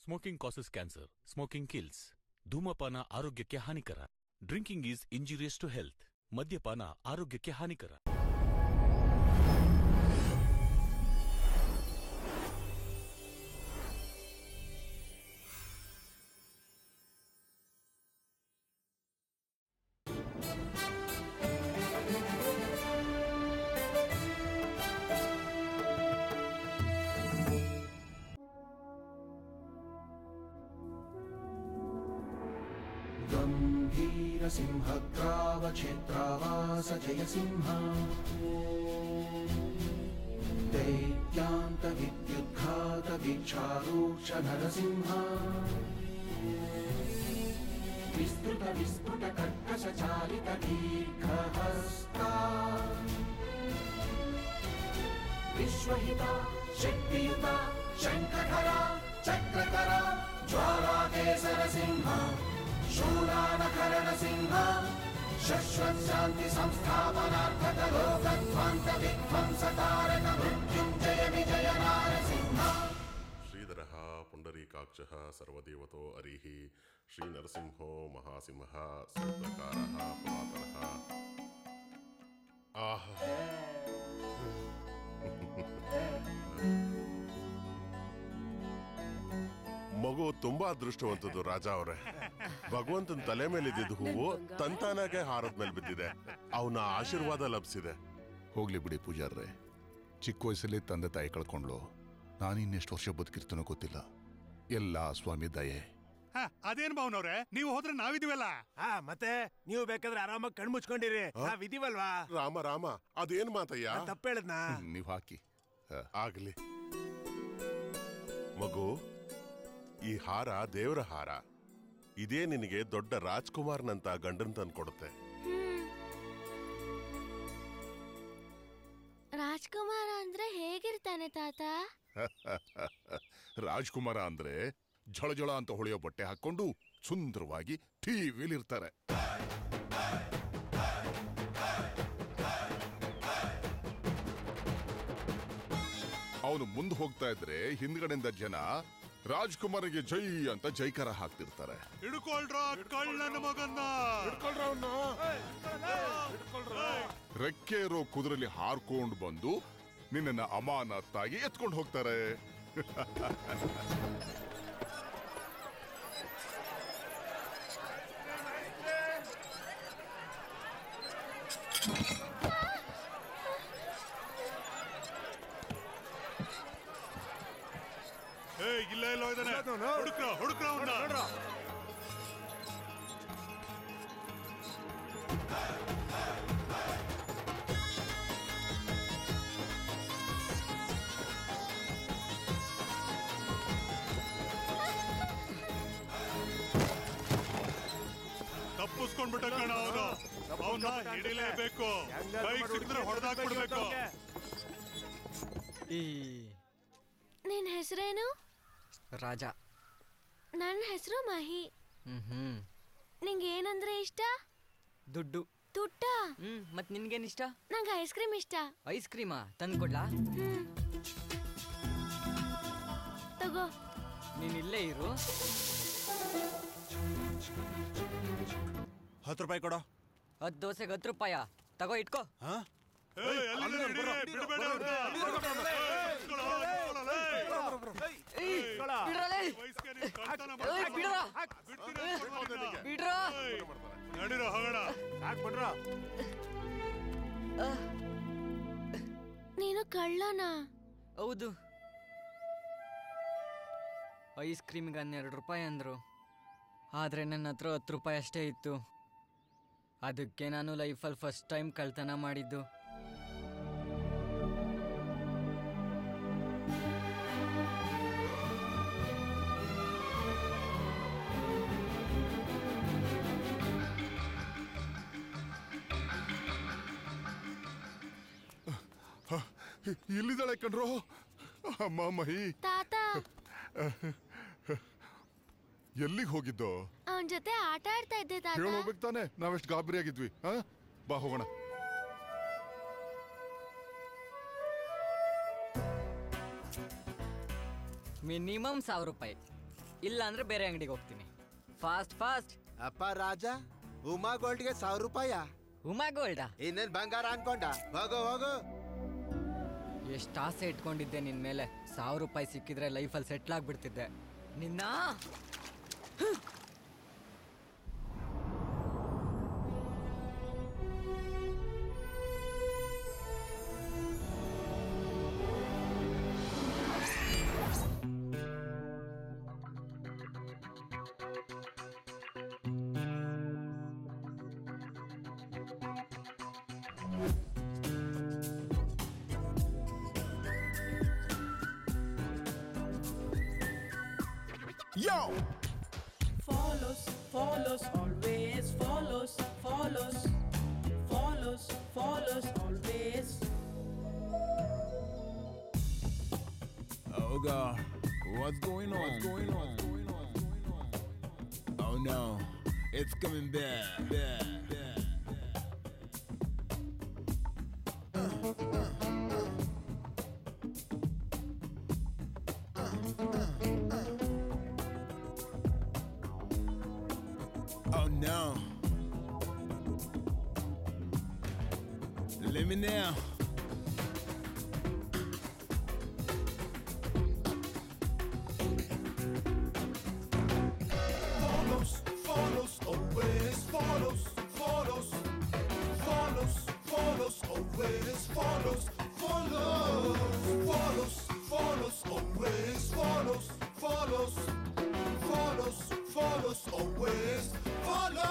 Smoking causes cancer smoking kills ಧೂಮಪಾನ ಆರೋಗ್ಯಕ್ಕೆ ಹಾನಿಕರ drinking is injurious to health ಮದ್ಯಪಾನ ಆರೋಗ್ಯಕ್ಕೆ ಹಾನಿಕರ गम्भीरसिंहग्रावक्षेत्रावास जयसिंह दैत्यान्तविद्युद्घातवीक्षारूक्ष नरसिंह विस्तृत विस्फुट कर्कशचालित दीर्घहस्ता विश्वहिता शक्तियुता शङ्खधरा चक्रधरा ज्वालाकेसरसिंह शूलानकरणसिंह शश्वत् शान्ति संस्थापनार्थक लोकध्वान्त विध्वंसकारक मृत्युञ्जय विजय नारसिंह ಶ್ರೀಧರಃ ಪುಂಡರೀಕಾಕ್ಷಃ ಸರ್ವದೇವತೋ ಅರಿಃ ಶ್ರೀನರಸಿಂಹೋ ಮಹಾಸಿಂಹಃ ಸೂತ್ರಕಾರಃ ಪುರಾತನಃ ಆಹ ಮಗು ತುಂಬಾ ಅದೃಷ್ಟವಂತದ್ದು ರಾಜ ಅವರೇ ಭಗವಂತನ ತಲೆ ಮೇಲೆ ಇದ್ದಿದ್ದು ಹೂವು ತಂತಾನಾಗೆ ಹಾರದ ಮೇಲೆ ಬಿದ್ದಿದೆ ಅವನ ಆಶೀರ್ವಾದ ಲಭಿಸಿದೆ ಹೋಗ್ಲಿ ಬಿಡಿ ಪೂಜಾರ್ರೆ ಚಿಕ್ಕ ವಯಸ್ಸಲ್ಲಿ ತಂದೆ ತಾಯಿ ಕಳ್ಕೊಂಡ್ಲು ನಾನಿನ್ನೆಷ್ಟು ವರ್ಷ ಬದುಕಿರ್ತೀನೋ ಗೊತ್ತಿಲ್ಲ ಎಲ್ಲ ಸ್ವಾಮಿ ದಯೆ ಹ, ಅದೇನ್ ಭಾವನವ್ರೆ ನೀವು ಹೋದ್ರೆ ನಾವಿದೀವಲ್ಲ ಹಾ ಮತ್ತೆ ನೀವು ಬೇಕಾದ್ರೆ ಆರಾಮಾಗಿ ಕಣ್ ಮುಚ್ಕೊಂಡಿರಿ ನಾವ್ ಇದೀವಲ್ವಾ ರಾಮ ರಾಮ ಅದೇನ್ ಮಾತಯ್ಯ ತಪ್ಪ ಹೇಳದ್ನಾ ನೀವು ಹಾಕಿ ಹ, ಆಗ್ಲಿ ಮಗು ಈ ಹಾರ ದೇವರ ಹಾರ ಇದೇ ನಿನಗೆ ದೊಡ್ಡ ರಾಜ್ಕುಮಾರ್ನಂತ ಗಂಡನ್ ತಂದ್ಕೊಡುತ್ತೆ ರಾಜ್ಕುಮಾರ ಅಂದ್ರೆ ಹೇಗಿರ್ತಾನೆ ತಾತ ರಾಜ್ಕುಮಾರ ಅಂದ್ರೆ ಝಳಝಳ ಅಂತ ಹೊಳೆಯೋ ಬಟ್ಟೆ ಹಾಕೊಂಡು ಸುಂದರವಾಗಿ ಟಿವಿಲಿರ್ತಾರೆ ಅವನು ಮುಂದೆ ಹೋಗ್ತಾ ಇದ್ರೆ ಹಿಂದ್ಗಡೆಯಿಂದ ಜನ ರಾಜ್ಕುಮಾರ್ಗೆ ಜೈ ಅಂತ ಜೈಕಾರ ಹಾಕ್ತಿರ್ತಾರೆ ಹಿಡ್ಕೊಳ್ರ ಕಳ್ಳನ ಮಗನ್ನ ರೆಕ್ಕೆ ಇರೋ ಕುದುರೆಲಿ ಹಾರ್ಕೊಂಡು ಬಂದು ನಿನ್ನನ್ನ ಅಮಾನತ್ತಾಗಿ ಎತ್ಕೊಂಡು ಹೋಗ್ತಾರೆ ಏ ಇಲ್ಲ ಇಲ್ಲ ಇದಾನೆ ಹುಡುಕ್ರ ಹುಡುಕ್ರ ಅವ್ನ ತಪ್ಪಿಸ್ಕೊಂಡ್ಬಿಟ್ಟ ಕಣ ಅವನು ಅವನ್ನ ಹಿಡಿಲೇಬೇಕು ಬೈಕ್ ಸಿಕ್ಕಿದ್ರೆ ಹೊಡೆದಾಕ್ಬಿಡ್ಬೇಕು ಈ ನಿನ್ ಹೆಸರೇನು ರಾಜ ನನ್ನ ಹೆಸರು ಮಹಿ ಹ್ಮ್ ಹ್ಮ್ ನಿಂಗೆ ಏನಂದ್ರೆ ಇಷ್ಟ ದುಡ್ಡು ತುಟ್ಟ ಹ್ಮ್ ಮತ್ ನಿನ್ಗೇನ್ ಇಷ್ಟ ನಂಗೆ ಐಸ್ ಕ್ರೀಮ್ ಇಷ್ಟ ಐಸ್ ಕ್ರೀಮಾ ತಂದು ಕೊಡ್ಲಾ ಹ್ಮ್ ತಗೋ ನೀನ್ ಇಲ್ಲೇ ಇರು ಹತ್ತು ರೂಪಾಯಿ ಕೊಡೋ ಹತ್ತು ದೋಸೆಗೆ ಹತ್ತು ರೂಪಾಯ ತಗೋ ಇಟ್ಕೋ ಹಾ ಏ, ಎಲ್ಲಿದೆ ಹಿಡೀರಿ, ಬಿಡ್ಬೇಡ ಅವ್ರನ್ನ. ಏ, ಇಸ್ಕೊಳೋ, ಇಸ್ಕೊಳೋ, ಲೇ. ಏಯ್, ಬಿಡ್ರಲೇ. ವಯಸ್ಸಿಗೆ ನೀನ್ ಕಳ್ತನ ಏಯ್, ಮಾಡ್ತಾ ಬಿಡ್ರ. ಬಿಡ್ತೀನಿ ಅಂತ ಹೇಳ್ಬಿಟ್ಟಿದ್ದ. ಬಿಡ್ರ ಏಯ್, ನಡೀರೋ ಹೋಗೋಣ ಸಾಕ್ ಬಿಡ್ರ ನೀನು ಕಳ್ಳನಾ ಹೌದು ಐಸ್ ಕ್ರೀಮ್ಗೆ ಹನ್ನೆರಡು ರೂಪಾಯಿ ಅಂದರು ಆದರೆ ನನ್ನ ಹತ್ರ ಹತ್ತು ರೂಪಾಯಿ ಅಷ್ಟೇ ಇತ್ತು ಅದಕ್ಕೆ ನಾನು ಲೈಫಲ್ಲಿ ಫಸ್ಟ್ ಟೈಮ್ ಕಳ್ತನ ಮಾಡಿದ್ದು ಇಲ್ಲಿದ್ದಾಳೆ ಕಣ್ರೋ ಅಮ್ಮ ಮಹಿ ತಾತ ಎಲ್ಲಿಗೆ ಹೋಗಿದ್ದೋ ಅವನ್ ಜೊತೆ ಆಟ ಆಡ್ತಾ ಇದ್ದೆ ತಾತ ಹೇಳೋಗ್ಬೇಕು ತಾನೆ ನಾವೆಷ್ಟು ಗಾಬರಿ ಆಗಿದ್ವಿ ಹಾ ಬಾ ಹೋಗೋಣ ಮಿನಿಮಮ್ ಸಾವಿರ ರೂಪಾಯಿ ಇಲ್ಲ ಅಂದ್ರೆ ಬೇರೆ ಅಂಗಡಿಗೆ ಹೋಗ್ತೀನಿ ಫಾಸ್ಟ್ ಫಾಸ್ಟ್ ಅಪ್ಪ ರಾಜ ಉಮಾ ಗೋಲ್ಡ್ಗೆ ಸಾವಿರ ರೂಪಾಯ ಉಮಾ ಗೋಲ್ಡಾ ಇನ್ನೇನ್ ಬಂಗಾರ ಅನ್ಕೊಂಡ ಹೋಗು ಹೋಗು ಎಷ್ಟು ಆಸೆ ಇಟ್ಕೊಂಡಿದ್ದೆ ನಿನ್ ಮೇಲೆ ಸಾವಿರ ರೂಪಾಯಿ ಸಿಕ್ಕಿದ್ರೆ ಲೈಫಲ್ಲಿ ಸೆಟ್ಲ್ ಆಗ್ಬಿಡ್ತಿದ್ದೆ ನಿನ್ನ Yo! follows, follows, always follows, follows, follows, follows, always. Oh god, what's going on? What's going on? What's going on? Oh no, it's coming back. back, back. Oh no. Let me now. follows, follows, always follows, follows, follows, follows, always follows, follows, follows, follows, always follows, follows, follows, follows, always follows.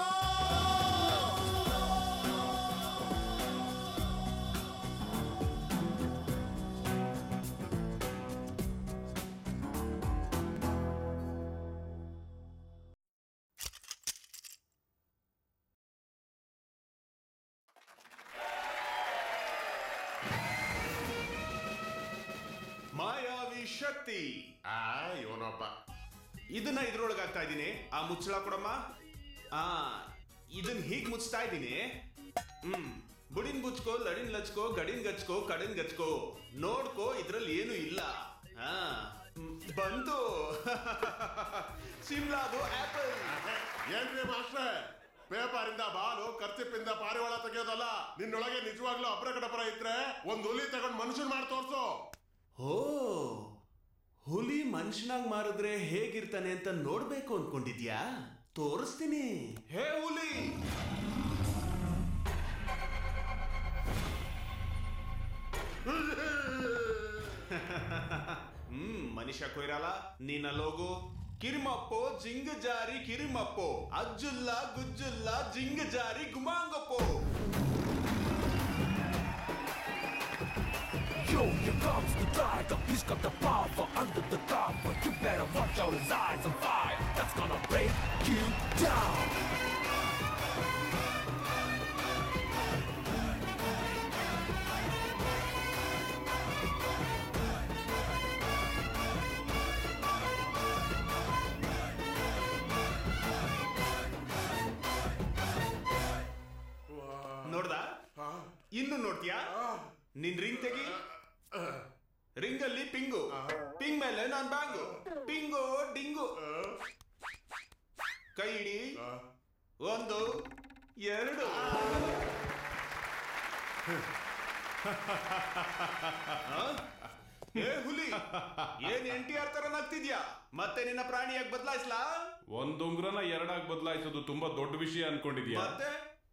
ಮಾಯಾವಿ ಶಕ್ತಿ ಆ ಇವನೊಬ್ಬ ಇದನ್ನ ಇದ್ರೊಳಗೆ ಹಾಕ್ತಾ ಇದ್ದೀನಿ ಆ ಮುಚ್ಚಳ ಕೊಡಮ್ಮ ಆ ಇದನ್ನ ಹೀಗ್ ಮುಚ್ತಾ ಇದ್ದೀನಿ ಹ್ಮ್ ಬುಡಿನ್ ಬುಚ್ಕೋ ಲಡಿನ್ ಲಚ್ಕೋ ಗಡಿನ್ ಗಚ್ಕೋ ಕಡಿನ್ ಗಚ್ಕೋ ನೋಡ್ಕೋ ಇದ್ರಲ್ಲಿ ಏನು ಇಲ್ಲ ಆ ಹ್ಮ್, ಬಂತು ಶಿಮ್ಲಾದು ಆಪಲ್ ಏನ್ರಿ ಮಾಸ್ಟ್ರೆ ಪೇಪರ್ ಇಂದ ಬಾಲು ಕರ್ಚಿಪ್ಪಿಂದ ಪಾರಿವಾಳ ತೆಗೆಯೋದಲ್ಲ ನಿನ್ನೊಳಗೆ ನಿಜವಾಗ್ಲೂ ಅಬ್ರಗಡಪರ ಇದ್ರೆ ಒಂದ್ ಹುಲಿ ತಗೊಂಡ್ ಮನುಷ್ಯನ್ ಮಾಡಿ ತೋರ್ಸು ಓ ಹುಲಿ ಮನುಷ್ಯನಾಗ್ ಮಾರಿದ್ರೆ ಹೇಗಿರ್ತಾನೆ ಅಂತ ನೋಡ್ಬೇಕು ಅನ್ಕೊಂಡಿದ್ಯಾ ತೋರಿಸ್ತೀನಿ ಹೇ ಹುಲಿ ಹ್ಮ್ ಮನುಷ್ಯ ಕೊಯ್ರಲ್ಲ ನೀನಲ್ಲೋಗು ಕಿರಿಮಪ್ಪೋ ಜಿಂಗ ಜಾರಿ ಕಿರಿಮಪ್ಪೋ ಅಜ್ಜುಲ್ಲ ಗುಜ್ಜುಲ್ಲ ಜಿಂಗ ಜಾರಿ ಗುಮಾಂಗಪ್ಪೋ Yo, here comes the tiger. He's got the power under the cover. You better watch out, his eyes on fire. That's gonna break you down. ನೋಡ್ದ ಇನ್ನು ನೋಡ್ತೀಯಾ ನಿನ್ ರಿಂಗ್ ತೆಗಿ ರಿಂಗ್ ಅಲ್ಲಿ ಪಿಂಗು ಪಿಂಗ್ ಮೇಲೆ ನಾನ್ ಬ್ಯಾಂಗು ಪಿಂಗು ಡಿಂಗು ಕೈ ಹಿಡಿ ಒಂದು ಎರಡು ಆ? ಏ ಹುಲಿ ಏನ್ ಎನ್ ಟಿ ಆರ್ ತರ ನಗ್ತಿದ್ಯಾ ಮತ್ತೆ ನಿನ್ನ ಪ್ರಾಣಿಯಾಗಿ ಬದಲಾಯಿಸ್ಲಾ ಒಂದ್ ಉಂಗ್ರನ ಎರಡಾಗಿ ಬದಲಾಯಿಸೋದು ತುಂಬಾ ದೊಡ್ಡ ವಿಷಯ ಅನ್ಕೊಂಡಿದ್ಯಾ ಮತ್ತೆ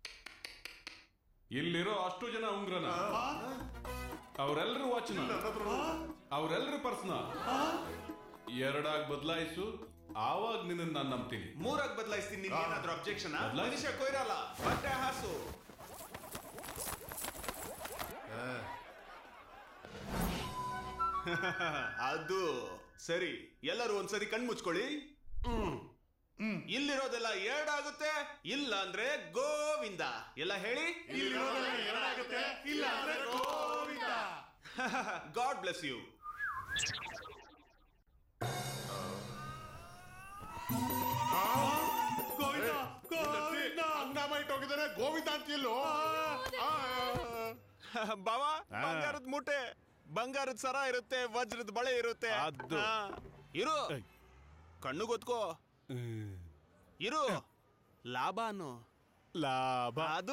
ಇಲ್ಲಿರೋ ಅಷ್ಟು ಜನ ಉಂಗ್ರನ ಅವರೆಲ್ಲರೂ ವಾಚ್ನ ಅವರೆಲ್ಲರೂ ಪರ್ಸ್ನ ಎರಡಾಗಿ ಬದಲಾಯಿಸು ಆವಾಗ ನಿನ್ನ ನಾನು ನಂಬ್ತೀನಿ ಮೂರಾಗ್ ಬದಲಾಯಿಸ್ತೀನಿ ನಿನ್ ಏನಾದ್ರೂ ಅಬ್ಜೆಕ್ಷನ್ ಬದ್ಲಾಯ್ಸು. ಮನುಷ್ಯ ಕೊಯ್ರಲ್ಲ ಬಟ್ಟೆ ಹಾಸು ಅದು ಸರಿ ಎಲ್ಲರೂ ಒಂದ್ಸರಿ ಕಣ್ ಮುಚ್ಕೊಳ್ಳಿ ಇಲ್ಲಿರೋದೆಲ್ಲ ಎರಡಾಗುತ್ತೆ ಇಲ್ಲ ಅಂದ್ರೆ ಗೋವಿಂದ ಎಲ್ಲ ಹೇಳಿ ಎರಡಾಗುತ್ತೆ ಇಲ್ಲ ಅಂದ್ರೆ ಗೋವಿಂದ ಗಾಡ್ ಬ್ಲೆಸ್ ಯು ಹಂಗಾಮ ಇಟ್ಟೋಗಿದ್ದಾರೆ ಗೋವಿಂದ ಅಂತಿಲ್ಲೋ ಬಾವ ಬಂಗಾರದ ಮೂಟೆ ಬಂಗಾರದ ಸರ ಇರುತ್ತೆ ವಜ್ರದ ಬಳೆ ಇರುತ್ತೆ ಅದು. ಹಾ. ಇರು ಕಣ್ಣು ಗೊತ್ಕೋ ಇರು ಲಾಭ ಅನ್ನು ಲಾಭ ಅದು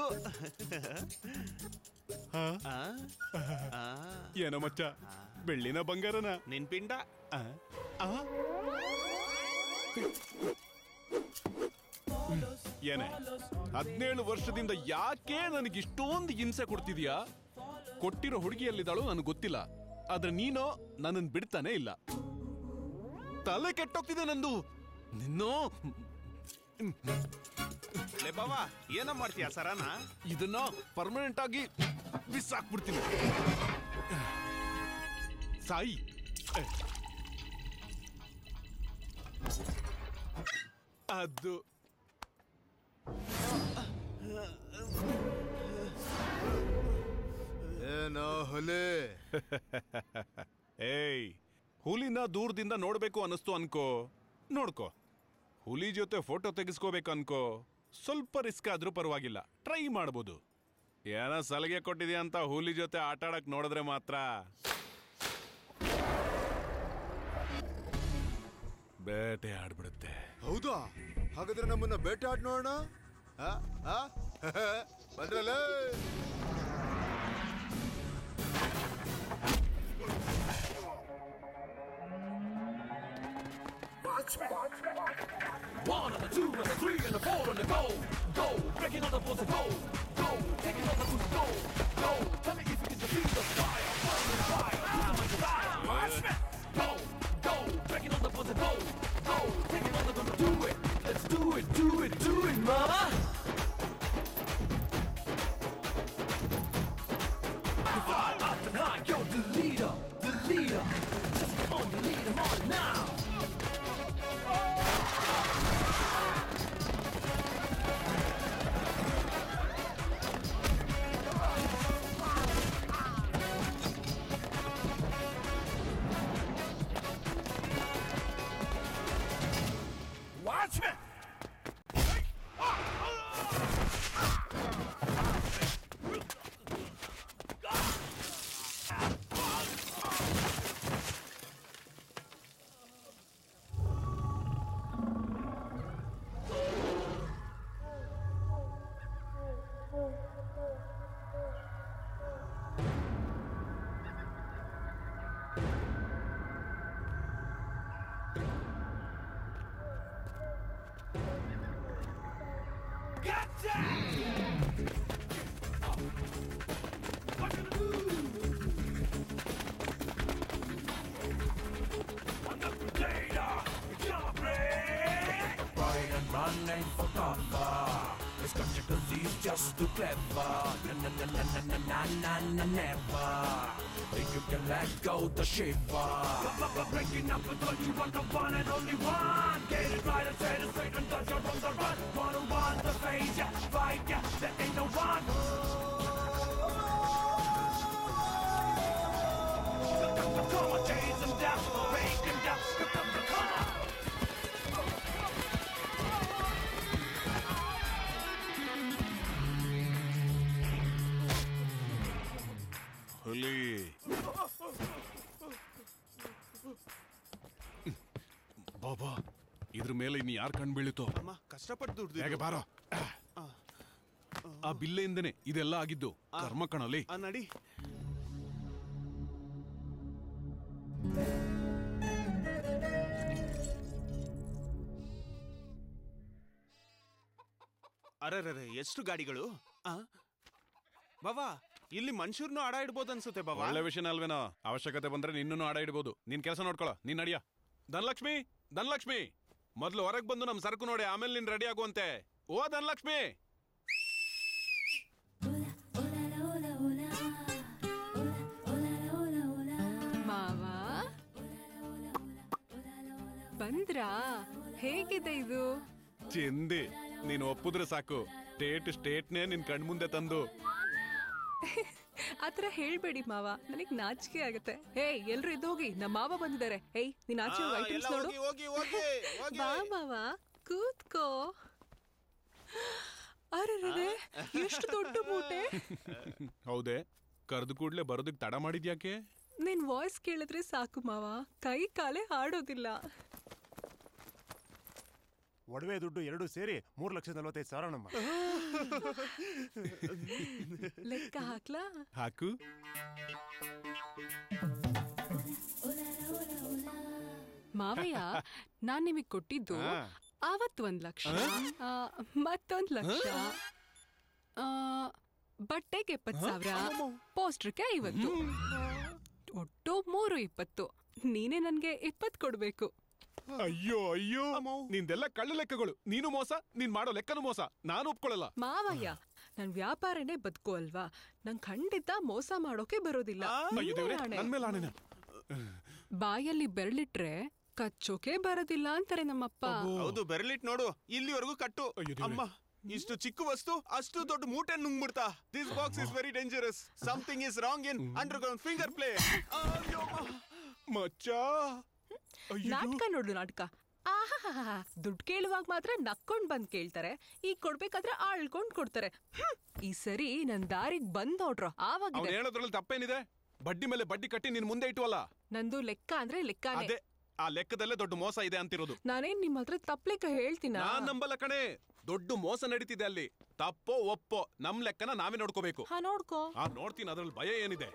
ಆ? ಆ. ಏನೋ ಮಚ್ಚ ಬೆಳ್ಳಿನ ಬಂಗಾರನ ನಿನ್ ಪಿಂಡ ಆ? ಆ? ಏನೇ ಹದಿನೇಳು ವರ್ಷದಿಂದ ಯಾಕೆ ನನಗೆ ಇಷ್ಟೊಂದು ಹಿಂಸೆ ಕೊಡ್ತಿದ್ಯಾ ಕೊಟ್ಟಿರೋ ಹುಡುಗಿಯಲ್ಲಿದ್ದಾಳು ನನಗೆ ಗೊತ್ತಿಲ್ಲ ಆದ್ರೆ ನೀನು ನನ್ನನ್ನು ಬಿಡ್ತಾನೆ ಇಲ್ಲ ತಲೆ ಕೆಟ್ಟೋಗ್ತಿದೆ ನಂದು ನಿನ್ನೋ ಲೇ ಬಾವ ಏನ ಮಾಡ್ತೀಯ ಸರಾನ ಇದನ್ನ ಪರ್ಮನೆಂಟ್ ಆಗಿ ಬಿಸಾಕ್ಬಿಡ್ತೀನಿ ಸಾಯಿ ಅದು ಏನೋ ಹುಲಿ ಏಯ್ ಹುಲಿನ ದೂರದಿಂದ ನೋಡ್ಬೇಕು ಅನಿಸ್ತು ಅನ್ಕೋ ನೋಡ್ಕೋ ಹುಲಿ ಜೊತೆ ಫೋಟೋ ತೆಗೆಸ್ಕೋಬೇಕು ಅನ್ಕೋ ಸ್ವಲ್ಪ ರಿಸ್ಕ್ ಆದ್ರೂ ಪರವಾಗಿಲ್ಲ ಟ್ರೈ ಮಾಡ್ಬೋದು ಏನೋ ಸಲಿಗೆ ಕೊಟ್ಟಿದ್ಯಾ ಅಂತ ಹುಲಿ ಜೊತೆ ಆಟ ಆಡಕ್ ನೋಡಿದ್ರೆ ಮಾತ್ರ ಬೇಟೆ ಆಡ್ಬಿಡುತ್ತೆ ಹೌದಾ ಹಾಗಾದ್ರೆ ನಮ್ಮನ್ನ ಬೇಟೆ ಆಡ್ ನೋಡೋಣ ಆ? ಆ? ಬಂದ್ರಲ್ಲ One and a two and a three and a four and a go, go, breaking all the balls and go, go, taking all the food, go, go. Tell me if you can defeat the fire, fire, fire, I'm on fire. Watchmen, go, go, breaking all the balls and go, go, taking all the gonna do it. Let's do it, do it, do it, mama. Five after nine, you're the leader, the leader. Just come on, the leader, on now. Watchmen! Running and running for cover. This country disease just too clever. Na na na na na na na na na never. Think you can let go the shiver. Breaking up with what you want, the one and only one. Get it right and set it straight and touch your on the run. One on one, the phase, yeah, fight, yeah, there ain't no one. Come on, chase them down, break them down. Come on, come on. ಹುಲಿ ಬಾಬಾ ಇದ್ರ ಮೇಲೆ ಇನ್ನು ಯಾರು ಕಣ್ ಬೀಳಿತೋ ಅಮ್ಮ ಕಷ್ಟಪಟ್ಟು ದುಡ್ದು ಹೇಗೆ ಬಾರೋ ಆ ಬಿಲ್ಲೆಯಿಂದನೇ ಇದೆಲ್ಲ ಆಗಿದ್ದು ಕರ್ಮ ಕಣಲಿ ಆ ನಡಿ ಅರರರೆ ಎಷ್ಟು ಗಾಡಿಗಳು ಆ? ಬಾವಾ ಇಲ್ಲಿ ಮನುಷ್ಯರ್ನು ಆಡ ಇಡ್ಬೋದು ಅನ್ಸುತ್ತೆ ಬಾವಾ ಒಳ್ಳೆ ವಿಷಯನ ಅಲ್ವೇನೋ ಅವಶ್ಯಕತೆ ಬಂದ್ರೆ ನಿನ್ನನ್ನು ಆಡ ಇಡ್ಬೋದು ನಿನ್ ಕೆಲಸ ನೋಡ್ಕೊಳ್ಳೋ ನೀನ್ ನಡಿಯ ಧನಲಕ್ಷ್ಮಿ ಧನಲಕ್ಷ್ಮಿ ಮೊದ್ಲು ಹೊರಗೆ ಬಂದು ನಮ್ ಸರಕು ನೋಡಿ ಆಮೇಲೆ ನೀನ್ ರೆಡಿ ಆಗುವಂತೆ ಓ ಧನಲಕ್ಷ್ಮಿ ಮಾವ ಬಂದ್ರಾ ಹೇಗಿದೆ ಇದು ಚಿಂದಿ ನೀನ್ ಒಪ್ಪಿದ್ರೆ ಸಾಕು ಸ್ಟೇಟ್ ಸ್ಟೇಟ್ನೇ ನಿನ್ ಕಣ್ಮುಂದೆ ತಂದು ಆತರ ಹೇಳ್ಬೇಡಿ ಮಾವ ನನಗ್ ನಾಚಿಕೆ ಆಗತ್ತೆ ಹೇಯ್ ಎಲ್ರು ಎದ್ದು ಹೋಗಿ ನಮ್ಮ ಮಾವ ಬಂದಿದ್ದಾರೆ ಹೇಯ್ ನೀನ್ ಆಚೆ ಆ, ಐಟಮ್ಸ್ ಎಲ್ಲ ನೋಡು ಹೋಗಿ, ಹೋಗಿ, ಹೋಗಿ, ಹೋಗಿ. ಬಾ ಮಾವ ಕೂತ್ಕೋ ಅರೆ ಎಷ್ಟು ದೊಡ್ಡ ಮೂಟೆ ಹೌದೇ ಕರೆದು ಕೂಡ್ಲೆ ಬರೋದಕ್ ತಡ ಮಾಡಿದ್ಯಾಕೆ ನಿನ್ ವಾಯ್ಸ್ ಕೇಳಿದ್ರೆ ಸಾಕು ಮಾವ ಕೈ ಕಾಲೇ ಹಾಡೋದಿಲ್ಲ ಒಡವೆ ದುಡ್ಡು ಎರಡು ಸೇರಿ ಮೂರ್ ಲಕ್ಷದ ನಲ್ವತ್ತೈದು ಸಾವಿರ ನಮ್ಮ ಲೆಕ್ಕ ಹಾಕ್ಲಾ ಹಾಕು ಮಾವಯ್ಯ ನಾನ್ ನಿಮಗ್ ಕೊಟ್ಟಿದ್ದು ಆ. ಆವತ್ ಒಂದ್ ಲಕ್ಷ ಆ, ಮತ್ತೊಂದ್ ಲಕ್ಷ ಆ, ಬಟ್ಟೆಗೆ ಎಪ್ಪತ್ ಸಾವಿರ ಪೋಸ್ಟರ್ಗೆ ಐವತ್ತು ಒಟ್ಟು ಮೂರು ಇಪ್ಪತ್ತು ನೀನೇ ನನ್ಗೆ ಇಪ್ಪತ್ ಕೊಡ್ಬೇಕು ಅಯ್ಯೋ ಅಯ್ಯೋ ನಿಂದೆಲ್ಲ ಕಳ್ಳ ಲೆಕ್ಕಗಳು ನೀನು ಮೋಸ ನೀನ್ ಮಾಡೋ ಲೆಕ್ಕನು ಮೋಸ ನಾನು ಒಪ್ಕೊಳ್ಳಲ್ಲ ಮಾವಯ್ಯ ನನ್ ವ್ಯಾಪಾರನೇ ಬದುಕು ಅಲ್ವಾ ನಂಗ್ ಖಂಡಿತ ಮೋಸ ಮಾಡೋಕೆ ಬರೋದಿಲ್ಲ ಅಯ್ಯೋ ನೀನೇ ದೇವ್ರೆ ಆಣೆ. ನನ್ ಮೇಲೆ ಆಣೆನ ಬಾಯಲ್ಲಿ ಬೆರಳಿಟ್ರೆ ಕಚ್ಚೋಕೆ ಬರೋದಿಲ್ಲ ಅಂತಾರೆ ನಮ್ಮಪ್ಪ ಹೌದು ಬೆರಳಿಟ್ ನೋಡು ಇಲ್ಲಿವರೆಗೂ ಕಟ್ಟು ಅಮ್ಮ ಇಷ್ಟು ಚಿಕ್ಕ ವಸ್ತು ಅಷ್ಟು ದೊಡ್ಡ ಮೂಟೆ ನುಂಗ್ಬಿಡ್ತಾ this box is very dangerous something is wrong in underground finger play ಮಚ್ಚ ನಾಟಕ ನೋಡು ನಾಟಕ ಆಹಾಹಾಹಾ ದುಡ್ಡು ಕೇಳುವಾಗ ಮಾತ್ರ ನಕ್ಕೊಂಡ್ ಬಂದ್ ಕೇಳ್ತಾರೆ ಈಗ ಕೊಡ್ಬೇಕಾದ್ರೆ ಆಳ್ಕೊಂಡ್ ಕೊಡ್ತಾರೆ ಹ್ಮ್. ಈ ಸರಿ ನನ್ ದಾರಿಗ್ ಬಂದ್ ನೋಡ್ರು ಅವ್ನು ಆವಾಗಿದೆ ಹೇಳೋದ್ರಲ್ಲಿ ತಪ್ಪೇನಿದೆ ಬಡ್ಡಿ ಮೇಲೆ ಬಡ್ಡಿ ಕಟ್ಟಿ ನಿನ್ ಮುಂದೆ ಇಟ್ಟುವಲ್ಲ ನಂದು ಲೆಕ್ಕ ಅಂದ್ರೆ ಲೆಕ್ಕನೇ ಅದೇ ಆ ಲೆಕ್ಕದಲ್ಲೇ ದೊಡ್ಡ ಮೋಸ ಇದೆ ಅಂತಿರೋದು ನಾನೇನ್ ನಿಮ್ ಹತ್ರ ತಪ್ಪ ಲೆಕ್ಕ ಹೇಳ್ತೀನ ನಾನ್ ನಂಬಲ್ಲ ಕಣೆ ದೊಡ್ಡ ಮೋಸ ನಡೀತಿದೆ ಅಲ್ಲಿ ತಪ್ಪೋ ಒಪ್ಪೋ ನಮ್ ಲೆಕ್ಕನ ನಾವೇ ನೋಡ್ಕೋಬೇಕು ಹಾ ನೋಡ್ಕೋ ಆ ನೋಡ್ತೀನಿ ಅದ್ರಲ್ಲಿ ಭಯ ಏನಿದೆ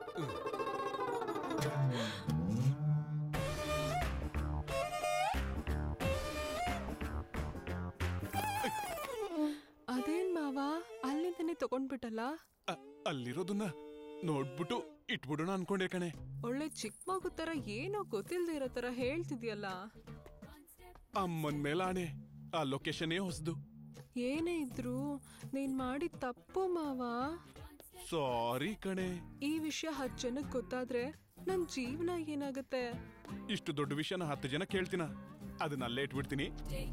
ಅದೇನ್ ಮಾವ ಅಲ್ಲಿಂದನೇ ತಗೊಂಡ್ಬಿಟ್ಟಲ್ಲ ಅ- ಅಲ್ಲಿರೋದನ್ನ ನೋಡ್ಬಿಟ್ಟು ಇಟ್ಬಿಡೋಣ ಅನ್ಕೊಂಡೆ ಕಣೆ ಒಳ್ಳೆ ಚಿಕ್ಕ ಮಗು ತರ ಏನೋ ಗೊತ್ತಿಲ್ದೇ ಇರೋ ತರ ಹೇಳ್ತಿದ್ಯಲ್ಲ ಅಮ್ಮನ್ ಮೇಲಾಣೆ ಆ ಲೊಕೇಶನ್ನೇ ಹೊಸದು ಏನೇ ಇದ್ರು ನೀನ್ ಮಾಡಿದ ತಪ್ಪು ಮಾವ ಸಾರಿ ಕಣೆ ಈ ವಿಷಯ ಹತ್ತು ಜನಕ್ಕೆ ಗೊತ್ತಾದ್ರೆ ನನ್ ಜೀವನ ಏನಾಗುತ್ತೆ ಇಷ್ಟು ದೊಡ್ಡ ವಿಷಯನ ಹತ್ತು ಜನ ಕೇಳ್ತೀನ ಅದನ್ನ ಅಲ್ಲೇ ಇಟ್ಬಿಡ್ತೀನಿ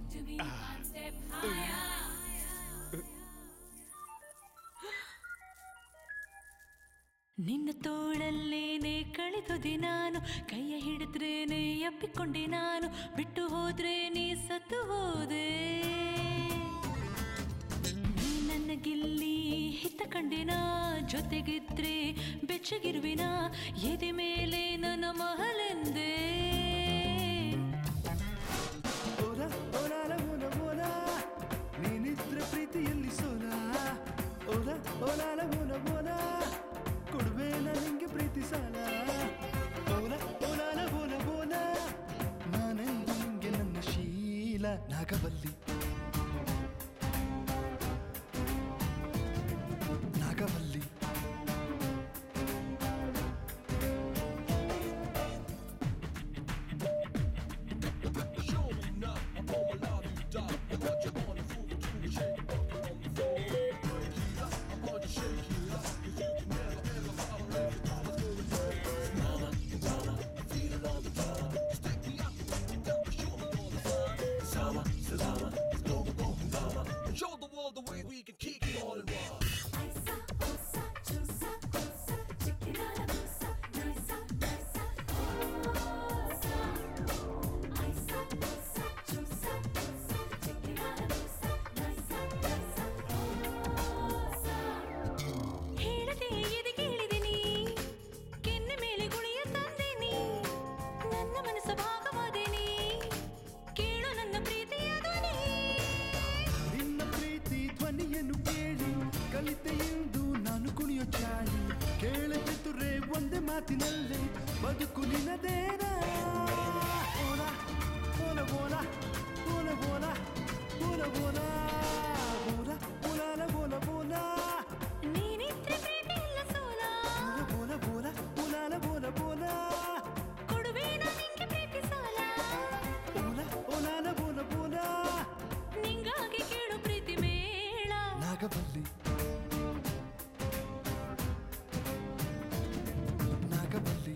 ನಿನ್ನ ತೋಳಲ್ಲೇನೆ ಕಳೆದೊದೆ ನಾನು ಕೈಯ ಹಿಡಿದ್ರೇನೆ ಅಪ್ಪಿಕೊಂಡೆ ನಾನು ಬಿಟ್ಟು ಹೋದ್ರೆ ನೀ ಸತ್ತು ಹೋದೆ ನೀ ನನ್ನ ಗಿಲ್ಲಿ ಹಿತ್ತ ಕಂಡೆನಾ ಜೊತೆಗಿದ್ರೆ ಬೆಚ್ಚಗಿರುವಿನ ಎದೆ ಮೇಲೆ ನನ್ನ ಮಹಲೆಂದೇ ಓಲ ಓಲಾಲ ಓಲ ಓಲ ನೀನಿದ್ರೆ ಪ್ರೀತಿಯಲ್ಲಿ ಸೋಲ ಓಲ ಓಲಾಲ ಓಲ ಓಲ ಕೊಡುವೇನ ನಿಂಗೆ ಪ್ರೀತಿ ಸಾಲ ಓಲ ಓಲಾಲ ಓಲ ಓಲ ನಾನೆಂದು ನಿಂಗೆ ನನ್ನ ಶೀಲ Nagavalli Nagavalli Show the world the way we can kick it all in one. ಹೇಳದೆ ಎದೆಗೆ ಇಳಿದೆನಿ ಕೆನ್ನೆ ಮೇಲೆ ಗುಳಿಯ ತಂದೆನಿ ನನ್ನ ಮನಸ್ಸ ಭಾಗವಾದೆನಿ ಕೇಳು ನನ್ನ ಪ್ರೀತಿಯ ಧ್ವನಿ ನಿನ್ನ ಪ್ರೀತಿ ಧ್ವನಿಯನ್ನು ಕೇಳಿ ಕಲಿತೆ ಎಂದು ನಾನು ಕುಣಿಯೋ ಚಾಳಿ ಕೇಳದಿದ್ದರೆ ಒಂದೇ ಮಾತಿನಲ್ಲೇ ಬದುಕು ನಿನ್ನದೇನ ಓಲ ಓಲ ಓಲ ಓಲ ಓಲ ಓಲ ಓಲ ಓಲ ಓಲಾಲ ಓಲ ಓಲ ನೀನಿದ್ರೆ ಪ್ರೀತಿ ಇಲ್ಲ ಸೋಲ ಓಲ ಓಲ ಓಲಾಲ ಓಲ ಓಲ ಕೊಡುವೆ ನಿಂಗೆ ಪ್ರೀತಿ ಸಾಲ ಓಲ ಓಲಾಲ ಓಲ ಓಲ ನಿಂಗಾಗಿ ಕೇಳು ಪ್ರೀತಿ ಮೇಳ ನಾಗವಲ್ಲಿ ನಾಗವಲ್ಲಿ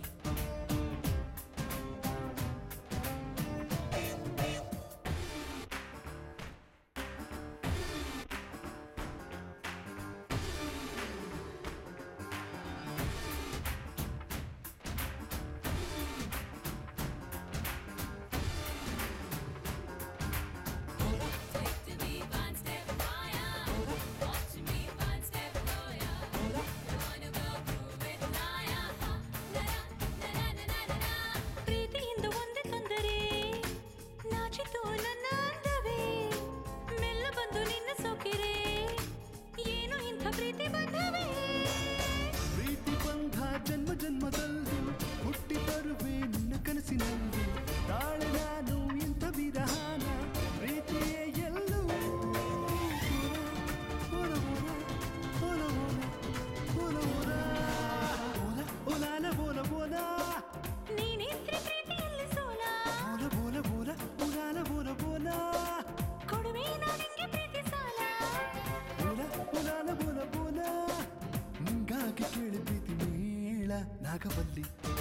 ನಾಗವಲ್ಲಿ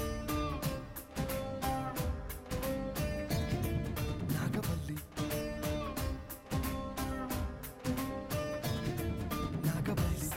ನಾಗವಲ್ಲಿ ನಾಗವಲ್ಲಿ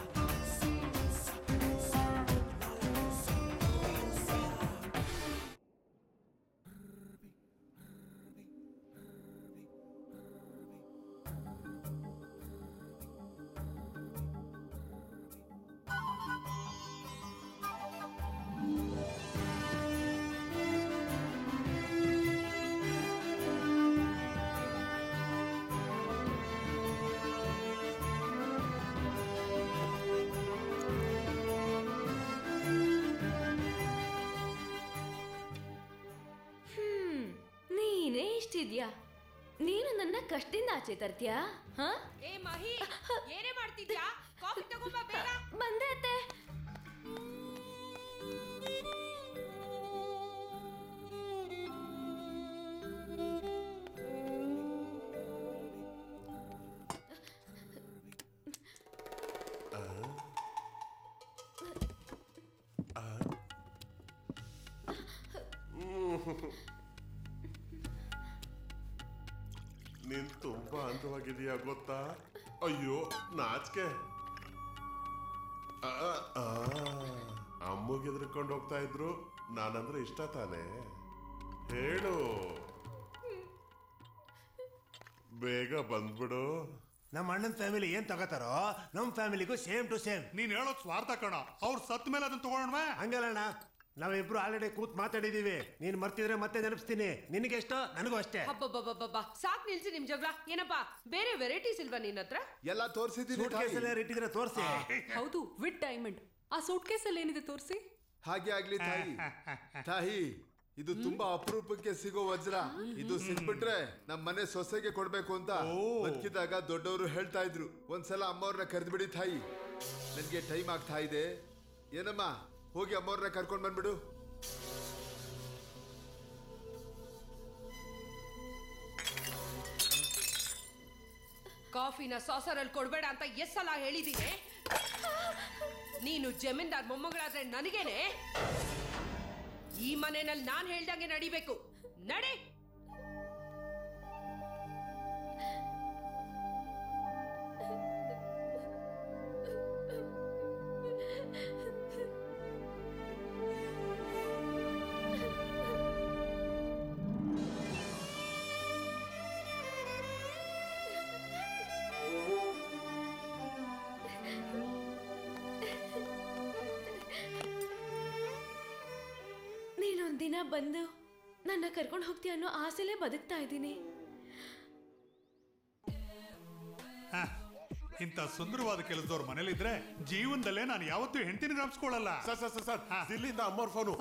ಹ್ಮ್ ನೀನೇ ಇಷ್ಟಿದ್ಯಾ ನೀನು ನನ್ನ ಕಷ್ಟದಿಂದ ಆಚೆ ತರ್ತೀಯಾ ಹಾ ಏ ಮಹಿ ಏನೇ ಮಾಡ್ತಿದ್ಯಾ ಕಾಫಿ ತಗೊಂಬ ಬೇಗ ಬಂದೆ ಅತ್ತೆ ನೀನ್ ತುಂಬಾ ಅಂತವಾಗಿದೀಯ ಗೊತ್ತಾ ಅಯ್ಯೋ ನಾಚಿಕೆ ಆ, ಆ, ಅಮ್ಮಗೆ ಎದ್ರುಕೊಂಡು ಹೋಗ್ತಾ ಇದ್ರು ನಾನಂದ್ರೆ ಇಷ್ಟ ತಾನೇ ಹೇಳು ಬೇಗ ಬಂದ್ಬಿಡು ನಮ್ಮ ಅಣ್ಣನ ಫ್ಯಾಮಿಲಿ ಏನ್ ತಗೋತಾರೋ ನಮ್ ಫ್ಯಾಮಿಲಿಗೂ ಸೇಮ್ ಟು ಸೇಮ್ ನೀನ್ ಹೇಳೋದ್ ಸ್ವಾರ್ಥ ಕಣ ಅವ್ರು ಸತ್ ಮೇಲೆ ಅದನ್ನ ತಗೊಳ್ಳೋಣ ಹಂಗಲ್ಲಣ್ಣ ನಾವಿಬ್ರು ಆಲ್ರೆಡಿ ಕೂತ್ ಮಾತಾಡಿದೀವಿ ನೀನ್ ಮರ್ತಿದ್ರೆ ಮತ್ತೆ ನೆನಪಿಸ್ತೀನಿ ನಿನಗೆ ಎಷ್ಟೋ ನನಗೂ ಅಷ್ಟೇ ಹಬ್ಬಬ್ಬಬ್ಬಬ್ಬ ಸಾಕ್ ನಿಲ್ಸಿ ನಿಮ್ ಜಗಳ ಏನಪ್ಪ ಬೇರೆ ವೆರೈಟೀಸ್ ಇಲ್ವಾ ನಿನ್ನ ಹತ್ರ ಎಲ್ಲ ತೋರಿಸಿದ್ದೀನಿ ಸೂಟ್ ಕೇಸಲ್ಲಿ ಇಟ್ಟಿದ್ರೆ ತೋರಿಸಿ ಹೌದು ವಿತ್ ಡೈಮಂಡ್ ಆ ಸೂಟ್ ಕೇಸಲ್ಲಿ ಏನಿದೆ ತೋರಿಸಿ ಹಾಗೆ ಆಗ್ಲಿ ತಾಯಿ ತಾಯಿ ಇದು ತುಂಬಾ ಅಪರೂಪಕ್ಕೆ ಸಿಗೋ ವಜ್ರ ಇದು ಸಿಕ್ಬಿಟ್ರೆ ನಮ್ ಮನೆ ಸೊಸೆಗೆ ಕೊಡ್ಬೇಕು ಅಂತ ಬದುಕಿದಾಗ ದೊಡ್ಡವರು ಹೇಳ್ತಾ ಇದ್ರು ಒಂದ್ಸಲ ಅಮ್ಮವ್ರನ್ನ ಕರೆದ್ಬಿಡಿ ತಾಯಿ ನನ್ಗೆ ಟೈಮ್ ಆಗ್ತಾ ಇದೆ ಏನಮ್ಮ ಹೋಗಿ ಅಮ್ಮವ್ರನ್ನ ಕರ್ಕೊಂಡ್ ಬಂದ್ಬಿಡು ಕಾಫಿನ ಸಾಸರಲ್ಲಿ ಕೊಡ್ಬೇಡ ಅಂತ ಎಷ್ಟ್ ಸಲ ಹೇಳಿದೀನಿ ನೀನು ಜಮೀನ್ದಾರ್ ಮೊಮ್ಮಗಳಾದ್ರೆ ನನಗೇನೆ ಈ ಮನೆಯಲ್ಲಿ ನಾನ್ ಹೇಳ್ದಂಗೆ ನಡಿಬೇಕು ನಡಿ ನೀನೊಂದಿನ ಬಂದು ನನ್ನ ಕರ್ಕೊಂಡು ಹೋಗ್ತೀಯ ಅನ್ನೋ ಆಸೆಲೇ ಬದುಕ್ತಾ ಇದ್ದೀನಿ ಹ, ಇಂಥ ಸುಂದರವಾದ ಕೆಲಸದವ್ರ ಮನೇಲಿದ್ರೆ ಜೀವನದಲ್ಲೇ ನಾನು ಯಾವತ್ತೂ ಹೆಂಡತಿನ ಜ್ಞಾಪಿಸ್ಕೊಳ್ಳಲ್ಲ ಸರ್ ಸರ್ ಸರ್ ಸರ್ ದಿಲ್ಲಿಂದ ಅಮ್ಮವ್ರ ಫೋನು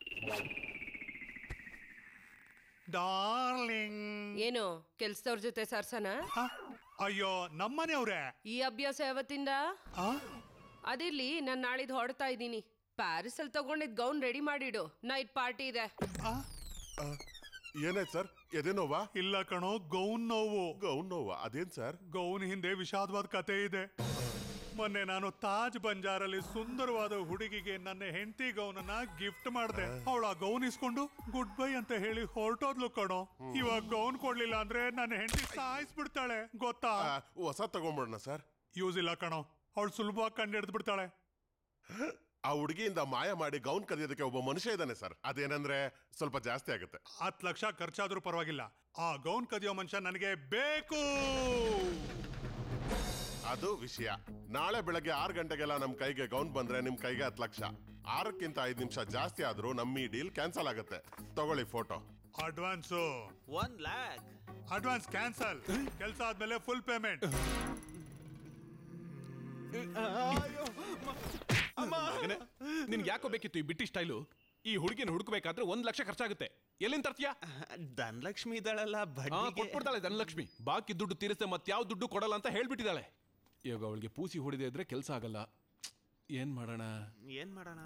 ಡಾರ್ಲಿಂಗ್ ಏನು ಕೆಲ್ಸದವ್ರ ಜೊತೆ ಸರ್ಸನ ಅಯ್ಯೋ ನಮ್ಮನೆಯವ್ರೆ ಈ ಅಭ್ಯಾಸ ಯಾವತ್ತಿಂದ ಅದಿರ್ಲಿ ನಾನು ನಾಳಿದ್ ಹೊರಡ್ತಾ ಇದ್ದೀನಿ ಪ್ಯಾರಿಸ್ ಅಲ್ಲಿ ತಗೊಂಡಿದ್ ಗೌನ್ ರೆಡಿ ಮಾಡಿಡು ನೈಟ್ ಪಾರ್ಟಿ ಇದೆ ಏನಾಯ್ತು ಸರ್ ಎದೆನೋವಾ ಇಲ್ಲ ಕಣೋ ಗೌನ್ ನೋವು ಗೌನ್ ನೋವಾ ಅದೇನ್ ಸರ್ ಗೌನ್ ಹಿಂದೆ ವಿಷಾದವಾದ ಕತೆ ಇದೆ ಮೊನ್ನೆ ನಾನು ತಾಜ್ ಬಂಜಾರಲ್ಲಿ ಸುಂದರವಾದ ಹುಡುಗಿಗೆ ನನ್ನ ಹೆಂಡತಿ ಗೌನನ್ನ ಗಿಫ್ಟ್ ಮಾಡಿದೆ ಅವಳ ಆ ಗೌನ್ ಇಸ್ಕೊಂಡು ಗುಡ್ ಬೈ ಅಂತ ಹೇಳಿ ಹೊರಟೋದ್ಲು ಕಣೋ ಇವಾಗ ಗೌನ್ ಕೊಡ್ಲಿಲ್ಲ ಅಂದ್ರೆ ನನ್ನ ಹೆಂಡತಿ ಸಾಯಿಸ್ಬಿಡ್ತಾಳೆ ಗೊತ್ತಾ ಹೊಸ ತಗೊಂಡ್ಬಿಡೋಣ ಸರ್ ಯೂಸ್ ಇಲ್ಲ ಕಣೋ ಅವಳು ಸುಲಭವಾಗಿ ಕಂಡು ಹಿಡಿದು ಬಿಡ್ತಾಳೆ ಆ ಹುಡುಗಿಯಿಂದ ಮಾಯ ಮಾಡಿ ಗೌನ್ ಕದಿಯೋದಕ್ಕೆ ಒಬ್ಬ ಮನುಷ್ಯ ಇದ್ದಾನೆ ಸರ್ ಅದೇನಂದ್ರೆ ಸ್ವಲ್ಪ ಜಾಸ್ತಿ ಆಗುತ್ತೆ ಹತ್ತು ಲಕ್ಷ ಖರ್ಚಾದ್ರೂ ಪರವಾಗಿಲ್ಲ ಆ ಗೌನ್ ಕದಿಯೋ ಮನುಷ್ಯ ನನಗೆ ಬೇಕು ಅದು ವಿಷಯ ನಾಳೆ ಬೆಳಗ್ಗೆ ಆರು ಗಂಟೆಗೆಲ್ಲ ನಮ್ ಕೈಗೆ ಗೌನ್ ಬಂದ್ರೆ ನಿಮ್ ಕೈಗೆ ಹತ್ತು ಲಕ್ಷ ಆರಕ್ಕಿಂತ ಐದು ನಿಮಿಷ ಜಾಸ್ತಿ ಆದ್ರೂ ನಮ್ಮ ಈ ಡೀಲ್ ಕ್ಯಾನ್ಸಲ್ ಆಗುತ್ತೆ ತಗೊಳ್ಳಿ photo advance one lakh advance cancel ಕೆಲಸ ಆದ್ಮೇಲೆ ಫುಲ್ ಪೇಮೆಂಟ್ ನಿನ್ಗೆ ಯಾಕೋ ಬೇಕಿತ್ತು ಈ ಬಿಟ್ಟಿ ಸ್ಟೈಲು ಈ ಹುಡುಗಿನ ಹುಡುಕ್ಬೇಕಾದ್ರೆ ಒಂದ್ ಲಕ್ಷ ಖರ್ಚಾಗುತ್ತೆ ಎಲ್ಲಿಂದ ತರ್ತೀಯಾ ಧನಲಕ್ಷ್ಮಿ ಇದ್ದಾಳಲ್ಲ ಹಾ ಬಡ್ಡಿಗೆ ಕೊಟ್ಬಿಡ್ತಾಳೆ ಧನಲಕ್ಷ್ಮಿ ಬಾಕಿ ದುಡ್ಡು ತೀರಿಸ್ತೆ ಮತ್ತೆ ಯಾವ ದುಡ್ಡು ಕೊಡಲ್ಲ ಅಂತ ಹೇಳ್ಬಿಟ್ಟಿದ್ದಾಳೆ ಇವಾಗ ಅವಳಿಗೆ ಪೂಸಿ ಹೊಡಿದೆ ಇದ್ರೆ ಕೆಲಸ ಆಗಲ್ಲ ಏನ್ ಮಾಡೋಣ ಏನ್ ಮಾಡೋಣ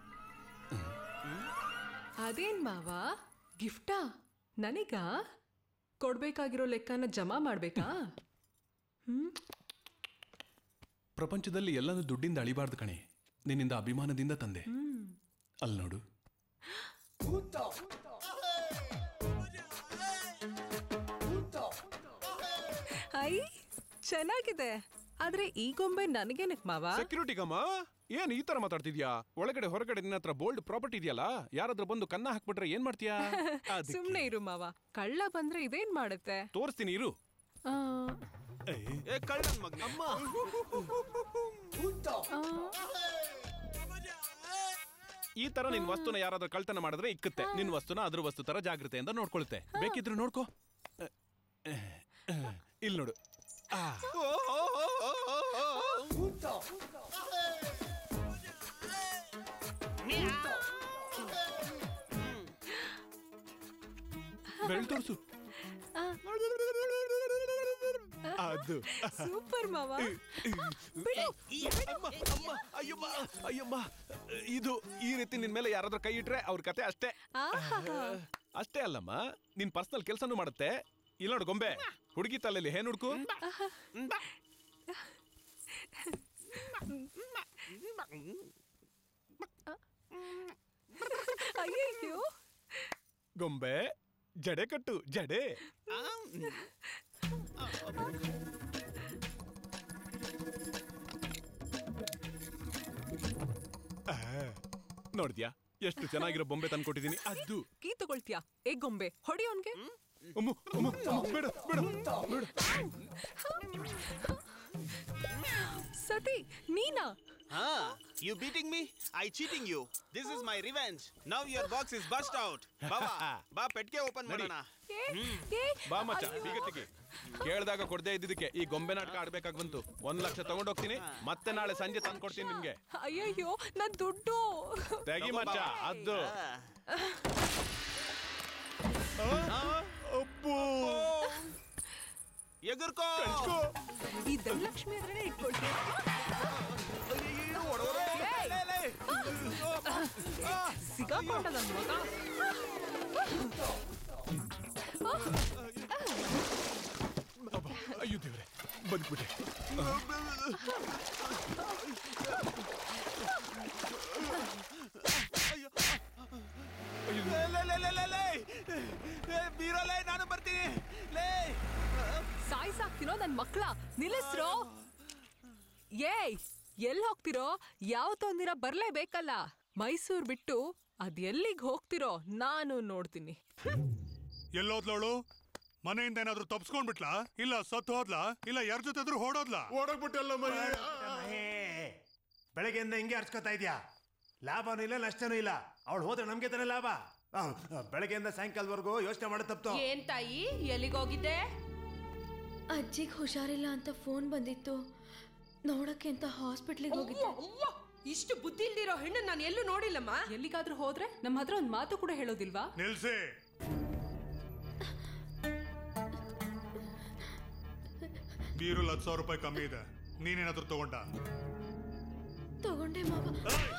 ಅದೇನ್ ಮಾವ ಗಿಫ್ಟಾ ನನಗ ಕೊಡ್ಬೇಕಾಗಿರೋ ಲೆಕ್ಕನ ಜಮಾ ಮಾಡ್ಬೇಕಾ ಹ್ಮ್ ಪ್ರಪಂಚದಲ್ಲಿ ಎಲ್ಲನೂ ದುಡ್ಡಿಂದ ಅಳಿಬಾರ್ದು ಕಣೆ ನಿನ್ನಿಂದ ಅಭಿಮಾನದಿಂದ ತಂದೆ ಹ್ಮ್ ಅಲ್ಲಿ ನೋಡು ಐ ಚೆನ್ನಾಗಿದೆ ಆದ್ರೆ ಈ ಗೊಂಬೆ ನನಗೇನಕ್ ಮಾವ ಸೆಕ್ಯೂರಿಟಿ ಗಮ್ಮ ಏನ್ ಈ ತರ ಮಾತಾಡ್ತಿದ್ಯಾ ಒಳಗಡೆ ಹೊರಗಡೆ ನಿನ್ನ ಹತ್ರ ಬೋಲ್ಡ್ ಪ್ರಾಪರ್ಟಿ ಇದೆಯಲ್ಲ ಯಾರಾದ್ರೂ ಬಂದು ಕನ್ನ ಹಾಕ್ಬಿಟ್ರೆ ಏನ್ ಮಾಡ್ತೀಯಾ ಅದಕ್ಕೆ. ಸುಮ್ನೆ ಇರು ಮಾವ ಕಳ್ಳ ಬಂದ್ರೆ ಇದೇನ್ ಮಾಡುತ್ತೆ ತೋರಿಸ್ತೀನಿ ಇರು ಆ, ಏ ಕಳ್ಳನ್ ಮಗ್ನೆ ಅಮ್ಮ ಈ ತರ ನಿನ್ ವಸ್ತುನ ಯಾರಾದ್ರೂ ಕಳ್ತನ ಮಾಡಿದ್ರೆ ಇಕ್ಕುತ್ತೆ ನಿನ್ ವಸ್ತುನ ಅದ್ರ ವಸ್ತು ತರ ಜಾಗ್ರತೆಯಿಂದ ನೋಡ್ಕೊಳುತ್ತೆ ಬೇಕಿದ್ರು ನೋಡ್ಕೋ ಇಲ್ಲಿ ನೋಡು ಆ. ಬೆಳ್ ತೋರ್ಸು ಅದು ಸೂಪರ್ ಮಾವ ಅಮ್ಮ, ಅಮ್ಮ, ಅಯ್ಯಮ್ಮ ಅಯ್ಯಮ್ಮ ಇದು ಈ ರೀತಿ ನಿನ್ ಮೇಲೆ ಯಾರಾದ್ರೂ ಕೈ ಇಟ್ರೆ ಅವ್ರ ಕತೆ ಅಷ್ಟೇ ಅಷ್ಟೇ ಅಲ್ಲಮ್ಮ ನಿನ್ ಪರ್ಸನಲ್ ಕೆಲ್ಸನೂ ಮಾಡುತ್ತೆ ಇಲ್ಲ ನೋಡು ಗೊಂಬೆ ಹುಡುಗಿ ತಲೆಯಲ್ಲಿ ಏನ್ ಹುಡ್ಕು ಅಯ್ಯಯ್ಯೋ ಗೊಂಬೆ ಜಡೆ ಕಟ್ಟು ಜಡೆ ಆ, ನೋಡ್ದ್ಯಾ ಎಷ್ಟು ಚೆನ್ನಾಗಿರೋ ಬೊಂಬೆ ತಂದ್ಕೊಟ್ಟಿದೀನಿ ಅದು ಕೀ ತಗೊಳ್ತೀಯಾ ಏ ಗೊಂಬೆ ಹೊಡಿ ಅವ್ನ್ಗೆ ಅಮ್ಮ ಅಮ್ಮ ಬೇಡ ಬೇಡ ಬೇಡ ಸತಿ ನೀನಾ Huh? You beating me? I cheating you. This is my revenge. Now your box is burst out. Baba, ಬಾ ಪೆಟ್ಟಿಗೆ ಓಪನ್ ಮಾಡೋಣ ಬಾ ಮಚ್ಚ ಬೀಗ ತೆಗಿ ಕೇಳ್ದಾಗ ಕೊಡದೇ ಇದ್ದಿದ್ದಕ್ಕೆ ಈ ಗೊಂಬೆ ನಾಟಕ ಆಡ್ಬೇಕಾಗ್ ಬಂತು ಒಂದ್ ಲಕ್ಷ ತಗೊಂಡ್ ಹೋಗ್ತೀನಿ ಮತ್ತೆ ನಾಳೆ ಸಂಜೆ ತಂದು ಕೊಡ್ತೀನಿ ನಿಮ್ಗೆ ಅಯ್ಯಯ್ಯೋ ನನ್ ದುಡ್ಡು ತೆಗಿ ಮಚ್ಚ ಅದು ಅಪ್ಪು ಎಗರ್ಕೋ ಈ ಧನಲಕ್ಷ್ಮಿ ಹತ್ರನೇ ಇಟ್ಕೊಳ್ತೀನಿ ಸಿಗಾಕೊಂಡ ನನ್ ಮಗ ಅಯ್ಯೋ ದೇವ್ರೆ ಬಂದ್ಬಿಟ್ಟೆ ಲೇ, ಲೇ, ಲೇ, ಲೇ, ಲೇ, ಲೇ. ಏ, ಬೀರೋ ಲೇ, ನಾನು ಬರ್ತೀನಿ ಲೇ ಸಾಯ್ಸಾಕ್ತಿರೋ ನನ್ ಮಕ್ಳ ನಿಲ್ಲಿಸ್ರೋ ಏಯ್ ಎಲ್ ಹೋಗ್ತಿರೋ ಯಾವತ್ತೊಂದಿನ ಬರ್ಲೇಬೇಕಲ್ಲ ಮೈಸೂರ್ ಬಿಟ್ಟು ಅದ್ ಎಲ್ಲಿಗ್ ಹೋಗ್ತಿರೋ ನಾನು ನೋಡ್ತೀನಿ ಎಲ್ಲೋದ್ಲವಳು ಮನೆಯಿಂದ ಏನಾದ್ರೂ ತಪ್ಸ್ಕೊಂಡ್ಬಿಟ್ಲಾ ಇಲ್ಲ ಸತ್ತು ಹೋದ್ಲಾ ಇಲ್ಲ ಯಾರ ಜೊತೆ ಆದ್ರೂ ಹೊಡೋದ್ಲಾ ಓಡೋಗ್ಬಿಟ್ಟಲ್ಲ ಬೆಳಗ್ಗೆಯಿಂದ ಹಿಂಗೆ ಅರ್ಚ್ಕೊತಾ ಇದ್ಯಾ ಲಾಭನೂ ಇಲ್ಲ ನಷ್ಟನೂ ಇಲ್ಲ ಅವಳು ಹೋದ್ರೆ ನಮ್ಗೆ ತಾನೇ ಲಾಭ ಆ, ಬೆಳಗ್ಗೆಯಿಂದ ಸಾಯಂಕಾಲದವರೆಗೂ ಯೋಚನೆ ಮಾಡೋ ತಪ್ಪು ಏನ್ ತಾಯಿ ಎಲ್ಲಿಗೋಗಿದ್ದೆ ಅಜ್ಜಿಗೆ ಹುಷಾರಿಲ್ಲ ಅಂತ ಫೋನ್ ಬಂದಿತ್ತು ನೋಡಕ್ಕೆ ಅಂತ ಹಾಸ್ಪಿಟ್ಲಿಗೆ ಹೋಗಿದ್ದೆ ಇಷ್ಟು ಬುದ್ಧಿ ಇಲ್ದಿರೋ ಹೆಣ್ಣು ನಾನು ಎಲ್ಲೂ ನೋಡಿಲ್ಲಮ್ಮ ಎಲ್ಲಿಗಾದ್ರೂ ಹೋದ್ರೆ ನಮ್ಮ ಹತ್ರ ಒಂದ್ ಮಾತು ಕೂಡ ಹೇಳೋದಿಲ್ವಾ ನಿಲ್ಸಿ ಬೀರುಲ್ ಹತ್ತು ಸಾವಿರ ರೂಪಾಯಿ ಕಮ್ಮಿ ಇದೆ ನೀನೇನಾದ್ರೂ ತಗೊಂಡ ತಗೊಂಡೆ ಮಾವ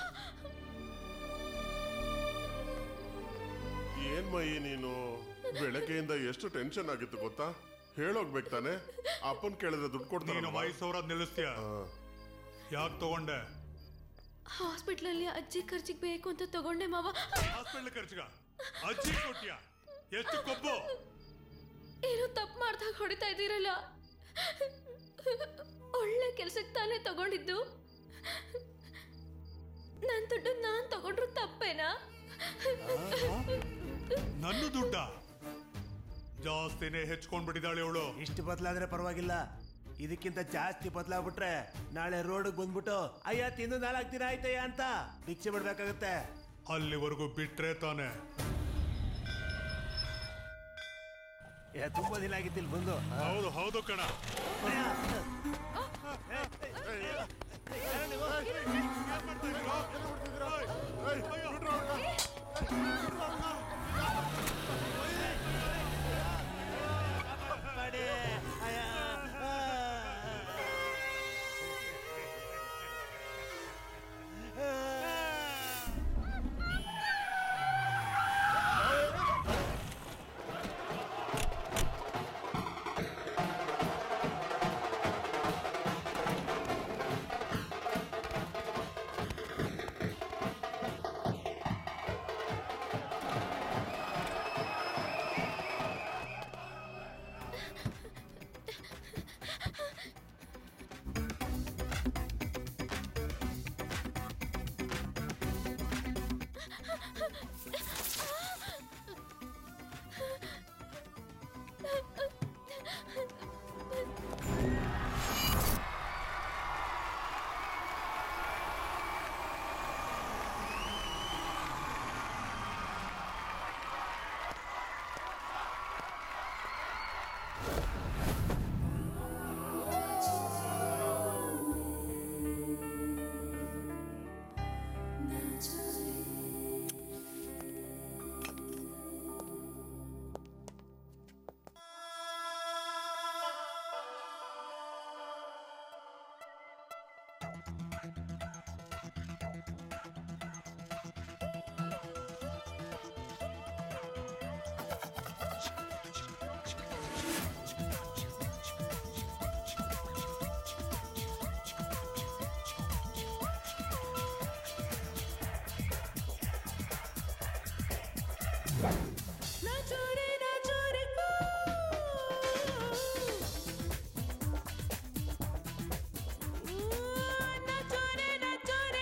ಏನ್ ಮೈ ನೀನು ಬೆಳಗ್ಗೆಯಿಂದ ಎಷ್ಟು ಟೆನ್ಷನ್ ಆಗಿತ್ತು ಗೊತ್ತಾ ಹೇಳೋಗ್ಬೇಕು ತಾನೆ ಅಪ್ಪನ್ ಕೇಳಿದ್ರೆ ದುಡ್ಡು ಕೊಡ್ತಾನೆ ನೀನು ಮೈಸೂರ ನಿಲ್ಲಿಸ್ತೀಯ ಯಾಕೆ ತಗೊಂಡೆ ಹಾಸ್ಪಿಟ್ಲಲ್ಲಿ ಅಜ್ಜಿ ಖರ್ಚಿಗೆ ಬೇಕು ಅಂತ ತಗೊಂಡೆ ಮಾವ ಹಾಸ್ಪಿಟ್ಲ್ ಖರ್ಚಿಗ ಅಜ್ಜಿ ಕೊಟ್ಯಾ ಎಷ್ಟು ಕೊಬ್ಬು ಏನೋ ತಪ್ಪು ಮಾಡ್ದಾಗ ಹೊಡಿತಾ ಇದ್ದೀರಲ್ಲ ಒಳ್ಳೆ ಕೆಲ್ಸಕ್ಕೆ ತಾನೇ ತಗೊಂಡಿದ್ದು ನನ್ ದುಡ್ಡು ನಾನ್ ತಗೊಂಡ್ರು ತಪ್ಪೇನಾ ನನ್ನ ದುಡ್ಡ ಜಾಸ್ತಿನೇ ಹೆಚ್ಕೊಂಡ್ಬಿಟ್ಟಿದ್ದಾಳೆ ಅವಳು ಇಷ್ಟು ಬದಲಾದ್ರೆ ಪರವಾಗಿಲ್ಲ ಇದಕ್ಕಿಂತ ಜಾಸ್ತಿ ಬದಲಾಗ್ಬಿಟ್ರೆ ನಾಳೆ ರೋಡ್ ಬಂದ್ಬಿಟ್ಟು ಅಯ್ಯ ತಿಂದು ನಾಲ್ಕು ದಿನ ಆಯ್ತಯ್ಯ ಅಂತ ಭಿಕ್ಷೆ ಬಿಡ್ಬೇಕಾಗತ್ತೆ ಅಲ್ಲಿವರೆಗೂ ಬಿಟ್ರೆ ತಾನೆ ಏ, ತುಂಬಾ ದಿನ ಆಗಿತ್ತು ಇಲ್ಲಿ ಬಂದು ಹೌದು ಹೌದು ಕಣ ನಾಚೋರೆ ನಾಚೋರೆ ನಾಚೋರೆ ನಾಚೋರೆ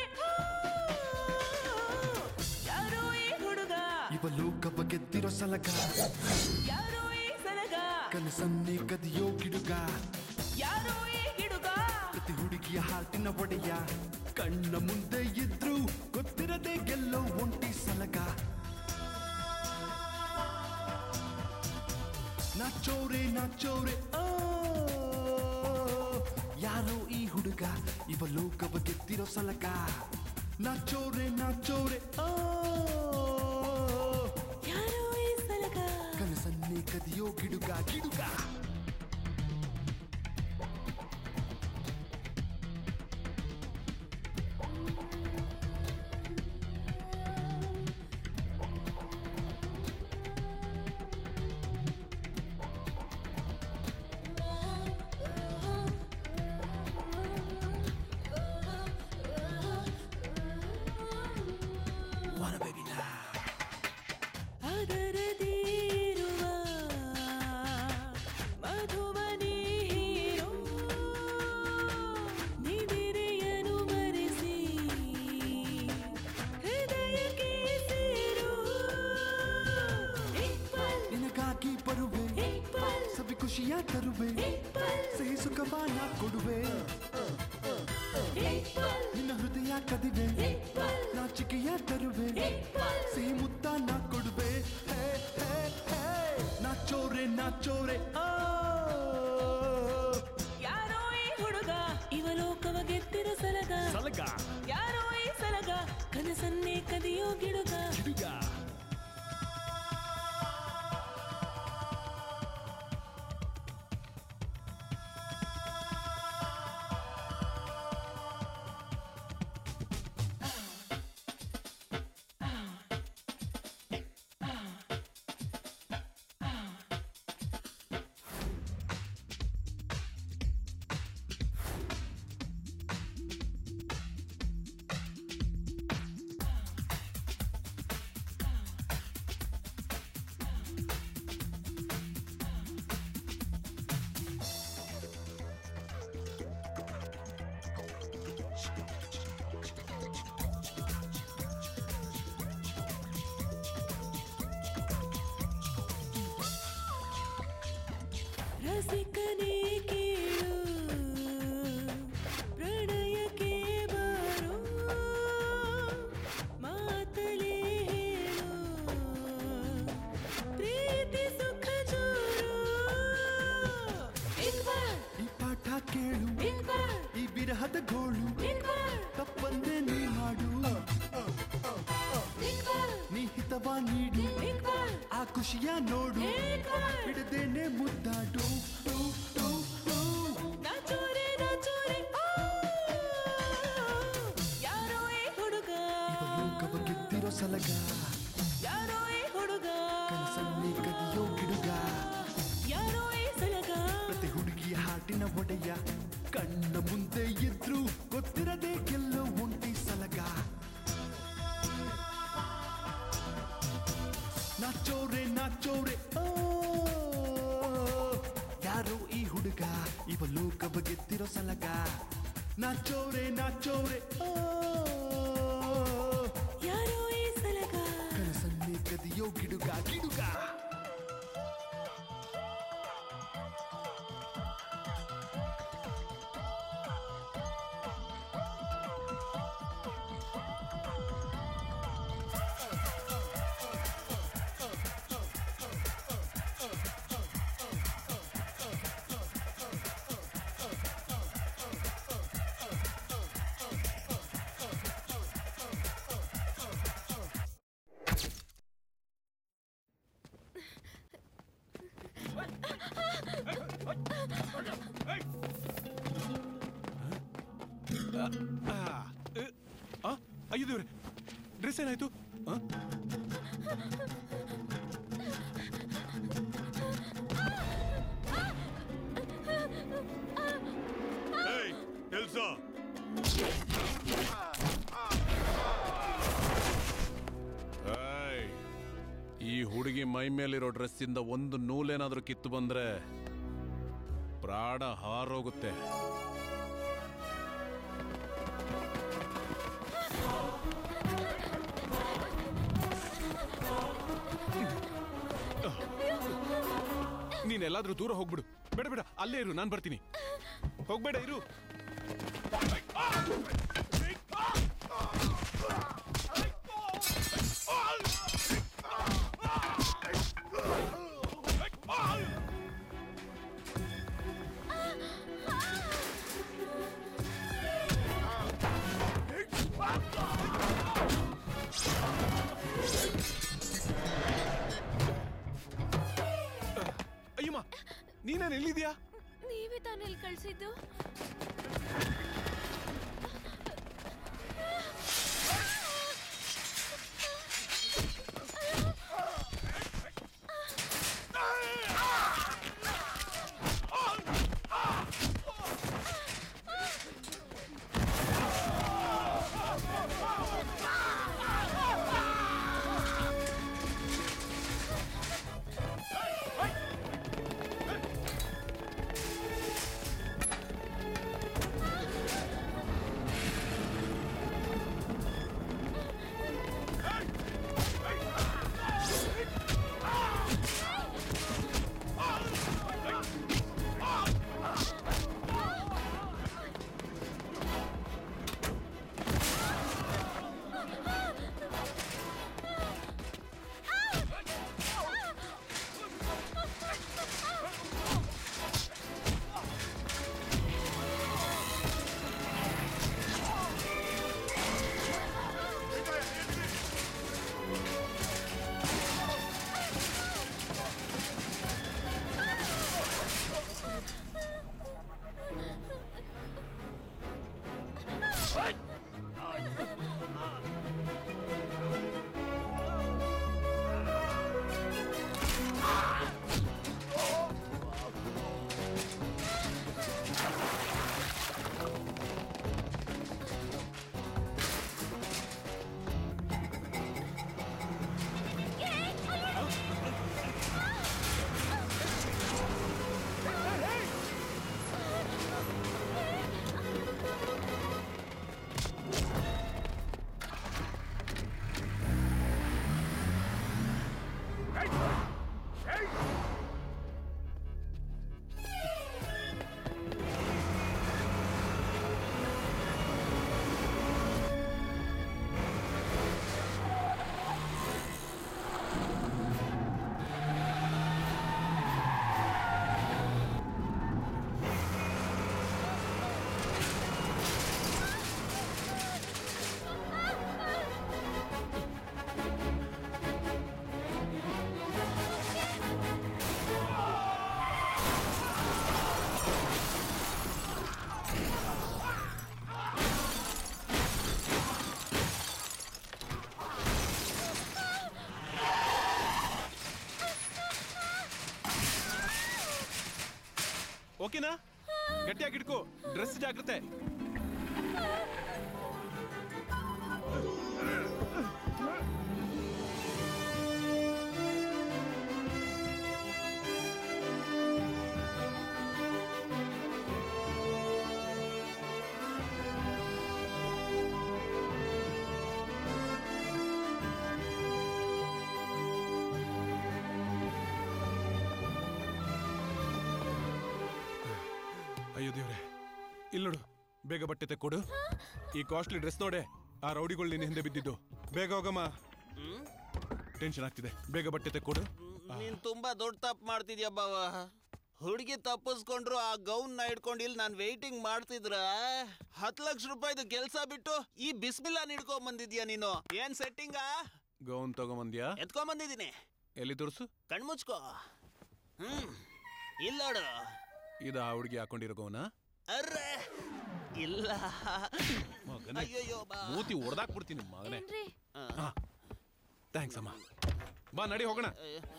ಯಾರೋ ಈ ಹುಡುಗ ಇವ ಲೋಕವ ಗೆದ್ದಿರೋ ಸಲಗ ಯಾರೋ ಈ ಸಲಗ ಕನಸನ್ನೇ ಕದಿಯೋ ಗಿಡುಗ ಯಾರೋ ಈ ಗಿಡುಗ ಪ್ರತಿ ಹುಡುಗಿಯ ಹಾಟಿನ ಒಡೆಯ ಕಣ್ಣ ಮುಂದೆ ಇದ್ರು ಗೊತ್ತಿರದೆ ಗೆಲ್ಲೋ ಒಂಟಿ ಸಲಗ ನಾಚೋರೆ ನಾಚೋರೆ ಆ ಯಾರೋ ಈ ಹುಡುಗ ಇವ ಲೋಕವ ಗೆದ್ದಿರೋ ಸಲಗ ನಾಚೋರೆ ನಾಚೋರೆ ಆ ಯಾರೋ ಈ ಸಲಗ ಕನಸನ್ನೇ ಕದಿಯೋ ಗಿಡುಗ ಗಿಡುಗ ಅದರದಿರುವ ಮಧುಮನಿ ಹೀರೋ ನಿದಿರೆಯನು ಮರೆಸಿ ಹೃದಯಕ್ಕೆ ಸೇರು ನಿನಗಾಗಿ ಬರುವೆ ಸವಿ ಖುಷಿಯ ತರುವೆ ಸಿಹಿ ಸುಖವಾನ ಕೊಡುವೆ ನಿನ್ನ ಹೃದಯ ಕದಿವೆ ನಾಚಿಕೆಯ ತರುವೆ ಸಿಹಿ ಮುತ್ತ ನಾ ಕೊಡುವೆ ಹೇ, ಹೇ, ಹೇ. ನಾಚೋರೆ ನಾಚೋರೆ ಆ ಯಾರೋ ಈ ಹುಡುಗ ಇವ ಲೋಕವ ಗೆದ್ದಿರೋ ಸಲಗ ಸಲಗ. ಯಾರೋ ಈ ಸಲಗ ಕನಸನ್ನೇ ಕದಿಯೋ ಗಿಡುಗ ಗಿಡುಗ ರಸಿಕನೇ ಕೇಳು ಪ್ರಣಯಕ್ಕೆ ಬಾರೋ ಮಾತಲೇ ಹೇಳು ಪ್ರೀತಿ ಸುಖ ಜೋರು ಈ ಪಾಠ ಕೇಳು ಈ ಬಿರಹದ ಗೋಳು ತಪ್ಪಂದೆ ನೀ ಮಾಡು ನೀ ಹಿತವ ನೀಡು ಆ ಖುಷಿಯ ನೋಡು ಬಿಡದೇನೆ ಮುದ್ದಾಡು ಟು, ಟು, ಟು. ನಾಚೋರೆ ನಾಚೋರೆ ಆ. ಯಾರೋ ಈ ಹುಡುಗ ಲೋಕವ ಗೆದ್ದಿರೋ ಸಲಗ ಯಾರೋ ಈ ಹುಡುಗ ಕನಸನ್ನೇ ಕದಿಯೋ ಗಿಡುಗ ಯಾರೋ ಈ ಸಲಗ ಪ್ರತಿ ಹುಡುಗಿಯ ಹಾಟಿನ ಒಡೆಯ ಕಣ್ಣ ಮುಂದೆ ಇದ್ರು ಗೊತ್ತಿರದೆ ಗೆಲ್ಲೋ ಒಂಟಿ ಸಲಗ ನಾಚೋರೆ ನಾಚೋರೆ ಓ ಯಾರೋ ಈ ಹುಡುಗ ಇವ ಲೋಕವ ಗೆದ್ದಿರೋ ಸಲಗ ನಾಚೋರೆ ನಾಚೋರೆ ಓ ಯಾರೋ ಈ ಸಲಗ ಕನಸನ್ನೇ ಕದಿಯೋ ಗಿಡುಗ ಗಿಡುಗ ಆ, ಅಯ್ಯೋ ದೇವ್ರೆ ಡ್ರೆಸ್ ಏನಾಯ್ತು ಆ? ಏಯ್ ಎಲ್ಸೋ ಏಯ್, ಈ ಹುಡುಗಿ ಮೈ ಮೇಲಿರೋ ಡ್ರೆಸ್ಸಿಂದ ಒಂದು ನೂಲೇನಾದ್ರೂ ಕಿತ್ತು ಬಂದ್ರೆ ಪ್ರಾಣ ಹಾರೋಗುತ್ತೆ ನೀನೆಲ್ಲಾದ್ರೂ ದೂರ ಹೋಗ್ಬಿಡು ಬೇಡ ಬೇಡ ಅಲ್ಲೇ ಇರು ನಾನು ಬರ್ತೀನಿ ಹೋಗ್ಬೇಡ ಇರು ಅಯ್ಯಮ್ಮ ನೀನೇನು ಎಲ್ಲಿದ್ಯಾ ನೀವೇ ತಾನೇ ಇಲ್ಲಿ ಕಳ್ಸಿದ್ದು ಓಕೆನಾ ಗಟ್ಟಿಯಾಗಿ ಇಟ್ಕೋ ಡ್ರೆಸ್ ಜಾಗ್ರತೆ ಅಯ್ಯೋ ದೇವ್ರೆ ಇಲ್ಲಿ ನೋಡು ಬೇಗ ಬಟ್ಟೆ ತೆಕ್ಕೊಡು ಈ ಕಾಸ್ಟ್ಲಿ ಡ್ರೆಸ್ ನೋಡೆ ಆ ರೌಡಿಗಳು ನಿನ್ನ ಹಿಂದೆ ಬಿದ್ದಿದ್ದು ಬೇಗ ಹೋಗಮ್ಮ ಟೆನ್ಷನ್ ಆಗ್ತಿದೆ ಬೇಗ ಬಟ್ಟೆ ತೆಕ್ಕೊಡು ನೀನ್ ತುಂಬಾ ದೊಡ್ಡ ತಪ್ಪು ಮಾಡ್ತಿದ್ಯಾ ಬಾವ ಹುಡುಗಿ ತಪ್ಪಿಸ್ಕೊಂಡ್ರು ಆ ಗೌನ್ ನ ಇಟ್ಕೊಂಡು ಇಲ್ಲಿ ನಾನು ವೇಟಿಂಗ್ ಮಾಡ್ತಿದ್ರ ಹತ್ತು ಲಕ್ಷ ರೂಪಾಯಿದು ಕೆಲ್ಸ ಬಿಟ್ಟು ಈ ಬಿಸ್ಮಿಲ್ಲಾ ಹಿಡ್ಕೊಂಡ್ ಬಂದಿದ್ಯಾ ನೀನು ಏನ್ ಸೆಟ್ಟಿಂಗಾ ಗೌನ್ ತಗೊಂಬಂದ್ಯಾ ಎತ್ಕೊಂಡ್ ಬಂದಿದ್ದೀನಿ ಎಲ್ಲಿ ತೋರ್ಸು ಕಣ್ಮುಚ್ಕೋ ಹ್ಮ್ ಇಲ್ಲೋಡು ಇದು ಆ ಹುಡುಗಿ ಹಾಕೊಂಡಿರೋ ಗೌನ ಅರ್ರೆ ಇಲ್ಲ ಮಗನೇ ಅಯ್ಯಯ್ಯೋ, ಬಾ. ಮೂತಿ ಹೊಡೆದಾಕ್ಬಿಡ್ತೀನಿ ಮಗನೇ ಏನ್ರಿ ಥ್ಯಾಂಕ್ಸ್ ಅಮ್ಮ ಬಾ ನಡಿ ಹೋಗೋಣ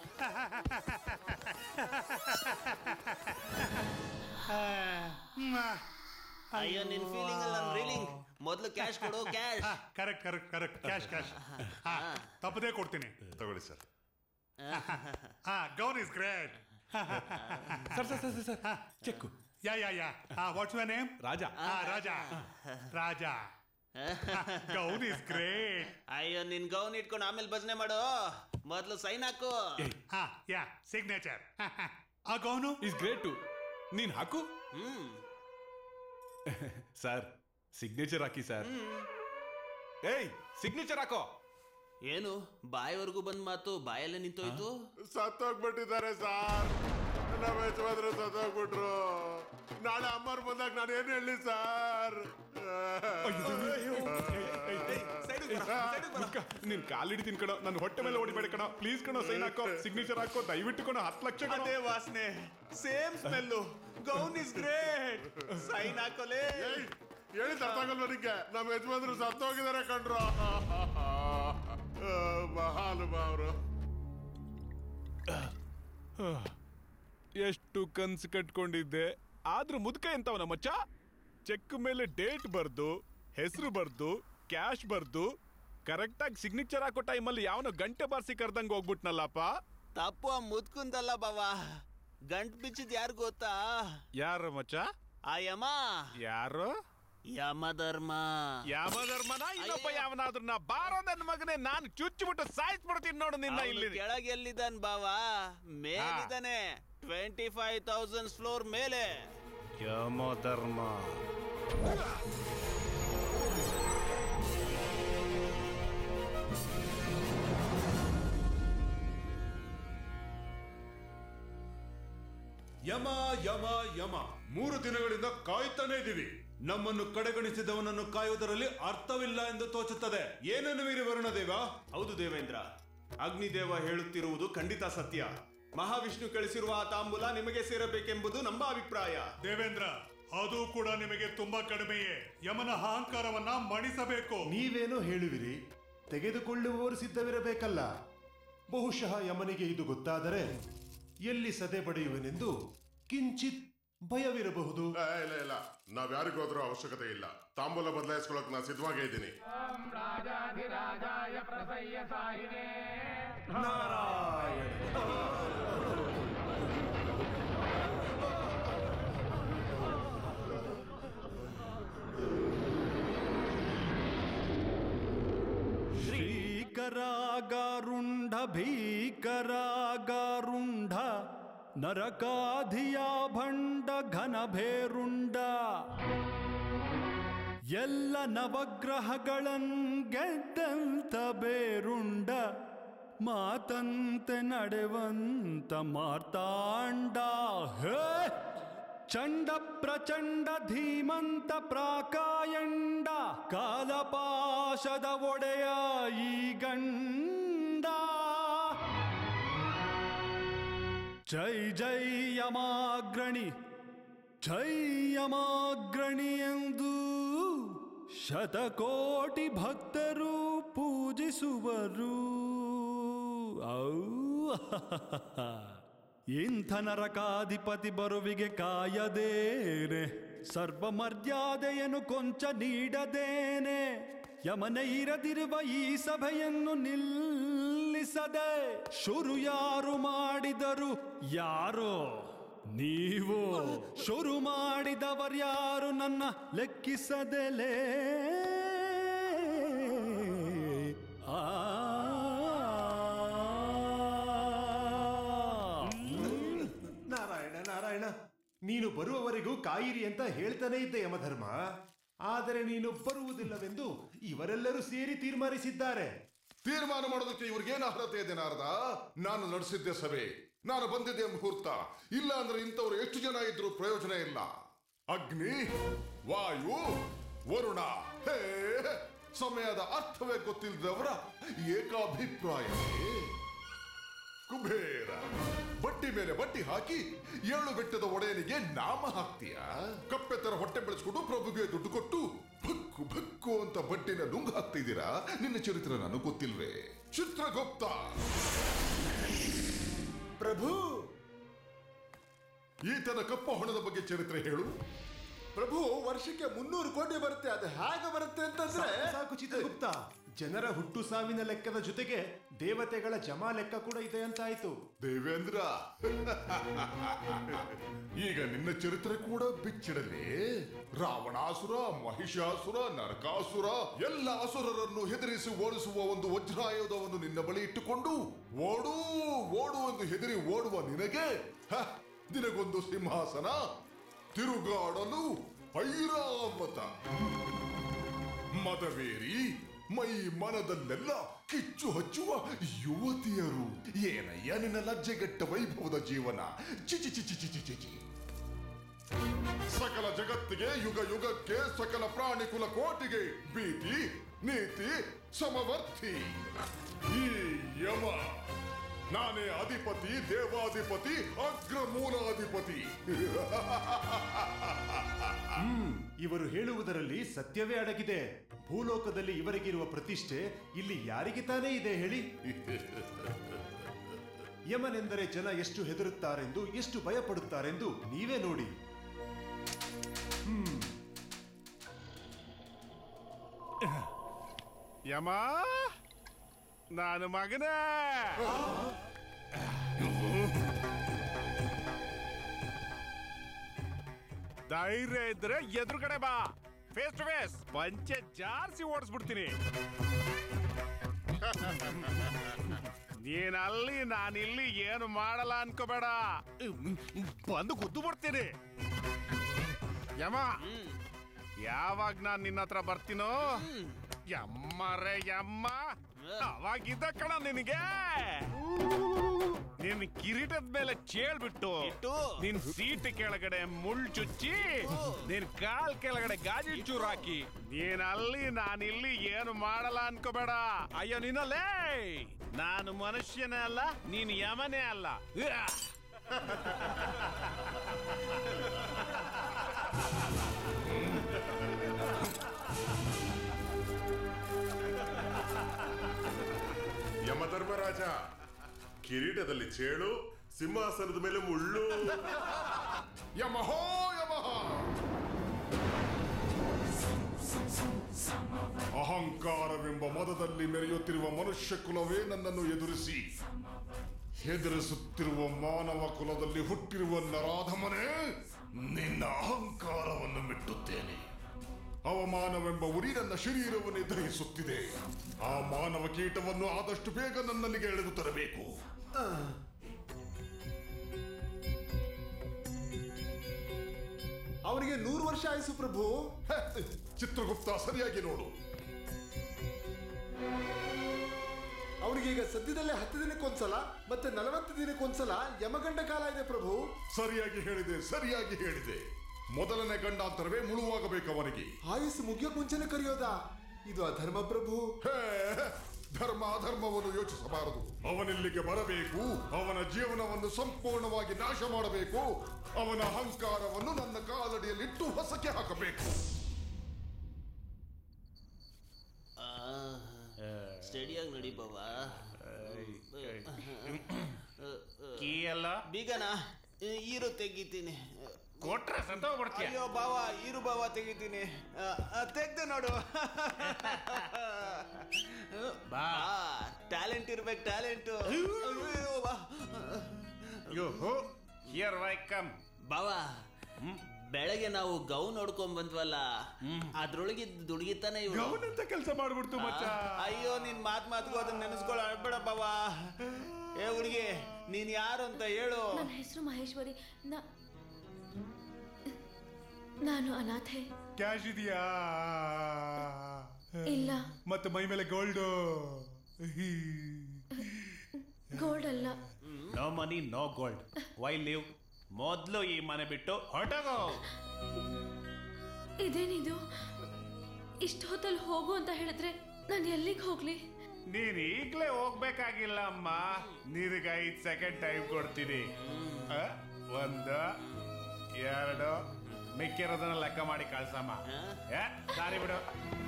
ಅಯ್ಯೋ ನಿನ್ ಫೀಲಿಂಗ್ ಅಲ್ಲ ನನ್ ರೀಲಿಂಗ್ ಮೊದ್ಲು ಕ್ಯಾಶ್ ಕೊಡು cash correct correct correct cash cash ತಪ್ಪದೇ ಕೊಡ್ತೀನಿ ತಗೊಳ್ಳಿ ಸರ್ ಹಾ gown is great sir sir sir sir check yeah yeah yeah what's my name Raja ಹಾ Raja Raja gown is great ಅಯ್ಯೋ ನಿನ್ ಗೌನ್ ಇಟ್ಕೊಂಡು ಆಮೇಲೆ ಭಜನೆ ಮಾಡು ಮೊದ್ಲು ಸೈನ್ ಹಾಕು ಹಾ ಯಾ ಸಿಗ್ನೇಚರ್ ಆ ಗೌನು ಇಸ್ ಗ್ರೇಟ್ ಟು ನೀನ್ ಹಾಕು ಹ್ಮ್ ಸರ್ ಸಿಗ್ನೇಚರ್ ಹಾಕಿ ಸರ್ ಏಯ್ ಸಿಗ್ನೇಚರ್ ಹಾಕೋ ಏನು ಬಾಯಿವರೆಗೂ ಬಂದ್ ಮಾತು ಬಾಯಲ್ಲೇ ನಿಂತೋಯ್ತು ಸತ್ತೋಗ್ಬಿಟ್ಟಿದ್ದಾರೆ ಸಾರ್ ನಮ್ಮ ಯಜಮಾನ್ರು ಸತ್ತೋಗ್ಬಿಟ್ರು ನಾಳೆ ಅಮ್ಮವ್ರು ಬಂದಾಗ ನಾನು ಏನ್ ಹೇಳಿ ಸಾರ್ ನಿನ್ ಕಾಲಿಡ್ತೀನಿ ಕಣೋ ನನ್ನ ಹೊಟ್ಟೆ ಮೇಲೆ ಹೊಡಿಬೇಡ ಕಣೋ ಪ್ಲೀಸ್ ಕಣೋ ಸೈನ್ ಹಾಕೋ ಸಿಗ್ನೇಚರ್ ಹಾಕೋ ದಯವಿಟ್ಟು ಕಣೋ ಹತ್ತು ಲಕ್ಷ ಕಣೋ ಅದೇ ವಾಸನೆ same smell gown is great sign ಹಾಕೋಲೇ ಹೇಳಿ ತರ್ತಾಗಲ್ವ ನಿಂಗೆ ನಮ್ಮ ಯಜಮಾನ್ರು ಸತ್ತೋಗಿದ್ದಾರೆ ಕಣ್ರು ಮಹಾನುಭಾವರು ಎಷ್ಟು ಕನ್ಸು ಕಟ್ಕೊಂಡಿದ್ದೆ ಆದ್ರೂ ಮುದ್ಕ ಎಂತವನ ಮಚ್ಚ ಚೆಕ್ ಮೇಲೆ ಡೇಟ್ ಬರ್ದು ಹೆಸರು ಬರ್ದು ಕ್ಯಾಶ್ ಬರ್ದು ಕರೆಕ್ಟಾಗಿ ಸಿಗ್ನೇಚರ್ ಹಾಕೋ ಟೈಮಲ್ಲಿ ಯಾವನೋ ಗಂಟೆ ಬಾರ್ಸಿ ಕರ್ದಂಗೆ ಹೋಗ್ಬಿಟ್ನಲ್ಲಪ್ಪ ತಪ್ಪು ಆ ಮುದ್ಕುಂದಲ್ಲ ಬಾವಾ ಗಂಟ್ ಬಿಚ್ಚಿದ್ ಯಾರು ಗೊತ್ತಾ ಯಾರು ಮಚ್ಚ ಆ ಯಮ ಯಾರು ಯಮಧರ್ಮ ಯಾಮಧರ್ಮನ ಇನ್ನೊಬ್ಬ ಯಾವನಾದ್ರೂ ನಾ ಬಾರೋ ನನ್ನ ಮಗನೇ ನಾನು ಚುಚ್ಚಿಬಿಟ್ಟು ಸಾಯಿಸ್ಬಿಡ್ತೀನಿ ನೋಡು ನಿನ್ನ ಅವ್ನು ಇಲ್ಲಿ ಕೆಳಗೆ ಎಲ್ಲಿದ್ದಾನ್ ಬಾವಾ ಮೇಲಿದ್ದಾನೆ ಟ್ವೆಂಟಿ ಫೈವ್ ತೌಸಂಡ್ ಫ್ಲೋರ್ ಮೇಲೆ ಯಮಧರ್ಮ ಯಮ ಯಮ ಯಮ ಮೂರು ದಿನಗಳಿಂದ ಕಾಯ್ತಾನೆ ಇದೀವಿ ನಮ್ಮನ್ನು ಕಡೆಗಣಿಸಿದವನನ್ನು ಕಾಯುವುದರಲ್ಲಿ ಅರ್ಥವಿಲ್ಲ ಎಂದು ತೋಚುತ್ತದೆ ಏನನ್ನು ವೀರ ವರುಣದೇವ ಹೌದು ದೇವೇಂದ್ರ ಅಗ್ನಿದೇವ ಹೇಳುತ್ತಿರುವುದು ಖಂಡಿತ ಸತ್ಯ ಮಹಾವಿಷ್ಣು ಕಳಿಸಿರುವ ಆ ತಾಂಬೂಲ ನಿಮಗೆ ಸೇರಬೇಕೆಂಬುದು ನಮ್ಮ ಅಭಿಪ್ರಾಯ ದೇವೇಂದ್ರ ಅದು ಕೂಡ ನಿಮಗೆ ತುಂಬಾ ಕಡಿಮೆಯೇ ಯಮನ ಅಹಂಕಾರವನ್ನ ಮಣಿಸಬೇಕು ನೀವೇನೋ ಹೇಳುವಿರಿ ತೆಗೆದುಕೊಳ್ಳುವವರು ಸಿದ್ಧವಿರಬೇಕಲ್ಲ ಬಹುಶಃ ಯಮನಿಗೆ ಇದು ಗೊತ್ತಾದರೆ ಎಲ್ಲಿ ಸದೆ ಪಡೆಯುವನೆಂದು ಕಿಂಚಿತ್ ಭಯವಿರಬಹುದು ಇಲ್ಲ ಇಲ್ಲ ನಾವ್ ಯಾರಿಗೂ ಹೋದ್ರೂ ಅವಶ್ಯಕತೆ ಇಲ್ಲ ತಾಂಬೂಲ ಬದಲಾಯಿಸ್ಕೊಳಕ್ ನಾ ಸಿದ್ಧವಾಗೇ ಇದ್ದೀನಿ ಶ್ರೀಕರಾಗಾರುಂಢ ಭೀಕರಾಗಾರುಂಢ ನರಕಾಧಿಯ ಭಂಡ ಘನಭೇರುಂಡ ಎಲ್ಲ ನವಗ್ರಹಗಳನ್ ಗೆದ್ದಂತ ಬೇರುಂಡ ಮಾತಂತೆ ನಡೆವಂತ ಮಾರ್ತಾಂಡ ಹೇ ಚಂಡ ಪ್ರಚಂಡ ಧೀಮಂತ ಪ್ರಾಕಾಯಂಡ ಕಾಲಪಾಶದ ಒಡೆಯ ಈ ಗಂಡ ಜೈ ಜೈ ಯಮಾಗ್ರಣಿ ಜೈ ಯಮಾಗ್ರಣಿ ಎಂದು ಶತಕೋಟಿ ಭಕ್ತರು ಪೂಜಿಸುವರು ಔ ಇಂಥ ನರಕಾಧಿಪತಿ ಬರುವಿಗೆ ಕಾಯದೇನೆ ಸರ್ವ ಮರ್ಯಾದೆಯನ್ನು ಕೊಂಚ ನೀಡದೇನೆ ಯಮನೆ ಇರದಿರುವ ಈ ಸಭೆಯನ್ನು ನಿಲ್ಲಿಸದೆ ಶುರು ಯಾರು ಮಾಡಿದರು ಯಾರೋ ನೀವು ಶುರು ಮಾಡಿದವರ್ಯಾರು ನನ್ನ ಲೆಕ್ಕಿಸದೆಲೇ ಆ ನಾರಾಯಣ ನಾರಾಯಣ ನೀನು ಬರುವವರೆಗೂ ಕಾಯಿರಿ ಅಂತ ಹೇಳ್ತಾನೆ ಇದ್ದೆ ಯಮಧರ್ಮ ಆದರೆ ನೀನು ಬರುವುದಿಲ್ಲವೆಂದು ಇವರೆಲ್ಲರೂ ಸೇರಿ ತೀರ್ಮಾನಿಸಿದ್ದಾರೆ ತೀರ್ಮಾನ ಮಾಡೋದಕ್ಕೆ ಇವ್ರಿಗೇನು ಅರ್ಹತೆ ಇದೆ ನಾರದ ನಾನು ನಡೆಸಿದ್ದೆ ಸಭೆ ನಾನು ಬಂದಿದ್ದೆ ಮುಹೂರ್ತ ಇಲ್ಲ ಅಂದ್ರೆ ಇಂಥವ್ರು ಎಷ್ಟು ಜನ ಇದ್ರು ಪ್ರಯೋಜನ ಇಲ್ಲ ಅಗ್ನಿ ವಾಯು ವರುಣ ಹೇ ಸಮಯದ ಅರ್ಥವೇ ಗೊತ್ತಿಲ್ಲದವರ ಏಕಾಭಿಪ್ರಾಯ ಕುಬೇರ ಬಟ್ಟಿ ಮೇಲೆ ಬಟ್ಟಿ ಹಾಕಿ ಏಳು ಬೆಟ್ಟದ ಒಡೆಯನಿಗೆ ನಾಮ ಹಾಕ್ತೀಯ ಕಪ್ಪೆ ತರ ಹೊಟ್ಟೆ ಬೆಳೆಸ್ಕೊಂಡು ಪ್ರಭುಗೆ ದುಡ್ಡು ಕೊಟ್ಟು ಭಕ್ಕು ಭಕ್ಕು ಅಂತ ಬಟ್ಟಿನ ನುಂಗ್ ಹಾಕ್ತಿದ್ದೀರಾ ನಿನ್ನ ಚರಿತ್ರೆ ನನಗೆ ಗೊತ್ತಿಲ್ವೇ ಚಿತ್ರಗುಪ್ತ ಪ್ರಭು ಈತನ ಕಪ್ಪ ಹೊಣದ ಬಗ್ಗೆ ಚರಿತ್ರೆ ಹೇಳು ಪ್ರಭು ವರ್ಷಕ್ಕೆ ಮುನ್ನೂರು ಕೋಟಿ ಬರುತ್ತೆ ಅದು ಹೇಗೆ ಬರುತ್ತೆ ಅಂತಂದ್ರೆ ಸಾಕು, ಸಾಕು ಚಿತ್ರಗುಪ್ತ ಜನರ ಹುಟ್ಟು ಸಾವಿನ ಲೆಕ್ಕದ ಜೊತೆಗೆ ದೇವತೆಗಳ ಜಮಾ ಲೆಕ್ಕ ಕೂಡ ಇದೆ ಅಂತ ಆಯ್ತು ದೇವೇಂದ್ರ ಈಗ ನಿನ್ನ ಚರಿತ್ರೆ ಕೂಡ ಬಿಚ್ಚಿಡಲಿ ರಾವಣಾಸುರ ಮಹಿಷಾಸುರ ನರಕಾಸುರ ಎಲ್ಲ ಅಸುರರನ್ನು ಹೆದರಿಸಿ ಓಡಿಸುವ ಒಂದು ವಜ್ರಾಯುಧವನ್ನು ನಿನ್ನ ಬಳಿ ಇಟ್ಟುಕೊಂಡು ಓಡು ಓಡು ಎಂದು ಹೆದರಿ ಓಡುವ ನಿನಗೆ ಹ, ನಿನಗೊಂದು ಸಿಂಹಾಸನ ತಿರುಗಾಡಲು ಐರಾವತ ಮದವೇರಿ ಮೈ ಮನದಲ್ಲೆಲ್ಲ ಕಿಚ್ಚು ಹಚ್ಚುವ ಯುವತಿಯರು ಏನಯ್ಯ ನಿನ್ನ ಲಜ್ಜೆಗೆಟ್ಟ ವೈಭವದ ಜೀವನ ಚಿಚಿ ಚಿಚಿ ಚಿಚಿ ಚಿಚಿ ಸಕಲ ಜಗತ್ತಿಗೆ ಯುಗ ಯುಗಕ್ಕೆ ಸಕಲ ಪ್ರಾಣಿ ಕುಲ ಕೋಟಿಗೆ ಭೀತಿ ನೀತಿ ಸಮವರ್ಥಿ ಈ ಯಮ ನಾನೇ ಅಧಿಪತಿ ದೇವಾಧಿಪತಿ ಅಗ್ರ ಮೂಲಾಧಿಪತಿ ಹ್ಮ್ ಇವರು ಹೇಳುವುದರಲ್ಲಿ ಸತ್ಯವೇ ಅಡಗಿದೆ ಭೂಲೋಕದಲ್ಲಿ ಇವರಿಗಿರುವ ಪ್ರತಿಷ್ಠೆ ಇಲ್ಲಿ ಯಾರಿಗೆ ತಾನೇ ಇದೆ ಹೇಳಿ ಯಮನೆಂದರೆ ಜನ ಎಷ್ಟು ಹೆದರುತ್ತಾರೆಂದು ಎಷ್ಟು ಭಯಪಡುತ್ತಾರೆಂದು ನೀವೇ ನೋಡಿ ಹ್ಮ್ ಯಮ ನಾನು ಮಗನೇ ಧೈರ್ಯ ಇದ್ರೆ ಎದುರುಗಡೆ ಬಾ ಫೇಸ್ ಟು ಫೇಸ್ ಪಂಚೆ ಜಾರ್ಸಿ ಓಡಿಸ್ಬಿಡ್ತೀನಿ ನೀನ್ ಅಲ್ಲಿ ನಾನಿಲ್ಲಿ ಏನು ಮಾಡಲ್ಲ ಅನ್ಕೋಬೇಡ ಬಂದು ಗುದ್ದು ಬಿಡ್ತೀನಿ ಯಮ ಯಾವಾಗ ನಾನ್ ನಿನ್ನ ಹತ್ರ ಬರ್ತೀನೋ ಯಮ್ಮರೇ ಯಮ್ಮ ಅವಾಗಿದ್ದ ಕಣ ನಿನಗೆ ನಿನ್ ಕಿರೀಟದ ಮೇಲೆ ಚೇಳ್ಬಿಟ್ಟು ನಿನ್ ಸೀಟ್ ಕೆಳಗಡೆ ಮುಳ್ ಚುಚ್ಚಿ ನಿನ್ ಕಾಲ್ ಕೆಳಗಡೆ ಗಾಜಿ ಚೂರ್ ಹಾಕಿ ನೀನ್ ಅಲ್ಲಿ ನಾನಿಲ್ಲಿ ಏನು ಮಾಡಲ್ಲ ಅನ್ಕೋಬೇಡ ಅಯ್ಯೋ ನಿನ್ನಲ್ಲೇ ನಾನು ಮನುಷ್ಯನೇ ಅಲ್ಲ ನೀನ್ ಯಮನೇ ಅಲ್ಲ ಉವ್ಯಾ. ಯಮಧರ್ಮರಾಜ ಕಿರೀಟದಲ್ಲಿ ಚೇಳು ಸಿಂಹಾಸನದ ಮೇಲೆ ಮುಳ್ಳು ಯಮಹೋ ಯಮಹ ಅಹಂಕಾರವೆಂಬ ಮದದಲ್ಲಿ ಮೆರೆಯುತ್ತಿರುವ ಮನುಷ್ಯ ಕುಲವೇ ನನ್ನನ್ನು ಎದುರಿಸಿ ಹೆದರಿಸುತ್ತಿರುವ ಮಾನವ ಕುಲದಲ್ಲಿ ಹುಟ್ಟಿರುವ ನರಾಧಮನೇ ನಿನ್ನ ಅಹಂಕಾರವನ್ನು ಮೆಟ್ಟುತ್ತೇನೆ ಅವಮಾನವೆಂಬ ಉರಿ ನನ್ನ ಶರೀರವನ್ನೇ ದಹಿಸುತ್ತಿದೆ ಆ ಮಾನವ ಕೀಟವನ್ನು ಆದಷ್ಟು ಬೇಗ ನನ್ನಲ್ಲಿಗೆ ಎಳೆದು ತರಬೇಕು ಅವನಿಗೆ ನೂರು ವರ್ಷ ಆಯಸ್ಸು ಪ್ರಭು ಚಿತ್ರಗುಪ್ತ ಸರಿಯಾಗಿ ನೋಡು ಅವನಿಗೆ ಈಗ ಸದ್ಯದಲ್ಲೇ ಹತ್ತು ದಿನಕ್ಕೊಂದ್ಸಲ ಮತ್ತೆ ನಲವತ್ತು ದಿನಕ್ಕೊಂದ್ಸಲ ಯಮಗಂಡ ಕಾಲ ಇದೆ ಪ್ರಭು ಸರಿಯಾಗಿ ಹೇಳಿದೆ ಸರಿಯಾಗಿ ಹೇಳಿದೆ ಮೊದಲನೇ ಗಂಡಾಂತರವೇ ಮುಳುವಾಗಬೇಕು ಅವನಿಗೆ ಆಯುಸ್ಸು ಮುಗಿಯೋಕ್ ಮುಂಚೆನೆ ಕರೆಯೋದಾ ಇದು ಅಧರ್ಮ ಪ್ರಭು ಹೇ, ಧರ್ಮ ಅಧರ್ಮವನ್ನು ಯೋಚಿಸಬಾರದು ಅವನಿಲ್ಲಿಗೆ ಬರಬೇಕು ಅವನ ಜೀವನವನ್ನು ಸಂಪೂರ್ಣವಾಗಿ ನಾಶ ಮಾಡಬೇಕು ಅವನ ಅಹಂಕಾರವನ್ನು ನನ್ನ ಕಾಲಡಿಯಲ್ಲಿಟ್ಟು ಹೊಸಕ್ಕೆ ಹಾಕಬೇಕು ಸ್ಟಡಿಯಾಗಿ ನಡಿ ಬಾವಾ ಕೀ ಎಲ್ಲ ಬೀಗನ ಈರು ತೆಗಿತೀನಿ ಕೊಟ್ರೆ ಸತ್ತೋಗ್ಬಿಡ್ತೀಯ ಅಯ್ಯೋ ಬಾವ ಈರು ಬಾವ ತೆಗಿತೀನಿ ಆ, ಆ, ತೆಗ್ದೆ ನೋಡು ಬಾ. ಟ್ಯಾಲೆಂಟ್ ಇರ್ಬೇಕು ಟ್ಯಾಲೆಂಟ್ ಯೋಹೋ ಹಿಯರ್ ಐ ಕಮ್ ಬಾವ ಬೆಳಗ್ಗೆ ನಾವು ಗೌನ್ ನೋಡ್ಕೊಂಡ್ ಬಂದ್ವಲ್ಲ ಅದ್ರೊಳಗೆ ದುಡ್ಗಿತಾನೆ ಇವ್ಳು. ಗೌನ್ ಅಂತ ಕೆಲಸ ಮಾಡ್ಬಿಡ್ತು ಮಚ್ಚ ಆ, ಅಯ್ಯೋ ನಿನ್ ಮಾತ್ ಮಾತ್ಗೂ ಅದನ್ನ ನೆನೆಸ್ಕೊಳ್ಳ ಅಳ್ಬೇಡ ಬಾವ ಏ ಹುಡುಗಿ ನೀನ್ ಯಾರು ಅಂತ ಹೇಳು ನನ್ನ ಹೆಸರು ಮಹೇಶ್ವರಿ ನಾ ನಾನು ಅನಾಥೆ ಕ್ಯಾಶ್ ಇದೆಯಾ ಇಲ್ಲ ಮತ್ತೆ ಮೈ ಮೇಲೆ ಗೋಲ್ಡು ಗೋಲ್ಡ್ ಅಲ್ಲ no money no gold why live ಮೊದ್ಲು ಈ ಮನೆ ಬಿಟ್ಟು ಹೊರಟೋಗೋ ಇದೇನಿದು ಇಷ್ಟು ಹೊತ್ತಲ್ಲಿ ಹೋಗು ಅಂತ ಹೇಳಿದ್ರೆ ನಾನು ಎಲ್ಲಿಗೆ ಹೋಗ್ಲಿ ನೀನ್ ಈಗ್ಲೇ ಹೋಗ್ಬೇಕಾಗಿಲ್ಲ ಅಮ್ಮ ನಿನಗೆ ಐದ್ ಸೆಕೆಂಡ್ ಟೈಮ್ ಕೊಡ್ತೀನಿ ಆ, ಒಂದು ಎರಡು ಮಿಕ್ಕಿರೋದನ್ನ ಲೆಕ್ಕ ಮಾಡಿ ಕಳ್ಸಮ್ಮ ಏ, ದಾರಿ ಬಿಡು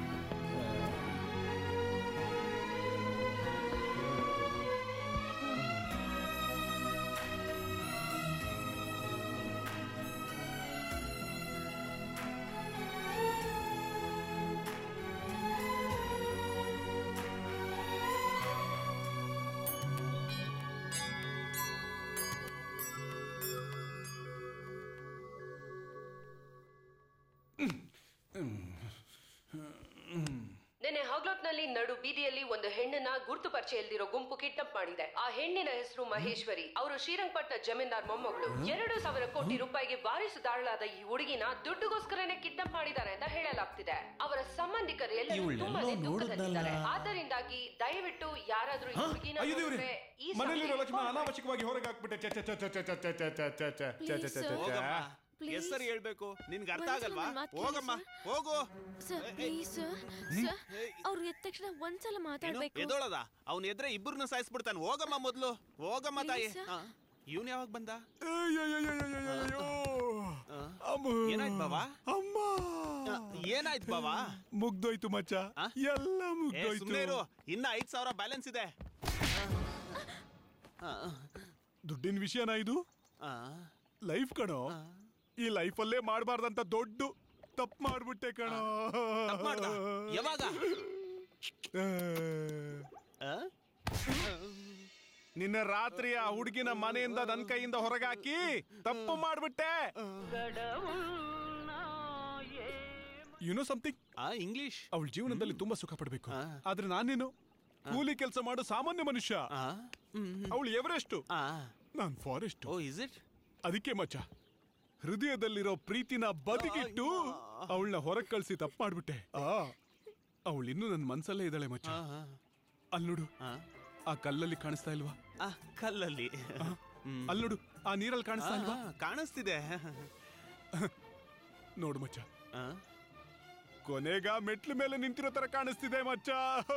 ನಿನ್ನೆ ಹಗಲೊತ್ನಲ್ಲಿ ನಡು ಬೀದಿಯಲ್ಲಿ ಒಂದು ಹೆಣ್ಣನ್ನ ಗುರುತು ಪರಿಚಯ ಇಲ್ದಿರೋ ಗುಂಪು ಕಿಡ್ನಾಪ್ ಮಾಡಿದೆ ಆ ಹೆಣ್ಣಿನ ಹೆಸರು ಮಹೇಶ್ವರಿ ಅವರು ಶ್ರೀರಂಗಪಟ್ಟಣ ಜಮೀನ್ದಾರ್ ಮೊಮ್ಮಗಳು ಎರಡು ಸಾವಿರ ಕೋಟಿ ರೂಪಾಯಿಗೆ ವಾರಿಸುದಾರಳಾದ ಈ ಹುಡುಗಿನ ದುಡ್ಡುಗೋಸ್ಕರನೇ ಕಿಡ್ನಾಪ್ ಮಾಡಿದ್ದಾರೆ ಅಂತ ಹೇಳಲಾಗ್ತಿದೆ ಅವರ ಸಂಬಂಧಿಕರು ಎಲ್ಲರೂ ಇವ್ಳ್ನೆಲ್ಲೋ ತುಂಬಾನೇ ದುಃಖದಲ್ಲಿದ್ದಾರೆ ನೋಡಿದ್ನಲ್ಲ. ಆದ್ದರಿಂದಾಗಿ ದಯವಿಟ್ಟು ಯಾರಾದ್ರೂ ಈ ಹುಡುಗಿನ ಅಯ್ಯೋ ದೇವ್ರೆ ನೋಡಿದ್ರೆ ಈ ಮನೇಲಿರೋ ಸಂಖ್ಯೆಗೆ ಲಕ್ಷ್ಮಣ call ಮಾಡಿ. ಅನಾವಶ್ಯಕವಾಗಿ ಹೊರಗೆ ಹಾಕ್ಬಿಟ್ಟೆ ಚ ಚ ಚ ಚ ಚ ಚ ಚ ಚ ಚ ಚ ಚ ಚ ಚ ಚ ಚ ಚ. ಹೆಸರು ಹೇಳ್ಬೇಕು ನಿನ್ಗೆ ಅರ್ಥ ಒಂದ್ಸಲ ಆಗಲ್ವಾ ನನ್ ಮಾತ್ ಕೇಳಿ ಹೋಗಮ್ಮ ಹೋಗು ಸರ್ ಪ್ಲೀಸ್ ಸರ್ ಅವ್ರು ಎದ್ದ ತಕ್ಷಣ ಒಂದ್ಸಲ ಏನು ಮಾತಾಡ್ಬೇಕು ಎದೋಳದ ಅವ್ನ ಎದ್ರೆ ಇಬ್ಬರನ್ನ ಸಾಯಿಸ್ಬಿಡ್ತಾನೆ ಹೋಗಮ್ಮ ಮೊದ್ಲು ಹೋಗಮ್ಮ ತಾಯಿ Please, sir. ಇವನ್ ಯಾವಾಗ ಬಂದ ಅಮ್ಮ. ಏನಾಯ್ತು ಬಾವಾ ಅಮ್ಮ ಏನಾಯ್ತು ಬಾವಾ ಮುಗ್ದೋಯ್ತು ಮಚ್ಚ ಎಲ್ಲ ಏ ಮುಗ್ದೋಯ್ತು ಸುಮ್ನೆ ಇರು ಇನ್ನ ಐದ್ ಸಾವಿರ ಬ್ಯಾಲೆನ್ಸ್ ಇದೆ ಆ, ದುಡ್ಡಿನ ವಿಷಯನ ಇದು ಆ, ಲೈಫ್ ಕಣೋ ಈ ಲೈಫಲ್ಲೇ ಮಾಡಬಾರ್ದಂತ ದೊಡ್ಡ ತಪ್ಪು ಮಾಡ್ಬಿಟ್ಟೆ ಕಣೋ ತಪ್ಪ್ ಮಾಡ್ದ? ಯಾವಾಗ? ಆ? ನಿನ್ನ ರಾತ್ರಿ ಆ ಹುಡುಗಿನ ಮನೆಯಿಂದ ನನ್ ಕೈಯಿಂದ ಹೊರಗಾಕಿ ತಪ್ಪು ಮಾಡ್ಬಿಟ್ಟೆ ಯುನೋ ಸಮಥಿಂಗ್ ಆ ಇಂಗ್ಲಿಷ್ ಅವಳ ಜೀವನದಲ್ಲಿ ತುಂಬಾ ಸುಖ ಪಡ್ಬೇಕು ಆದ್ರೆ ನಾನೇನು ಕೂಲಿ ಕೆಲಸ ಮಾಡೋ ಸಾಮಾನ್ಯ ಮನುಷ್ಯ ಅವಳು ಎವರೆಸ್ಟ್ ನಾನ್ ಫಾರೆಸ್ಟ್ ಓ ಇಸ್ ಇಟ್ ಅದಕ್ಕೆ ಮಚ್ಚ ಹೃದಯದಲ್ಲಿರೋ ಪ್ರೀತಿನ ಬದಿಗಿಟ್ಟು ಅವಳನ್ನ ಹೊರಗ್ ಕಳ್ಸಿ ತಪ್ಪು ಮಾಡ್ಬಿಟ್ಟೆ ಆ ಅವಳು ಇನ್ನೂ ನನ್ನ ಮನ್ಸಲ್ಲೇ ಇದ್ದಾಳೆ ಮಚ್ಚ ಅಲ್ಲಿ ನೋಡು ಆ ಕಲ್ಲಲ್ಲಿ ಕಾಣಿಸ್ತಾ ಇಲ್ವಾ ಆ ಕಲ್ಲಲ್ಲಿ ಅಲ್ಲಿ ನೋಡು ಆ ನೀರಲ್ಲಿ ಕಾಣಿಸ್ತಾ ಇಲ್ವಾ ಆ, ಕಾಣಿಸ್ತಿದೆ ನೋಡು ಮಚ್ಚ ಕೊನೆಗ ಮೆಟ್ಲು ಮೇಲೆ ನಿಂತಿರೋ ತರ ಕಾಣಿಸ್ತಿದೆ ಮಚ್ಚ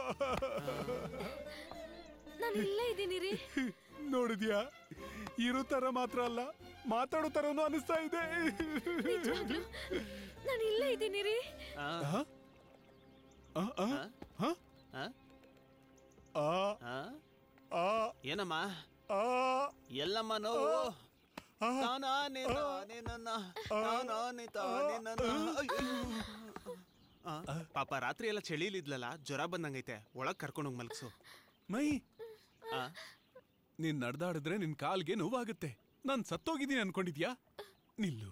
ನಾನು ಇಲ್ಲೇ ಇದ್ದೀನಿ ರೀ ನೋಡಿದ್ಯಾ ಇರೋ ತರ ಮಾತ್ರ ಅಲ್ಲ ಮಾತಾಡೋ ತರನು ಅನಿಸ್ತಾ ಇದೆ ನಿಜವಾಗ್ಲೂ ನಾನು ಇಲ್ಲೇ ಇದ್ದೀನಿ ರೀ ಆ, ಆ? ಆ, ಆ? ಆ? ಆ? ಆ? ಆ? ಆ? ಏನಮ್ಮ ಆ? ಎಲ್ಲಮ್ಮ ನೋವು ತಾನಾನೆ ತಾನೆ ನನ್ನ ತಾನಾನೆ ತಾನೆ ನನ್ನ ಅಯ್ಯೋ. ಆ, ಪಾಪ ರಾತ್ರಿ ಎಲ್ಲ ಚಳಿಲಿದ್ಲಲ್ಲ ಜ್ವರ ಬಂದಂಗೈತೆ ಒಳಗ್ ಕರ್ಕೊಂಡೋಗ್ ಮಲ್ಗ್ಸು ಮೈ ಆ, ನೀನ್ ನಡೆದಾಡಿದ್ರೆ ನಿನ್ ಕಾಲ್ಗೆ ನೋವಾಗುತ್ತೆ ನಾನ್ ಸತ್ತೋಗಿದ್ದೀನಿ ಅನ್ಕೊಂಡಿದ್ಯಾ ನಿಲ್ಲು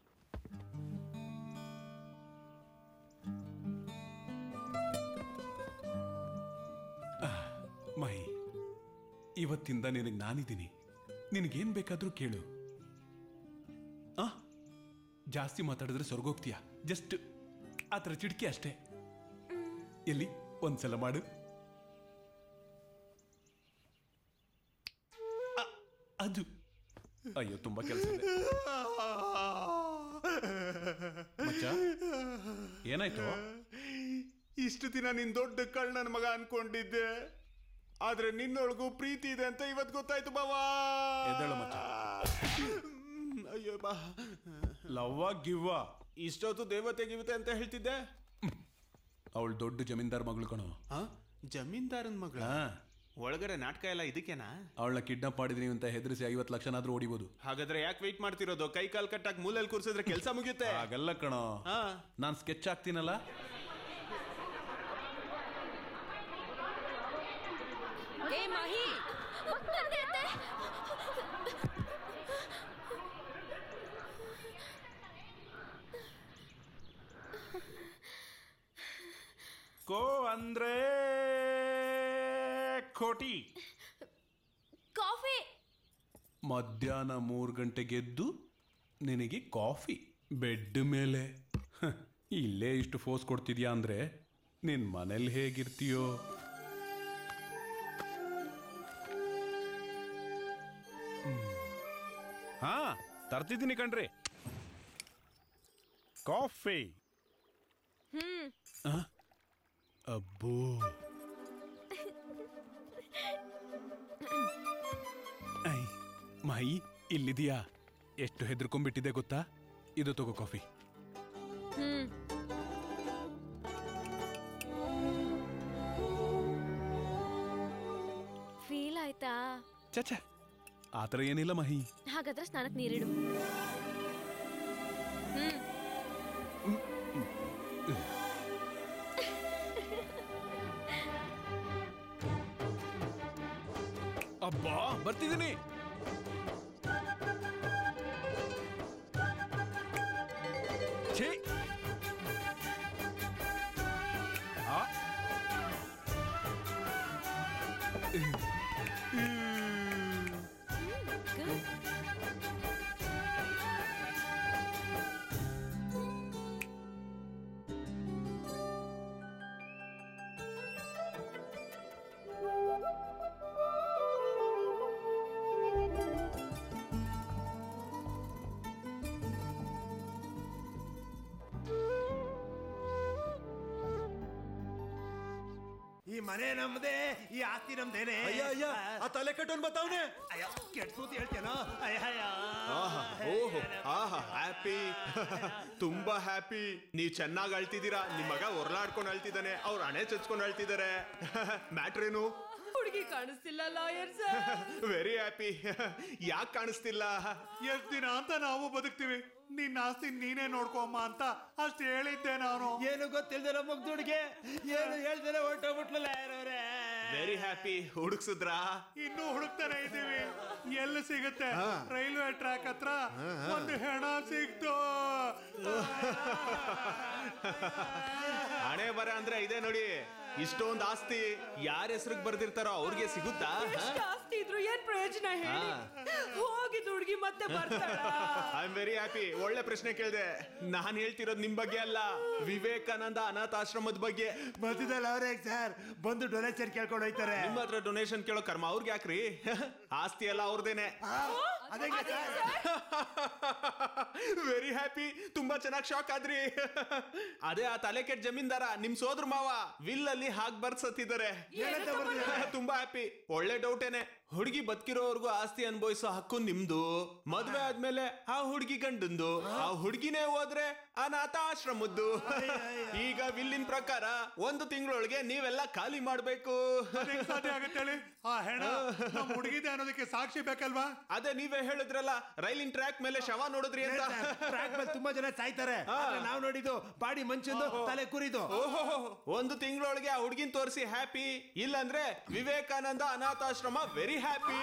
ಆ, ಮೈ ಇವತ್ತಿಂದ ನಿನಗೆ ನಾನಿದ್ದೀನಿ ನಿನಗೇನ್ ಬೇಕಾದ್ರೂ ಕೇಳು ಆ ಜಾಸ್ತಿ ಮಾತಾಡಿದ್ರೆ ಸ್ವರ್ಗೋಗ್ತೀಯ ಜಸ್ಟ್ ಆ ಥರ ಚಿಡ್ಕಿ ಅಷ್ಟೇ ಎಲ್ಲಿ ಒಂದ್ಸಲ ಮಾಡು ಅ- ಅದು ಅಯ್ಯೋ ತುಂಬಾ ಕೆಲಸ ಇದೆ ಮಚ್ಚ ಏನಾಯ್ತು ಇಷ್ಟು ದಿನ ನಿನ್ ದೊಡ್ಡ ಕಳ್ ನನ್ ಮಗ ಅನ್ಕೊಂಡಿದ್ದೆ ಆದ್ರೆ ನಿನ್ನೊಳಗೂ ಪ್ರೀತಿ ಇದೆ ಅಂತ ಇವತ್ ಗೊತ್ತಾಯ್ತು ಬಾವಾ ಎದ್ದೇಳು ಮಚ್ಚ. ಅಯ್ಯೋ ಬಾ ಲವ್ವ ಗಿವ್ವ ಇಷ್ಟೊತ್ತು ದೇವತೆ ಗಿವತೆ ಅಂತ ಹೇಳ್ತಿದ್ದೆ ಅವಳು ದೊಡ್ಡ ಜಮೀನ್ದಾರ್ ಮಗಳು ಕಣೋ ಆ? ಜಮೀನ್ದಾರನ್ ಮಗಳ ಹಾ ಒಳಗಡೆ ನಾಟಕ ಎಲ್ಲ ಇದಕ್ಕೇನಾ ಅವಳನ್ನ ಕಿಡ್ನಾಪ್ ಮಾಡಿದ್ರಿ ಅಂತ ಹೆದರಿಸಿ ಐವತ್ತು ಲಕ್ಷನಾದ್ರೂ ಹೊಡಿಬೋದು ಹಾಗಾದ್ರೆ ಯಾಕೆ ವೆಯ್ಟ್ ಮಾಡ್ತಿರೋದು ಕೈ ಕಾಲ್ ಕಟ್ಟಾಕ್ ಮೂಲೆಯಲ್ಲಿ ಕೂರ್ಸಿದ್ರೆ ಕೆಲಸ ಮುಗಿಯುತ್ತೆ ಹಾಗಲ್ಲ ಕಣೋ ಹಾ. ನಾನ್ ಸ್ಕೆಚ್ ಹಾಕ್ತೀನಲ್ಲ ಏ ಮಾಹಿ ಕೋ ಅಂದ್ರೆ ಕೋಟಿ ಕಾಫಿ ಮಧ್ಯಾಹ್ನ ಮೂರು ಗಂಟೆಗೆ ಎದ್ದು ನಿನಗೆ ಕಾಫಿ ಬೆಡ್ ಮೇಲೆ ಹ, ಇಲ್ಲೇ ಇಷ್ಟು ಫೋರ್ಸ್ ಕೊಡ್ತಿದ್ಯಾ ಅಂದ್ರೆ ನಿನ್ ಮನೇಲಿ ಹೇಗಿರ್ತೀಯೋ ಹ್ಮ್. ಹಾ ತರ್ತಿದ್ದೀನಿ ಕಣ್ರಿ ಕಾಫಿ ಹ್ಮ್ ಆ? ಅಬ್ಬೋ ಐ, ಮಾಯಿ ಇಲ್ಲಿದೀಯಾ ಎಷ್ಟು ಹೆದರ್ಕೊಂಡ್ಬಿಟ್ಟಿದೆ ಗೊತ್ತಾ ಇದು ತಗೋ ಕಾಫಿ ಹ್ಮ್ ಫೀಲ್ ಆಯ್ತಾ ಚಚ ಆತರ ಏನಿಲ್ಲ ಮಹಿ ಹಾಗಾದ್ರೆ ಸ್ನಾನಕ್ ನೀರಿಡು ಹ್ಮ್ ಅಬ್ಬಾ ಬರ್ತಿದ್ದೀನಿ ಛೀ ಆ. ಈ ಮನೆ ನಮ್ದೇ ಈ ಆಸ್ತಿ ನಮ್ದೇನೆ ಅಯ್ಯ, ಅಯ್ಯ, ಆ ತಲೆ ಕಟ್ಟೋನ್ ಬತ್ತಾವ್ನೆ ಅಯ್ಯೋ ಕೆಡ್ಸೂತಿ ಹೇಳ್ತೇನೋ ಅಯ್ಯ ಅಯ್ಯ. ಆಹಾ, ಓಹೋ ಆಹಾ ಹ್ಯಾಪಿ ತುಂಬಾ ಹ್ಯಾಪಿ ನೀವ್ ಚೆನ್ನಾಗಿ ಅಳ್ತಿದ್ದೀರಾ ನಿಮ್ ಮಗ ಒರ್ಲಾಡ್ಕೊಂಡು ಅಳ್ತಿದ್ದಾನೆ ಅವ್ರ ಹಣೆ ಚಚ್ಕೊಂಡು ಅಳ್ತಿದ್ದಾರೆ ಮ್ಯಾಟ್ರ್ ಏನು ಹುಡುಗಿ ಕಾಣಿಸ್ತಿಲ್ಲ ಲಾಯರ್ ಸರ್ ವೆರಿ ಹ್ಯಾಪಿ ಯಾಕೆ ಕಾಣಿಸ್ತಿಲ್ಲ ಎಷ್ಟ್ ದಿನ ಅಂತ ನಾವು ಬದುಕ್ತಿವಿ ನಿನ್ನ ಆಸ್ತಿ ನೀನೇ ನೋಡ್ಕೊಮ್ಮ ಅಂತ ಅಷ್ಟ್ ಹೇಳಿದ್ದೆ ನಾನು ಏನು ಗೊತ್ತಿಲ್ದಿರೋ ಮುಗ್ದುಡ್ಗೆ ಏನು ಹೇಳ್ದಿರ ಹೊರಟೋಗ್ಬಿಟ್ಲಲ್ಲ ಯಾರವ್ರೆ ವೆರಿ ಹ್ಯಾಪಿ ಹುಡುಕ್ಸಿದ್ರಾ ಇನ್ನೂ ಹುಡುಕ್ತಾನೆ ಇದ್ದೀವಿ ಎಲ್ಲಿ ಸಿಗುತ್ತೆ ರೈಲ್ವೆ ಟ್ರ್ಯಾಕ್ ಹತ್ರ ಒಂದು ಹೆಣ ಸಿಕ್ತು ಹಣೆ ಬರ ಅಂದ್ರೆ ಇದೆ ನೋಡಿ ಇಷ್ಟೊಂದ್ ಆಸ್ತಿ ಯಾರ ಹೆಸರಿಗೆ ಬರ್ದಿರ್ತಾರೋ ಅವ್ರಿಗೆ ಸಿಗುತ್ತಾ ಎಷ್ಟು ಆಸ್ತಿ ಇದ್ರು ಏನ್ ಪ್ರಯೋಜನ ಹೇಳಿ ಹೋಗಿದ್ ಹುಡುಗಿ ಮತ್ತೆ ಬರ್ತಾಳ ಐ ಆಮ್ ವೆರಿ ಹ್ಯಾಪಿ ಒಳ್ಳೆ ಪ್ರಶ್ನೆ ಕೇಳಿದೆ ನಾನ್ ಹೇಳ್ತಿರೋದು ನಿಮ್ ಬಗ್ಗೆ ಅಲ್ಲ ವಿವೇಕಾನಂದ ಅನಾಥಾಶ್ರಮದ ಬಗ್ಗೆ ಮಧ್ಯದಲ್ಲಿ ಅವ್ರೆ ಸರ್ ಬಂದು ಡೊನೇಷನ್ ಕೇಳ್ಕೊಂಡು ಹೋಯ್ತಾರೆ ನಿಮ್ಮ ಹತ್ರ ಡೊನೇಷನ್ ಕೇಳೋ ಕರ್ಮ ಅವ್ರಿಗೆ ಯಾಕ್ರಿ ಆಸ್ತಿ ಎಲ್ಲ ಅವ್ರದೇನೆ ವೆರಿ ಹ್ಯಾಪಿ ತುಂಬಾ ಚೆನ್ನಾಗಿ ಶಾಕ್ ಆದ್ರಿ ಅದೇ ಆ ತಲೆ ಕೆಟ್ಟ ಜಮೀನ್ದಾರ ನಿಮ್ ಸೋದ್ರ ಮಾವ ವಿಲ್ ಅಲ್ಲಿ ಹಾಕ್ ಬರ್ಸತ್ತಿದ್ದಾರೆ ಏನಂತ ಬರ್ದಿದ್ದಾರೆ? ತುಂಬಾ ಹ್ಯಾಪಿ ಒಳ್ಳೆ ಡೌಟೇನೆ ಹುಡುಗಿ ಬದುಕಿರೋವರೆಗೂ ಆಸ್ತಿ ಅನುಭವಿಸೋ ಹಕ್ಕು ನಿಮ್ದು ಮದ್ವೆ ಆದ್ಮೇಲೆ ಆ ಹುಡುಗಿ ಗಂಡಂದು ಆ ಹುಡುಗಿನೇ ಹೋದ್ರೆ ಅನಾಥ ಆಶ್ರಮದ್ದು ಈಗ ವಿಲ್ಲಿನ ಪ್ರಕಾರ ಒಂದು ತಿಂಗಳೊಳಗೆ ನೀವೆಲ್ಲ ಖಾಲಿ ಮಾಡ್ಬೇಕು ಅದೇಗ್ ಸಾಧ್ಯ ಆಗತ್ತೆ ಹೇಳಿ ಆ ಹೆಣ ನಮ್ ಹುಡುಗಿದೆ ಅನ್ನೋದಕ್ಕೆ ಸಾಕ್ಷಿ ಬೇಕಲ್ವಾ ಅದೇ ನೀವೇ ಹೇಳಿದ್ರಲ್ಲ ರೈಲಿನ ಟ್ರ್ಯಾಕ್ ಮೇಲೆ ಶವ ನೋಡಿದ್ರಿ ಅಂತ ಟ್ರ್ಯಾಕ್ ಮೇಲೆ ತುಂಬಾ ಜನ ಸಾಯ್ತಾರೆ ಆದ್ರೆ ನಾವ್ ನೋಡಿದ್ದು ಬಾಡಿ ಮಂಚಂದು ತಲೆ ಕುರಿದು ಓಹೋ ಒಂದು ತಿಂಗಳೊಳಗೆ ಆ ಹುಡುಗಿನ ತೋರಿಸಿ ಹ್ಯಾಪಿ ಇಲ್ಲಾಂದ್ರೆ ವಿವೇಕಾನಂದ ಅನಾಥಾಶ್ರಮ ವೆರಿ ಹ್ಯಾಪಿ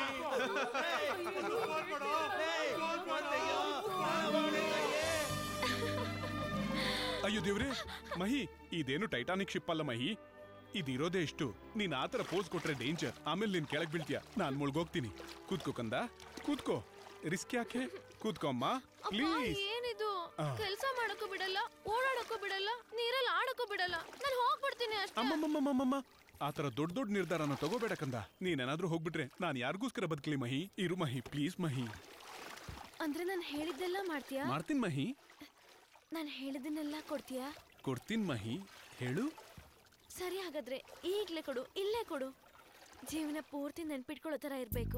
ಅಯ್ಯೋ ದೇವ್ರೆ ಮಹಿ ಇದೇನು ಟೈಟಾನಿಕ್ ಶಿಪ್ ಅಲ್ಲ ಮಹಿ ಇದಿರೋದೇ ಇಷ್ಟು ನೀನ್ ಆತರ ಪೋಸ್ ಕೊಟ್ರೆ ಡೇಂಜರ್ ಆಮೇಲೆ ನೀನ್ ಕೆಳಗ್ ಬೀಳ್ತೀಯ ನಾನ್ ಮುಳ್ಗೋಗ್ತೀನಿ ಕೂತ್ಕೋ ಕಂದ ಕೂತ್ಕೋ ರಿಸ್ಕ್ ಯಾಕೆ ಕೂತ್ಕೋ ಅಮ್ಮ ಅಪ್ಪ ಪ್ಲೀಸ್ ಏನಿದು ಆ. ಕೆಲ್ಸ ಮಾಡಕ್ಕೂ ಬಿಡಲ್ಲ ಓಡಾಡಕ್ಕೂ ಬಿಡಲ್ಲ ನೀರಲ್ಲಿ ಆಡಕ್ಕೂ ಬಿಡಲ್ಲ ನಾನು ಹೋಗ್ಬಿಡ್ತೀನಿ ಅಷ್ಟೇ ಅಮ್ಮಮ್ಮಮ್ಮಮ್ಮಮ್ಮ ಆತರ ದೊಡ್ಡ ದೊಡ್ಡ ನಿರ್ಧಾರನ ತಗೋಬೇಡ ಕಂದ ನೀನೇನಾದ್ರೂ ಹೋಗ್ಬಿಟ್ರೆ ನಾನ್ ಯಾರಿಗೋಸ್ಕರ ಬದುಕಲಿ ಮಹಿ ಇರು ಮಹಿ ಪ್ಲೀಸ್ ಮಹಿ ಅಂದ್ರೆ ನಾನು ಹೇಳಿದ್ದೆಲ್ಲ ಮಾಡ್ತೀಯಾ ಮಾಡ್ತೀನಿ ಮಹಿ ನಾನು ಹೇಳಿದ್ದನ್ನೆಲ್ಲ ಕೊಡ್ತೀಯಾ ಕೊಡ್ತೀನಿ ಮಹಿ ಹೇಳು ಸರಿ ಹಾಗಾದ್ರೆ ಈಗ್ಲೇ ಕೊಡು ಇಲ್ಲೇ ಕೊಡು ಜೀವನ ಪೂರ್ತಿ ನೆನ್ಪಿಟ್ಕೊಳ್ಳೋ ತರ ಇರ್ಬೇಕು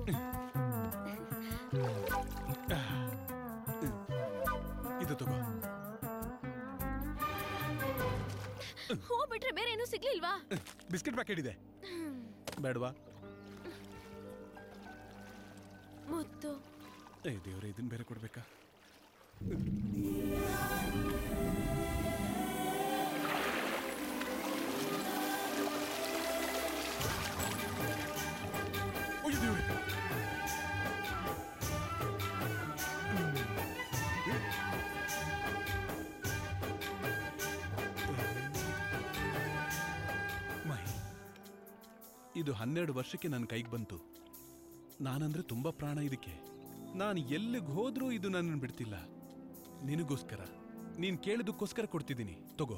ಇದು ತಗೋ ಹೋಗ್ಬಿಟ್ರೆ ಬೇರೆ ಏನೂ ಸಿಗ್ಲಿಲ್ವಾ ಬಿಸ್ಕೆಟ್ ಪ್ಯಾಕೆಟ್ ಇದೆ ಬೇಡವಾ ಮುತ್ತು ಏ ದೇವ್ರೆ ಇದನ್ ಬೇರೆ ಕೊಡ್ಬೇಕಾ ಅಯ್ಯೋ ದೇವ್ರೆ ಮಹಿ ಇದು ಹನ್ನೆರಡು ವರ್ಷಕ್ಕೆ ನನ್ನ ಕೈಗೆ ಬಂತು ನಾನಂದ್ರೆ ತುಂಬಾ ಪ್ರಾಣ ಇದಕ್ಕೆ ನಾನು ಎಲ್ಲಿಗೆ ಹೋದ್ರೂ ಇದು ನನ್ನನ್ನು ಬಿಡ್ತಿಲ್ಲ ನಿನಗೋಸ್ಕರ ನೀನ್ ಕೇಳಿದಕ್ಕೋಸ್ಕರ ಕೊಡ್ತಿದ್ದೀನಿ ತಗೋ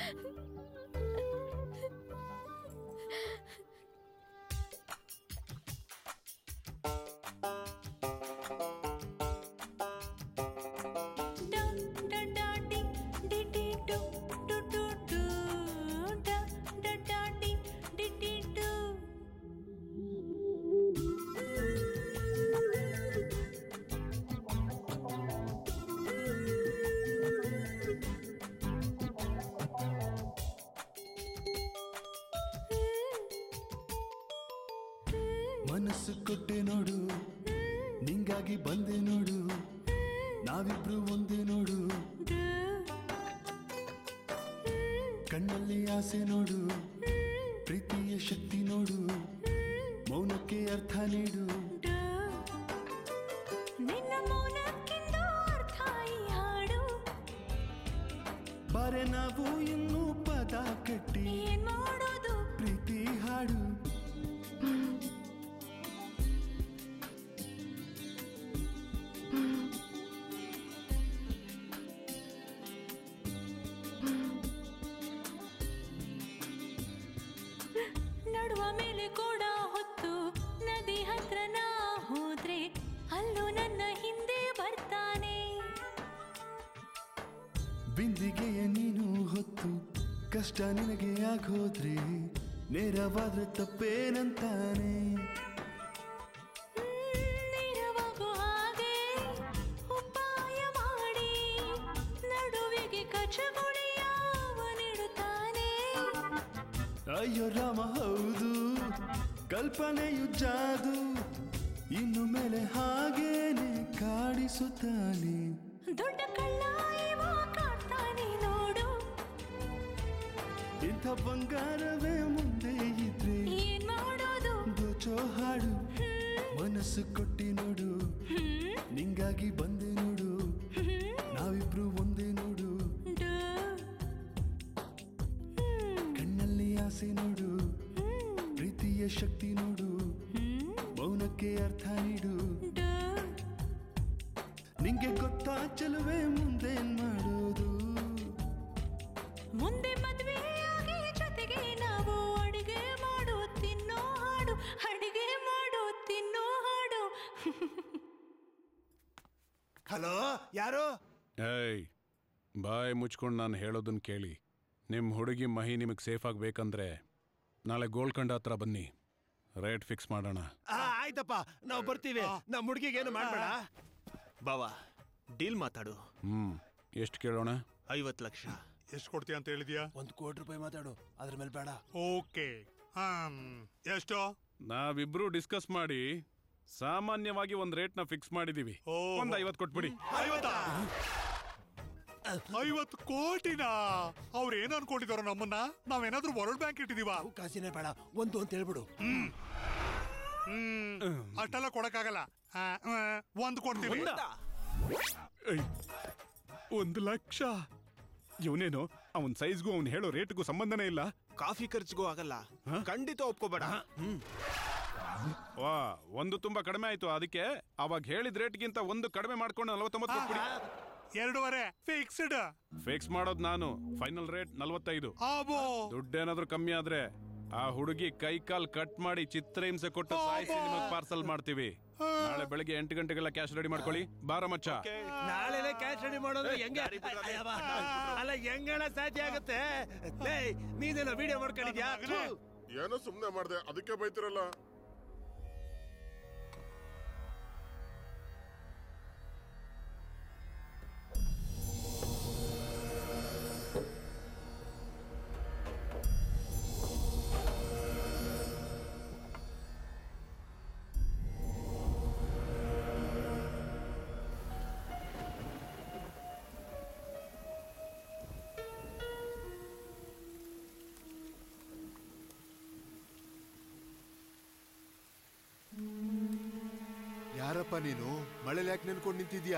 ಮನಸ್ಸು ಕೊಟ್ಟೆ ನೋಡು ನಿಂಗಾಗಿ ಬಂದೆ ನೋಡು ನಾವಿಬ್ರು ಒಂದೇ ನೋಡು ಕಣ್ಣಲ್ಲಿ ಆಸೆ ನೋಡು ಪ್ರೀತಿಯ ಶಕ್ತಿ ನೋಡು ಮೌನಕ್ಕೆ ಅರ್ಥ ನೀಡು ನಿನ್ನ ಮೌನಕ್ಕಿಂತ ಅರ್ಥ ಈ ಹಾಡು ಬಾರೆ ನಾವು ಇನ್ನೂ ಪದ ಕಟ್ಟಿ ಏನ್ ಮಾಡೋದು ಪ್ರೀತಿ ಹಾಡು ನಡುವ ಮೇಲೆ ಕೂಡ ಹೊತ್ತು ನದಿ ಹತ್ರ ನಾ ಹೋದ್ರೆ ಅಲ್ಲೂ ನನ್ನ ಹಿಂದೆ ಬರ್ತಾನೆ ಬಿಂದಿಗೆಯ ನೀನು ಹೊತ್ತು ಕಷ್ಟ ನಿನಗೆ ಆಗೋದ್ರೆ ನೇರವಾದ್ರೆ ತಪ್ಪೇನಂತಾನೆ ನೇರವಾಗೋ ಹಾಗೆ ಉಪಾಯ ಮಾಡಿ ನಡುವಿಗೆ ಕಚಗುಳಿ ಯಾವ ನೀಡುತ್ತಾನೆ ಅಯ್ಯೋ ರಾಮ ಹೌದು ಕಲ್ಪನೆಯು ಜಾದು ಇನ್ನು ಮೇಲೆ ಹಾಗೇನೆ ಕಾಡಿಸುತ್ತಾನೆ ದೊಡ್ಡ ಕಳ್ಳ ಇವ ಕಾಡ್ತಾನೆ ನೋಡು ಇಂಥ ಬಂಗಾರವೇ ಮುಂದೆ ಇದ್ರೆ ಏನ್ ಮಾಡೋದು ದೋಚೋ ಹಾಡು ಮನಸ್ಸು ಕೊಟ್ಟಿ ನೋಡು ನಿಂಗಾಗಿ ಬಂದೆ ನೋಡು ನಾವಿಬ್ರು ಒಂದೇ ನೋಡು ಕಣ್ಣಲ್ಲಿ ಆಸೆ ನೋಡು ಪ್ರೀತಿಯ ಶಕ್ತಿ ನೋಡು ಮೌನಕ್ಕೆ ಅರ್ಥ ನೀಡು ನಿಂಗೆ ಗೊತ್ತಾ ಚೆಲುವೆ ಮುಂದೇನ್ ಮಾಡೋದು ಮುಂದೆ ಮದ್ವೆಯಾಗಿ ಜೊತೆಗೆ ನಾವು ಅಡಿಗೆ ಮಾಡೋ ತಿನ್ನೋ ಹಾಡು ಅಡಿಗೆ ಮಾಡೋ ತಿನ್ನೋ ಹಾಡು ಹಲೋ ಯಾರು ಏಯ್ ಬಾಯ್ ಮುಚ್ಕೊಂಡು ನಾನು ಹೇಳೋದನ್ನ ಕೇಳಿ ನಿಮ್ಮ ಹುಡುಗಿ ಮಹಿ ನಿಮಗೆ ಸೇಫ್ ಆಗಬೇಕಂದ್ರೆ ನಾಳೆ ಗೋಲ್ಕಂಡ ಹತ್ರ ಬನ್ನಿ ರೇಟ್ ಫಿಕ್ಸ್ ಮಾಡೋಣ ಆ, ಆಯ್ತಪ್ಪ ನಾವು ಬರ್ತೀವಿ ನಮ್ಮ ಹುಡುಗಿಗೆ ಏನು ಮಾಡ್ಬೇಡ ಬಾವಾ ಡೀಲ್ ಮಾತಾಡು ಹ್ಮ್ ಎಷ್ಟು ಕೇಳೋಣ ಐವತ್ತು ಲಕ್ಷ ಎಷ್ಟು ಕೊಡ್ತೀಯ ಅಂತ ಹೇಳಿದ್ಯಾ ಒಂದು ಕೋಟಿ ರೂಪಾಯಿ ಮಾತಾಡು ಅದ್ರ ಮೇಲೆ ಬೇಡ ಓಕೆ ಹ್ಮ್ ಎಷ್ಟು ನಾವಿಬ್ರು ಡಿಸ್ಕಸ್ ಮಾಡಿ ಸಾಮಾನ್ಯವಾಗಿ ಒಂದ್ ರೇಟ್ ನ ಫಿಕ್ಸ್ ಮಾಡಿದೀವಿ ಒಂದ್ ಐವತ್ ಕೊಟ್ಬಿಡಿ ಐವತ್ತಾ ಐವತ್ತು ಕೋಟಿನಾ ಅವ್ರು ಏನ್ ಅನ್ಕೊಂಡಿದಾರ ನಮ್ಮನ್ನ ನಾವೇನಾದ್ರೂ ವರ್ಲ್ಡ್ ಬ್ಯಾಂಕ್ ಇಟ್ಟಿದೀವ ಕಾಸಿನೇ ಬೇಡ ಒಂದು ಅಂತ ಹೇಳ್ಬಿಡು ಹ್ಮ್ ಅಷ್ಟೆಲ್ಲ ಕೊಡಕ್ಕಾಗಲ್ಲ ಆ, ಆ, ಒಂದ್ ಕೊಡ್ತೀವಿ ಏಯ್, ಒಂದ್ ಲಕ್ಷ ಇವನೇನು ಅವನ್ ಸೈಜ್ಗೂ ಅವ್ನ್ ಹೇಳೋ ರೇಟ್ಗೂ ಸಂಬಂಧನೇ ಇಲ್ಲ ಕಾಫಿ ಖರ್ಚಿಗೂ ಆಗಲ್ಲ ಖಂಡಿತ ಒಪ್ಕೋಬೇಡ ಹ್ಮ್ ವಾ ಒಂದು ತುಂಬಾ ಕಡಿಮೆ ಆಯ್ತು ಅದಕ್ಕೆ ಅವಾಗ ಹೇಳಿದ ರೇಟ್ಗಿಂತ ಒಂದು ಕಡಿಮೆ ಮಾಡ್ಕೊಂಡು ನಲವತ್ತೊಂಬತ್ತು ಕೊಟ್ಬಿಡಿ ಎರಡೂವರೆ ಫಿಕ್ಸ್ಡ್ ಫಿಕ್ಸ್ ಮಾಡೋದ್ ನಾನು ಫೈನಲ್ ರೇಟ್ ನಲವತ್ತೈದು ಆಬೋ ದುಡ್ಡೇನಾದ್ರೂ ಕಮ್ಮಿ ಆದ್ರೆ ಆ ಹುಡುಗಿ ಕೈ ಕಾಲ್ ಕಟ್ ಮಾಡಿ ಚಿತ್ರಹಿಂಸೆ ಕೊಟ್ಟು ಸಾಯಿಸಿ ನಿಮಗೆ ಪಾರ್ಸಲ್ ಮಾಡ್ತೀವಿ ನಾಳೆ ಬೆಳಗ್ಗೆ ಎಂಟು ಗಂಟೆಗೆಲ್ಲ ಕ್ಯಾಶ್ ರೆಡಿ ಮಾಡ್ಕೊಳ್ಳಿ ಬಾರ ಮಚ್ಚ ನಾಳೆನೆ ಕ್ಯಾಶ್ ರೆಡಿ ಮಾಡೋದು ಹೆಂಗೆ ಅಯ್ಯವ್ವ. ಅಲ್ಲ ಹೆಂಗಣ ಸಾಧ್ಯ ಆಗುತ್ತೆ ಲೇ ನೀನೇನೋ ವಿಡಿಯೋ ಮಾಡ್ಕೊಂಡಿದ್ಯಾ ಥು. ಏನೋ ಸುಮ್ನೆ ಮಾಡ್ದೆ ಅದಕ್ಕೆ ಬೈತಿರಲ್ಲ ಯಾರಪ್ಪ ನೀನು ಮಳೆಲಿ ಯಾಕೆ ನೆನ್ಕೊಂಡು ನಿಂತಿದ್ಯಾ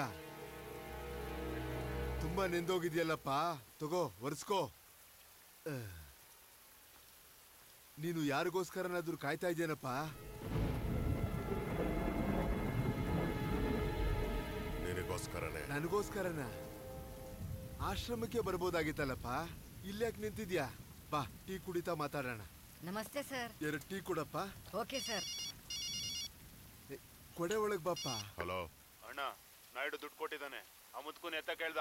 ತುಂಬಾ ನೆಂದೋಗಿದ್ಯಲ್ಲಪ್ಪ ತಗೋ ಒರೆಸ್ಕೋ ಅಹ್. ನೀನು ಯಾರಿಗೋಸ್ಕರನಾದ್ರೂ ಕಾಯ್ತಾ ಇದ್ದೇನಪ್ಪ ನಿನಗೋಸ್ಕರನೇ ನನಗೋಸ್ಕರನ ಆಶ್ರಮಕ್ಕೆ ಬರ್ಬೋದಾಗಿತ್ತಲ್ಲಪ್ಪ ಇಲ್ಯಾಕ್ ನಿಂತಿದ್ಯಾ ಬಾ ಟೀ ಕುಡಿತಾ ಮಾತಾಡೋಣ ನಮಸ್ತೆ ಸರ್ ಎರಡು ಟೀ ಕೊಡಪ್ಪ ಓಕೆ ಸರ್ ಏ, ಕೊಡೆ ಒಳಗ್ ಬಾಪ್ಪ ಹಲೋ ಅಣ್ಣ ನಾಯ್ಡು ದುಡ್ಡು ಕೊಟ್ಟಿದ್ದಾನೆ ಆ ಮುದ್ಕುನ್ ಎತ್ತ ಕೇಳ್ದ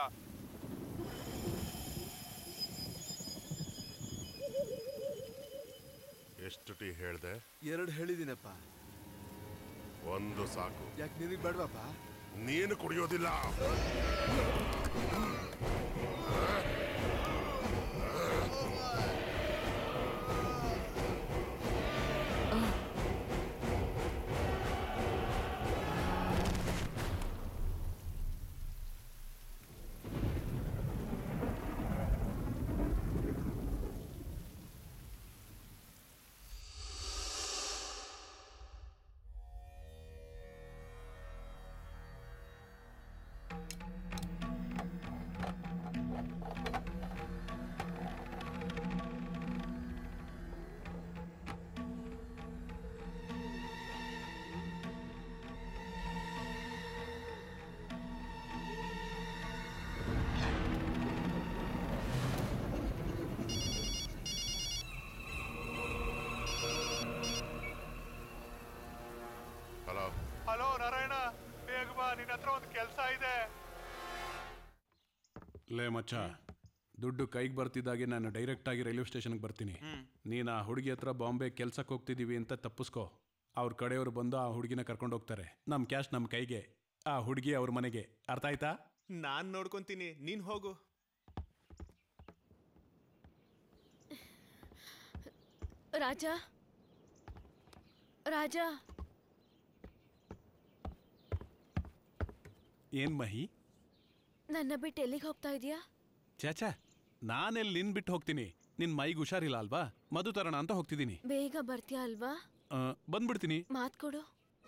ಎಷ್ಟು ಟೀ ಹೇಳ್ದೆ ಎರಡು ಹೇಳಿದಿನಪ್ಪ ಒಂದು ಸಾಕು ಯಾಕೆ ನಿನಗೆ ಬೇಡವಾಪ ನೀನು ಕುಡಿಯೋದಿಲ್ಲ ಹಲೋ ಹಲೋ ನಾರಾಯಣ ಬೇಗ ಬಾ ನಿನ್ನ ಹತ್ರ ಒಂದು ಕೆಲಸ ಇದೆ ಲೇ ಮಚ್ಚ ದುಡ್ಡು ಕೈಗೆ ಬರ್ತಿದ್ದಾಗೆ ನಾನು ಡೈರೆಕ್ಟ್ ಆಗಿ ರೈಲ್ವೆ ಸ್ಟೇಷನ್ಗೆ ಬರ್ತೀನಿ ನೀನು ಆ ಹುಡುಗಿ ಹತ್ರ ಬಾಂಬೆ ಕೆಲ್ಸಕ್ಕೆ ಹೋಗ್ತಿದ್ದೀವಿ ಅಂತ ತಪ್ಪಿಸ್ಕೋ ಅವ್ರ ಕಡೆಯವರು ಬಂದು ಆ ಹುಡುಗಿನ ಕರ್ಕೊಂಡು ಹೋಗ್ತಾರೆ ನಮ್ಮ ಕ್ಯಾಶ್ ನಮ್ಮ ಕೈಗೆ ಆ ಹುಡುಗಿ ಅವ್ರ ಮನೆಗೆ ಅರ್ಥ ಆಯ್ತಾ ನಾನ್ ನೋಡ್ಕೊಂತೀನಿ ನೀನ್ ಹೋಗು ರಾಜ ರಾಜ ಏನ್ ಮಹಿ ನನ್ನ ಬಿಟ್ಟು ಎಲ್ಲಿಗೆ ಹೋಗ್ತಾ ಇದೀಯಾ ಚಾಚಾ ನಾನೆಲ್ಲಿ ನಿನ್ ಬಿಟ್ಟು ಹೋಗ್ತೀನಿ ನಿನ್ ಮೈಗೆ ಹುಷಾರಿಲ್ಲ ಅಲ್ವಾ ಮಧು ತರೋಣ ಅಂತ ಹೋಗ್ತಿದ್ದೀನಿ ಬೇಗ ಬರ್ತೀಯಾ ಅಲ್ವಾ ಆ, ಬಂದ್ಬಿಡ್ತೀನಿ ಮಾತ್ ಕೊಡು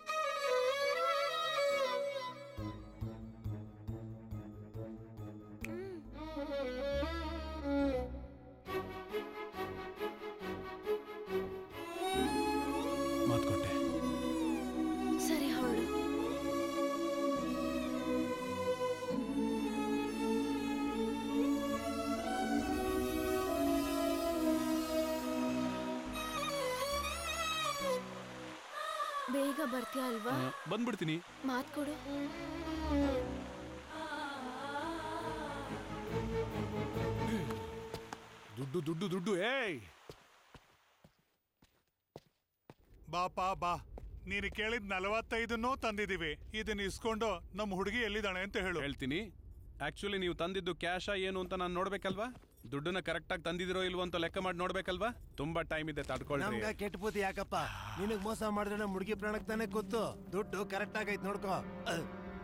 ಮಾತು ಕೊಟ್ಟೆ ಸರಿ ಹೊರಡು ಬೇಗ ಬರ್ತೀಯಾ ಅಲ್ವಾ ಆ, ಬಂದ್ಬಿಡ್ತೀನಿ ಮಾತ್ ಕೊಡು ದುಡ್ಡು ದುಡ್ಡು ದುಡ್ಡು ಏಯ್ ಬಾಪಾ ಬಾ ನೀನು ಕೇಳಿದ ನಲವತ್ತೈದನ್ನೂ ತಂದಿದೀವಿ ಇದನ್ನ ಇಸ್ಕೊಂಡು ನಮ್ಮ ಹುಡುಗಿ ಎಲ್ಲಿದ್ದಾಳೆ ಅಂತ ಹೇಳು ಹೇಳ್ತೀನಿ ಆಕ್ಚುಲಿ ನೀವು ತಂದಿದ್ದು ಕ್ಯಾಶ ಏನು ಅಂತ ನಾನು ನೋಡ್ಬೇಕಲ್ವಾ ದುಡ್ಡನ್ನ ಕರೆಕ್ಟಾಗಿ ತಂದಿದಿರೋ ಇಲ್ವೋ ಅಂತ ಲೆಕ್ಕ ಮಾಡಿ ನೋಡ್ಬೇಕಲ್ವಾ ತುಂಬಾ ಟೈಮ್ ಇದೆ ತಡ್ಕೊಳ್ರಿ ನಮ್ಗ ಕೆಟ್ಟ ಬುದ್ಧಿ ಯಾಕಪ್ಪ ನಿನಗ್ ಮೋಸ ಮಾಡಿದ್ರೆ ನಮ್ಮ ಹುಡುಗಿ ಪ್ರಾಣಕ್ ತಾನೇ ಗೊತ್ತು ದುಡ್ಡು ಕರೆಕ್ಟ್ ಆಗೈತ್ ನೋಡ್ಕೋ ಅಹ್.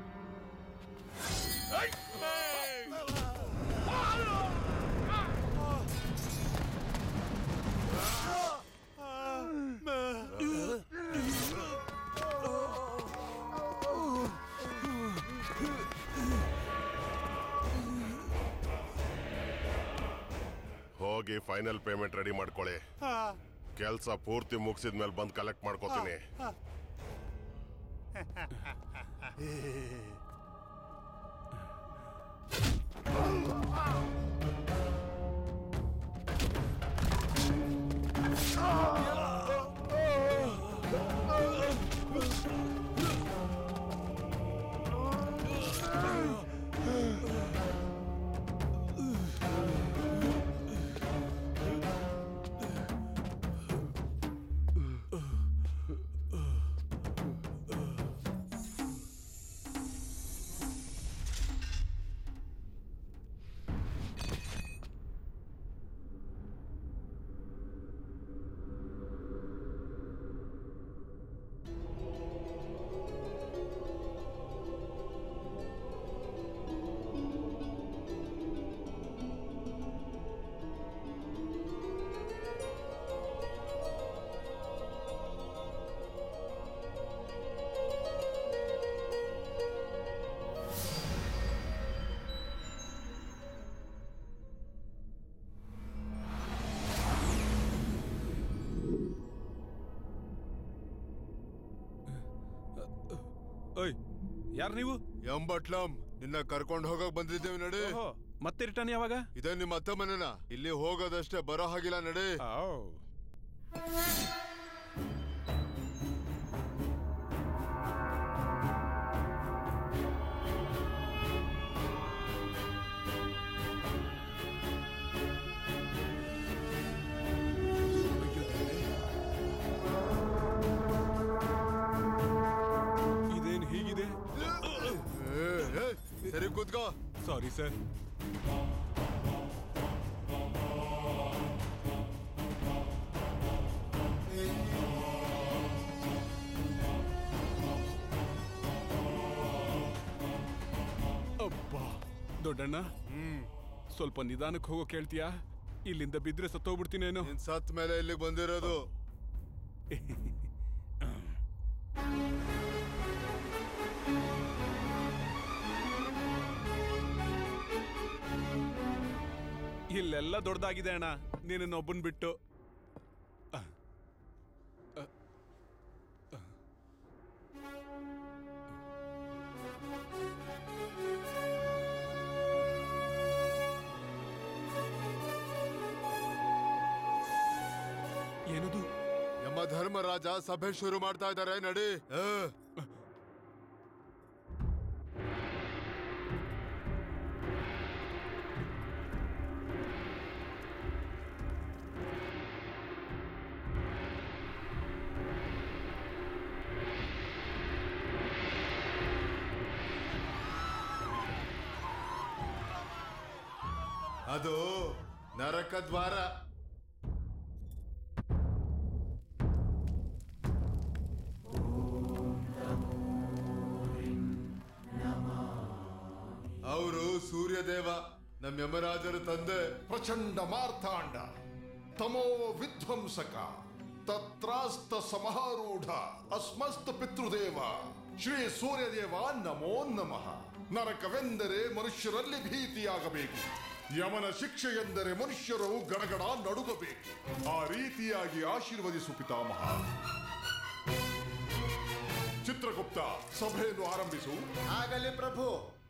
ಹೋಗಿ ಫೈನಲ್ ಪೇಮೆಂಟ್ ರೆಡಿ ಮಾಡ್ಕೊಳ್ಳಿ ಕೆಲ್ಸ ಪೂರ್ತಿ ಮುಗಿಸಿದ್ಮೇಲೆ ಬಂದು ಕಲೆಕ್ಟ್ ಮಾಡ್ಕೋತೀನಿ ಓಯ್ ಯಾರು ನೀವು ಎಂಬಟ್ಲಂ ನಿನ್ನ ಕರ್ಕೊಂಡು ಹೋಗಕ್ ಬಂದಿದ್ದೇವೆ ನಡಿ ಮತ್ತೆ ರಿಟರ್ನ್ ಯಾವಾಗ ಇದೇ ನಿಮ್ಮ ಅತ್ತೆ ಮನೆನ ಇಲ್ಲಿ ಹೋಗೋದಷ್ಟೇ ಬರೋ ಹಾಗಿಲ್ಲ ನಡೆ ಇದೇನು ಹೀಗಿದೆ ಸರಿ ಕೂತ್ಕೋ ಸಾರಿ ಸರ್ ಅಬ್ಬಾ ದೊಡ್ಡಣ್ಣ ಸ್ವಲ್ಪ ನಿಧಾನಕ್ಕೆ ಹೋಗೋ ಕೇಳ್ತೀಯಾ ಇಲ್ಲಿಂದ ಬಿದ್ರೆ ಸತ್ತೋಗ್ಬಿಡ್ತೀನೇನು ನಿನ್ ಸತ್ ಮೇಲೆ ಇಲ್ಲಿಗೆ ಬಂದಿರೋದು ಇಲ್ಲೆಲ್ಲ ದೊಡ್ಡದಾಗಿದೆ ಅಣ್ಣ ನೀನನ್ನ ಒಬ್ಬನ್ ಬಿಟ್ಟು ಅಹ್. ಅಹ್. ಅಹ್. ಏನದು ನಮ್ಮ ಧರ್ಮರಾಜ ಸಭೆ ಶುರು ಮಾಡ್ತಾ ಇದ್ದಾರೆ ನಡಿ ಆ. ಅದು ನರಕ ದ್ವಾರ ಅವರು ಸೂರ್ಯದೇವ ನಮ್ಮ ಯಮರಾಜರ ತಂದೆ ಪ್ರಚಂಡ ಮಾರ್ತಾಂಡ ತಮೋ ವಿಧ್ವಂಸಕ ತತ್ರಾಸ್ತ ಸಮಾರೂಢ ಅಸ್ಮಸ್ತ ಪಿತೃದೇವ ಶ್ರೀ ಸೂರ್ಯದೇವ ನಮೋ ನಮಃ ನರಕವೆಂದರೆ ಮನುಷ್ಯರಲ್ಲಿ ಭೀತಿಯಾಗಬೇಕು ಯಮನ ಶಿಕ್ಷೆ ಎಂದರೆ ಮನುಷ್ಯರು ಗಡಗಡ ನಡುಗಬೇಕು ಆ ರೀತಿಯಾಗಿ ಆಶೀರ್ವದಿಸು ಪಿತಾಮಹ ಚಿತ್ರಗುಪ್ತ ಸಭೆಯನ್ನು ಆರಂಭಿಸು ಆಗಲಿ ಪ್ರಭು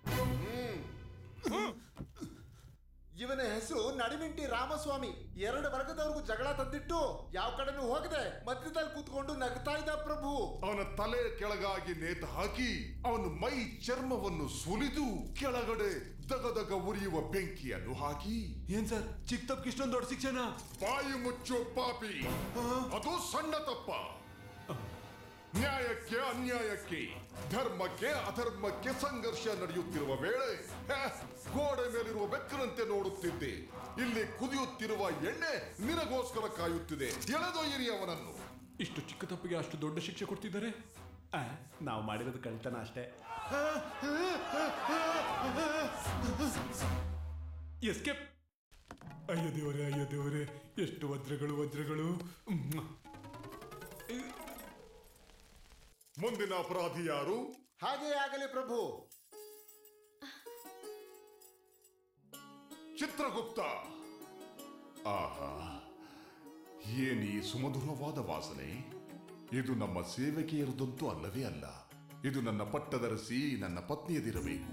ಇವನ ಹೆಸರು ನಡಿಮಿಂಟಿ ರಾಮಸ್ವಾಮಿ ಎರಡು ವರ್ಗದವ್ರಿಗೂ ಜಗಳ ತಂದಿಟ್ಟು ಯಾವ ಕಡೆನೂ ಹೋಗದೆ ಮಧ್ಯದಲ್ಲಿ ಕೂತ್ಕೊಂಡು ನಗ್ತಾ ಇದ್ದ ಪ್ರಭು ಅವನ ತಲೆ ಕೆಳಗಾಗಿ ನೇತು ಹಾಕಿ ಅವನ ಮೈ ಚರ್ಮವನ್ನು ಸುಲಿದು ಕೆಳಗಡೆ ದಗದಗ ಉರಿಯುವ ಬೆಂಕಿಯನ್ನು ಹಾಕಿ ಏನ್ ಸರ್ ಚಿಕ್ಕ ತಪ್ಪಿಗೆ ಇಷ್ಟೊಂದು ದೊಡ್ಡ ಶಿಕ್ಷಣ ಬಾಯಿ ಮುಚ್ಚು ಪಾಪಿ ಅದು ಸಣ್ಣ ತಪ್ಪ ನ್ಯಾಯಕ್ಕೆ ಅನ್ಯಾಯಕ್ಕೆ ಧರ್ಮಕ್ಕೆ ಅಧರ್ಮಕ್ಕೆ ಸಂಘರ್ಷ ನಡೆಯುತ್ತಿರುವ ವೇಳೆ ಹೆ, ಗೋಡೆ ಮೇಲಿರುವ ಬೆಕ್ಕನಂತೆ ನೋಡುತ್ತಿದ್ದೆ ಇಲ್ಲಿ ಕುದಿಯುತ್ತಿರುವ ಎಣ್ಣೆ ನಿನಗೋಸ್ಕರ ಕಾಯುತ್ತಿದೆ ಎಳೆದೊಯ್ಯಿರಿ ಅವನನ್ನು ಇಷ್ಟು ಚಿಕ್ಕ ತಪ್ಪಿಗೆ ಅಷ್ಟು ದೊಡ್ಡ ಶಿಕ್ಷೆ ಕೊಡ್ತಿದ್ದಾರೆ ನಾವು ಮಾಡಿರೋದು ಕಳ್ತನ ಅಷ್ಟೇ ಎಸ್ಕೇಪ್ ಅಯ್ಯೋ ದೇವರೇ ಅಯ್ಯೋ ದೇವರೇ ಎಷ್ಟು ವಜ್ರಗಳು ವಜ್ರಗಳು ಮ್ಮ್. ಮುಂದಿನ ಅಪರಾಧಿ ಯಾರು ಹಾಗೇ ಆಗಲಿ ಪ್ರಭು ಚಿತ್ರಗುಪ್ತ ಆಹಾ ಏನಿ ಸುಮಧುರವಾದ ವಾಸನೆ ಇದು ನಮ್ಮ ಸೇವಕಿಯರದಂತೂ ಅಲ್ಲವೇ ಅಲ್ಲ ಇದು ನನ್ನ ಪಟ್ಟದರಸಿ ನನ್ನ ಪತ್ನಿಯದಿರಬೇಕು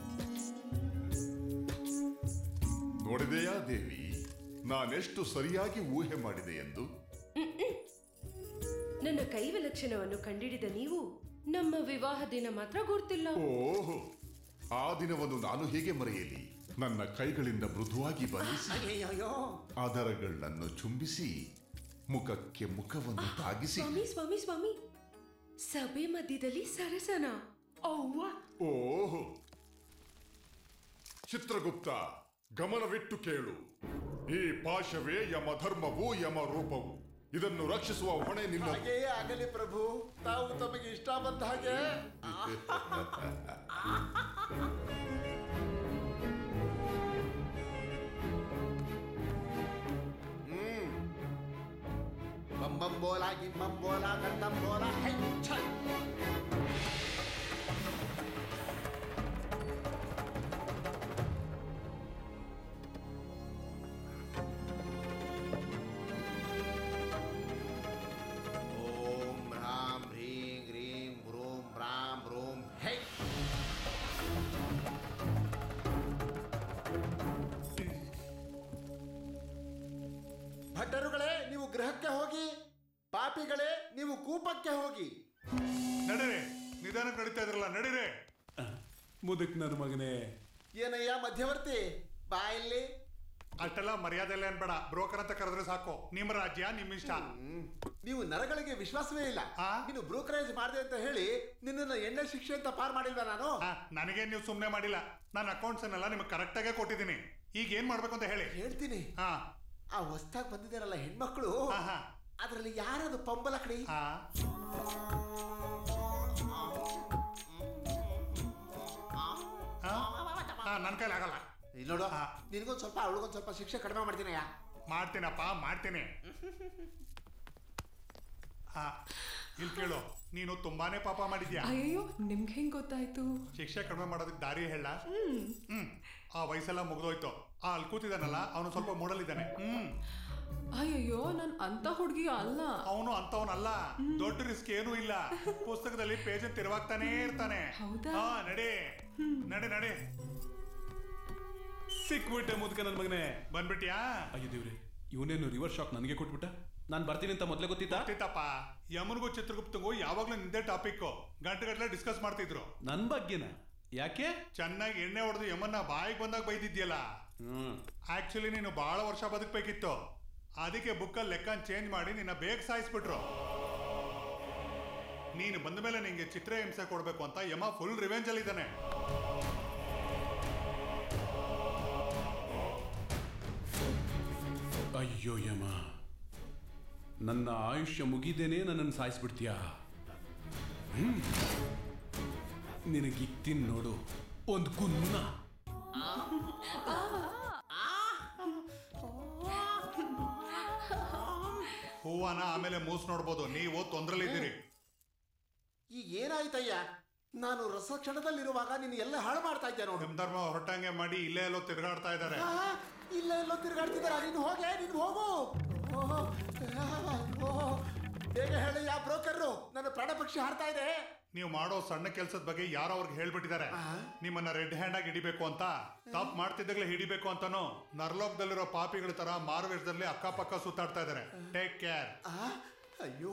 ನೋಡಿದೆಯಾ ದೇವಿ ನಾನೆಷ್ಟು ಸರಿಯಾಗಿ ಊಹೆ ಮಾಡಿದೆ ಎಂದು ನನ್ನ ಕೈವಲಕ್ಷಣವನ್ನು ಕಂಡಿಡಿದ ನೀವು ನಮ್ಮ ವಿವಾಹ ದಿನ ಮಾತ್ರ ಗುರ್ತಿಲ್ಲ ಓಹೋ ಆ ದಿನವನ್ನು ನಾನು ಹೇಗೆ ಮರೆಯಲಿ ನನ್ನ ಕೈಗಳಿಂದ ಮೃದುವಾಗಿ ಬಂಧಿಸಿ ಆಧಾರಗಳನ್ನು ಚುಂಬಿಸಿ ಮುಖಕ್ಕೆ ಮುಖವನ್ನು ತಾಗಿಸಿ ಸ್ವಾಮಿ ಸ್ವಾಮಿ ಸ್ವಾಮಿ ಸಭೆ ಮಧ್ಯದಲ್ಲಿ ಸರಸನ ಅವ್ವ ಓಹೋ ಚಿತ್ರಗುಪ್ತ ಗಮನವಿಟ್ಟು ಕೇಳು ಈ ಪಾಶವೇ ಯಮ ಧರ್ಮವು ಯಮ ರೂಪವು ಇದನ್ನು ರಕ್ಷಿಸುವ ಹೊಣೆ ನಿನ್ನ ಹಾಗೆಯೇ ಆಗಲಿ ಪ್ರಭು ತಾವು ತಮಗೆ ಇಷ್ಟ ಬಂದ ಹಾಗೆ ಹ್ಮ್ ಬಂಬಂಬೋಲ ಗಿಂಬಂಬೋಲ ಗಂಡಂಬೋಲ ಹೈ ಛೈ. ಓಂ ಹ್ರಾಂ ಹ್ರೀಂ ಗ್ರೀಂ ಗ್ರೂಂ ಭ್ರಾಂ ಭ್ರೂಂ ಹೈ ಗೃಹಕ್ಕೆ ಹೋಗಿ ಪಾಪಿಗಳೇ ನೀವು ಕೂಪಕ್ಕೆ ಹೋಗಿ ನಡೀರಿ ನಿಧಾನಕ್ಕೆ ನಡೀತಾ ಇದ್ರಲ್ಲ ನಡೀರಿ ಮುದಕ್ ನನ್ನ ಮಗನೇ ಏನಯ್ಯ ಮಧ್ಯವರ್ತಿ ಬಾ ಇಲ್ಲಿ ಅಷ್ಟೆಲ್ಲ ಮರ್ಯಾದೆ ಇಲ್ಲ ಅನ್ಬೇಡ ಬ್ರೋಕರ್ ಅಂತ ಕರೆದ್ರೆ ಸಾಕು ನಿಮ್ಮ ರಾಜ್ಯ ನಿಮ್ಮ ಇಷ್ಟ ನೀವು ನರಗಳಿಗೆ ವಿಶ್ವಾಸವೇ ಇಲ್ಲ ನೀನು ಬ್ರೋಕರೇಜ್ ಮಾಡಿದೆ ಅಂತ ಹೇಳಿ ನಿನ್ನನ್ನು ಎಣ್ಣೆ ಶಿಕ್ಷೆ ಅಂತ ಪಾರ್ ಮಾಡಿಲ್ವಾ ನಾನು ನನಗೆ ನೀವು ಸುಮ್ಮನೆ ಮಾಡಿಲ್ಲ ನನ್ನ ಅಕೌಂಟ್ಸ್ ಅನ್ನೆಲ್ಲ ನಿಮ್ಗೆ ಕರೆಕ್ಟಾಗೆ ಕೊಟ್ಟಿದ್ದೀನಿ ಈಗ ಏನ್ ಮಾಡ್ಬೇಕು ಅಂತ ಹೇಳಿ ಹೇಳ್ತೀನಿ ಹಾ ಆ ಹೊಸ್ದಾಗ್ ಬಂದಿದ್ದಾರಲ್ಲ ಹೆಣ್ಮಕ್ಳು ಹಾ. ಅದರಲ್ಲಿ ಯಾರದು ಪಂಬಲಕಡಿ ನನ್ನ ಕೈಲಿ ಆಗಲ್ಲ ಇಲ್ಲಿ ನೋಡು ನಿನಗೊಂದ್ ಸ್ವಲ್ಪ ಅವಳಿಗೊಂದ್ ಸ್ವಲ್ಪ ಶಿಕ್ಷೆ ಕಡಿಮೆ ಮಾಡ್ತೀನಯ್ಯ ಮಾಡ್ತೀನಪ್ಪ ಮಾಡ್ತೀನಿ ಹಾ ಇಲ್ಲಿ ಕೇಳು ನೀನು ತುಂಬಾನೇ ಪಾಪ ಮಾಡಿದ್ಯಾ ಅಯ್ಯೋ ನಿಮ್ಗೆ ಹೆಂಗ್ ಗೊತ್ತಾಯ್ತು ಶಿಕ್ಷೆ ಕಡಿಮೆ ಮಾಡೋದಕ್ಕೆ ದಾರಿ ಹೇಳ ಹ್ಮ್ ಆ ವಯಸ್ಸೆಲ್ಲ ಮುಗ್ದೋಯ್ತು ಆ ಅಲ್ಲಿ ಕೂತಿದ್ದಾನಲ್ಲ ಅವನು ಸ್ವಲ್ಪ ಮೂಡಲಿದ್ದಾನೆ ಹ್ಮ್ ಅಯ್ಯಯ್ಯೋ ನನ್ ಅಂತ ಹುಡ್ಗಿ ಅಲ್ಲ ಅವನು ಅಂತವನಲ್ಲ ದೊಡ್ಡ ರಿಸ್ಕ್ ಏನೂ ಇಲ್ಲ ಪುಸ್ತಕದಲ್ಲಿ ಪೇಜ್ ತಿರುವಾಗ್ತಾನೇ ಇರ್ತಾನೆ ಹೌದಾ? ಹಾ ನಡಿ ನಡಿ ನಡಿ ಸಿಕ್ಬಿಟ್ಟೆ ಮುದ್ಕ ನನ್ನ ಮಗನೇ ಬಂದ್ಬಿಟ್ಯಾ ಅಯ್ಯೋ ದೇವ್ರೆ ಇವನೇನು ರಿವರ್ಸ್ ಶಾಕ್ ನನಗೆ ಕೊಟ್ಬಿಟ್ಟ ನಾನು ಬರ್ತೀನಿ ಅಂತ ಮೊದಲೇ ಗೊತ್ತಿತ್ತಾ ಗೊತ್ತಿತ್ತಪ್ಪ ಯಮನ್ಗೂ ಚಿತ್ರಗುಪ್ತಂಗೂ ಯಾವಾಗ್ಲೂ ನಿಂದೆ ಟಾಪಿಕ್ ಗಂಟೆಗಟ್ಟಲೆ ಡಿಸ್ಕಸ್ ಮಾಡ್ತಿದ್ರು ನನ್ನ ಬಗ್ಗೆನ ಯಾಕೆ ಚೆನ್ನಾಗಿ ಎಣ್ಣೆ ಹೊಡೆದು ಯಮನ್ನ ಬಾಯಿಗೆ ಬಂದಾಗ ಬೈದಿದ್ಯಲ್ಲ ಆಕ್ಚುಲಿ ನೀನು ಬಹಳ ವರ್ಷ ಬದುಕಬೇಕಿತ್ತು ಅದಕ್ಕೆ ಬುಕ್ಕಲ್ಲಿ ಲೆಕ್ಕ ಚೇಂಜ್ ಮಾಡಿ ನಿನ್ನ ಬೇಗ ಸಾಯಿಸ್ಬಿಟ್ರು ನೀನು ಬಂದ ಮೇಲೆ ನಿಂಗೆ ಚಿತ್ರ ಹಿಂಸೆ ಕೊಡ್ಬೇಕು ಅಂತ ಯಮ ಫುಲ್ ರಿವೆಂಜ್ ಅಲ್ಲಿ ಇದ್ದಾನೆ ಅಯ್ಯೋ ಯಮ ನನ್ನ ಆಯುಷ್ಯ ಮುಗಿದೇನೆ ನನ್ನನ್ನು ಸಾಯಿಸ್ಬಿಡ್ತೀಯಾ ಹ್ಮ್ ನಿನಗಿಕ್ತೀನಿ ನೋಡು ಒಂದು ಕುನ್ನ ಹೂವನ ಆಮೇಲೆ ಮೂಸ್ ನೋಡ್ಬೋದು ನೀವು ತೊಂದ್ರಲಿದ್ದೀರಿ ಈಗ ಏನಾಯ್ತಯ್ಯ ನಾನು ರಸಕ್ಷಣದಲ್ಲಿರುವಾಗ ನೀನು ಎಲ್ಲ ಹಾಳು ಮಾಡ್ತಾ ಇದ್ದೆ ನೋಡು ನಿಮ್ ಧರ್ಮ ಹೊರಟಂಗೆ ಮಾಡಿ ಇಲ್ಲೇ ಎಲ್ಲೋ ತಿರುಗಾಡ್ತಾ ಇದ್ದಾರೆ ಆ, ಇಲ್ಲ ಎಲ್ಲೋ ತಿರ್ಗಾಡ್ತಿದ್ದಾರ ನೀನು ಹೋಗೆ ನೀನು ಹೋಗು ಓಹೋ, ಓಹೋ. ಬೇಗ ಹೇಳಿ ಯಾ ಬ್ರೋಕರ್ರು ನನ್ನ ಪ್ರಾಣ ಪಕ್ಷಿ ಹಾರ್ತಾ ಇದೆ ನೀವು ಮಾಡೋ ಸಣ್ಣ ಕೆಲಸದ ಬಗ್ಗೆ ಯಾರೋ ಅವ್ರಿಗೆ ಹೇಳ್ಬಿಟ್ಟಿದ್ದಾರೆ ನಿಮ್ಮನ್ನ ರೆಡ್ ಹ್ಯಾಂಡ್ ಆಗಿ ಹಿಡಿಬೇಕು ಅಂತ ತಪ್ಪು ಮಾಡ್ತಿದ್ದಾಗಲೇ ಹಿಡಿಬೇಕು ಅಂತಾನು ನರ್ಲೋಕದಲ್ಲಿರೋ ಪಾಪಿಗಳ ತರ ಮಾರುವೇಷದಲ್ಲಿ ಅಕ್ಕಪಕ್ಕ ಸುತ್ತಾಡ್ತಾ ಇದ್ದಾರೆ ಟೇಕ್ ಕೇರ್ ಆ, ಅಯ್ಯೋ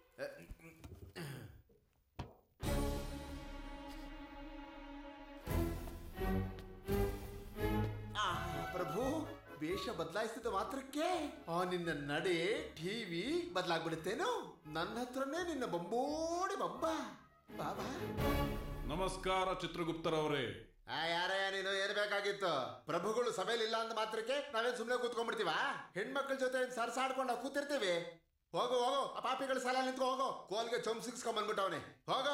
ಆ, ಪ್ರಭು ವೇಷ ಬದಲಾಯಿಸಿದ ಮಾತ್ರಕ್ಕೆ ಆ ನಿನ್ನ ನಡೆ ಟಿವಿ ಬದಲಾಗ್ಬಿಡುತ್ತೇನೋ ನನ್ನ ಹತ್ರನೇ ನಿನ್ನ ಬಂಬೋಡಿ ಬಂಬ ಬಾಬಾ ನಮಸ್ಕಾರ ಚಿತ್ರಗುಪ್ತರವರೇ ಆ ಯಾರಯ್ಯ ನೀನು ಏನ್ ಬೇಕಾಗಿತ್ತು ಪ್ರಭುಗಳು ಸಭೆಯಲ್ಲಿ ಇಲ್ಲ ಅಂದ ಮಾತ್ರಕ್ಕೆ ನಾವೇನ್ ಸುಮ್ಮನೆ ಕೂತ್ಕೊಂಡ್ಬಿಡ್ತೀವ ಹೆಣ್ಮಕ್ಳ ಜೊತೆ ಸರ್ಸಾಡ್ಕೊಂಡು ನಾವು ಕೂತಿರ್ತೀವಿ ಹೋಗು ಹೋಗು ಆ ಪಾಪಿಗಳ ಸಾಲ ನಿಂತ್ಕೊ ಹೋಗು ಕೋಲ್ಗೆ ಚೊಂಬ್ ಸಿಕ್ಸ್ಕೊಂಡ್ ಬಂದ್ಬಿಟ್ಟವನೆ ಹೋಗೋ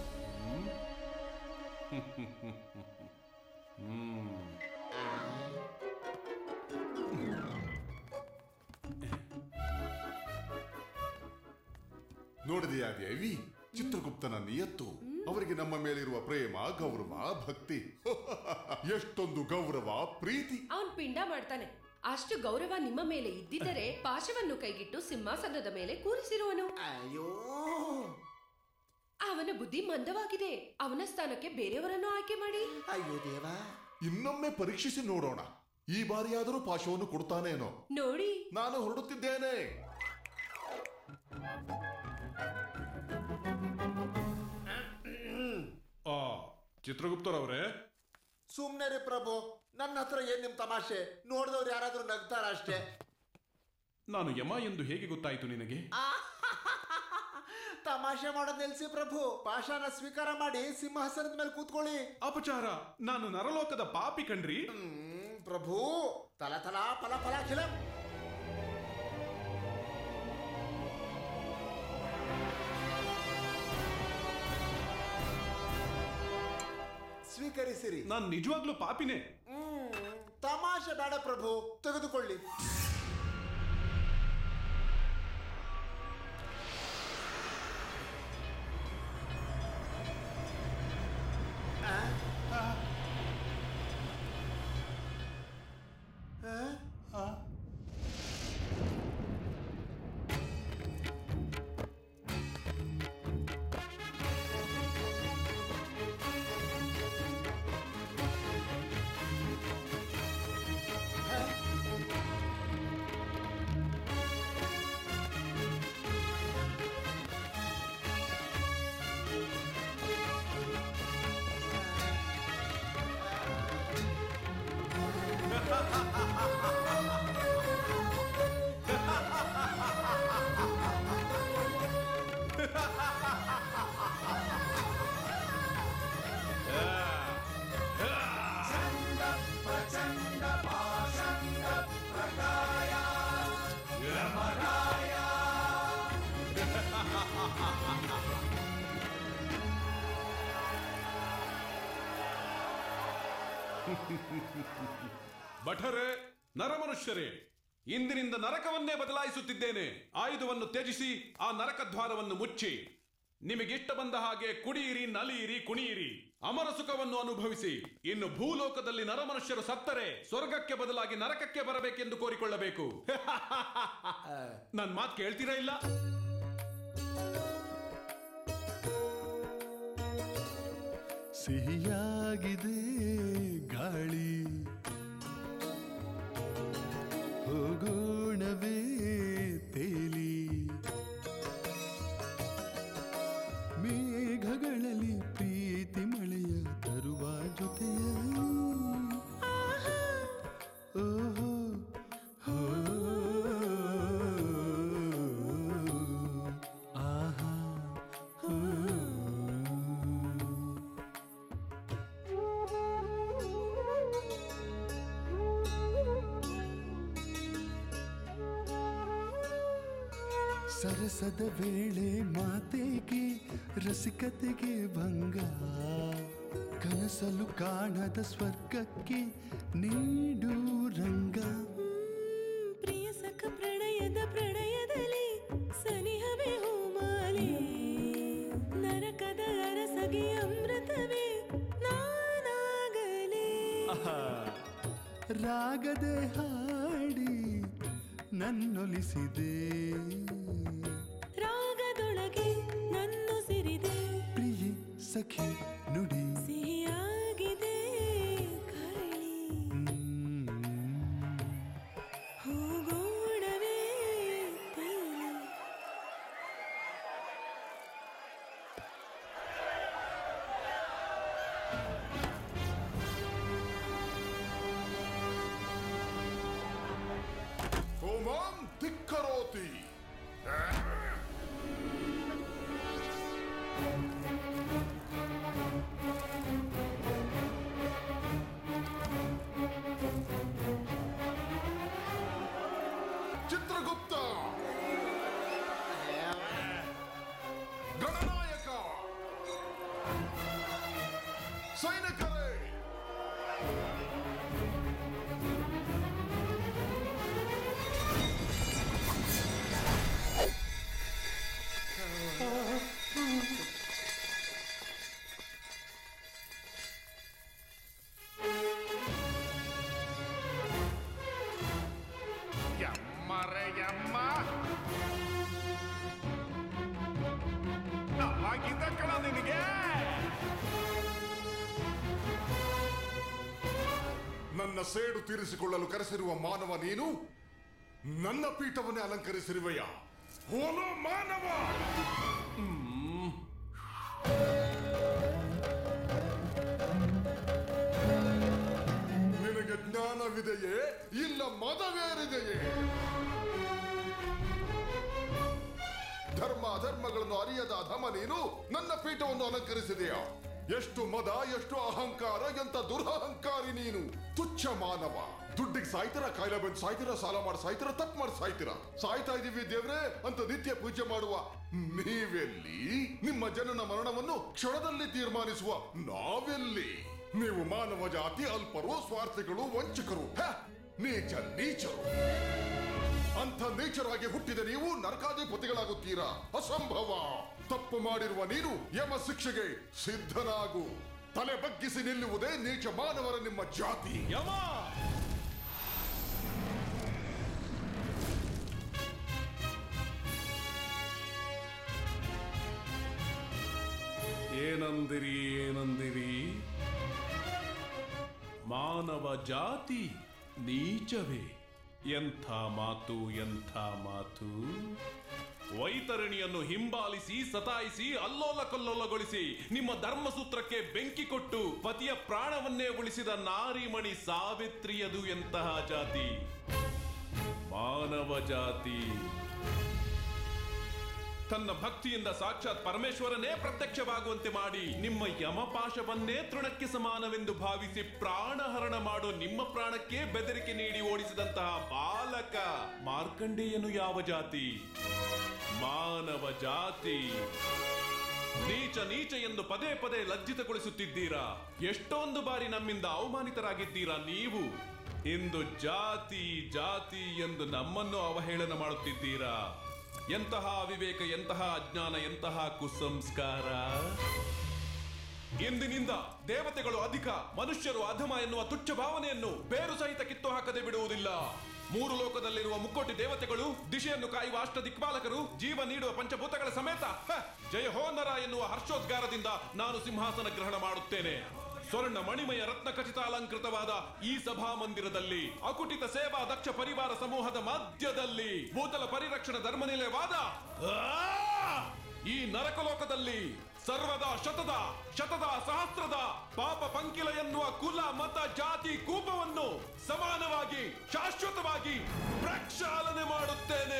ನೋಡಿದೆಯಾ ದೇವಿ ಚಿತ್ರಗುಪ್ತನ ನಿಯತ್ತು ಅವರಿಗೆ ನಮ್ಮ ಮೇಲಿರುವ ಪ್ರೇಮ ಗೌರವ ಭಕ್ತಿ ಎಷ್ಟೊಂದು ಗೌರವ ಪ್ರೀತಿ ಅವನ್ ಪಿಂಡ ಮಾಡ್ತಾನೆ ಅಷ್ಟು ಗೌರವ ನಿಮ್ಮ ಮೇಲೆ ಇದ್ದಿದ್ದರೆ ಪಾಶವನ್ನು ಕೈಗಿಟ್ಟು ಸಿಂಹಾಸನದ ಮೇಲೆ ಕೂರಿಸಿರುವನು ಅಯ್ಯೋ ಅವನ ಬುದ್ಧಿ ಮಂದವಾಗಿದೆ ಅವನ ಸ್ಥಾನಕ್ಕೆ ಬೇರೆಯವರನ್ನು ಆಯ್ಕೆ ಮಾಡಿ ಅಯ್ಯೋ ದೇವಾ ಇನ್ನೊಮ್ಮೆ ಪರೀಕ್ಷಿಸಿ ನೋಡೋಣ ಈ ಬಾರಿಯಾದರೂ ಪಾಶವನ್ನು ಕೊಡ್ತಾನೇನೋ ನೋಡಿ ನಾನು ಹೊರಡುತ್ತಿದ್ದೇನೆ ಆ ಚಿತ್ರಗುಪ್ತರವರೇ ಸುಮ್ನೆ ರೀ ಪ್ರಭು ನನ್ನ ಹತ್ರ ಏನ್ ನಿಮ್ ತಮಾಷೆ ನೋಡಿದವ್ರು ಯಾರಾದ್ರೂ ನಗ್ತಾರ ಅಷ್ಟೇ ನಾನು ಯಮ ಎಂದು ಹೇಗೆ ಗೊತ್ತಾಯಿತು ನಿನಗೆ ತಮಾಷೆ ಮಾಡೋದ್ ನಿಲ್ಸಿ ಪ್ರಭು ಪಾಶಾನ ಸ್ವೀಕಾರ ಮಾಡಿ ಸಿಂಹಾಸನದ ಮೇಲೆ ಕೂತ್ಕೊಳ್ಳಿ ಅಪಚಾರ ನಾನು ನರಲೋಕದ ಪಾಪಿ ಕಣ್ರಿ ಪ್ರಭು ತಲ ತಲಾ ಫಲ ಫಲ ಖಿಲ ಸ್ವೀಕರಿಸಿರಿ ನಾನು ನಿಜವಾಗ್ಲೂ ಪಾಪಿನೇ ಹ್ಮ್ ತಮಾಷೆ ಬೇಡ ಪ್ರಭು ತೆಗೆದುಕೊಳ್ಳಿ ಭಟರೇ ನರಮನುಷ್ಯರೇ ಇಂದಿನಿಂದ ನರಕವನ್ನೇ ಬದಲಾಯಿಸುತ್ತಿದ್ದೇನೆ ಆಯುಧವನ್ನು ತ್ಯಜಿಸಿ ಆ ನರಕ ದ್ವಾರವನ್ನು ಮುಚ್ಚಿ ನಿಮಗಿಷ್ಟ ಬಂದ ಹಾಗೆ ಕುಡಿಯಿರಿ ನಲಿಯಿರಿ ಕುಣಿಯಿರಿ ಅಮರ ಸುಖವನ್ನು ಅನುಭವಿಸಿ ಇನ್ನು ಭೂಲೋಕದಲ್ಲಿ ನರಮನುಷ್ಯರು ಸತ್ತರೆ ಸ್ವರ್ಗಕ್ಕೆ ಬದಲಾಗಿ ನರಕಕ್ಕೆ ಬರಬೇಕೆಂದು ಕೋರಿಕೊಳ್ಳಬೇಕು ನನ್ ಮಾತು ಕೇಳ್ತೀರಾ ಇಲ್ಲ ಸಿಹಿಯಾಗಿದೆ ಗಾಳಿ ಹೋಗೋಣವೇ ತೇಲಿ ಮೇಘಗಳಲ್ಲಿ ಪ್ರೀತಿ ಮಳೆಯ ತರುವ ಜೊತೆಯಲ್ಲಿ ಓಹೋ ಹೋ ಆಹಾ ಹೋ ಸರಸದ ವೇಳೆ ಮಾತೆಗೆ ರಸಿಕತೆಗೆ ಭಂಗ ಕನಸಲು ಕಾಣದ ಸ್ವರ್ಗಕ್ಕೆ ನೀಡು ರಂಗ ಪ್ರಿಯ ಸಖ ಪ್ರಣಯದ ಪ್ರಣಯದಲ್ಲಿ ಸನಿಹವೇ ಹೂಮಾಲೆ ನರಕದ ಅರಸಗೆ ಅಮೃತವೇ ನಾನಾಗಲೇ ಆಹಾ. ರಾಗದೆ ಹಾಡಿ ನನ್ನೊಲಿಸಿದೆ ರಾಗದೊಳಗೆ ನನ್ನುಸಿರಿದೆ ಪ್ರಿಯೆ ಸಖಿ ನುಡಿ ಸಿಹಿಯಾಗಿದೆ ಕಳಿ ಹೋಗೋಣವೇ ತೇಲಿ ಹೋಮಾಂ ಧಿಕ್ಕರೋತಿ ಚಿತ್ರಗುಪ್ತ ಗಣನಾಯಕ ಸೈನಿಕರೇ ಯಮ್ಮರೆ ಯಮ್ಮ ಆಗಿದ್ದ ಕಣ ನಿನಗೆ ನನ್ನ ಸೇಡು ತೀರಿಸಿಕೊಳ್ಳಲು ಕರೆಸಿರುವ ಮಾನವ ನೀನು ನನ್ನ ಪೀಠವನ್ನೇ ಅಲಂಕರಿಸಿರುವೆಯ ಹೋಲೋ ಮಾನವ ನಿನಗೆ ಜ್ಞಾನವಿದೆಯೇ ಇಲ್ಲ ಮದವೇರಿದೆಯೇ ಧರ್ಮ ಅಧರ್ಮಗಳನ್ನು ಅರಿಯದ ಅಧಮ ನೀನು ನನ್ನ ಪೀಠವನ್ನು ಅಲಂಕರಿಸಿದೆಯಾ ಎಷ್ಟು ಮದ ಎಷ್ಟು ಅಹಂಕಾರ ಎಂತ ದುರಹಂಕಾರಿ ನೀನು ತುಚ್ಛ ಮಾನವ ದುಡ್ಡಿಗೆ ಸಾಯ್ತೀರ ಕಾಯಿಲೆ ಬಂದು ಸಾಯ್ತೀರ ಸಾಲ ಮಾಡಿ ಸಾಯ್ತೀರ ತಪ್ಪು ಮಾಡಿ ಸಾಯ್ತೀರ ಸಾಯ್ತಾ ಇದೀವಿ ದೇವ್ರೆ ಅಂತ ನಿತ್ಯ ಪೂಜೆ ಮಾಡುವ ನೀವೆಲ್ಲಿ ನಿಮ್ಮ ಜನನ ಮರಣವನ್ನು ಕ್ಷಣದಲ್ಲಿ ತೀರ್ಮಾನಿಸುವ ನಾವೆಲ್ಲಿ ನೀವು ಮಾನವ ಜಾತಿ ಅಲ್ಪರು ಸ್ವಾರ್ಥಿಗಳು ವಂಚಕರು ಹ! ನೀಚ ನೀಚರು ಅಂಥ ನೀಚರಾಗಿ ಹುಟ್ಟಿದ ನೀವು ನರಕಾಧಿಪತಿಗಳಾಗುತ್ತೀರಾ ಅಸಂಭವ ತಪ್ಪು ಮಾಡಿರುವ ನೀನು ಯಮ ಶಿಕ್ಷೆಗೆ ಸಿದ್ಧನಾಗು ತಲೆ ಬಗ್ಗಿಸಿ ನಿಲ್ಲುವುದೇ ನೀಚ ಮಾನವರ ನಿಮ್ಮ ಜಾತಿ ಯಮ ಏನಂದಿರಿ ಏನಂದಿರಿ ಮಾನವ ಜಾತಿ ನೀಚವೇ ಎಂಥ ಮಾತು ಎಂಥ ಮಾತು ವೈತರಣಿಯನ್ನು ಹಿಂಬಾಲಿಸಿ ಸತಾಯಿಸಿ ಅಲ್ಲೋಲ ಕಲ್ಲೋಲಗೊಳಿಸಿ ನಿಮ್ಮ ಧರ್ಮಸೂತ್ರಕ್ಕೆ ಬೆಂಕಿ ಕೊಟ್ಟು ಪತಿಯ ಪ್ರಾಣವನ್ನೇ ಉಳಿಸಿದ ನಾರಿಮಣಿ ಸಾವಿತ್ರಿಯದು ಎಂತಹ ಜಾತಿ ಮಾನವ ಜಾತಿ ತನ್ನ ಭಕ್ತಿಯಿಂದ ಸಾಕ್ಷಾತ್ ಪರಮೇಶ್ವರನೇ ಪ್ರತ್ಯಕ್ಷವಾಗುವಂತೆ ಮಾಡಿ ನಿಮ್ಮ ಯಮಪಾಶವನ್ನೇ ತೃಣಕ್ಕೆ ಸಮಾನವೆಂದು ಭಾವಿಸಿ ಪ್ರಾಣಹರಣ ಮಾಡೋ ನಿಮ್ಮ ಪ್ರಾಣಕ್ಕೆ ಬೆದರಿಕೆ ನೀಡಿ ಓಡಿಸಿದಂತಹ ಬಾಲಕ ಮಾರ್ಕಂಡೇಯನು ಯಾವ ಜಾತಿ ಮಾನವ ಜಾತಿ ನೀಚ ನೀಚ ಎಂದು ಪದೇ ಪದೇ ಲಜ್ಜಿತಗೊಳಿಸುತ್ತಿದ್ದೀರಾ ಎಷ್ಟೊಂದು ಬಾರಿ ನಮ್ಮಿಂದ ಅವಮಾನಿತರಾಗಿದ್ದೀರಾ ನೀವು ಇಂದು ಜಾತಿ ಜಾತಿ ಎಂದು ನಮ್ಮನ್ನು ಅವಹೇಳನ ಮಾಡುತ್ತಿದ್ದೀರಾ ಎಂತಹ ಅವಿವೇಕ ಎಂತಹ ಅಜ್ಞಾನ ಎಂತಹ ಕುಸಂಸ್ಕಾರ ಇಂದಿನಿಂದ ದೇವತೆಗಳು ಅಧಿಕ ಮನುಷ್ಯರು ಅಧಮ ಎನ್ನುವ ತುಚ್ಛ ಭಾವನೆಯನ್ನು ಬೇರು ಸಹಿತ ಕಿತ್ತು ಹಾಕದೆ ಬಿಡುವುದಿಲ್ಲ ಮೂರು ಲೋಕದಲ್ಲಿರುವ ಮುಕ್ಕೋಟಿ ದೇವತೆಗಳು ದಿಶೆಯನ್ನು ಕಾಯುವ ಅಷ್ಟ ದಿಕ್ಪಾಲಕರು ಜೀವ ನೀಡುವ ಪಂಚಭೂತಗಳ ಸಮೇತ ಹ, ಜಯ ಹೋ ನರ ಎನ್ನುವ ಹರ್ಷೋದ್ಗಾರದಿಂದ ನಾನು ಸಿಂಹಾಸನ ಗ್ರಹಣ ಮಾಡುತ್ತೇನೆ ಸ್ವರ್ಣ ಮಣಿಮಯ ರತ್ನ ಖಚಿತ ಅಲಂಕೃತವಾದ ಈ ಸಭಾ ಮಂದಿರದಲ್ಲಿ ಅಕುಟಿತ ಸೇವಾ ದಕ್ಷ ಪರಿವಾರ ಸಮೂಹದ ಮಧ್ಯದಲ್ಲಿ ಭೂತಲ ಪರಿರಕ್ಷಣ ಧರ್ಮನಿಲಯವಾದ ಆ! ಈ ನರಕಲೋಕದಲ್ಲಿ ಸರ್ವದ ಶತದ ಶತದ ಸಹಸ್ರದ ಪಾಪ ಪಂಕಿಲ ಎನ್ನುವ ಕುಲ ಮತ ಜಾತಿ ಕೂಪವನ್ನು ಸಮಾನವಾಗಿ ಶಾಶ್ವತವಾಗಿ ಪ್ರಕ್ಷಾಳನೆ ಮಾಡುತ್ತೇನೆ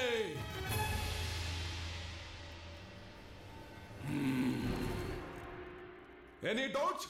ಎನಿ ಡೌಟ್ಸ್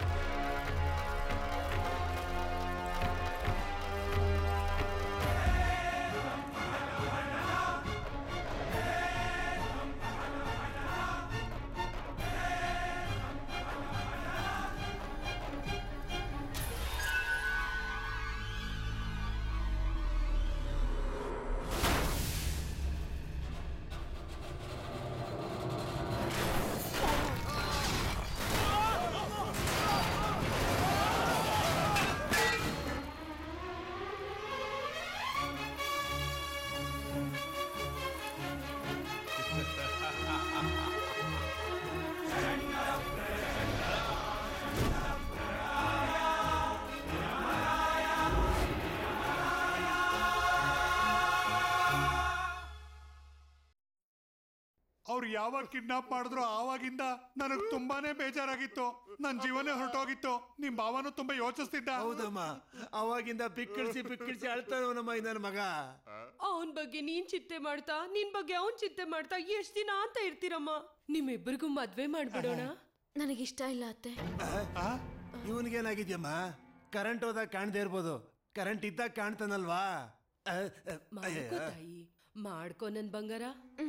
ಅವ್ರು ಯಾವಾಗ ಕಿಡ್ನಾಪ್ ಮಾಡಿದ್ರು ಆವಾಗಿಂದ ನನಗ್ ತುಂಬಾನೇ ಬೇಜಾರಾಗಿತ್ತು ನನ್ ಜೀವನೇ ಹೊರಟೋಗಿತ್ತು ನಿಮ್ ಭಾವನು ತುಂಬಾ ಯೋಚಿಸ್ತಿದ್ದ ಹೌದಮ್ಮ ಅವಾಗಿಂದ ಪಿಕ್ಕಿಳಿಸಿ ಪಿಕ್ಕಿಳಿಸಿ ಅಳ್ತಾನವನಮ್ಮ ಈ ನನ್ನ ಮಗ ಅವನ್ ಬಗ್ಗೆ ನೀನ್ ಚಿಂತೆ ಮಾಡ್ತಾ ನಿನ್ ಬಗ್ಗೆ ಅವನ್ ಚಿಂತೆ ಮಾಡ್ತಾ ಎಷ್ಟ್ ದಿನ ಅಂತ ಇರ್ತೀರಮ್ಮ ನಿಮ್ಮಿಬ್ಬರಿಗೂ ಮದ್ವೆ ಮಾಡ್ಬಿಡೋಣ ನನಗಿಷ್ಟ ಇಲ್ಲ ಅತ್ತೆ ಇವನ್ಗೇನಾಗಿದ್ಯಮ್ಮ ಕರೆಂಟ್ ಹೋದಾಗ ಕಾಣ್ದೇ ಇರ್ಬೋದು ಕರೆಂಟ್ ಇದ್ದಾಗ ಕಾಣ್ತಾನಲ್ವಾ ಅ, ಅ, ಮಾಡ್ಕೋ ಅಯ್ಯ. ತಾಯಿ ಮಾಡ್ಕೋ ನನ್ ಬಂಗಾರ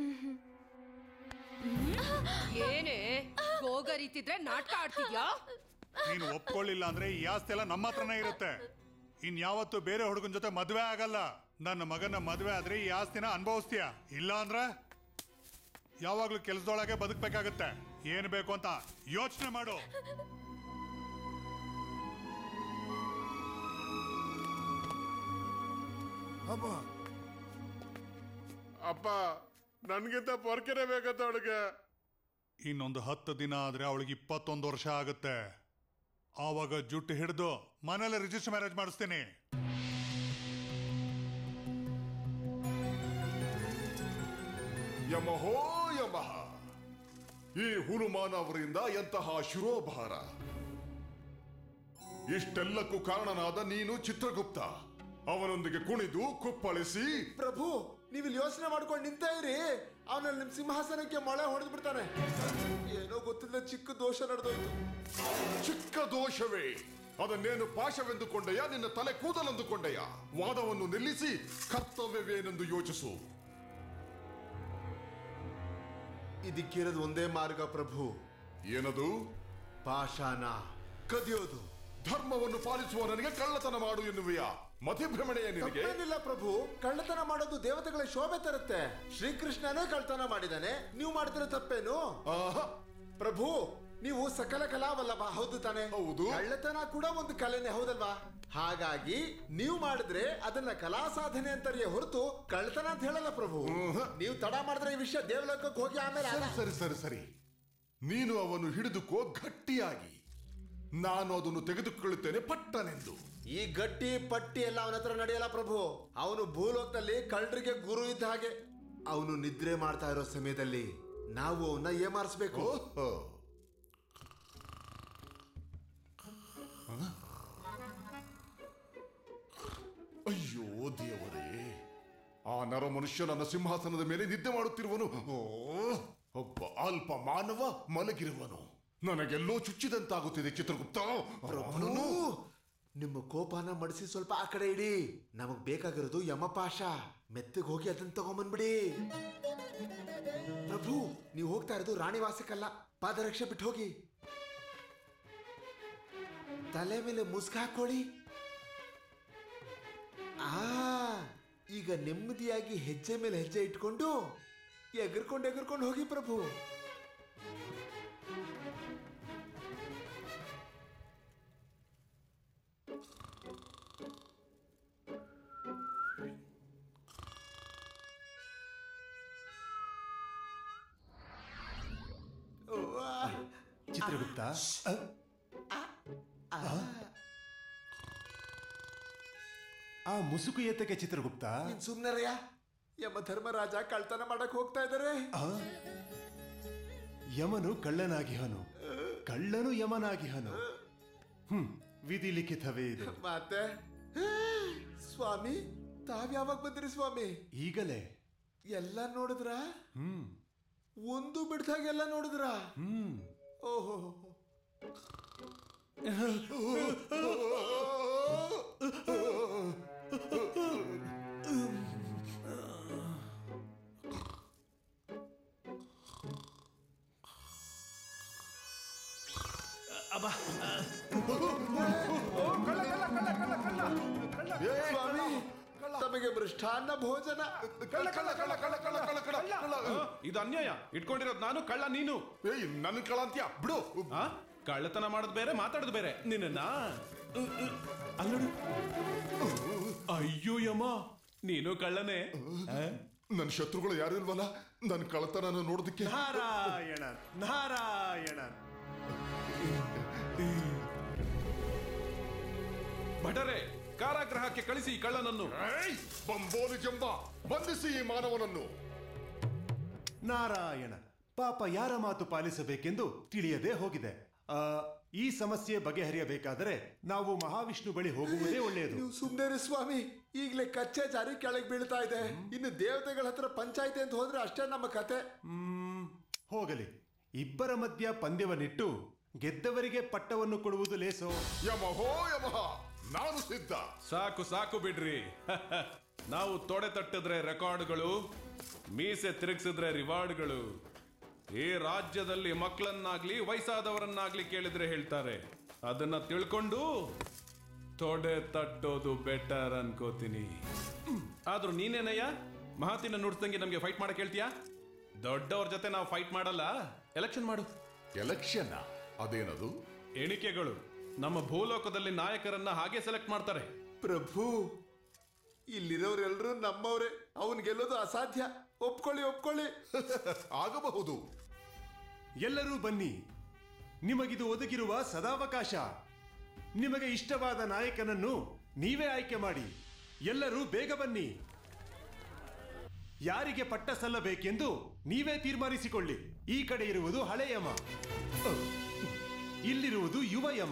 ಏನೇ ಹೋಗರಿತಿದ್ರೆ ನಾಟಕ ಆಡ್ತಿದ್ಯಾ ನೀನು ಒಪ್ಕೊಳ್ಳಿಲ್ಲ ಅಂದ್ರೆ ಈ ಆಸ್ತಿ ಎಲ್ಲ ನಮ್ಮ ಹತ್ರನೇ ಇರುತ್ತೆ ಇನ್ ಯಾವತ್ತು ಬೇರೆ ಹುಡುಗನ ಜೊತೆ ಮದ್ವೆ ಆಗಲ್ಲ ನನ್ನ ಮಗನ ಮದ್ವೆ ಆದ್ರೆ ಈ ಆಸ್ತಿನ ಅನುಭವಿಸ್ತೀಯ ಇಲ್ಲ ಅಂದ್ರೆ ಯಾವಾಗ್ಲೂ ಕೆಲಸದೊಳಗೆ ಬದುಕ್ಬೇಕಾಗತ್ತೆ ಏನ್ ಬೇಕು ಅಂತ ಯೋಚನೆ ಮಾಡು ಅಮ್ಮ ಅಪ್ಪ ನನ್ಗಿಂತ ಪೊರ್ಕೆನೆ ಬೇಕಂತ ಅವಳಿಗೆ ಇನ್ನೊಂದು ಹತ್ತು ದಿನ ಆದ್ರೆ ಅವಳಿಗೆ ಇಪ್ಪತ್ತೊಂದು ವರ್ಷ ಆಗುತ್ತೆ ಆವಾಗ ಜುಟ್ಟು ಹಿಡಿದು ಮನೇಲಿ ರಿಜಿಸ್ಟರ್ ಮ್ಯಾರೇಜ್ ಮಾಡಿಸ್ತೀನಿ ಯಮಹೋ ಯಮಹ ಈ ಹುನುಮಾನ ಅವರಿಂದ ಎಂತಹ ಶಿರೋಭಾರ ಇಷ್ಟೆಲ್ಲಕ್ಕೂ ಕಾರಣನಾದ ನೀನು ಚಿತ್ರಗುಪ್ತ ಅವನೊಂದಿಗೆ ಕುಣಿದು ಕುಪ್ಪಳಿಸಿ ಪ್ರಭು ನೀವು ಇಲ್ಲಿ ಯೋಚನೆ ಮಾಡ್ಕೊಂಡು ನಿಂತ ಇರಿ ಅವನಲ್ಲಿ ನಿಮ್ ಸಿಂಹಾಸನಕ್ಕೆ ಮೊಳೆ ಹೊಡೆದು ಬಿಡ್ತಾನೆ ಏನೋ ಗೊತ್ತಿಲ್ಲ ಚಿಕ್ಕ ದೋಷ ನಡೆದೋಯ್ತು ಚಿಕ್ಕ ದೋಷವೇ ಅದನ್ನೇನು ಪಾಶವೆಂದುಕೊಂಡೆಯ ನಿನ್ನ ತಲೆ ಕೂದಲೆಂದುಕೊಂಡೆಯ ವಾದವನ್ನು ನಿಲ್ಲಿಸಿ ಕರ್ತವ್ಯವೇನೆಂದು ಯೋಚಿಸು ಇದಕ್ಕಿರೋದು ಒಂದೇ ಮಾರ್ಗ ಪ್ರಭು ಏನದು ಪಾಷಾಣ ಕದಿಯೋದು ಧರ್ಮವನ್ನು ಪಾಲಿಸುವ ನನಗೆ ಕಳ್ಳತನ ಮಾಡು ಎನ್ನುವೆಯ ಮತಿಭ್ರಮಣೆಯ ನಿನಗೆ ತಪ್ಪೇನಿಲ್ಲ ಪ್ರಭು ಕಳ್ಳತನ ಮಾಡೋದು ದೇವತೆಗಳ ಶೋಭೆ ತರುತ್ತೆ ಶ್ರೀಕೃಷ್ಣನೇ ಕಳ್ಳತನ ಮಾಡಿದಾನೆ ನೀವು ಮಾಡ್ತಿರೋ ತಪ್ಪೇನು ಪ್ರಭು ನೀವು ಸಕಲ ಕಲಾವಲ್ಲಭ ಹೌದು ತಾನೆ ಹೌದು ಕಳ್ಳತನ ಕೂಡ ಒಂದು ಕಲೆನೇ ಹೌದಲ್ವಾ ಹಾಗಾಗಿ ನೀವು ಮಾಡಿದ್ರೆ ಅದನ್ನ ಕಲಾ ಸಾಧನೆ ಅಂತಾರಿಯೇ ಹೊರತು ಕಳ್ಳತನ ಅಂತ ಹೇಳಲ್ಲ ಪ್ರಭು ನೀವು ತಡ ಮಾಡಿದ್ರೆ ಈ ವಿಷಯ ದೇವಲೋಕಕ್ಕೆ ಹೋಗಿ ಆಮೇಲೆ ಸರಿ ಸರಿ ಸರಿ ಸರಿ ನೀನು ಅವನು ಹಿಡಿದುಕೋ ಗಟ್ಟಿಯಾಗಿ ನಾನು ಅದನ್ನು ತೆಗೆದುಕೊಳ್ಳುತ್ತೇನೆ ಪಟ್ಟನೆಂದು ಈ ಗಟ್ಟಿ ಪಟ್ಟಿ ಎಲ್ಲ ಅವನ ಹತ್ರ ನಡೆಯಲ್ಲ ಪ್ರಭು ಅವನು ಭೂಲೋಕದಲ್ಲಿ ಕಳ್ಳರಿಗೆ ಗುರು ಇದ್ದ ಹಾಗೆ ಅವನು ನಿದ್ರೆ ಮಾಡ್ತಾ ಇರೋ ಸಮಯದಲ್ಲಿ ನಾವು ಅವನ್ನ ಏಮಾರಿಸ್ಬೇಕು ಅಯ್ಯೋ ದೇವರೇ ಆ ನರ ಮನುಷ್ಯ ನನ್ನ ಸಿಂಹಾಸನದ ಮೇಲೆ ನಿದ್ದೆ ಮಾಡುತ್ತಿರುವನು ಓ ಒಬ್ಬ ಅಲ್ಪ ಮಾನವ ಮಲಗಿರುವನು ನನಗೆಲ್ಲೋ ಚುಚ್ಚಿದಂತಾಗುತ್ತಿದೆ ಚಿತ್ರಗುಪ್ತ ಪ್ರಭು ನಿಮ್ಮ ಕೋಪನ ಮಡಿಸಿ ಸ್ವಲ್ಪ ಆ ಕಡೆ ಇಡಿ ನಮಗ್ ಬೇಕಾಗಿರೋದು ಯಮಪಾಶ ಮೆತ್ತಗೆ ಹೋಗಿ ಅದನ್ನ ತಗೊಂಬಂದ್ಬಿಡಿ ಪ್ರಭು ನೀವು ಹೋಗ್ತಾ ಇರೋದು ರಾಣಿವಾಸಕ್ಕಲ್ಲ ಪಾದರಕ್ಷೆ ಬಿಟ್ಟು ಹೋಗಿ ತಲೆ ಮೇಲೆ ಮುಸ್ಕ್ ಹಾಕೊಳ್ಳಿ ಆ ಈಗ ನೆಮ್ಮದಿಯಾಗಿ ಹೆಜ್ಜೆ ಮೇಲೆ ಹೆಜ್ಜೆ ಇಟ್ಕೊಂಡು ಎಗರ್ಕೊಂಡು ಎಗರ್ಕೊಂಡು ಹೋಗಿ ಪ್ರಭು ಚಿತ್ರಗುಪ್ತ ಆ ಮುಸುಕು ಏತಕ್ಕೆ ಚಿತ್ರಗುಪ್ತ ನೀನ್ ಸುಮ್ನರಯ್ಯ ಯಮ ಧರ್ಮರಾಜ ಕಳ್ತನ ಮಾಡಕ್ ಹೋಗ್ತಾ ಇದಾರೆ ಆ? ಯಮನು ಕಳ್ಳನಾಗಿಹನು ಕಳ್ಳನು ಯಮನಾಗಿಹನು ಹ್ಮ್ ವಿಧಿ ಲಿಖಿತವೇ ಇದು ಮತ್ತೆ ಸ್ವಾಮಿ ತಾವ್ಯಾವಾಗ ಬಂದ್ರಿ ಸ್ವಾಮಿ ಈಗಲೇ ಎಲ್ಲ ನೋಡಿದ್ರ ಹ್ಮ್ ಒಂದು ಬಿಡ್ದಾಗ ಎಲ್ಲ ನೋಡಿದ್ರ ಹ್ಮ್ ಓಹೋ ಏ ಸ್ವಾಮಿ ತಮಗೆ ಮೃಷ್ಟಾನ್ನ ಭೋಜನ ಕಳ್ಳ ಕಳ್ಳ ಕಳ್ಳ ಕಳ್ಳ ಕಳ್ಳ ಕಳ್ಳ ಕಳ್ಳ ಕಳ್ಳ ಇದು ಅನ್ಯಾಯ ಇಟ್ಕೊಂಡಿರೋದು ನಾನು ಕಳ್ಳ ನೀನು ನನ್ನ ಕಳ್ಳ ಅಂತ್ಯ ಬಿಡು ಆ? ಕಳ್ಳತನ ಮಾಡೋದು ಬೇರೆ ಮಾತಾಡೋದು ಬೇರೆ ನಿನ್ನ ಅಲ್ಲೋಡು ಅಯ್ಯೋ ಯಮ್ಮ ನೀನು ಕಳ್ಳನೇ ಆ? ನನ್ನ ಶತ್ರುಗಳು ಯಾರು ಇಲ್ವಲ್ಲ ನನ್ನ ಕಳ್ಳತನ ನೋಡೋದಕ್ಕೆ ನಾರಾಯಣ ನಾರಾಯಣ ಭಟರೆ ಕಾರಾಗೃಹಕ್ಕೆ ಕಳಿಸಿ ಈ ಕಳ್ಳನನ್ನು ಬಂಬೋಲಿ ಜಂಬ ಬಂಧಿಸಿ ಈ ಮಾನವನನ್ನು ನಾರಾಯಣ ಪಾಪ ಯಾರ ಮಾತು ಪಾಲಿಸಬೇಕೆಂದು ತಿಳಿಯದೆ ಹೋಗಿದೆ ಆ, ಈ ಸಮಸ್ಯೆ ಬಗೆಹರಿಯಬೇಕಾದರೆ ನಾವು ಮಹಾವಿಷ್ಣು ಬಳಿ ಹೋಗುವುದೇ ಒಳ್ಳೆಯದು ನೀವು ಸುಮ್ನೆ ಸ್ವಾಮಿ ಈಗಲೇ ಕಚ್ಚೆ ಜಾರಿ ಕೆಳಗೆ ಬೀಳ್ತಾ ಇದೆ ಇನ್ನು ದೇವತೆಗಳ ಹತ್ರ ಪಂಚಾಯತಿ ಅಂತ ಹೋದ್ರೆ ಅಷ್ಟೇ ನಮ್ಮ ಕತೆ ಹ್ಮ್, ಹೋಗಲಿ ಇಬ್ಬರ ಮಧ್ಯ ಪಂದ್ಯವನ್ನಿಟ್ಟು ಗೆದ್ದವರಿಗೆ ಪಟ್ಟವನ್ನು ಕೊಡುವುದು ಲೇಸೋ ಯಮಹೋ ಯಮಹ ನಾನು ಸಿದ್ಧ ಸಾಕು ಸಾಕು ಬಿಡ್ರಿ ನಾವು ತೊಡೆ ತಟ್ಟಿದ್ರೆ ರೆಕಾರ್ಡ್ಗಳು ಮೀಸೆ ತಿರುಗಿಸಿದ್ರೆ ರಿವಾರ್ಡ್ಗಳು ಈ ರಾಜ್ಯದಲ್ಲಿ ಮಕ್ಕಳನ್ನಾಗ್ಲಿ ವಯಸ್ಸಾದವರನ್ನಾಗ್ಲಿ ಕೇಳಿದ್ರೆ ಹೇಳ್ತಾರೆ ಅದನ್ನ ತಿಳ್ಕೊಂಡು ತೊಡೆ ತಟ್ಟೋದು ಬೆಟರ್ ಅನ್ಕೋತೀನಿ ಆದ್ರೂ ನೀನೇನಯ್ಯ ಮಹಾತಿನ ನುಡ್ಸಂಗೆ ನಮ್ಗೆ ಫೈಟ್ ಮಾಡಕ್ ಹೇಳ್ತೀಯಾ ದೊಡ್ಡವ್ರ ಜೊತೆ ನಾವು ಫೈಟ್ ಮಾಡಲ್ಲ ಎಲೆಕ್ಷನ್ ಮಾಡು ಎಲೆಕ್ಷನ್ ಅದೇನದು ಎಣಿಕೆಗಳು ನಮ್ಮ ಭೂಲೋಕದಲ್ಲಿ ನಾಯಕರನ್ನ ಹಾಗೆ ಸೆಲೆಕ್ಟ್ ಮಾಡ್ತಾರೆ ಪ್ರಭು ಇಲ್ಲಿರೋರೆಲ್ಲರೂ ನಮ್ಮವ್ರೆ ಅವನ್ ಗೆಲ್ಲೋದು ಅಸಾಧ್ಯ ಒಪ್ಕೊಳ್ಳಿ ಒಪ್ಕೊಳ್ಳಿ ಆಗಬಹುದು ಎಲ್ಲರೂ ಬನ್ನಿ ನಿಮಗಿದು ಒದಗಿರುವ ಸದಾವಕಾಶ ನಿಮಗೆ ಇಷ್ಟವಾದ ನಾಯಕನನ್ನು ನೀವೇ ಆಯ್ಕೆ ಮಾಡಿ ಎಲ್ಲರೂ ಬೇಗ ಬನ್ನಿ ಯಾರಿಗೆ ಪಟ್ಟ ಸಲ್ಲಬೇಕೆಂದು ನೀವೇ ತೀರ್ಮಾನಿಸಿಕೊಳ್ಳಿ ಈ ಕಡೆ ಇರುವುದು ಹಳೆ ಯಮ ಇಲ್ಲಿರುವುದು ಯುವ ಯಮ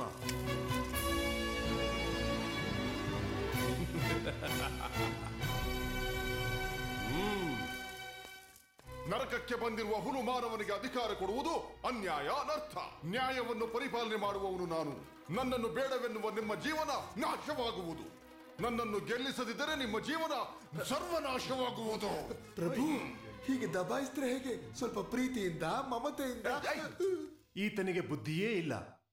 ನರಕಕ್ಕೆ ಬಂದಿರುವ ಹುಲು ಮಾನವನಿಗೆ ಅಧಿಕಾರ ಕೊಡುವುದು ಅನ್ಯಾಯ ಅನರ್ಥ ನ್ಯಾಯವನ್ನು ಪರಿಪಾಲನೆ ಮಾಡುವವನು ನಾನು ನನ್ನನ್ನು ಬೇಡವೆನ್ನುವ ನಿಮ್ಮ ಜೀವನ ನಾಶವಾಗುವುದು ನನ್ನನ್ನು ಗೆಲ್ಲಿಸದಿದ್ದರೆ ನಿಮ್ಮ ಜೀವನ ಸರ್ವನಾಶವಾಗುವುದು ಪ್ರಭು ಹೀಗೆ ದಬಾಯಿಸಿದ್ರೆ ಹೇಗೆ ಸ್ವಲ್ಪ ಪ್ರೀತಿಯಿಂದ ಮಮತೆಯಿಂದ ಈತನಿಗೆ ಬುದ್ಧಿಯೇ ಇಲ್ಲ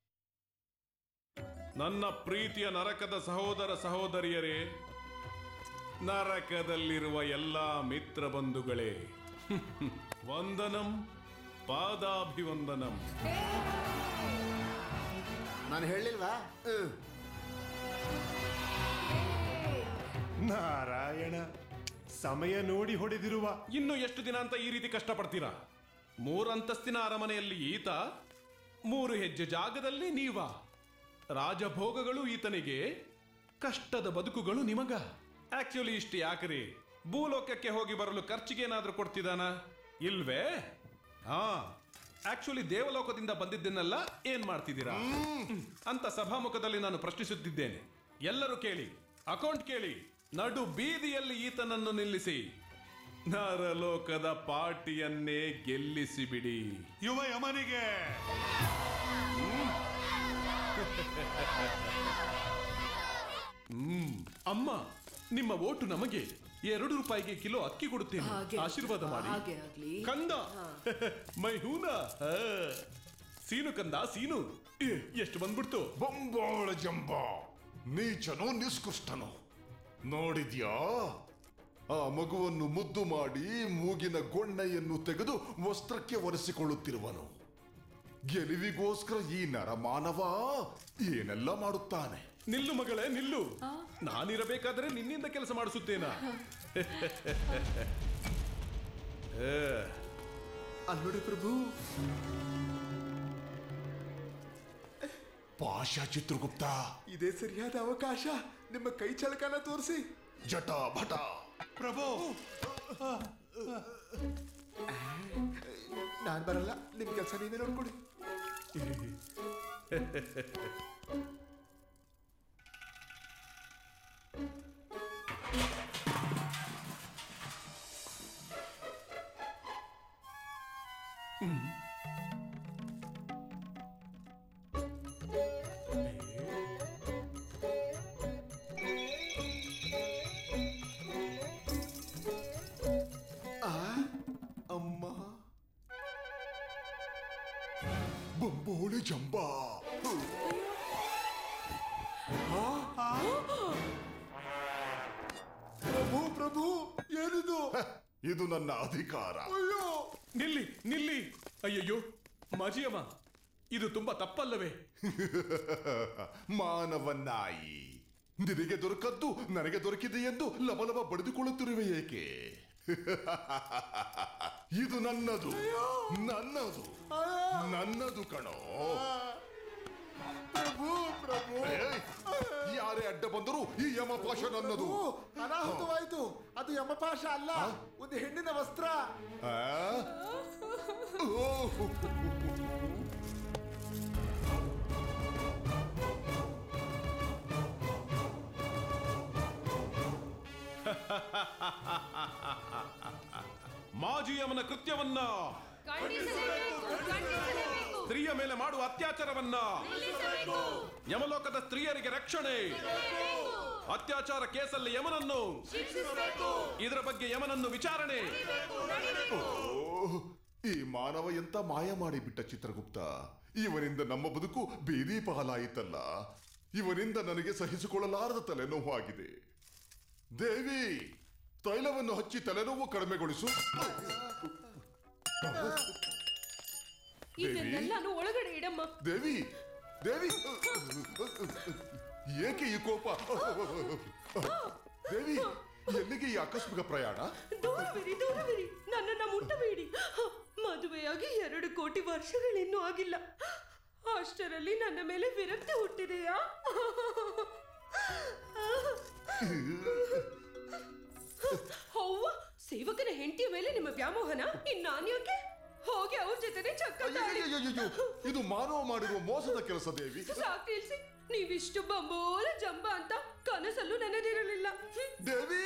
ನನ್ನ ಪ್ರೀತಿಯ ನರಕದ ಸಹೋದರ ಸಹೋದರಿಯರೇ ನರಕದಲ್ಲಿರುವ ಎಲ್ಲಾ ಮಿತ್ರ ಬಂಧುಗಳೇ ವಂದನಂ ಪಾದಾಭಿವಂದನಂ ನಾನು ಹೇಳಿಲ್ವಾ ನಾರಾಯಣ ಸಮಯ ನೋಡಿ ಹೊಡೆದಿರುವ ಇನ್ನು ಎಷ್ಟು ದಿನ ಅಂತ ಈ ರೀತಿ ಕಷ್ಟಪಡ್ತೀರಾ ಮೂರಂತಸ್ತಿನ ಅರಮನೆಯಲ್ಲಿ ಈತ ಮೂರು ಹೆಜ್ಜೆ ಜಾಗದಲ್ಲಿ ನೀವ ರಾಜಭೋಗಗಳು ಈತನಿಗೆ ಕಷ್ಟದ ಬದುಕುಗಳು ನಿಮಗ ಆಕ್ಚುಲಿ ಇಷ್ಟು ಯಾಕ್ರಿ ಭೂಲೋಕಕ್ಕೆ ಹೋಗಿ ಬರಲು ಖರ್ಚಿಗೇನಾದ್ರೂ ಕೊಡ್ತಿದಾನ ಇಲ್ವೇ ಹಾ ಆಕ್ಚುಲಿ ದೇವಲೋಕದಿಂದ ಬಂದಿದ್ದನ್ನೆಲ್ಲ ಏನ್ ಮಾಡ್ತಿದ್ದೀರಾ ಅಂತ ಸಭಾಮುಖದಲ್ಲಿ ನಾನು ಪ್ರಶ್ನಿಸುತ್ತಿದ್ದೇನೆ ಎಲ್ಲರೂ ಕೇಳಿ ಅಕೌಂಟ್ ಕೇಳಿ ನಡು ಬೀದಿಯಲ್ಲಿ ಈತನನ್ನು ನಿಲ್ಲಿಸಿ ನರಲೋಕದ ಪಾರ್ಟಿಯನ್ನೇ ಗೆಲ್ಲಿಸಿ ಬಿಡಿ ಯುವ ಯಮನಿಗೆ ಹ್ಮ್ ಅಮ್ಮ ನಿಮ್ಮ ಓಟು ನಮಗೆ ಎರಡು ರೂಪಾಯಿಗೆ ಕಿಲೋ ಅಕ್ಕಿ ಕೊಡುತ್ತೇನೆ ಹಾಗೆ ಆಶೀರ್ವಾದ ಮಾಡಿ ಹಾಗೆ ಆಗ್ಲಿ ಕಂದ ಮೈ ಹೂನ ಸೀನು ಕಂದ ಸೀನು ಏ, ಎಷ್ಟು ಬಂದ್ಬಿಡ್ತು ಬಂಬಾಳ ಜಂಬ ನೀಚನೋ ನಿಷ್ಕೃಷ್ಟನೋ ನೋಡಿದ್ಯಾ ಆ ಮಗುವನ್ನು ಮುದ್ದು ಮಾಡಿ ಮೂಗಿನ ಗೊಣ್ಣೆಯನ್ನು ತೆಗೆದು ವಸ್ತ್ರಕ್ಕೆ ಒರೆಸಿಕೊಳ್ಳುತ್ತಿರುವನು ಗೆಲುವಿಗೋಸ್ಕರ ಈ ನರಮಾನವ ಏನೆಲ್ಲ ಮಾಡುತ್ತಾನೆ ನಿಲ್ಲು ಮಗಳೇ ನಿಲ್ಲು ನಾನಿರಬೇಕಾದ್ರೆ ನಿನ್ನಿಂದ ಕೆಲಸ ಮಾಡಿಸುತ್ತೇನಾ ಏ, ಅಲ್ಲೋಡಿ ಪ್ರಭು ಪಾಷಾ ಚಿತ್ರಗುಪ್ತ ಇದೇ ಸರಿಯಾದ ಅವಕಾಶ ನಿಮ್ಮ ಕೈ ಚಳಕನ ತೋರಿಸಿ ಜಟ ಭಟ ಪ್ರಭು ನಾನ್ ಬರಲ್ಲ ನಿಮ್ ಕೆಲಸ ನೀವೇ ನೋಡ್ಕೊಡಿ ಆ, ಅಮ್ಮ ಬಂಬೋಳಿ ಜಂಬ ಪ್ರಭು ಪ್ರಭು ಏನಿದು ಇದು ನನ್ನ ಅಧಿಕಾರ ಅಯ್ಯೋ ನಿಲ್ಲಿ ನಿಲ್ಲಿ ಅಯ್ಯಯ್ಯೋ ಮಾಜಿಯಮ್ಮ ಇದು ತುಂಬಾ ತಪ್ಪಲ್ಲವೇ ಮಾನವನ್ನಾಯಿ ನಿನಗೆ ದೊರಕದ್ದು ನನಗೆ ದೊರಕಿದೆ ಎಂದು ಲಬಲಬ ಬಡಿದುಕೊಳ್ಳುತ್ತಿರುವೆ ಏಕೆ ಇದು ನನ್ನದು ನನ್ನದು ನನ್ನದು ಕಣೋ ಪ್ರಭು ಪ್ರಭು ಏಯ್, ಯಾರೇ ಅಡ್ಡ ಬಂದರೂ ಈ ಯಮಪಾಶ ನನ್ನದು ಪ್ರಭು, ಅನಾಹುತವಾಯ್ತು ಅದು ಯಮಪಾಶ ಅಲ್ಲ ಒಂದು ಹೆಣ್ಣಿನ ವಸ್ತ್ರ ಆ? ಓಹ್. ಮಾಜಿಯಮ್ಮನ ಕೃತ್ಯವನ್ನ ಸ್ತ್ರೀಯ ಮೇಲೆ ಮಾಡುವ ಅತ್ಯಾಚಾರವನ್ನ ಯಮಲೋಕದ ಸ್ತ್ರೀಯರಿಗೆ ರಕ್ಷಣೆ ಅತ್ಯಾಚಾರ ಕೇಸಲ್ಲಿ ಯಮನನ್ನು ಇದರ ಬಗ್ಗೆ ಯಮನನ್ನು ವಿಚಾರಣೆ ಓಹ್, ಈ ಮಾನವ ಎಂತ ಮಾಯ ಮಾಡಿಬಿಟ್ಟ ಚಿತ್ರಗುಪ್ತ ಇವನಿಂದ ನಮ್ಮ ಬದುಕು ಬೀದಿ ಪಾಲಾಯಿತಲ್ಲ ಇವನಿಂದ ನನಗೆ ಸಹಿಸಿಕೊಳ್ಳಲಾರದ ತಲೆನೋವಾಗಿದೆ ದೇವಿ ತೈಲವನ್ನು ಹಚ್ಚಿ ತಲೆನೋವು ಕಡಿಮೆಗೊಳಿಸು ಇದನ್ನೆಲ್ಲಾನು ಒಳಗಡೆ ಇಡಮ್ಮ ದೇವಿ ದೇವಿ ಏಕೆ ಈ ಕೋಪ ದೇವಿ ಎಲ್ಲಿಗೆ ಈ ಆಕಸ್ಮಿಕ ಪ್ರಯಾಣ ದೂರವಿರಿ ದೂರವಿರಿ ನನ್ನನ್ನ ಮುಟ್ಟಬೇಡಿ ಮದುವೆಯಾಗಿ ಎರಡು ಕೋಟಿ ವರ್ಷಗಳಿನ್ನೂ ಆಗಿಲ್ಲ ಅಷ್ಟರಲ್ಲಿ ನನ್ನ ಮೇಲೆ ವಿರಕ್ತಿ ಹುಟ್ಟಿದೆಯಾ ಹೌವ ಸೇವಕನ ಹೆಂಡತಿಯ ಮೇಲೆ ನಿಮ್ಮ ವ್ಯಾಮೋಹನ ಇನ್ ನಾನ್ ಯಾಕೆ ಹೋಗಿ ಅವ್ರ ಜೊತೆನೆ ಚಕ್ಕ ಅಯ್ಯಯ್ಯಯ್ಯಯ್ಯೋ, ಇದು ಮಾನವ ಮಾಡಿರುವ ಮೋಸದ ಕೆಲಸ ದೇವಿ ಸಾಕು ನಿಲ್ಸಿ ನೀವಿಷ್ಟು ಬಂಬೋಲ ಜಂಬ ಅಂತ ಕನಸಲ್ಲೂ ನೆನೆದಿರಲಿಲ್ಲ ಹ್ಮ್. ದೇವಿ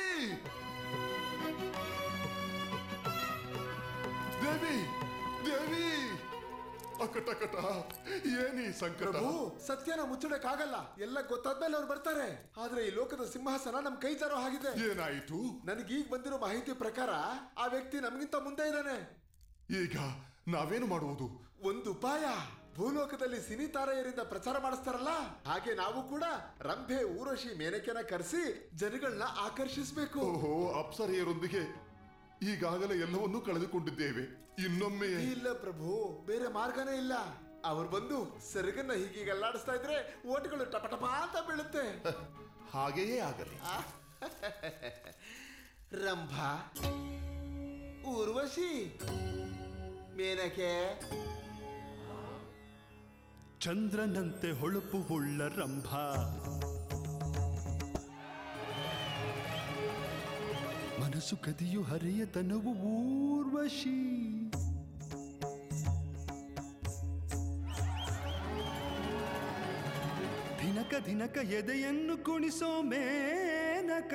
ದೇವಿ ದೇವಿ ಅಕಟಕಟ ಏನಿ ಸಂಕಟ ಪ್ರಭು ಸತ್ಯನ ಮುಚ್ಚಡಕ್ಕಾಗಲ್ಲ ಎಲ್ಲ ಗೊತ್ತಾದ್ಮೇಲೆ ಅವ್ರು ಬರ್ತಾರೆ ಆದ್ರೆ ಈ ಲೋಕದ ಸಿಂಹಾಸನ ನಮ್ ಕೈ ತರೋ ಹಾಗಿದೆ ಏನಾಯಿತು ನನಗೀಗ ಬಂದಿರೋ ಮಾಹಿತಿ ಪ್ರಕಾರ ಆ ವ್ಯಕ್ತಿ ನಮಗಿಂತ ಮುಂದೆ ಇದ್ದಾನೆ ಈಗ ನಾವೇನು ಮಾಡುವುದು ಒಂದು ಉಪಾಯ ಭೂಲೋಕದಲ್ಲಿ ಸಿನಿ ತಾರೆಯರಿಂದ ಪ್ರಚಾರ ಮಾಡಿಸ್ತಾರಲ್ಲ ಹಾಗೆ ನಾವು ಕೂಡ ರಂಭೆ ಊರ್ವಶಿ ಮೇನಕೆನ ಕರೆಸಿ ಜನಗಳನ್ನ ಆಕರ್ಷಿಸ್ಬೇಕು ಓಹೋ ಅಪ್ಸರೆಯರೊಂದಿಗೆ ಈಗಾಗಲೇ ಎಲ್ಲವನ್ನೂ ಕಳೆದುಕೊಂಡಿದ್ದೇವೆ ಇನ್ನೊಮ್ಮೆ ಇಲ್ಲ ಪ್ರಭು ಬೇರೆ ಮಾರ್ಗನೇ ಇಲ್ಲ ಅವ್ರು ಬಂದು ಸೆರಗನ್ನ ಹೀಗೀಗ ಅಲ್ಲಾಡಿಸ್ತಾ ಇದ್ರೆ ಓಟ್ಗಳು ಟಪಟಪ ಅಂತ ಬೀಳುತ್ತೆ ಹಾಗೆಯೇ ಆಗಲಿ ರಂಭ ಊರ್ವಶಿ ಮೇನಕೆ ಚಂದ್ರನಂತೆ ಹೊಳಪು ಉಳ್ಳ ರಂಭ ಮನಸ್ಸು ಕದಿಯು ಹರಿಯತನವು ಊರ್ವಶಿ ದಿನಕ ದಿನಕ ಎದೆಯನ್ನು ಕುಣಿಸೋ ಮೇನಕ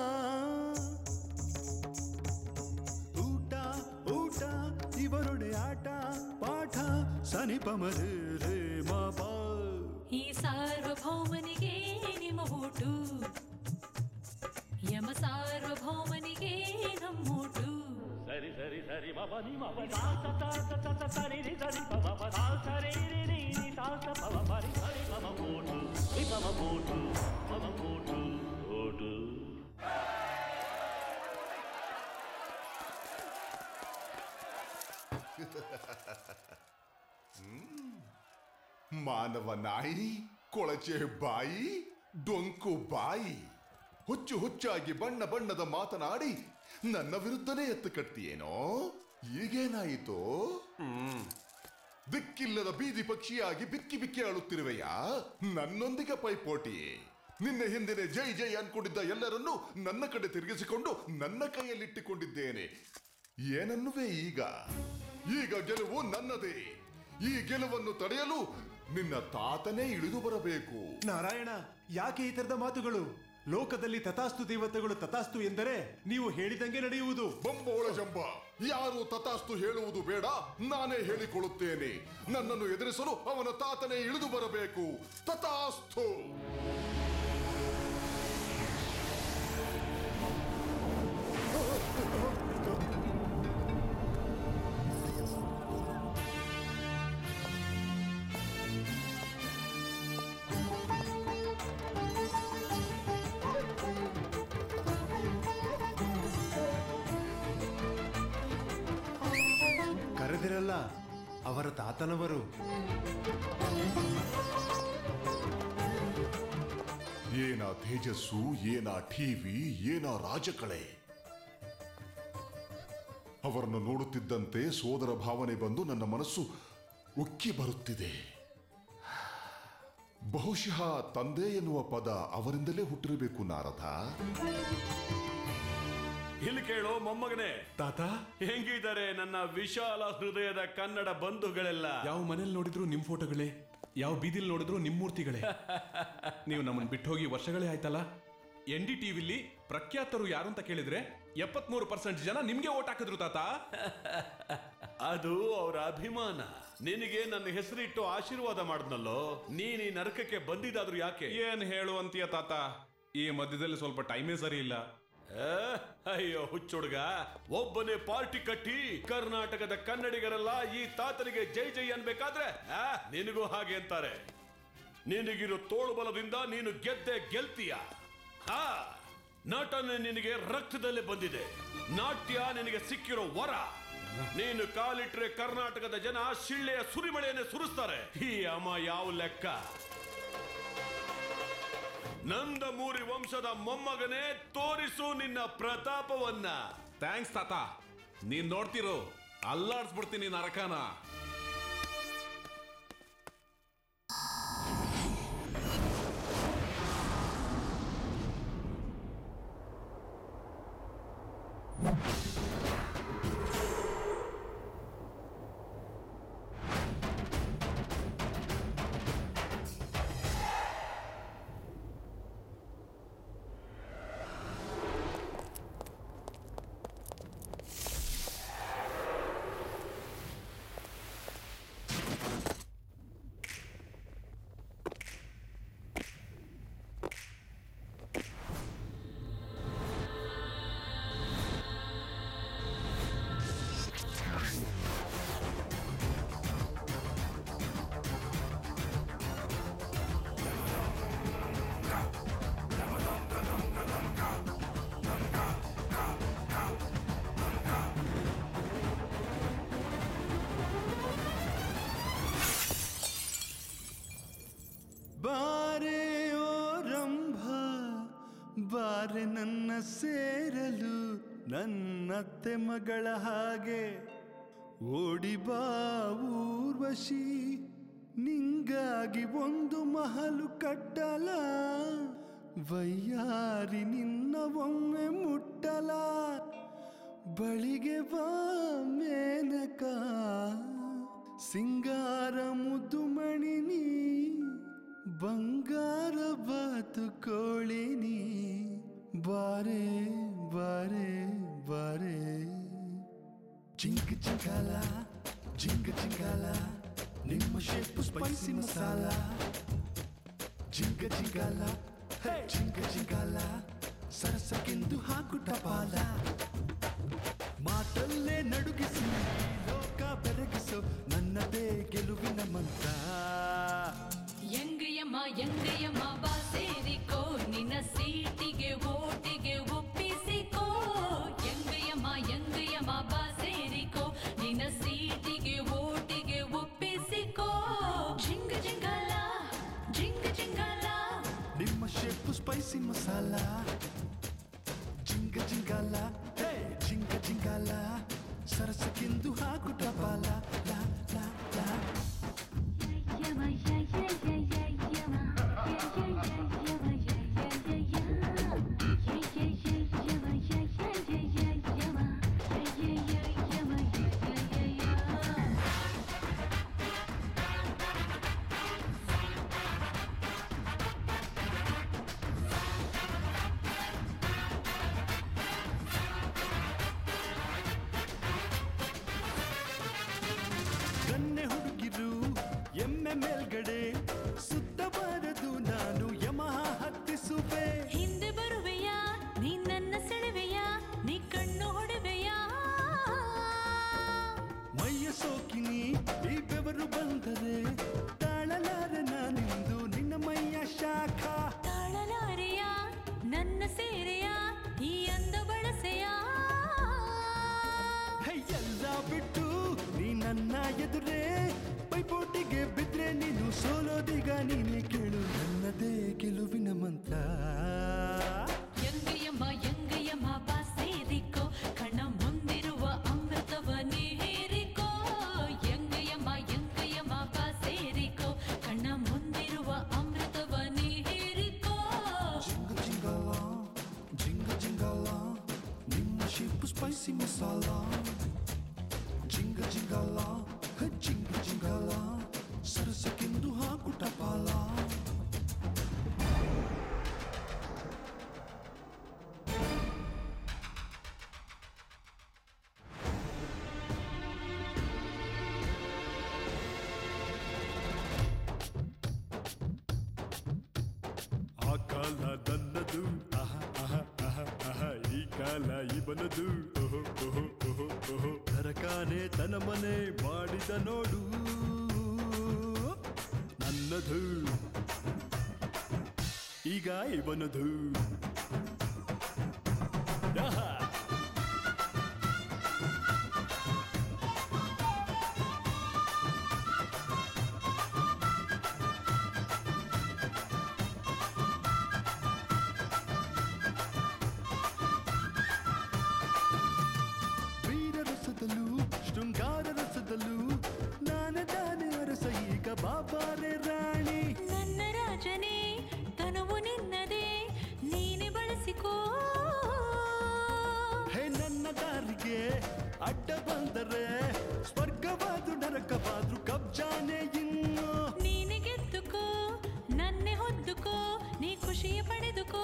ಊಟ ಊಟ ಇವರೊಡೆ ಆಟ ಪಾಠ ಸನಿಪ ಮರೆ ರೇ ಮಾಪ ಈ ಸಾರ್ವಭೌಮನಿಗೆ ನಿಮ್ಮ ಓಟು ನಮ್ಮ ಸಾರ್ವಭೌಮನಿಗೆ ನಮ್ಮೋಟು ಸರಿ ಸರಿ ಸರಿ ಮಮ ನಿ ಮಮ ಸಾ ಸ ಸ ಸ ಸ ಸ ಸರಿ ರಿ ಸರಿ ಪ ಮ ಪ ಸಾ ಸ ರಿ ರಿ ರಿ ರಿ ಸಾ ಸ ಪ ಮ ಪ ರಿ ಸರಿ ಮಮ ಮೋಟು ರಿ ಮಮ ಮೋಟು ಮಮ ಮೋಟು ಓಟು ಹ್ಮ್. ಮಾನವ ನಾಯಿ ಕೊಳಚೆ ಬಾಯಿ ಡೊಂಕು ಬಾಯಿ ಹುಚ್ಚು ಹುಚ್ಚಾಗಿ ಬಣ್ಣ ಬಣ್ಣದ ಮಾತನಾಡಿ ನನ್ನ ವಿರುದ್ಧನೇ ಎತ್ತು ಕಟ್ತಿಯೇನೋ ಈಗೇನಾಯಿತು ದಿಕ್ಕಿಲ್ಲದ ಬೀದಿ ಪಕ್ಷಿಯಾಗಿ ಬಿಕ್ಕಿ ಬಿಕ್ಕಿ ಅಳುತ್ತಿರುವೆಯಾ ನನ್ನೊಂದಿಗೆ ಪೈಪೋಟಿ ನಿನ್ನೆ ಹಿಂದಿನ ಜೈ ಜೈ ಅನ್ಕೊಂಡಿದ್ದ ಎಲ್ಲರನ್ನೂ ನನ್ನ ಕಡೆ ತಿರುಗಿಸಿಕೊಂಡು ನನ್ನ ಕೈಯಲ್ಲಿಟ್ಟುಕೊಂಡಿದ್ದೇನೆ ಏನನ್ನುವೆ ಈಗ ಈಗ ಗೆಲುವು ನನ್ನದೇ ಈ ಗೆಲುವನ್ನು ತಡೆಯಲು ನಿನ್ನ ತಾತನೇ ಇಳಿದು ಬರಬೇಕು ನಾರಾಯಣ ಯಾಕೆ ಈ ತರದ ಮಾತುಗಳು ಲೋಕದಲ್ಲಿ ತಥಾಸ್ತು ದೇವತೆಗಳು ತಥಾಸ್ತು ಎಂದರೆ ನೀವು ಹೇಳಿದಂಗೆ ನಡೆಯುವುದು ಬಂಬೋಳ ಜಂಬ ಯಾರು ತಥಾಸ್ತು ಹೇಳುವುದು ಬೇಡ ನಾನೇ ಹೇಳಿಕೊಳ್ಳುತ್ತೇನೆ ನನ್ನನ್ನು ಎದುರಿಸಲು ಅವನ ತಾತನೇ ಇಳಿದು ಬರಬೇಕು ತಥಾಸ್ತು ಕರೆದಿರಲ್ಲ ಅವರ ತಾತನವರು ಏನ ತೇಜಸ್ಸು ಏನ ಟಿವಿ ಏನ ರಾಜಕಳೆ ಅವರನ್ನು ನೋಡುತ್ತಿದ್ದಂತೆ ಸೋದರ ಭಾವನೆ ಬಂದು ನನ್ನ ಮನಸ್ಸು ಉಕ್ಕಿ ಬರುತ್ತಿದೆ ಬಹುಶಃ ತಂದೆ ಎನ್ನುವ ಪದ ಅವರಿಂದಲೇ ಹುಟ್ಟಿರಬೇಕು ನಾರದ ಇಲ್ಲಿ ಕೇಳೋ ಮೊಮ್ಮಗನೇ ತಾತ ಹೆಂಗಿದ್ದಾರೆ ನನ್ನ ವಿಶಾಲ ಹೃದಯದ ಕನ್ನಡ ಬಂಧುಗಳೆಲ್ಲ ಯಾವ ಮನೇಲಿ ನೋಡಿದ್ರು ನಿಮ್ ಫೋಟೋಗಳೇ ಯಾವ ಬೀದಿಲ್ ನೋಡಿದ್ರು ನಿಮ್ ಮೂರ್ತಿಗಳೇ ನೀವು ನಮ್ಮನ್ನ ಬಿಟ್ಟು ಹೋಗಿ ವರ್ಷಗಳೇ ಆಯ್ತಲ್ಲ ಎನ್ ಡಿ ಟಿವಿಲಿ ಪ್ರಖ್ಯಾತರು ಯಾರು ಅಂತ ಕೇಳಿದ್ರೆ ಎಪ್ಪತ್ಮೂರು ಪರ್ಸೆಂಟ್ ಜನ ನಿಮ್ಗೆ ಓಟ್ ಹಾಕಿದ್ರು ತಾತ ಅದು ಅವರ ಅಭಿಮಾನ ನಿನಗೆ ನನ್ನ ಹೆಸರಿಟ್ಟು ಆಶೀರ್ವಾದ ಮಾಡಿದ್ನಲ್ಲೋ ನೀನ್ ಈ ನರಕಕ್ಕೆ ಬಂದಿದ್ದಾದ್ರು ಯಾಕೆ ಏನ್ ಹೇಳು ಅಂತೀಯ ತಾತ ಈ ಮಧ್ಯದಲ್ಲಿ ಸ್ವಲ್ಪ ಟೈಮೇ ಸರಿ ಇಲ್ಲ ಆ, ಅಯ್ಯೋ ಹುಚ್ಚುಡ್ಗ ಒಬ್ಬನೇ ಪಾರ್ಟಿ ಕಟ್ಟಿ ಕರ್ನಾಟಕದ ಕನ್ನಡಿಗರೆಲ್ಲ ಈ ತಾತನಿಗೆ ಜೈ ಜೈ ಅನ್ಬೇಕಾದ್ರೆ ಆ, ನಿನಗೂ ಹಾಗೆ ಅಂತಾರೆ ನಿನಗಿರೋ ತೋಳು ಬಲದಿಂದ ನೀನು ಗೆದ್ದೆ ಗೆಲ್ತೀಯ ಹಾ ನಟನೆ ನಿನಗೆ ರಕ್ತದಲ್ಲಿ ಬಂದಿದೆ ನಾಟ್ಯ ನಿನಗೆ ಸಿಕ್ಕಿರೋ ವರ ನೀನು ಕಾಲಿಟ್ರೆ ಕರ್ನಾಟಕದ ಜನ ಶಿಳ್ಳೆಯ ಸುರಿಮಳೆಯನ್ನೇ ಸುರಿಸ್ತಾರೆ ಈ ಅಮ್ಮ ಯಾವ ಲೆಕ್ಕ ನಂದಮೂರಿ ವಂಶದ ಮೊಮ್ಮಗನೇ ತೋರಿಸು ನಿನ್ನ ಪ್ರತಾಪವನ್ನ ಥ್ಯಾಂಕ್ಸ್ ತಾತ ನೀನ್ ನೋಡ್ತಿರೋ ಅಲ್ಲಾಡ್ಸ್ಬಿಡ್ತೀನಿ ನರಕನ ಬಾರೆ ಓ ರಂಭ ಬಾರೆ ನನ್ನ ಸೇರಲು ನನ್ನತ್ತೆ ಮಗಳ ಹಾಗೆ ಓಡಿ ಬಾ ಊರ್ವಶಿ ನಿಂಗಾಗಿ ಒಂದು ಮಹಲು ಕಟ್ಟಲ ವಯ್ಯಾರಿ ನಿನ್ನ ಒಮ್ಮೆ ಮುಟ್ಟಲ ಬಳಿಗೆ ಬಾ ಮೇನಕ ಸಿಂಗಾರ ಮುದ್ದು ಮಣಿನಿ ಬಂಗಾರ ಬಾತು ಕೋಳಿನಿ ಬಾರೆ ಬಾರೆ ಬಾರೆ ಜಿಂಕ್ ಜಿಂಗಾಲ ಜಿಂಕ್ ಜಿಂಗಾಲ ನಿಮ್ಮ ಶೇಪು ಸ್ಪೈಸಿ ಮಸಾಲ ಜಿಂಕ ಜಿಂಗಾಲ ಹೇ ಜಿಂಕ ಜಿಂಗಾಲ ಸರಸಕ್ಕೆಂದು ಹಾಕು ಟಪಾಲ ಮಾತಲ್ಲೇ ನಡುಗಿಸಿ ಈ ಲೋಕ ಬೆರಗಿಸು ನನ್ನದೇ ಗೆಲುವಿನ ಮಂತ್ರ ಎಂಗಯ್ಯಮ್ಮ ಎಂಗಯ್ಯಮ್ಮ ಬಾ ಸೇರಿಕೋ ನಿನ್ನ ಸೀಟಿಗೆ ಓಟಿಗೆ ಒಪ್ಪಿಸಿಕೋ ಎಂಗಯ್ಯಮ್ಮ ಎಂಗಯ್ಯಮ್ಮ ಬಾ ಸೇರಿಕೋ ನಿನ್ನ ಸೀಟಿಗೆ ಓಟಿಗೆ ಒಪ್ಪಿಸಿಕೋ ಜಿಂಗ ಜಿಂಗಾಲ ಜಿಂಗ ಜಿಂಗಾಲ ನಿಮ್ಮ ಶೇಪು ಸ್ಪೈಸಿ ಮಸಾಲ ಜಿಂಗ ಜಿಂಗಾಲ ಹೇ ಜಿಂಗ ಜಿಂಗಾಲ ಸರಸಕ್ಕೆಂದು ಹಾಕು ಟಪಾಲ ಲಾ ಲಾ ಲಾ ಗನ್ನೆ ಹುಡುಗಿರು ಎಮ್ಮೆ ಮೇಲ್ಗಡೆ ಸುತ್ತಬಾರದು ನಾನು ಯಮಹ ಹತ್ತಿಸುವೆ ಹಿಂದೆ ಬರುವೆಯಾ ನೀ ನನ್ನ ಸೆಳೆವೆಯಾ ನೀ ಕಣ್ಣು ಹೊಡೆವೆಯಾ ಮೈಯ ಸೋಕಿನಿ ಈ ಬೆವರು ಬಂದರೆ ತಾಳಲಾರೆ ನಾನಿಂದು ನಿನ್ನ ಮೈಯ ಶಾಖ ತಾಳಲಾರೆಯ ನನ್ನ ಸೇರೆಯ ಈ ಅಂದ ಬಳಸೆಯ ಹೇ, ಎಲ್ಲ ಬಿಟ್ಟು ನೀ ನನ್ನ ಎದುರೇ ಪೈಪೋಟಿಗೆ ಬಿದ್ರೆ ನೀನು ಸೋಲೋದೀಗ ನೀನೇ ಕೇಳು ನನ್ನದೇ ಗೆಲುವಿನ ಮಂತ್ರ ಎಂಗಯ್ಯಮ್ಮ ಎಂಗಯ್ಯಮ್ಮ ಬಾ ಸೇರಿಕೋ ಕಣ್ಣ ಮುಂದಿರುವ ಅಮೃತವ ನೀ ಹೇರಿಕೋ ಎಂಗಯ್ಯಮ್ಮ ಎಂಗಯ್ಯಮ್ಮ ಬಾ ಸೇರಿಕೋ ಕಣ್ಣ ಮುಂದಿರುವ ಅಮೃತವ ನೀ ಹೇರಿಕೋ ಜಿಂಗ ಜಿಂಗಲ ಜಿಂಗ ಜಿಂಗಲ ನಿಮ್ಮ ಶೇಪು ಸ್ಪೈಸಿ ಮಸಾಲ ಜಿಂಗ ಜಿಂಗಲ ಹೇ, ಜಿಂಗ ಜಿಂಗಲ ಸರಸಕ್ಕೆಂದು ಹಾಕು ಟಪಾಲ ಆ ಕಾಲ ನನ್ನದು ಅಹ ಅಹ ಅಹ ಅಹ ಈ ಕಾಲ ಇವನದು ಓಹೋ ಓಹೋ ಓಹೋ ಓಹೋ ನರಕಾನೆ ತನ ಮನೆ ಮಾಡಿದ ನೋಡು ನನ್ನದು ಈಗ ಇವನದು ಆಹಾ. ವೀರ ರಸದಲ್ಲೂ ಶೃಂಗಾರ ರಸದಲ್ಲೂ ನಾನೇ ತಾನೇ ಅರಸ ಈಗ ಬಾಬಾರೆ ರಾಣಿ ನನ್ನ ರಾಜನೇ ತನುವು ನಿನ್ನದೇ ನೀನೆ ಬಳಸಿಕೋ ಹೇ ನನ್ನ ದಾರಿಗೆ ಅಡ್ಡ ಬಂದರೆ ಸ್ವರ್ಗವಾದ್ರು ನರಕವಾದ್ರು ಕಬ್ಜಾನೆ ಇನ್ನು ನೀನೆ ಗೆದ್ದುಕೋ ನನ್ನೆ ಹೊದ್ದುಕೋ ನೀ ಖುಷಿಯ ಪಡೆದುಕೋ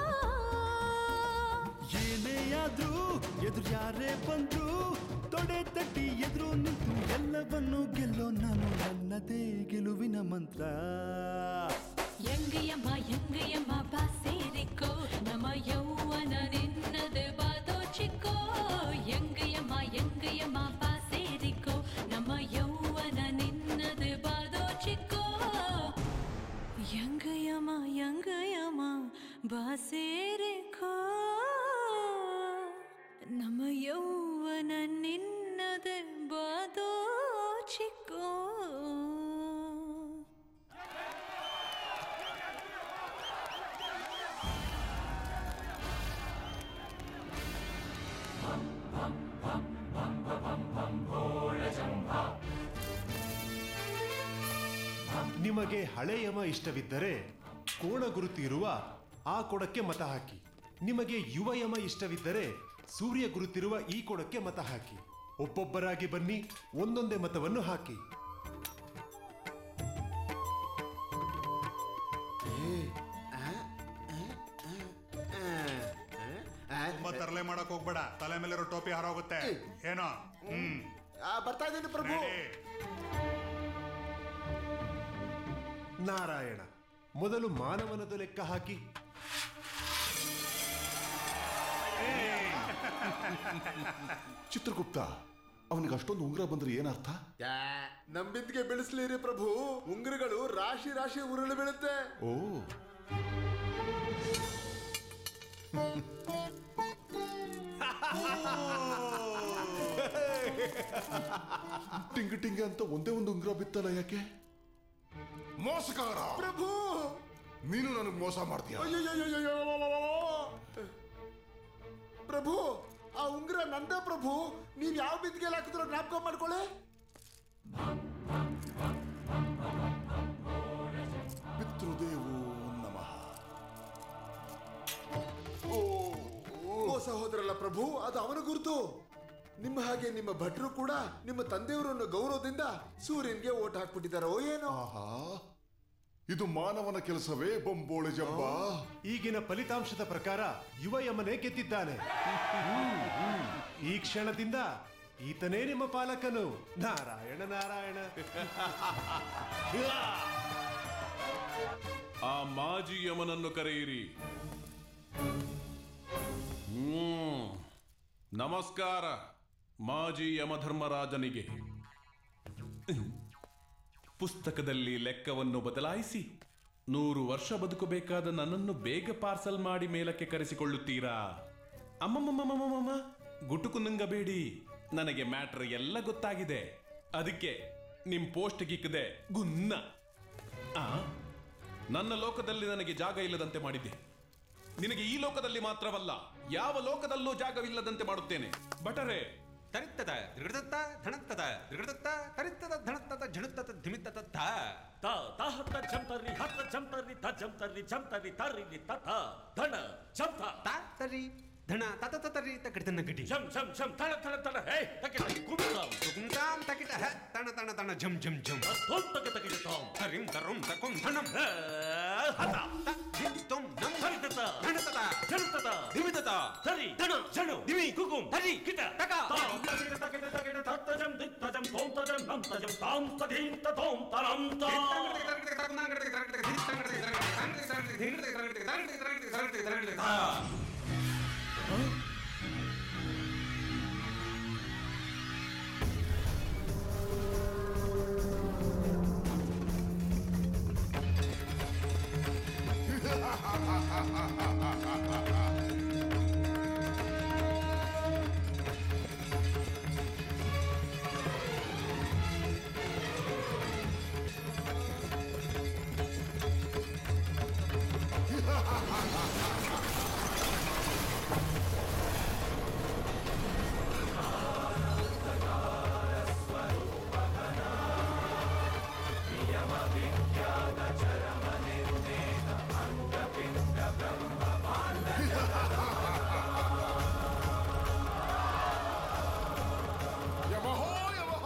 ಏನೇ ಆದ್ರೂ ಎದುರು ಯಾರೇ ಬಂದ್ರು ತೊಡೆ ತಟ್ಟಿ ಎದುರು ನಿಂತು ಎಲ್ಲವನ್ನು ಗೆಲ್ಲೋ ನಾನು ನನ್ನದೇ ಗೆಲುವಿನ ಮಂತ್ರ ಎಂಗಯ್ಯಮ್ಮ ಎಂಗಯ್ಯಮ್ಮ ಬಾ ಸೇರಿಕೋ ನಮ್ಮ ಯೌವನ ನಿನ್ನದೆ ಬಾದೋ ಚಿಕ್ಕೋ ಎಂಗಯ್ಯಮ್ಮ ಎಂಗಯ್ಯಮ್ಮ ಬಾ ಸೇರಿಕೋ ನಮ್ಮ ಯೌವನ ನಿನ್ನದೆ ಬಾದೋ ಚಿಕ್ಕೋ ಎಂಗಯ್ಯಮ್ಮ ಎಂಗಯ್ಯಮ್ಮ ಬಾ ಸೇರಿಕೋ ನಮ್ಮ ಯೌವನ ನಿನ್ನದೆ ಬಾದೋ ಚಿಕ್ಕೋ ನಿಮಗೆ ಹಳೆ ಯಮ ಇಷ್ಟವಿದ್ದರೆ ಕೋಣ ಗುರುತು ಇರುವ ಆ ಕೊಡಕ್ಕೆ ಮತ ಹಾಕಿ ನಿಮಗೆ ಯುವ ಯಮ ಇಷ್ಟವಿದ್ದರೆ ಸೂರ್ಯ ಗುರುತಿರುವ ಈ ಕೊಡಕ್ಕೆ ಮತ ಹಾಕಿ ಒಬ್ಬೊಬ್ಬರಾಗಿ ಬನ್ನಿ ಒಂದೊಂದೇ ಮತವನ್ನು ಹಾಕಿ ತುಂಬಾ ತರಲೆ ಮಾಡಕ್ ಹೋಗ್ಬೇಡ ತಲೆ ಮೇಲಿರೋ ಟೋಪಿ ಹಾರೋಗುತ್ತೆ ಏನೋ ಹ್ಮ್ ಬರ್ತಾ ಇದ್ದೀನಿ ಪ್ರಭು ನಾರಾಯಣ ಮೊದಲು ಮಾನವನದು ಲೆಕ್ಕ ಹಾಕಿ ಚಿತ್ರಗುಪ್ತ ಅವನಿಗೆ ಅಷ್ಟೊಂದು ಉಂಗುರ ಬಂದ್ರೆ ಏನರ್ಥ ನಂಬಿದ್ಗೆ ಬೆಳೆಸ್ಲಿರಿ ಪ್ರಭು ಉಂಗುರಗಳು ರಾಶಿ ರಾಶಿ ಉರುಳು ಬೀಳುತ್ತೆ ಓ ಟಿಂಗ್ ಟಿಂಗ್ ಅಂತ ಒಂದೇ ಒಂದು ಉಂಗುರ ಬಿತ್ತಲ್ಲ ಯಾಕೆ ಮೋಸಗಾರ ಪ್ರಭು ನೀನು ನನಗೆ ಮೋಸ ಮಾಡ್ತೀಯ ಪ್ರಭು ಆ ಉಂಗುರ ನಂದ ಪ್ರಭು ನೀವ್ ಯಾವ ಬಿದ್ದಿಗೆಲ್ಲ ಹಾಕಿದ್ರು ಜ್ಞಾಪಕ ಮಾಡ್ಕೊಳ್ಳಿ ಪಿತೃದೇವೋ ನಮಃ ಓ ಸಹೋದರಲ್ಲ ಪ್ರಭು ಅದು ಅವನ ಗುರುತು ನಿಮ್ಮ ಹಾಗೆ ನಿಮ್ಮ ಭಟ್ರು ಕೂಡ ನಿಮ್ಮ ತಂದೆಯವರನ್ನು ಗೌರವದಿಂದ ಸೂರ್ಯನ್ಗೆ ಓಟ್ ಹಾಕ್ಬಿಟ್ಟಿದಾರೋ ಏನೋ ಆಹಾ ಇದು ಮಾನವನ ಕೆಲಸವೇ ಬೊಂಬೋಳೆ ಜಂಬ ಈಗಿನ ಫಲಿತಾಂಶದ ಪ್ರಕಾರ ಯುವ ಯಮನೆ ಗೆದ್ದಿದ್ದಾನೆ ಹ್ಮ್, ಹ್ಮ್. ಈ ಕ್ಷಣದಿಂದ ಈತನೇ ನಿಮ್ಮ ಪಾಲಕನು ನಾರಾಯಣ ನಾರಾಯಣ ಆ ಮಾಜಿ ಯಮನನ್ನು ಕರೆಯಿರಿ ಹ್ಮ್. ನಮಸ್ಕಾರ ಮಾಜಿ ಯಮಧರ್ಮರಾಜನಿಗೆ ಪುಸ್ತಕದಲ್ಲಿ ಲೆಕ್ಕವನ್ನು ಬದಲಾಯಿಸಿ ನೂರು ವರ್ಷ ಬದುಕಬೇಕಾದ ನನ್ನನ್ನು ಬೇಗ ಪಾರ್ಸಲ್ ಮಾಡಿ ಮೇಲಕ್ಕೆ ಕರೆಸಿಕೊಳ್ಳುತ್ತೀರಾ ಅಮ್ಮಮ್ಮಮ್ಮಮ್ಮಮ್ಮ ಗುಟುಕು ನುಂಗಬೇಡಿ ನನಗೆ ಮ್ಯಾಟ್ರ್ ಎಲ್ಲ ಗೊತ್ತಾಗಿದೆ ಅದಕ್ಕೆ ನಿಮ್ ಪೋಸ್ಟ್ ಗಿಕ್ಕದೆ ಗುನ್ನ ಆ ನನ್ನ ಲೋಕದಲ್ಲಿ ನನಗೆ ಜಾಗ ಇಲ್ಲದಂತೆ ಮಾಡಿದ್ದೆ ನಿನಗೆ ಈ ಲೋಕದಲ್ಲಿ ಮಾತ್ರವಲ್ಲ ಯಾವ ಲೋಕದಲ್ಲೂ ಜಾಗವಿಲ್ಲದಂತೆ ಮಾಡುತ್ತೇನೆ ಬಟರೆ ತರಿತ್ತದ ದೃಢದತ್ತ ಧಣತ್ತದ ದೃಢದತ್ತ ತರಿತ್ತದ ಧಣತ್ತದ ಝಣತ್ತದ ಧಿಮಿತ್ತದ ತ ತ ತಾಹತ್ತ ಜಂತರ್ರಿ ಹತ್ತ ಜಂತರ್ರಿ ತ ಜಂತರ್ರಿ ಜಂತರ್ರಿ ತರ್ರಿ ತತ ಧಣ ಜಂತ ತ ತರಿ ಧಣ ತತ ತತರಿ ತಕಡಿತನ ಗಡಿ ಜಂ ಜಂ ಜಂ ತಣ ತಣ ತಣ ಹೇ ತಕಿಟ ಕುಂತಾಂ ಕುಂತಾಂ ತಕಿಟ ಹ ತಣ ತಣ ತಣ ಜಂ ಜಂ ಜಂ ತೋಂ ತಕ ತಕಿಟ ತೋಂ ತರಿಂ ತರುಂ ತಕೊಂ ಧಣಂ ಹತ ತ ಧಿಂ ತೊಂ ನಂ ತರಿತತ ಧಣತತ ಜಂತತ ಧಿಮಿತತ ತರಿ ಧಣ ಜಣು ದಿವಿ ಕುಕುಂ ತರಿ ಕಿಟ ತಕ ತಾಂ ತಕಿಟ ತಕಿಟ ತಕಿಟ ತತ್ತ ಜಂ ದಿತ್ತ ಜಂ ತೋಂ ತ ಜಂ ನಂ ತ ಜಂ ತಾಂ ತ ಧೀಂ ತ ತೋಂ ತರಂ ತ ಯಮಹೋ ಯಮಹ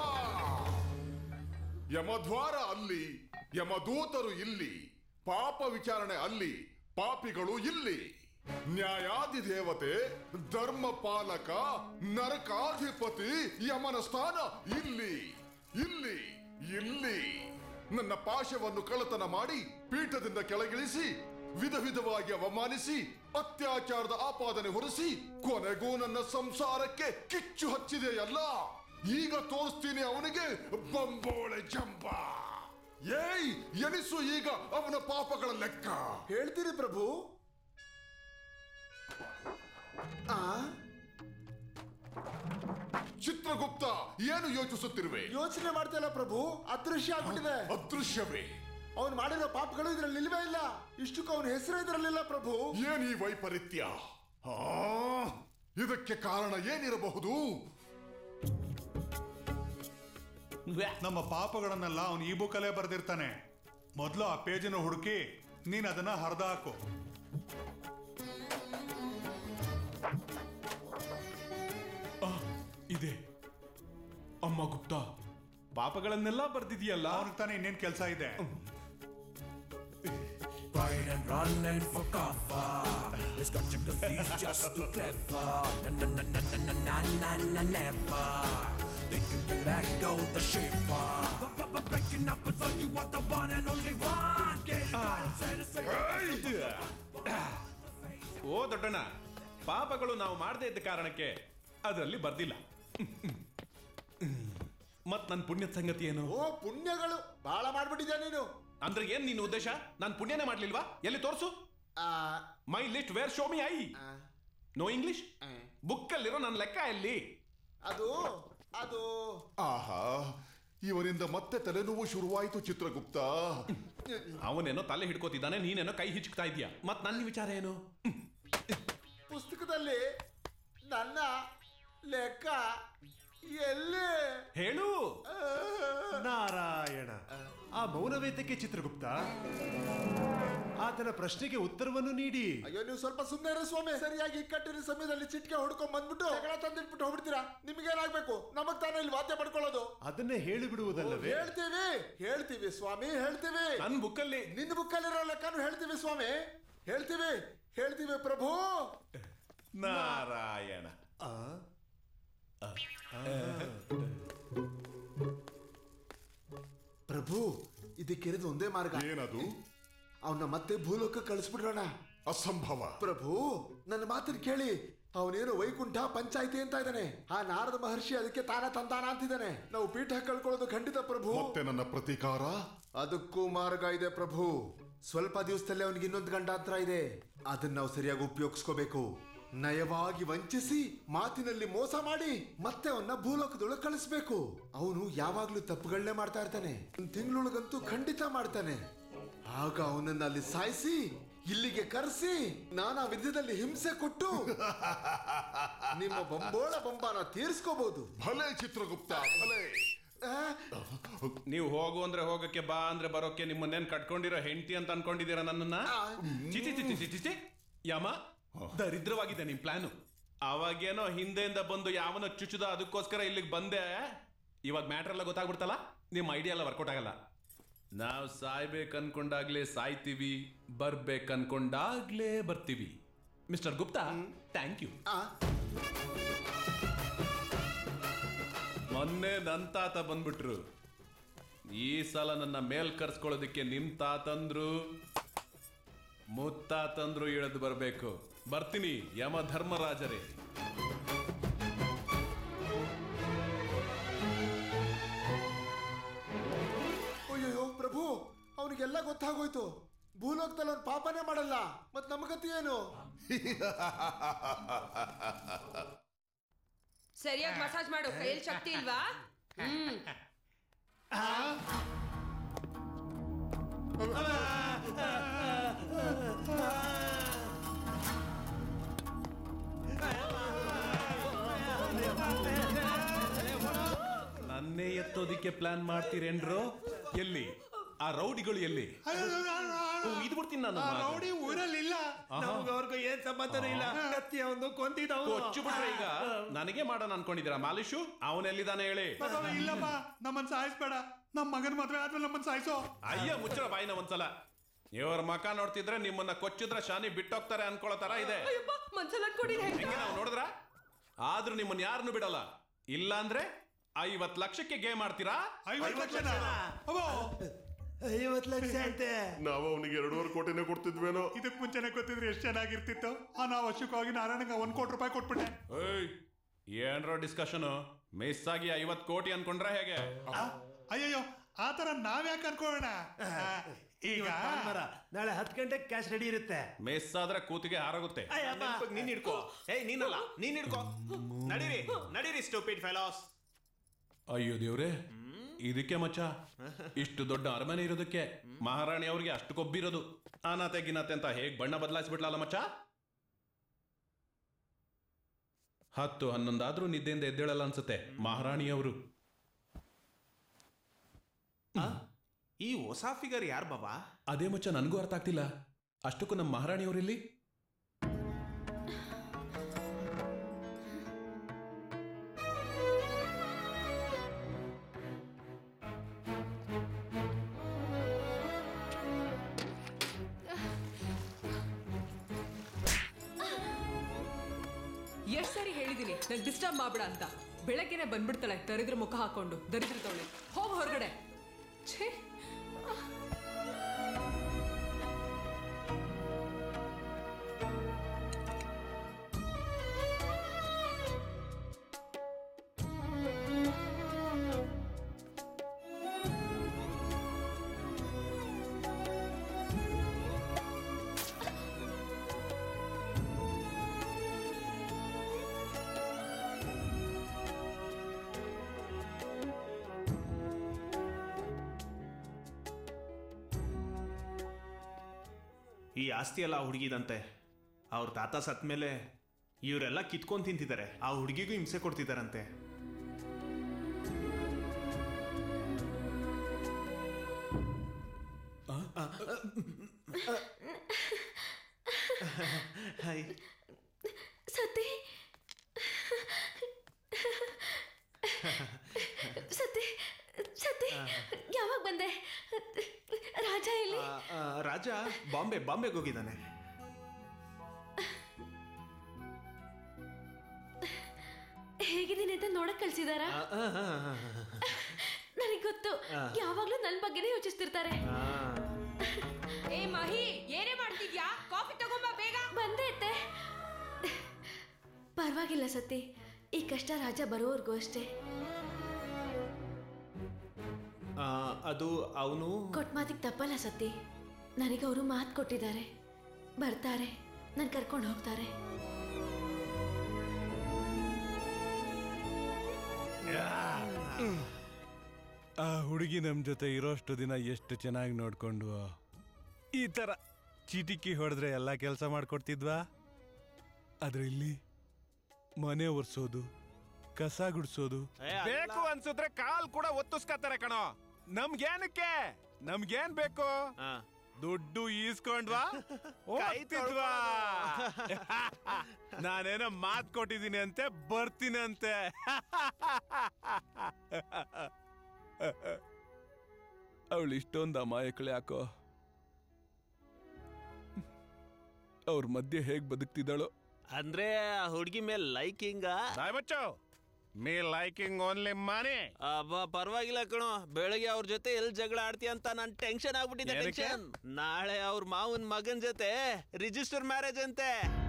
ಯಮದ್ವಾರ ಅಲ್ಲಿ ಯಮದೂತರು ಇಲ್ಲಿ ಪಾಪ ವಿಚಾರಣೆ ಅಲ್ಲಿ ಪಾಪಿಗಳು ಇಲ್ಲಿ ನ್ಯಾಯಾಧಿ ದೇವತೆ ಧರ್ಮ ಪಾಲಕ ನರಕಾಧಿಪತಿ ಯಮನ ಸ್ಥಾನ ಇಲ್ಲಿ ಇಲ್ಲಿ ಇಲ್ಲಿ ನನ್ನ ಪಾಶವನ್ನು ಕಳ್ಳತನ ಮಾಡಿ ಪೀಠದಿಂದ ಕೆಳಗಿಳಿಸಿ ವಿಧ ವಿಧವಾಗಿ ಅವಮಾನಿಸಿ ಅತ್ಯಾಚಾರದ ಆಪಾದನೆ ಹೊರಿಸಿ ಕೊನೆಗೂ ನನ್ನ ಸಂಸಾರಕ್ಕೆ ಕಿಚ್ಚು ಹಚ್ಚಿದೆಯಲ್ಲ ಈಗ ತೋರಿಸ್ತೀನಿ ಅವನಿಗೆ ಬಂಬೋಳೆ ಜಂಬ ಏಯ್ ಎನಿಸು ಈಗ ಅವನ ಪಾಪಗಳ ಲೆಕ್ಕ ಹೇಳ್ತೀರಿ ಪ್ರಭು ಆ ಚಿತ್ರಗುಪ್ತ ಏನು ಯೋಚಿಸುತ್ತಿರುವೆ ಯೋಚನೆ ಮಾಡ್ತಿಲ್ಲ ಪ್ರಭು ಅದೃಶ್ಯ ಆಗ್ಬಿಟ್ಟಿದೆ ಅದೃಶ್ಯವೇ ಅವನು ಮಾಡಿರೋ ಪಾಪಗಳು ಇದ್ರಲ್ಲಿ ಇಲ್ವೇ ಇಲ್ಲ ಇಷ್ಟಕ್ಕೂ ಅವನ ಹೆಸರು ಇದ್ರಲ್ಲಿಲ್ಲ ಪ್ರಭು ಏನ್ ಈ ವೈಪರೀತ್ಯ ಆ, ಇದಕ್ಕೆ ಕಾರಣ ಏನಿರಬಹುದು ನಮ್ಮ ಪಾಪಗಳನ್ನೆಲ್ಲ ಅವನು ಈ ಬುಕ್ಕಲ್ಲೇ ಬರೆದಿರ್ತಾನೆ ಮೊದಲು ಆ ಪೇಜನ್ನು ಹುಡುಕಿ ನೀನ್ ಅದನ್ನ ಹರಿದ ಹಾಕು ಇದೆ ಅಮ್ಮ ಗುಪ್ತಾ ಪಾಪಗಳನ್ನೆಲ್ಲ ಬರ್ದಿದೆಯಲ್ಲ ಅವನಿಗೆ ತಾನೇ ಇನ್ನೇನ್ ಕೆಲಸ ಇದೆ Right and running for cover. It's got you confused, just too clever. Na na na na na na na na na never. Think you can let go the shaper. But but but breaking up with you are the one and only one. Get it right, say the same. ಓ ದೊಡ್ಡಣ್ಣ ಪಾಪಗಳು ನಾವು ಮಾಡದೇ ಇದ್ದ ಕಾರಣಕ್ಕೆ ಅದರಲ್ಲಿ ಬರ್ದಿಲ್ಲ ಮತ್ ನನ್ನ ಪುಣ್ಯದ ಸಂಗತಿ ಏನು ಓ ಪುಣ್ಯಗಳು ಬಹಳ ಮಾಡ್ಬಿಟ್ಟಿದ್ಯಾ ನೀನು ಅಂದ್ರೆ ಏನ್ ನಿನ್ನ ಉದ್ದೇಶ ನಾನು ಪುಣ್ಯನೇ ಮಾಡ್ಲಿಲ್ವಾ ಎಲ್ಲಿ ತೋರ್ಸು my list where show me I know English ಬುಕ್ಕಲ್ಲಿರೋ ನನ್ನ ಲೆಕ್ಕ ಎಲ್ಲಿ ಅದು ಅದು ಆಹಾ ಇವರಿಂದ ಮತ್ತೆ ತಲೆನೋವು ಶುರುವಾಯಿತು ಚಿತ್ರಗುಪ್ತ ಅವನೇನೋ ತಲೆ ಹಿಡ್ಕೋತಿದ್ದಾನೆ ನೀನೇನೋ ಕೈ ಹಿಚ್ಕ್ತಾ ಇದೀಯ ಮತ್ ನನ್ನ ವಿಚಾರ ಏನು ಪುಸ್ತಕದಲ್ಲಿ ನನ್ನ ಲೆಕ್ಕ ಎಲ್ಲಿ ಹೇಳು ನಾರಾಯಣ ಆ ಮೌನವೇತಕ್ಕೆ ಚಿತ್ರಗುಪ್ತ ಆತನ ಪ್ರಶ್ನೆಗೆ ಉತ್ತರವನ್ನು ನೀಡಿ ಅಯ್ಯೋ ನೀವು ಸ್ವಲ್ಪ ಸುಮ್ಮನೆ ಇರೋ ಸ್ವಾಮಿ ಸರಿಯಾಗಿ ಇಕ್ಕಟ್ಟಿನ ಸಮಯದಲ್ಲಿ ಚಿಟ್ಕೆ ಹೊಡ್ಕೊಂಡ್ ಬಂದ್ಬಿಟ್ಟು ಜಗಳ ತಂದಿಟ್ಬಿಟ್ಟು ಹೋಗ್ಬಿಡ್ತೀರಾ ನಿಮ್ಗೇನಾಗ್ಬೇಕು ನಮಗ್ ತಾನೇ ಇಲ್ಲಿ ವಾದ್ಯ ಪಡ್ಕೊಳ್ಳೋದು ಅದನ್ನೇ ಹೇಳಿಬಿಡುವುದಲ್ಲವೇ ಹೇಳ್ತೀವಿ ಹೇಳ್ತೀವಿ ಸ್ವಾಮಿ ಹೇಳ್ತೀವಿ ನನ್ ಬುಕ್ಕಲ್ಲಿ ನಿನ್ನ ಬುಕ್ಕಲ್ಲಿರೋ ಲೆಕ್ಕನು ಹೇಳ್ತೀವಿ ಸ್ವಾಮಿ ಹೇಳ್ತೀವಿ ಹೇಳ್ತೀವಿ ಪ್ರಭು ನಾರಾಯಣ ಪ್ರಭು ಇದಕ್ಕಿರೋದು ಒಂದೇ ಮಾರ್ಗ ಏನದು ಅವನ್ನ ಮತ್ತೆ ಭೂಲೋಕ ಕಳಿಸ್ಬಿಡೋಣ ಅಸಂಭವ ಪ್ರಭು ನನ್ನ ಮಾತನ್ನ ಕೇಳಿ ಅವನೇನು ವೈಕುಂಠ ಪಂಚಾಯಿತಿ ಅಂತ ಇದ್ದಾನೆ ಆ ನಾರದ ಮಹರ್ಷಿ ಅದಕ್ಕೆ ತಾನ ತಂತಾನ ಅಂತಿದ್ದಾನೆ ನಾವು ಪೀಠ ಕಳ್ಕೊಳ್ಳೋದು ಖಂಡಿತ ಪ್ರಭು ಮತ್ತೆ ನನ್ನ ಪ್ರತೀಕಾರ ಅದಕ್ಕೂ ಮಾರ್ಗ ಇದೆ ಪ್ರಭು ಸ್ವಲ್ಪ ದಿವಸದಲ್ಲಿ ಅವನಿಗೆ ಇನ್ನೊಂದು ಗಂಡಾಂತರ ಇದೆ ಅದನ್ನ ನಾವು ಸರಿಯಾಗಿ ಉಪಯೋಗಿಸ್ಕೋಬೇಕು ನಯವಾಗಿ ವಂಚಿಸಿ ಮಾತಿನಲ್ಲಿ ಮೋಸ ಮಾಡಿ ಮತ್ತೆ ಅವನ್ನ ಭೂಲೋಕದೊಳಗೆ ಕಳಿಸ್ಬೇಕು ಅವನು ಯಾವಾಗ್ಲೂ ತಪ್ಪುಗಳನ್ನೇ ಮಾಡ್ತಾ ಇರ್ತಾನೆ ಒಂದ್ ತಿಂಗಳೊಳಗಂತೂ ಖಂಡಿತ ಮಾಡ್ತಾನೆ ಆಗ ಅವನನ್ನ ಅಲ್ಲಿ ಸಾಯಿಸಿ ಇಲ್ಲಿಗೆ ಕರೆಸಿ ನಾನಾ ವಿಧದಲ್ಲಿ ಹಿಂಸೆ ಕೊಟ್ಟು ನಿಮ್ಮ ಬಂಬೋಳ ಬಂಬಾನ ತೀರಿಸ್ಕೋಬಹುದು ಭಲೆ ಚಿತ್ರಗುಪ್ತ ಭಲೆ ನೀವು ಹೋಗು ಅಂದ್ರೆ ಹೋಗಕ್ಕೆ ಬಾ ಅಂದ್ರೆ ಬರೋಕೆ ನಿಮ್ಮನ್ನೇನ್ ಕಟ್ಕೊಂಡಿರೋ ಹೆಂಡತಿ ಅಂತ ಅನ್ಕೊಂಡಿದ್ದೀರಾ ನನ್ನನ್ನ ಚಿಚಿ ಚಿಚಿ ಚಿಚಿ ಚಿಚಿ ಯಮ ದರಿದ್ರವಾಗಿದೆ ನಿಮ್ ಪ್ಲಾನು ಅವಾಗೇನೋ ಹಿಂದೆಯಿಂದ ಬಂದು ಯಾವನ ಚುಚ್ಚುದ ಅದಕ್ಕೋಸ್ಕರ ಇಲ್ಲಿಗೆ ಬಂದೆ ಇವಾಗ ಮ್ಯಾಟ್ರ್ ಎಲ್ಲ ಗೊತ್ತಾಗ್ಬಿಡ್ತಲ್ಲ ನಿಮ್ ಐಡಿಯಾ ಎಲ್ಲ ವರ್ಕೌಟ್ ಆಗಲ್ಲ ನಾವು ಸಾಯ್ಬೇಕು ಅನ್ಕೊಂಡಾಗ್ಲೇ ಸಾಯ್ತೀವಿ ಬರ್ಬೇಕು ಅನ್ಕೊಂಡಾಗ್ಲೇ ಬರ್ತೀವಿ ಮಿಸ್ಟರ್ ಗುಪ್ತಾ ಥ್ಯಾಂಕ್ ಯು ಮೊನ್ನೆ ನನ್ನ ತಾತ ಬಂದ್ಬಿಟ್ರು ಈ ಸಲ ನನ್ನ ಮೇಲ್ ಕರ್ಸ್ಕೊಳ್ಳೋದಕ್ಕೆ ನಿಮ್ ತಾತಂದ್ರು ಮುತ್ತಾತಂದ್ರು ಇಳಿದು ಬರಬೇಕು ಬರ್ತೀನಿ ಯಮ ಧರ್ಮರಾಜರೇ ಅಯ್ಯೋ ಪ್ರಭು ಅವನಿಗೆಲ್ಲ ಗೊತ್ತಾಗೋಯ್ತು ಭೂಲೋಕದಲ್ಲಿ ಅವ್ನು ಪಾಪನೇ ಮಾಡಲ್ಲ ಮತ್ ನಮಗತಿ ಏನು ಸರಿಯಾಗಿ ಮಸಾಜ್ ಮಾಡು ಕೈಯಲ್ಲಿ ಶಕ್ತಿ ಇಲ್ವಾ ಹ್ಮ್ ನನ್ನೇ ಎತ್ತೋದಿಕ್ಕೆ ಪ್ಲಾನ್ ಮಾಡ್ತೀರೇನ್ರೋ ಎಲ್ಲಿ ಆ ರೌಡಿಗಳು ಎಲ್ಲಿ ಓ, ಇದು ಬಿಡ್ತೀನಿ ನಾನು ರೌಡಿ ಊರಲ್ಲಿಲ್ಲ ಆಹಾ. ನಮ್ಗೆ ಅವ್ರಿಗೂ ಏನ್ ಸಂಬಂಧನೂ ಇಲ್ಲ ಕತ್ತಿ ಅವನು ಕೊಂದಿದವನು ಕೊಚ್ಚು ಬಿಟ್ರೆ ಈಗ ನನಗೆ ಮಾಡೋಣ ಅನ್ಕೊಂಡಿದ್ದೀರಾ ಮಾಲಿಶು ಅವನೆಲ್ಲಿದ್ದಾನೆ ಹೇಳಿ ಇಲ್ಲಪ್ಪ ನಮ್ಮನ್ ಸಾಯಿಸ್ಬೇಡ ನಮ್ ಮಗನ್ ಮದ್ವೆ ಆದ್ಮೇಲೆ ನಮ್ಮನ್ ಸಾಯಿಸೋ ಅಯ್ಯ ಮುಚ್ಚರ ಬಾಯಿನ ಒಂದ್ಸಲ ಇವ್ರ ಮಕ ನೋಡ್ತಿದ್ರೆ ನಿಮ್ಮನ್ನ ಕೊಚ್ಚಿದ್ರೆ ಶಾನಿ ಬಿಟ್ಟೋಗ್ತಾರೆ ಅನ್ಕೊಳ್ಳೋ ತರ ಇದೆ ಮನ್ಸಲ್ಲಿ ಅನ್ಕೊಂಡಿದ್ದೆ ಹೆಂಗೆ ನಾವು ನೋಡಿದ್ರ ಆದ್ರೂ ನಿಮ್ಮನ್ನ ಯಾರನ್ನು ಬಿಡಲ್ಲ ಇಲ್ಲ ಅಂದ್ರೆ ಐವತ್ ಲಕ್ಷಕ್ಕೆ ಗೇಮ್ ಆಡ್ತೀರಾ ಐವತ್ತು ಲಕ್ಷನಾ? ಐವತ್ ಲಕ್ಷ ಅಂತೆ ನಾವು ಅವನಿಗೆ ಎರಡೂವರೆ ಕೋಟಿನೇ ಕೊಡ್ತಿದ್ವೇನೋ ಇದಕ್ ಮುಂಚೆನೆ ಗೊತ್ತಿದ್ರೆ ಎಷ್ಟು ಚೆನ್ನಾಗಿರ್ತಿತ್ತು ಅನಾವಶ್ಯಕವಾಗಿ ನಾರಾಯಣಗೆ ಒಂದ್ ಕೋಟಿ ರೂಪಾಯಿ ಕೊಟ್ಬಿಟ್ಟೆ ಏಯ್ ಏನ್ರೋ ಡಿಸ್ಕಷನ್ ಮಿಸ್ ಆಗಿ ಐವತ್ ಕೋಟಿ ಅನ್ಕೊಂಡ್ರೆ ಹೇಗೆ ಅಯ್ಯಯ್ಯೋ ಆತರ ನಾವ್ಯಾಕೆ ಅನ್ಕೊಳ್ಳೋಣ ಈಗ ಇವತ್ತು ಭಾನುವಾರ, ನಾಳೆ ಹತ್ತು ಗಂಟೆಗೆ ಕ್ಯಾಶ್ ರೆಡಿ ಇರುತ್ತೆ ಮಿಸ್ ಆದ್ರೆ ಕೂತಿಗೆ ಹಾರಾಗುತ್ತೆ ನೀನ್ ಹಿಡ್ಕೋ ಏಯ್ ನೀನಲ್ಲ ನೀನ್ ಹಿಡ್ಕೋ ನಡೀರಿ ನಡೀರಿ ಸ್ಟೂಪಿಡ್ ಫೆಲಾಸ್ ಅಯ್ಯೋ ದೇವ್ರೆ ಇದಕ್ಕೆ ಮಚ್ಚ ಇಷ್ಟು ದೊಡ್ಡ ಅರಮನೆ ಇರೋದಕ್ಕೆ ಮಹಾರಾಣಿ ಅವ್ರಿಗೆ ಅಷ್ಟು ಕೊಬ್ಬಿರೋದು ಅನಾತೆ ಗಿನಾತೆ ಅಂತ ಹೇಗ್ ಬಣ್ಣ ಬದಲಾಯಿಸ್ಬಿಟ್ಲಲ್ಲ ಮಚ್ಚ ಹತ್ತು ಹನ್ನೊಂದಾದ್ರೂ ನಿದ್ದೆಯಿಂದ ಎದ್ದೇಳಲ್ಲ ಅನ್ಸುತ್ತೆ ಮಹಾರಾಣಿಯವರು ಈ ಹೊಸ ಫಿಗರ್ ಯಾರು ಬಾಬಾ ಅದೇ ಮಚ್ಚ ನನಗೂ ಅರ್ಥ ಆಗ್ತಿಲ್ಲ ಅಷ್ಟಕ್ಕೂ ನಮ್ಮ ಮಹಾರಾಣಿಯವರಿಲ್ಲಿ ಎಷ್ಟ್ ಸರಿ ಹೇಳಿದೀನಿ ನಂಗೆ ಡಿಸ್ಟರ್ಬ್ ಮಾಡ್ಬೇಡ ಅಂತ ಬೆಳಗ್ಗೆನೆ ಬಂದ್ಬಿಡ್ತಾಳೆ ದರಿದ್ರ ಮುಖ ಹಾಕೊಂಡು ದರಿದ್ರ ತವಳೆ ಹೋಗ್ ಹೊರಗಡೆ ಛೇ ಈ ಆಸ್ತಿ ಎಲ್ಲ ಆ ಹುಡುಗಿದಂತೆ ಅವ್ರ ತಾತ ಸತ್ ಮೇಲೆ ಇವರೆಲ್ಲ ಕಿತ್ಕೊಂಡ್ ತಿಂತಿದ್ದಾರೆ ಆ ಹುಡುಗಿಗೂ ಹಿಂಸೆ ಕೊಡ್ತಿದ್ದಾರಂತೆ ಹಾಯ್ ಸತಿ ಸತಿ ಸತಿ ಯಾವಾಗ ಬಂದೆ ರಾಜ ಎಲ್ಲಿ ಆ, ಆ, ರಾಜ ಬಾಂಬೆ ಬಾಂಬೆಗೆ ಹೋಗಿದ್ದಾನೆ ಹೇಗಿದ್ದೀನಿ ಅಂತ ನೋಡಕ್ ಕಳ್ಸಿದಾರಾ ಆ, ಆ, ಆ, ಆ, ನನಗೆ ಗೊತ್ತು ಆ. ಯಾವಾಗ್ಲೂ ನನ್ ಬಗ್ಗೆನೇ ಯೋಚಿಸ್ತಿರ್ತಾರೆ ಆ. ಏ ಮಹಿ ಏನೇ ಮಾಡ್ತಿದ್ಯಾ ಕಾಫಿ ತಗೊಂಬ ಬೇಗ ಬಂದೆ ಅತ್ತೆ ಪರವಾಗಿಲ್ಲ ಸತಿ ಈ ಕಷ್ಟ ರಾಜ ಬರೋವರೆಗೂ ಅಷ್ಟೇ ಆ, ಅದು ಅವನು ಕೊಟ್ ಮಾತಿಗೆ ತಪ್ಪಲ್ಲ ಸತಿ ನನಗೆ ಅವರು ಮಾತು ಕೊಟ್ಟಿದ್ದಾರೆ ಬರ್ತಾರೆ ನನ್ ಕರ್ಕೊಂಡು ಹೋಗ್ತಾರೆ ಆ ಹುಡುಗಿ ನಮ್ ಜೊತೆ ಇರೋಷ್ಟು ದಿನ ಎಷ್ಟು ಚೆನ್ನಾಗಿ ನೋಡ್ಕೊಂಡು ಈ ತರ ಚೀಟಿಕಿ ಹೊಡೆದ್ರೆ ಎಲ್ಲ ಕೆಲಸ ಮಾಡ್ಕೊಡ್ತಿದ್ವಾ ಆದ್ರೆ ಇಲ್ಲಿ ಮನೆ ಒರ್ಸೋದು ಕಸ ಗುಡ್ಸೋದು ಬೇಕು ಅನ್ಸಿದ್ರೆ ಕಾಲ್ ಕೂಡ ಒತ್ತಿಸ್ಕತ್ತಾರೆ ಕಣೋ ನಮ್ಗೇನಕ್ಕೆ ನಮ್ಗೇನ್ ಬೇಕು ದುಡ್ಡು ಈಸ್ಕೊಂಡ್ವಾ ಹೋಗ್ತಿದ್ವಾ ನಾನೇನೋ ಮಾತ್ ಕೊಟ್ಟಿದ್ದೀನಿ ಅಂತೆ ಬರ್ತೀನಿ ಅಂತೆ ಅವಳು ಇಷ್ಟೊಂದು ಅಮಾಯಕಳೆ ಯಾಕೋ ಅವ್ರ ಮಧ್ಯೆ ಹೇಗ್ ಬದುಕ್ತಿದ್ದಾಳೋ ಅಂದ್ರೆ ಆ ಹುಡುಗಿ ಮೇಲೆ ಲೈಕಿಂಗ ಬಚ್ಚು ಮೇ ಲೈಕಿಂಗ್ ಓನ್ಲಿ ಮನೆ ಅಬ್ಬಾ ಪರವಾಗಿಲ್ಲ ಕಣೋ ಬೆಳಗ್ಗೆ ಅವ್ರ ಜೊತೆ ಎಲ್ಲಿ ಜಗಳ ಆಡ್ತೀಯ ಅಂತ ನನ್ ಟೆನ್ಷನ್ ಆಗ್ಬಿಟ್ಟಿದೆ ಏನಕ್ಕೆ? ಟೆನ್ಷನ್ ನಾಳೆ ಅವ್ರ ಮಾವನ್ ಮಗನ್ ಜೊತೆ ರಿಜಿಸ್ಟರ್ ಮ್ಯಾರೇಜ್ ಅಂತೆ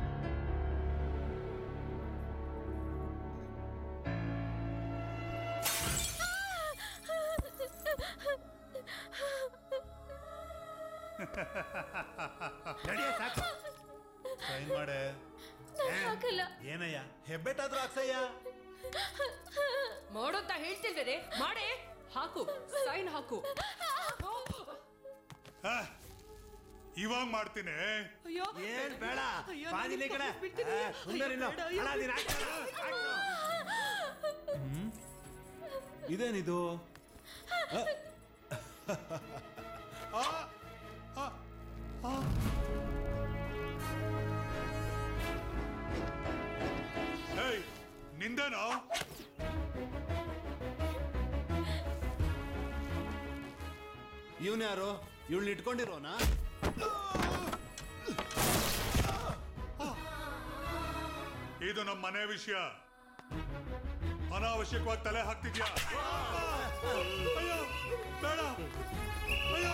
ನಡಿಯ ಸಾಕು ಸೈನ್ ಮಾಡೆ ಹಾಕಲ್ಲ ಏನಯ್ಯ ಹೆಬ್ಬೆಟ್ಟಾದ್ರೂ ಹಾಕ್ಸಯ್ಯ ಮಾಡು ಅಂತ ಹೇಳ್ತಿಲ್ವೇನೆ ಮಾಡೆ ಹಾಕು ಸೈನ್ ಹಾಕು ಇವಾಗ ಮಾಡ್ತೀನಿ ಅಯ್ಯೋ ಏನ್ ಬೇಡ ಅಯ್ಯೋ, ಬಾದಿಲಿ ನನಗೆ ಕಡೆ ಬಿಡ್ತೀನಿ. ಆ, ಸುಂದರ್ ಇನ್ನು. ಅಯ್ಯೋ, ಬೇಡ, ಅಣ್ಣ, ನೀನ್ ಹಾಕ್ಸು, ಹಾಕ್ಸು. ಇದೇನಿದು ಏಯ್ ನಿಂದೇನೋ ಇವನ್ ಯಾರು ಇವಳನ್ನ ಇಟ್ಕೊಂಡಿರೋನಾ ಇದು ನಮ್ಮ ಮನೆ ವಿಷಯ ಅನಾವಶ್ಯಕವಾಗಿ ತಲೆ ಹಾಕ್ತಿದ್ಯಾ ಅಯ್ಯೋ ಬೇಡ ಅಯ್ಯೋ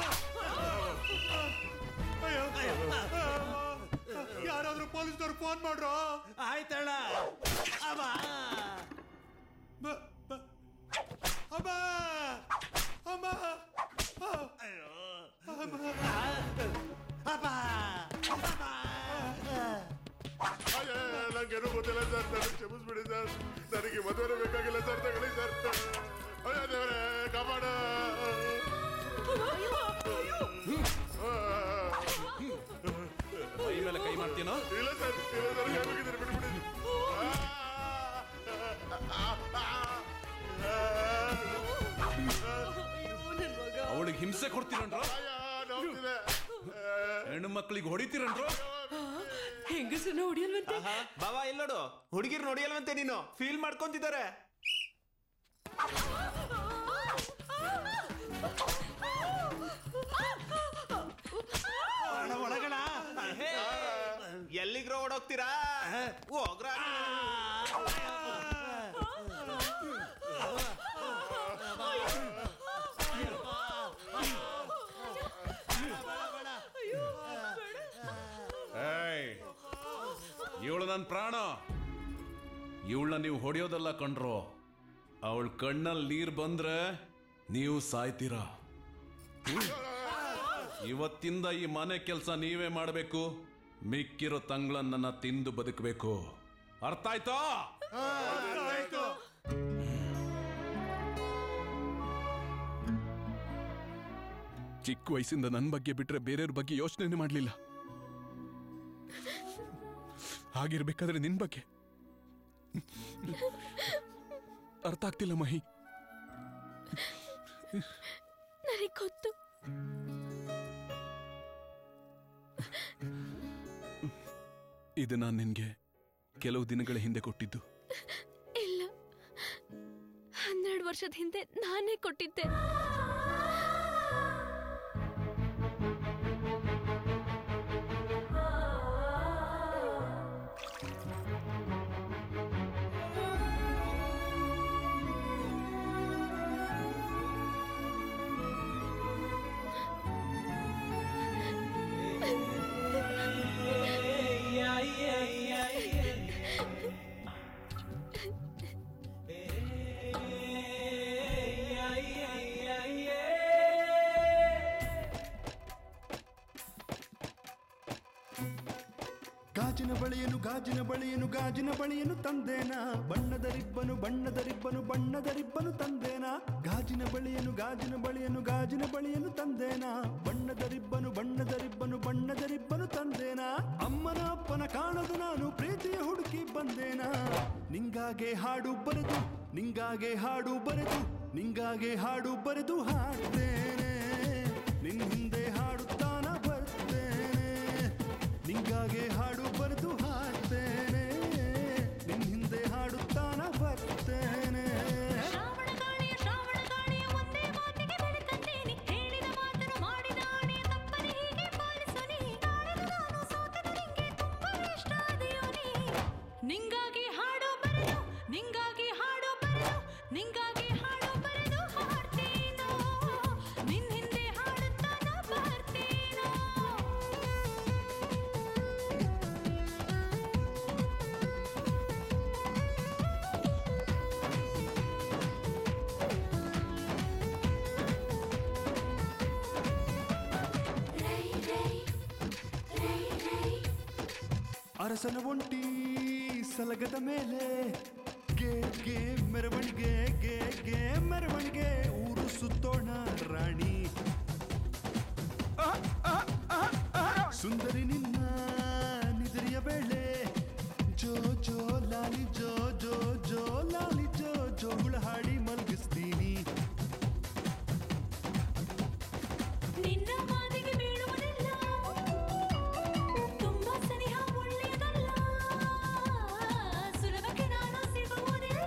ಅಯ್ಯೋ ಯಾರಾದ್ರೂ ಪೊಲೀಸ್ನವ್ರು ಫೋನ್ ಮಾಡ್ರೋ ಆಯ್ತಣ್ಣ ಅಬ್ಬಾ ಬ- ಬ- ಅಮ್ಮ ಅಮ್ಮ ಅಯ್ಯೋ ಅಮ್ಮ ಅಬ್ಬಾ ನಂಗೇನು ಗೊತ್ತಿಲ್ಲ ಸರ್ ನನಗೆ ಕ್ಷಮಿಸ್ಬಿಡಿ ಸರ್ ನನಗೆ ಮದುವೆ ಬೇಕಾಗಿಲ್ಲ ಸರ್ ತಗೊಳ್ಳಿ ಸರ್ ಅಯ್ಯೋ ದೇವರೇ ಕಾಪಾಡ ಮೈ ಮೇಲೆ ಕೈ ಮಾಡ್ತೀನೋ ಇಲ್ಲ ಸರ್ ಇಲ್ಲ ಸರ್ ಕೈ ಮುಗಿದಿರಿ ಬಿಟ್ಬಿಡಿ ಅವಳಿಗೆ ಹಿಂಸೆ ಕೊಡ್ತೀರನ್ರೋ ಹೆಣ್ಣು ಮಕ್ಕಳಿಗೆ ಹೊಡಿತೀರನ್ರೋ ಹೆಂಗಸನ್ನ ಹೊಡಿಯಲ್ವಂತೆ ಬಾಬಾ ಇಲ್ಲ ನೋಡು ಹುಡುಗಿರ್ ನೋಡಿಯಲ್ವಂತೆ ನೀನು ಫೀಲ್ ಮಾಡ್ಕೊಂತಿದ್ದಾರೆ ಅಣ್ಣ, ಒಳಗಣ ಎಲ್ಲಿಗ್ರೋ ಓಡೋಗ್ತೀರಾ ಹೋಗ್ರ ಏಯ್ ಇವಳು ನನ್ನ ಪ್ರಾಣ ಇವಳನ್ನ ನೀವು ಹೊಡೆಯೋದಲ್ಲ ಕಣ್ರೋ ಅವಳ ಕಣ್ಣಲ್ಲಿ ನೀರ್ ಬಂದ್ರೆ ನೀವು ಸಾಯ್ತೀರಾ ಇವತ್ತಿಂದ ಈ ಮನೆ ಕೆಲಸ ನೀವೇ ಮಾಡಬೇಕು ಮಿಕ್ಕಿರೋ ತಂಗ್ಳನ್ನ ತಿಂದು ಬದುಕಬೇಕು ಅರ್ಥ ಆಯ್ತಾ ಆಯ್ತು ಚಿಕ್ಕ ವಯಸ್ಸಿಂದ ನನ್ನ ಬಗ್ಗೆ ಬಿಟ್ರೆ ಬೇರೆಯವ್ರ ಬಗ್ಗೆ ಯೋಚನೆ ಮಾಡಲಿಲ್ಲ ಹಾಗಿರ್ಬೇಕಾದ್ರೆ ನಿನ್ ಬಗ್ಗೆ ಅರ್ಥ ಆಗ್ತಿಲ್ಲ ಮಹಿ ನನಗೆ ಗೊತ್ತು ಇದು ನಾನು ನಿನ್ಗೆ ಕೆಲವು ದಿನಗಳ ಹಿಂದೆ ಕೊಟ್ಟಿದ್ದು ಇಲ್ಲ ಹನ್ನೆರಡು ವರ್ಷದ ಹಿಂದೆ ನಾನೇ ಕೊಟ್ಟಿದ್ದೆ ಗಾಜಿನ ಬಳಿಯನು ಗಾಜಿನ ಬಳಿಯನು ಗಾಜಿನ ಬಳಿಯನು ತಂದೇನಾ ಬಣ್ಣದ ರಿಬ್ಬನು ಬಣ್ಣದ ರಿಬ್ಬನು ಬಣ್ಣದ ರಿಬ್ಬನು ತಂದೇನಾ ಗಾಜಿನ ಬಳಿಯನು ಗಾಜಿನ ಬಳಿಯನು ಗಾಜಿನ ಬಳಿಯನು ತಂದೇನಾ ಬಣ್ಣದ ರಿಬ್ಬನು ಬಣ್ಣದ ರಿಬ್ಬನು ಬಣ್ಣದ ರಿಬ್ಬನು ತಂದೇನಾ ಅಮ್ಮನ ಅಪ್ಪನ ಕಾಣದು ನಾನು ಪ್ರೀತಿಯ ಹುಡುಕಿ ಬಂದೇನಾ ನಿಂಗಾಗೆ ಹಾಡು ಬರೆದು ನಿಂಗಾಗೆ ಹಾಡು ಬರೆದು ನಿಂಗಾಗೆ ಹಾಡು ಬರೆದು ಹಾಡ್ತೇನೆ ನಿನ್ ಹಿಂದೆ ಹಾಡುತ್ತಾನ ಬರ್ತೇನೆ ನಿಂಗಾಗೆ ಹಾಡು ಬರೆದು ಹಾಡ್ತೇನೆ ನಿನ್ ಹಿಂದೆ ಹಾಡುತ್ತಾನ ಬರ್ತೇನೆ ನಿಂಗಾಗಿ ಹಾಡು ಬರೆದು ನಿಂಗಾಗಿ ಹಾಡು ಬರೆದು ನಿಂಗಾಗಿ ಹಾಡು ಬರೆದು ಹಾಡ್ತೀನೋ ನಿನ್ ಹಿಂದೆ ಹಾಡುತ್ತಾನ ಬರ್ತೀನೋ ಅರಸನ ಒಂಟಿ ಸಲಗದ ಮೇಲೆ ಗೆ ಗೆ ಮೆರವಣಿಗೆ ಗೆ ಗೆ ಮೆರವಣಿಗೆ ಊರು ಸುತ್ತೋಣ ರಾಣಿ ಸುಂದರಿ ನಿನ್ನ ನಿದ್ರಿಯ ವೇಳೆ ಜೋ ಜೋ ಲಾಲಿ ಜೋ ಜೋ ಜೋ ಲಾಲಿ ಜೋ ಜೋಗುಳ ಹಾಡಿ ಮಲಗಿಸ್ತೀನಿ ನಿನ್ನ ಮಾತಿಗೆ ಬೀಳುವುದಿಲ್ಲ ತುಂಬಾ ಸನಿಹ ಒಳ್ಳೆಯದಲ್ಲ ಸುಲಭಕ್ಕೆ ನಾನು ಸಿಗುವುದಿಲ್ಲ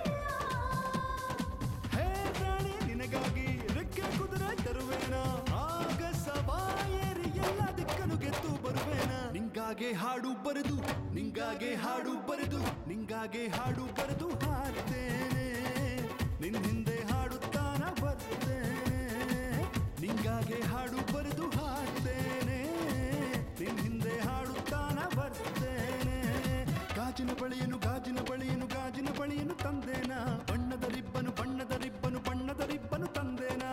ಹೇ ರಾಣಿ ನಿನಗಾಗಿ ರೆಕ್ಕೆ ಕುದುರೆ ತರುವೇನ ಆಗ ಸವಾಯರಿ ಎಲ್ಲ ದಿಕ್ಕನು ಗೆದ್ದು ಬರುವೇನ ನಿಂಗಾಗೆ ಹಾಡು ಬರೆದು ನಿಂಗಾಗೆ ಹಾಡು ಬರೆದು ನಿಂಗಾಗೆ ಹಾಡು ಬರೆದು ಹಾಡ್ತೇನೆ ನಿನ್ ಹಿಂದೆ ಹಾಡುತ್ತಾನ ಬರ್ತೇನೆ ನಿಂಗಾಗೆ ಹಾಡು ಬರೆದು ಹಾಡ್ತೇನೆ ನಿನ್ ಹಿಂದೆ ಹಾಡುತ್ತಾನ ಬರ್ತೇನೆ ಗಾಜಿನ ಬಳಿಯನು ಗಾಜಿನ ಬಳಿಯನು ಗಾಜಿನ ಬಳಿಯನು ತಂದೇನಾ ಬಣ್ಣದ ರಿಬ್ಬನು ಬಣ್ಣದ ರಿಬ್ಬನು ಬಣ್ಣದ ರಿಬ್ಬನು ತಂದೇನಾ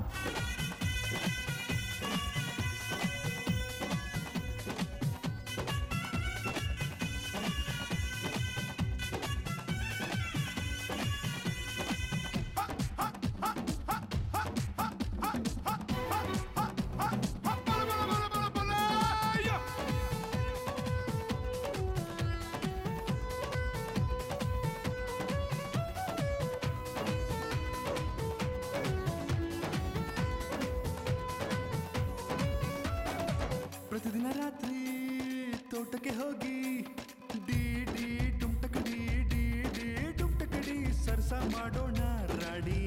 ಪ್ರತಿದಿನ ರಾತ್ರಿ ತೋಟಕ್ಕೆ ಹೋಗಿ ಡಿ ಡಿ ಟುಮ್ಟಕಡಿ ಡಿ ಡಿ ಟುಮ್ಟಕಡಿ ಸರ್ಸ ಮಾಡೋಣ ರಾಣಿ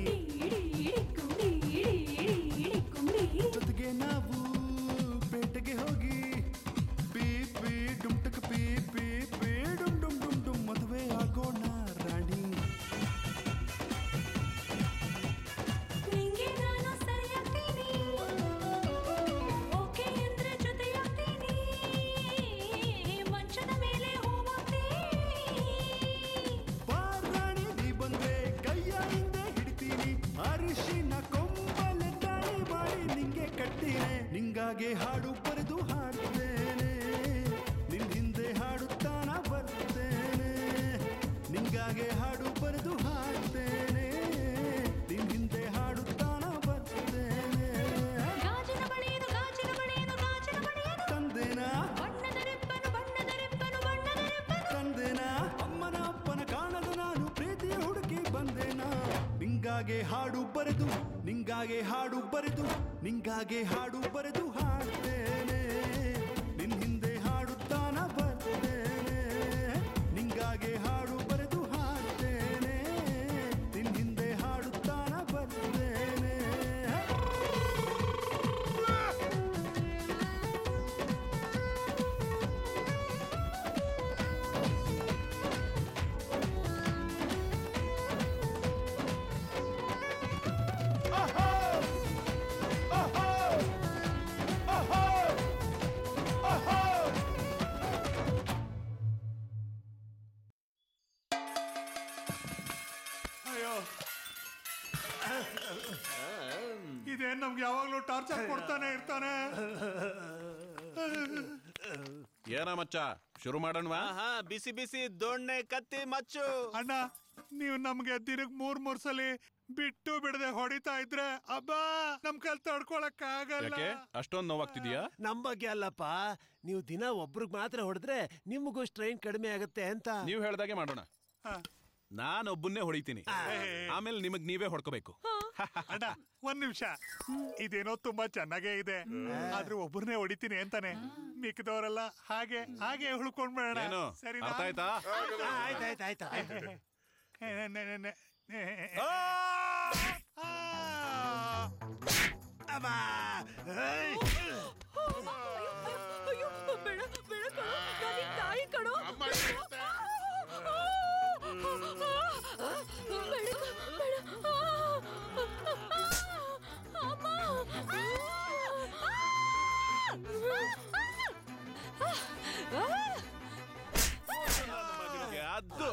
ಜೊತೆಗೆ ನಾವು ಪೇಟೆಗೆ ಹೋಗಿ ಪಿ ಪಿ ಡುಮ್ಟಕ ಪಿ ಪಿ ಪಿ ಡುಮ್ ಡುಮ್ ಡುಮ್ ಡುಮ್ ಮದುವೆ ಆಗೋಣ ರಾಣಿ ನಿಂಗೆ ನಾನು ಸರಿಯಾಗ್ತೀನಿ ಓಕೆ ಅಂದ್ರೆ ಜೊತೆಯಾಗ್ತೀನಿ ಮಂಚದ ಮೇಲೆ ಹೋಗ್ತೀನಿ ಬಾ ರಾಣಿ ನೀ ಬಂದ್ರೆ ಕೈಯ ಹಿಂದೆ ಹಿಡಿತೀನಿ ಅರಿಶಿನ ಕೊಂಬಲೆ ತಾಳಿ ಮಾಡಿ ನಿಂಗೆ ಕಟ್ಟಿನೆ ನಿಂಗಾಗೆ ಹಾಡು ಬರೆದು ಹಾಡ್ತೇನೆ ನಿನ್ ಹಿಂದೆ ಹಾಡುತ್ತಾನ ಬರ್ತೇನೆ ನಿಂಗಾಗೆ ಹಾಡು ಬರೆದು ಹಾಡ್ತೇನೆ ನಿನ್ ಹಿಂದೆ ಹಾಡುತ್ತಾನ ಬರ್ತೇನೆ ಗಾಜಿನ ಬಳಿಯನು ಗಾಜಿನ ಬಳಿಯನು ಗಾಜಿನ ಬಳಿಯನು ತಂದೇನಾ ಬಣ್ಣದ ರಿಬ್ಬನು ಬಣ್ಣದ ರಿಬ್ಬನು ಬಣ್ಣದ ರಿಬ್ಬನು ನಿಂಗಾಗೆ ಹಾಡು ಬರೆದು ನಿಂಗಾಗೆ ಹಾಡು ಬರೆದು ನಿಂಗಾಗೆ ಹಾಡು ಬರೆದು ಹಾಡ್ತೇನೆ ನಿನ್ ಹಿಂದೆ ಹಾಡುತ್ತಾನ ಬರ್ತೇನೆ ನಿಂಗಾಗೆ ಹಾಡು ಬರೆದು ಹಾಡ್ತೇನೆ ನಿನ್ ಹಿಂದೆ ಹಾಡುತ್ತಾನ ಬರ್ತೇನೆ ಅಯ್ಯೋ ಇದೇನ್ ನಮ್ಗೆ ಯಾವಾಗ್ಲೂ ಟಾರ್ಚರ್ ಕೊಡ್ತಾನೆ ಇರ್ತಾನೆ ಏನ ಮಚ್ಚ ಶುರು ಮಾಡೋಣವಾ ಹಾ ಬಿಸಿ ಬಿಸಿ ದೊಣ್ಣೆ ಕತ್ತಿ ಮಚ್ಚು ಅಣ್ಣ ನೀವು ನಮ್ಗೆ ದಿನಕ್ ಮೂರ್ ಮೂರ್ ಸಲಿ ಬಿಟ್ಟು ಬಿಡದೆ ಹೊಡಿತಾ ಇದ್ರೆ ಅಬ್ಬಾ ನಮ್ ಕಲ್ ತಡ್ಕೊಳಕ್ ಆಗಲ್ಲ ಯಾಕೆ ಅಷ್ಟೊಂದು ನೋವಾಗ್ತಿದ್ಯಾ ನಮ್ ಬಗ್ಗೆ ಅಲ್ಲಪ್ಪ ನೀವು ದಿನ ಒಬ್ರಿಗೆ ಮಾತ್ರ ಹೊಡೆದ್ರೆ ನಿಮಗೂ ಸ್ಟ್ರೈನ್ ಕಡಿಮೆ ಆಗುತ್ತೆ ಅಂತ ನೀವು ಹೇಳ್ದಾಗೆ ಮಾಡೋಣ ನಾನೊಬ್ಬನ್ನೇ ಹೊಡಿತೀನಿ ಆಮೇಲೆ ನಿಮಗ್ ನೀವೇ ಹೊಡ್ಕೋಬೇಕು ಅಣ್ಣ ಒಂದ್ ನಿಮಿಷ ಇದೇನೋ ತುಂಬಾ ಚೆನ್ನಾಗೇ ಇದೆ ಆದ್ರೆ ಒಬ್ಬರನ್ನೇ ಹೊಡಿತೀನಿ ಅಂತಾನೆ ಮಿಕ್ಕದವರೆಲ್ಲ ಹಾಗೆ ಹಾಗೆ ಉಳ್ಕೊಂಡ್ಬೇಡ ಏನು? ಅರ್ಥ ಆಯ್ತಾ? ಆಯ್ತಾಯ್ತಾಯ್ತು ಅಯ್ಯೋ ಬೇಡ ಬೇಡ ಕಣೋ ನಾನಿನ್ ತಾಯಿ ಕಣೋ ಬೇಡ ಬೇಡ ಅಮ್ಮ ಅದು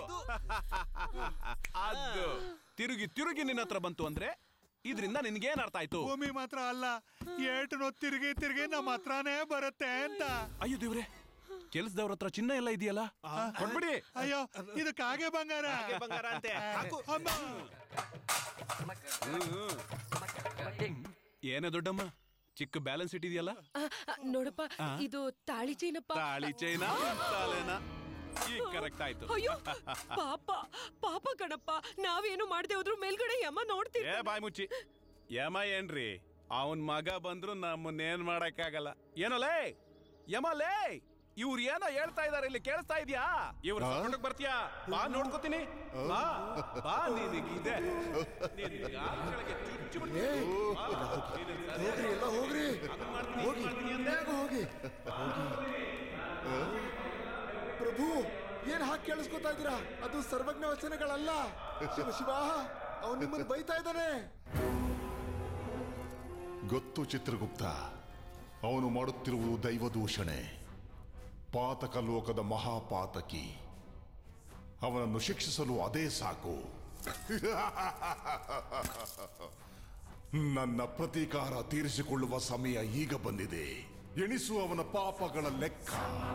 ಅದು ತಿರುಗಿ ತಿರುಗಿ ನಿನ್ನ ಹತ್ರ ಬಂತು ಅಂದ್ರೆ ಇದರಿಂದ ನಿನ್ಗೇನ್ ಅರ್ಥ ಆಯ್ತು ಭೂಮಿ ಮಾತ್ರ ಅಲ್ಲ ಏಟು ತಿರುಗಿ ತಿರುಗಿ ನಮ್ಮ ಹತ್ರನೇ ಬರುತ್ತೆ ಅಂತ ಅಯ್ಯೋ ದೇವ್ರೆ ಕೆಲ್ಸದವ್ರ ಹತ್ರ ಚಿನ್ನ ಎಲ್ಲ ಇದೆಯಲ್ಲ ಕೊಡ್ಬಿಡಿ ಅಯ್ಯೋ ಇದು ಕಾಗೆ ಬಂಗಾರ ಕಾಗೆ ಬಂಗಾರ ಅಂತೆ. ಹಾಕು. ಅಮ್ಮ. ಏನೇ ದೊಡ್ಡಮ್ಮ ಚಿಕ್ಕ ಬ್ಯಾಲೆನ್ಸ್ ಇಟ್ಟಿದ್ಯಲ್ಲ ಆ, ಆ, ನೋಡಪ್ಪ ಆ? ಇದು ತಾಳಿ ಚೈನಪ್ಪ ತಾಳಿ ಚೈನಾ ತಾಲೆನಾ ಈಗ ಕರೆಕ್ಟ್ ಆಯ್ತು ಅಯ್ಯೋ ಪಾಪ ಪಾಪ ಕಣಪ್ಪ ನಾವೇನು ಮಾಡದೆ ಹೋದ್ರು ಮೇಲ್ಗಡೆ ಯಮ ನೋಡ್ತೀವಿ ಏ ಬಾಯ್ ಮುಚ್ಚಿ ಯಮ ಏನ್ರಿ ಅವನ್ ಮಗ ಬಂದ್ರು ನಮ್ಮನ್ನೇನ್ ಮಾಡಕ್ಕಾಗಲ್ಲ ಏನೋ ಲೇ ಯಮ ಲೇ ಇವ್ರು ಏನೋ ಹೇಳ್ತಾ ಇದಾರೆ ಇಲ್ಲಿ ಕೇಳಿಸ್ತಾ ಇದ್ಯಾ ಇವ್ರು ತಗೊಂಡೋಗ್ ಬರ್ತೀಯಾ ಬಾ ನೋಡ್ಕೋತೀನಿ ಬಾ ಬಾ ನಿನಗಿದೆ ನಿನ್ ಕಾಲ್ ಕೆಳಗೆ ಚುಚ್ಚು ಬಿಡ್ತೀನಿ. ಬಾ. ನಿನಗ್ ಸರಿ ಹೋಗ್ರಿ ಎಲ್ಲ ಹೋಗ್ರಿ ಹಂಗ್ ಮಾಡ್ತೀನಿ, ಹೋಗಿ ಹಿಂಗ್ ಮಾಡ್ತೀನಿ ಅಂದೆ. ಬೇಗ ಹೋಗಿ ಪ್ರಭು ಏನ್ ಹಾಕಿ ಕೇಳಿಸ್ಕೊತಾ ಇದ್ದೀರಾ ಅದು ಸರ್ವಜ್ಞ ವಚನಗಳಲ್ಲ ಶಿವ ಶಿವ ಅವನು ನಿಮ್ಮನ್ನು ಬೈತಾ ಇದ್ದಾನೆ ಗೊತ್ತು ಚಿತ್ರಗುಪ್ತ ಅವನು ಮಾಡುತ್ತಿರುವುದು ದೈವದೂಷಣೆ ಪಾತಕ ಲೋಕದ ಮಹಾಪಾತಕಿ ಅವನನ್ನು ಶಿಕ್ಷಿಸಲು ಅದೇ ಸಾಕು ನನ್ನ ಪ್ರತೀಕಾರ ತೀರಿಸಿಕೊಳ್ಳುವ ಸಮಯ ಈಗ ಬಂದಿದೆ ಎಣಿಸು ಅವನ ಪಾಪಗಳ ಲೆಕ್ಕ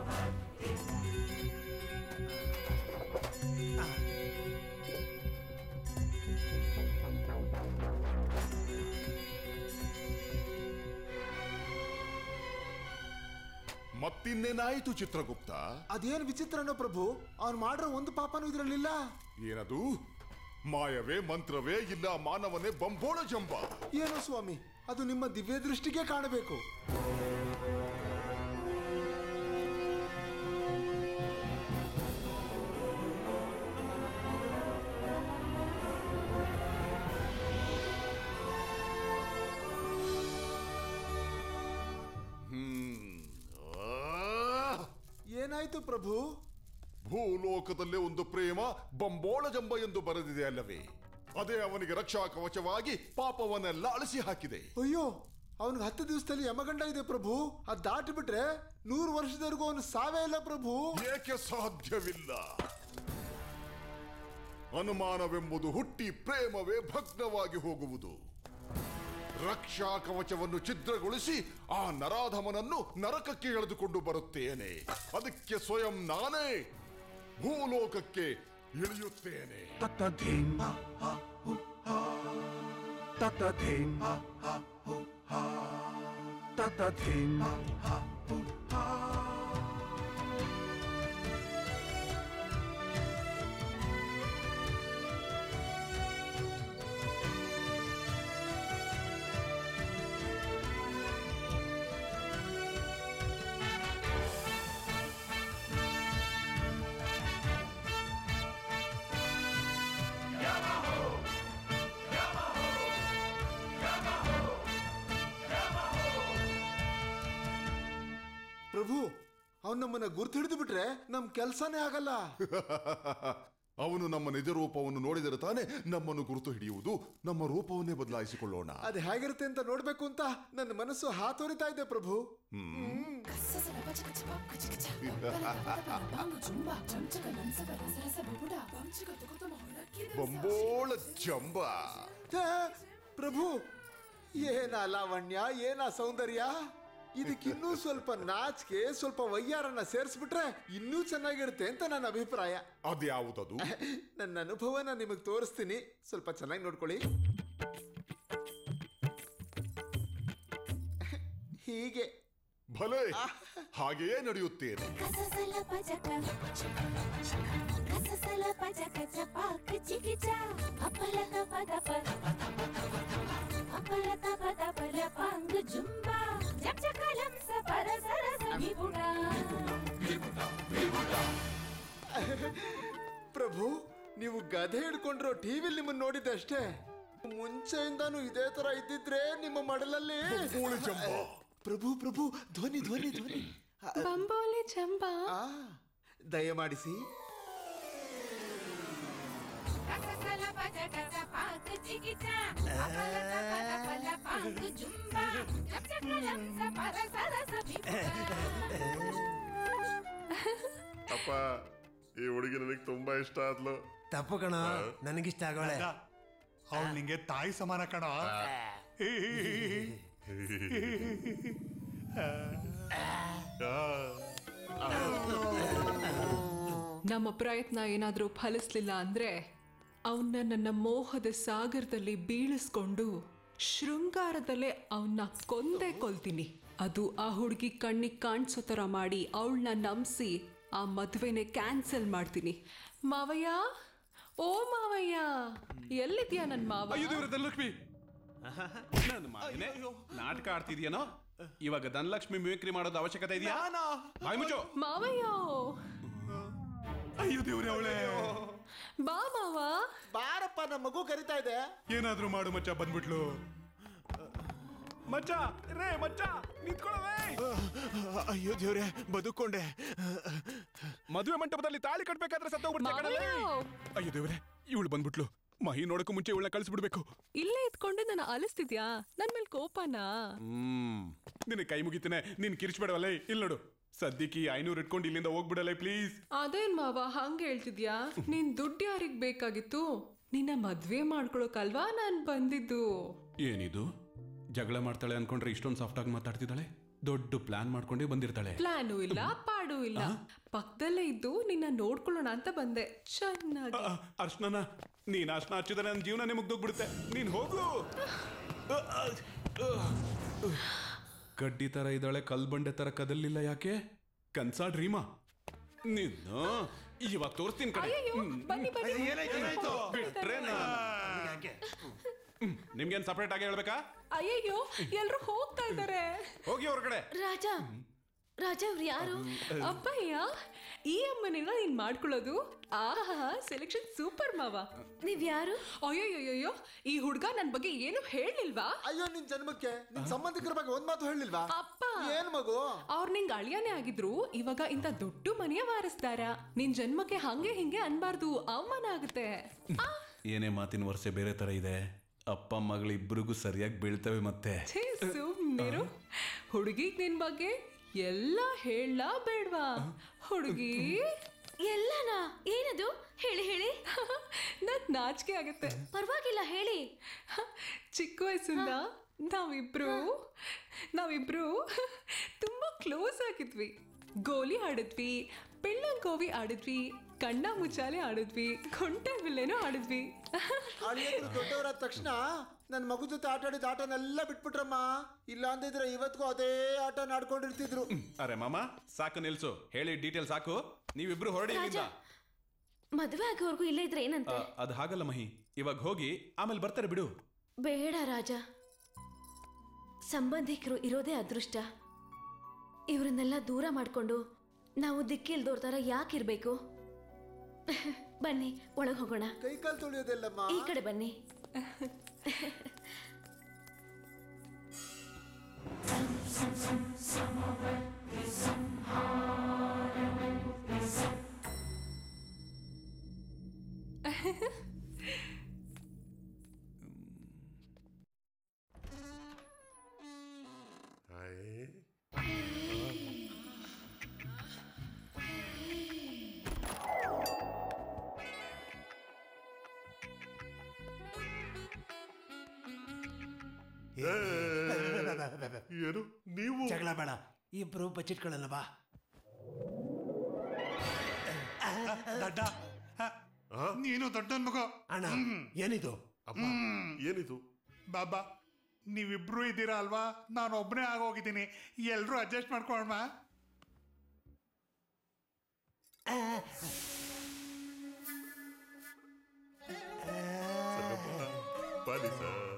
ಮತ್ತಿನ್ನೇನಾಯಿತು ಚಿತ್ರಗುಪ್ತ ಅದೇನು ವಿಚಿತ್ರನೋ ಪ್ರಭು ಅವ್ನು ಮಾಡಿರೋ ಒಂದು ಪಾಪನೂ ಇದ್ರಲ್ಲಿಲ್ಲ ಏನದು ಮಾಯವೇ ಮಂತ್ರವೇ ಇಲ್ಲ ಮಾನವನೇ ಬಂಬೋಳ ಜಂಬ ಏನೋ ಸ್ವಾಮಿ ಅದು ನಿಮ್ಮ ದಿವ್ಯ ದೃಷ್ಟಿಗೆ ಕಾಣಬೇಕು ಏನಾಯ್ತು ಪ್ರಭು ಭೂಲೋಕದಲ್ಲೇ ಒಂದು ಪ್ರೇಮ ಬಂಬೋಳ ಜಂಬ ಎಂದು ಬರೆದಿದೆ ಅಲ್ಲವೇ ಅದೇ ಅವನಿಗೆ ರಕ್ಷಾ ಕವಚವಾಗಿ ಪಾಪವನ್ನೆಲ್ಲ ಅಳಿಸಿ ಹಾಕಿದೆ ಅಯ್ಯೋ ಅವನಿಗೆ ಹತ್ತು ದಿವಸದಲ್ಲಿ ಯಮಗಂಡ ಇದೆ ಪ್ರಭು ಅದ್ ದಾಟಿ ಬಿಟ್ರೆ ನೂರು ವರ್ಷದವರೆಗೂ ಅವನು ಸಾವೇ ಇಲ್ಲ ಪ್ರಭು ಏಕೆ ಸಾಧ್ಯವಿಲ್ಲ ಅನುಮಾನವೆಂಬುದು ಹುಟ್ಟಿ ಪ್ರೇಮವೇ ಭಗ್ನವಾಗಿ ಹೋಗುವುದು ರಕ್ಷಾ ಕವಚವನ್ನು ಛಿದ್ರಗೊಳಿಸಿ ಆ ನರಾಧಮನನ್ನು ನರಕಕ್ಕೆ ಎಳೆದುಕೊಂಡು ಬರುತ್ತೇನೆ ಅದಕ್ಕೆ ಸ್ವಯಂ ನಾನೇ ಭೂಲೋಕಕ್ಕೆ ಇಳಿಯುತ್ತೇನೆ ತತ್ತಧೀಂ ತತ್ತಧೀಂ ತತ್ತಧೀಂ ಅವನ್ ನಮ್ಮನ್ನ ಗುರ್ತು ಹಿಡಿದು ಬಿಟ್ರೆ ನಮ್ ಕೆಲ್ಸನೇ ಆಗಲ್ಲ ಅವನು ನಮ್ಮ ನಿಜ ರೂಪವನ್ನು ನೋಡಿದರೆ ತಾನೇ ನಮ್ಮನ್ನು ಗುರುತು ಹಿಡಿಯುವುದು ನಮ್ಮ ರೂಪವನ್ನೇ ಬದಲಾಯಿಸಿಕೊಳ್ಳೋಣ ಅದು ಹೇಗಿರುತ್ತೆ ಅಂತ ನೋಡ್ಬೇಕು ಅಂತ ನನ್ನ ಮನಸ್ಸು ಹಾತೊರಿತಾ ಇದೆ ಪ್ರಭು ಬಂಬೋಳ ಜಂಬ ಛೇ, ಪ್ರಭು ಏನ ಲಾವಣ್ಯ ಏನ ಸೌಂದರ್ಯ ಇದಕ್ಕಿನ್ನೂ ಸ್ವಲ್ಪ ನಾಚಿಕೆ ಸ್ವಲ್ಪ ವಯ್ಯಾರನ್ನ ಸೇರಿಸ್ಬಿಟ್ರೆ ಇನ್ನೂ ಚೆನ್ನಾಗಿರುತ್ತೆ ಅಂತ ನನ್ನ ಅಭಿಪ್ರಾಯ ಅದ್ಯಾವುದದು ನನ್ನ ಅನುಭವನ ನಿಮಗೆ ತೋರಿಸ್ತೀನಿ ಸ್ವಲ್ಪ ಚೆನ್ನಾಗಿ ನೋಡ್ಕೊಳ್ಳಿ ಹೀಗೆ ಭಲೆ ಹಾಗೆಯೇ ನಡೆಯುತ್ತೇನೆ ಪ್ರಭು ನೀವು ಗಧೆ ಹಿಡ್ಕೊಂಡ್ರು ಟಿವಿಲಿ ನಿಮ್ಮನ್ನ ನೋಡಿದ್ದೆ ಅಷ್ಟೇ ಮುಂಚೆಯಿಂದಾನು ಇದೇ ತರ ಇದ್ದಿದ್ರೆ ನಿಮ್ಮ ಮಡಲಲ್ಲಿ ಪ್ರಭು ಪ್ರಭು ಧ್ವನಿ ಧ್ವನಿ ಧ್ವನಿ ಬಂಬೋಲಿ ಚಂಬಾ ದಯಮಾಡಿಸಿ ಅಪ್ಪ ಈ ಹುಡುಗಿ ನನಗೆ ತುಂಬಾ ಇಷ್ಟ ಆದ್ಲು ತಪ್ಪು ಕಣ ನನಗಿಷ್ಟ ಆಗೋಳೆ ಅವಳು ನಿಂಗೆ ತಾಯಿ ಸಮಾನ ಕಣ ನಮ್ಮ ಪ್ರಯತ್ನ ಏನಾದರೂ ಫಲಿಸ್ಲಿಲ್ಲ ಅಂದ್ರೆ ಅವನ್ನ ನನ್ನ ಮೋಹದ ಸಾಗರದಲ್ಲಿ ಬೀಳಿಸ್ಕೊಂಡು ಶೃಂಗಾರದಲ್ಲೇ ಅವನ್ನ ಕೊಂದೇ ಕೊಲ್ತೀನಿ ಅದು ಆ ಹುಡುಗಿ ಕಣ್ಣಿಗೆ ಕಾಣಿಸೋ ಥರ ಮಾಡಿ ಅವಳನ್ನ ನಂಬಿಸಿ ಆ ಮದುವೆನೆ ಕ್ಯಾನ್ಸಲ್ ಮಾಡ್ತೀನಿ ಮಾವಯ್ಯ ಓ ಮಾವಯ್ಯ ಎಲ್ಲಿದ್ಯಾ ನನ್ನ ಮಾವ ಅಯ್ಯೋ ದೇವ್ರೆ ಧನಲಕ್ಷ್ಮಿ ನನ್ನ ಮಗನೇ ನಾಟಕ ಆಡ್ತಿದ್ಯೇನೋ ಇವಾಗ ಧನಲಕ್ಷ್ಮಿ ಮಿಮಿಕ್ರಿ ಮಾಡೋದು ಅವಶ್ಯಕತೆ ಇದೆಯಾ ಬಾಯ್ ಮುಚ್ಚು ಮಾವಯ್ಯ ಅಯ್ಯೋ ದೇವ್ರೆ ಅವಳೇ ಬಾ ಮಾವ ಬಾರಪ್ಪ ನಮ್ಮ ಮಗು ಕರಿತಾ ಇದೆ ಏನಾದ್ರೂ ಮಾಡು ಮಚ್ಚ ಬಂದ್ಬಿಟ್ಲು ಮಚ್ಚ ರೇ ಮಚ್ಚ ನಿಂತ್ಕೊಳ್ಳವೇ ಅಯ್ಯೋ ದೇವ್ರೆ ಬದುಕೊಂಡೆ ಮದುವೆ ಮಂಟಪದಲ್ಲಿ ತಾಳಿ ಕಟ್ಬೇಕಾದ್ರೆ ಸತ್ತೋಗ್ಬಿಡ್ತಾ ಕಣಲೇ. ಅಯ್ಯೋ ದೇವ್ರೆ ಇವಳು ಬಂದ್ಬಿಟ್ಲು ಮಹಿ ನೋಡಕ್ಕೂ ಮುಂಚೆ ಇವಳನ್ನ ಕಳಿಸ್ಬಿಡ್ಬೇಕು ಇಲ್ಲೇ ಇದ್ಕೊಂಡು ನನ್ನ ಅಲಿಸ್ತಿದ್ಯಾ ನನ್ ಮೇಲೆ ಕೋಪನಾ ಹ್ಮ್ ನಿನ್ನ ಕೈ ಮುಗಿತೇನೆ ನೀನ್ ಕಿರ್ಚ್ಬೇಡವಲ್ಲೇ ಇಲ್ಲಿ ನೋಡು ಸದ್ಯಕ್ಕೆ ಈ ಐನೂರು ಇಟ್ಕೊಂಡು ಇಲ್ಲಿಂದ ಹೋಗ್ಬಿಡಲೇ ಪ್ಲೀಸ್ ಅದೇನ್ ಮಾವ ಹಂಗ ಹೇಳ್ತಿದ್ಯಾ ನಿನ್ ದುಡ್ಡು ಯಾರಿಗ್ ಬೇಕಾಗಿತ್ತು ನಿನ್ನ ಮದ್ವೆ ಮಾಡ್ಕೊಳಕಲ್ವಾ ನಾನ್ ಬಂದಿದ್ದು ಏನಿದು ಜಗಳ ಮಾಡ್ತಾಳೆ ಅನ್ಕೊಂಡ್ರೆ ಇಷ್ಟೊಂದು ಸಾಫ್ಟ್ ಆಗಿ ಮಾತಾಡ್ತಿದ್ದಾಳೆ ದೊಡ್ಡ ಪ್ಲಾನ್ ಮಾಡ್ಕೊಂಡೇ ಬಂದಿರ್ತಾಳೆ ಪ್ಲಾನು ಇಲ್ಲ ಪಾಡು ಇಲ್ಲ ಪಕ್ಕದಲ್ಲೇ ಇದ್ದು ನಿನ್ನ ನೋಡ್ಕೊಳ್ಳೋಣ ಅಂತ ಬಂದೆ ಚೆನ್ನಾಗಿ ಅರ್ಶನ ನೀನ್ ಅರ್ಶನ ಹಚ್ಚಿದ್ರೆ ನನ್ನ ಜೀವನನೇ ಮುಗ್ದೋಗ್ಬಿಡುತ್ತೆ ನೀನ್ ಹೋಗು ಕಡ್ಡಿ ತರ ಇದ್ದಾಳೆ ಕಲ್ಬಂಡೆ ತರ ಕದಲಿಲ್ಲ ಯಾಕೆ ಕನ್ಸಾ ಡ್ರೀಮಾ ನಿನ್ನ ಇವಾಗ ತೋರಿಸ್ತೀನಿ ಕಡೆ ಅಯ್ಯಯ್ಯೋ, ಬನ್ನಿ, ಬನ್ನಿ. ಏನಾಯ್ತು, ಏನಾಯ್ತು? ಬಿಟ್ರೆ ನಾನು ಹ್ಮ್, ನಿಮ್ಗೇನ್ ಸಪರೇಟ್ ಆಗಿ ಹೇಳ್ಬೇಕಾ ಅಯ್ಯಯ್ಯೋ ಎಲ್ರು ಹೋಗ್ತಾ ಇದ್ದಾರೆ ಹೋಗಿ ಹೊರಗಡೆ ರಾಜ ರಾಜ ಅವ್ರು ಯಾರು ಅಪ್ಪಯ್ಯ ಈ ಅಮ್ಮನೆಲ್ಲ ನೀನ್ ಮಾಡ್ಕೊಳ್ಳೋದು ಆಹಾ ಸೆಲೆಕ್ಷನ್ ಸೂಪರ್ ಮಾವ ನೀವ್ ಯಾರು ಅಯ್ಯೋಯ್ಯೋಯ್ಯೋ ಈ ಹುಡ್ಗ ನನ್ ಬಗ್ಗೆ ಏನು ಹೇಳಿಲ್ವಾ ಅಯ್ಯೋ ನಿನ್ ಜನ್ಮಕ್ಕೆ ನಿನ್ ಸಂಬಂಧಿಕರ ಬಗ್ಗೆ ಒಂದ್ ಮಾತು ಹೇಳಿಲ್ವಾ ಅಪ್ಪ ಏನ್ ಮಗು ಅವ್ರ ನಿಂಗ್ ಅಳಿಯಾನೇ ಆಗಿದ್ರು ಇವಾಗ ಇಂಥ ದೊಡ್ಡ ಮನೆಯ ವಾರಸ್ದಾರ ನಿನ್ ಜನ್ಮಕ್ಕೆ ಹಂಗೆ ಹಿಂಗೆ ಅನ್ಬಾರ್ದು ಅವಮಾನ ಆಗುತ್ತೆ ಆ, ಏನೇ ಮಾತಿನ ವರ್ಷ ಬೇರೆ ತರ ಇದೆ ಅಪ್ಪ ಮಗಳಿಬ್ಬರಿಗೂ ಸರಿಯಾಗಿ ಬೀಳ್ತವೆ ಮತ್ತೆ ಛೀ, ಸುಮ್ನಿರು ಹುಡುಗಿಗ್ ನಿನ್ ಬಗ್ಗೆ ಎಲ್ಲ ಹೇಳ ಬೇಡ್ವಾ ಹುಡುಗಿ ಎಲ್ಲನಾ ಏನದು ಹೇಳಿ ಹೇಳಿ ನನ್ ನಾಚಿಕೆ ಆಗುತ್ತೆ ಪರವಾಗಿಲ್ಲ ಹೇಳಿ ಚಿಕ್ಕ ವಯಸ್ಸಿಂದ ನಾವಿಬ್ರು ನಾವಿಬ್ರು ತುಂಬಾ ಕ್ಲೋಸ್ ಆಗಿದ್ವಿ ಗೋಲಿ ಆಡಿದ್ವಿ ಗೋವಿ ಆಡಿದ್ವಿ ಕಣ್ಣ ಮುಚ್ಚಾಲೆ ಆಡಿದ್ವಿ ಕೊಂಟೆ ಬಿಲ್ಲೆನೂ ಆಡಿದ್ವಿ ಅಳಿಯಂದ್ರು ದೊಡ್ಡವರಾದ ತಕ್ಷಣ ನನ್ ಮಗು ಜೊತೆ ಆಟ ಆಡಿದ ಆಟನೆಲ್ಲ ಬಿಟ್ಬಿಟ್ರಮ್ಮ ಇಲ್ಲ ಅಂದಿದ್ರೆ ಇವತ್ತಿಗೂ ಅದೇ ಆಟ ನಾಡ್ಕೊಂಡಿರ್ತಿದ್ರು ಅರೆ ಮಾಮ ಸಾಕು ನಿಲ್ಸು ಹೇಳಿ ಡೀಟೇಲ್ ಸಾಕು ನೀವಿಬ್ರು ಹೊರಡಿ ಇಲ್ಲಿಂದ ಮದುವೆ ಆಗೋವರೆಗೂ ಇಲ್ಲೇ ಇದ್ರೆ ಏನಂತೆ ಆ, ಅದು ಹಾಗಲ್ಲ ಮಹಿ ಇವಾಗ ಹೋಗಿ ಆಮೇಲೆ ಬರ್ತಾರೆ ಬಿಡು ಬೇಡ ರಾಜ ಸಂಬಂಧಿಕರು ಇರೋದೇ ಅದೃಷ್ಟ ಇವರನ್ನೆಲ್ಲ ದೂರ ಮಾಡ್ಕೊಂಡು ನಾವು ದಿಕ್ಕಿಲ್ದೋರ್ ತರ ಯಾಕಿರ್ಬೇಕು ಬನ್ನಿ ಒಳಗೆ ಹೋಗೋಣ ಕೈ ಕಾಲು ತೊಳೆಯೋದೆಲ್ಲಮ್ಮ ಈ ಕಡೆ ಬನ್ನಿ Someone, someone, someone, ಏನು ನೀವು ಜಗಳ ಬೇಡ ಇಬ್ರು ಬಚ್ಚಿಟ್ಕೊಳ್ಳಲ್ಲ ಬಾ ದಡ್ಡ ಹ, ನೀನು ದೊಡ್ಡ ಮಗ ಅಣ್ಣ ಏನಿದು ಏನಿದು ಬಾಬಾ ನೀವಿಬ್ರು ಇದ್ದೀರಾ ಅಲ್ವಾ ನಾನು ಒಬ್ಬನೇ ಆಗೋಗಿದ್ದೀನಿ ಎಲ್ರೂ ಅಡ್ಜಸ್ಟ್ ಮಾಡ್ಕೊಳ್ಳೋಣ ಪಾಲಿಸ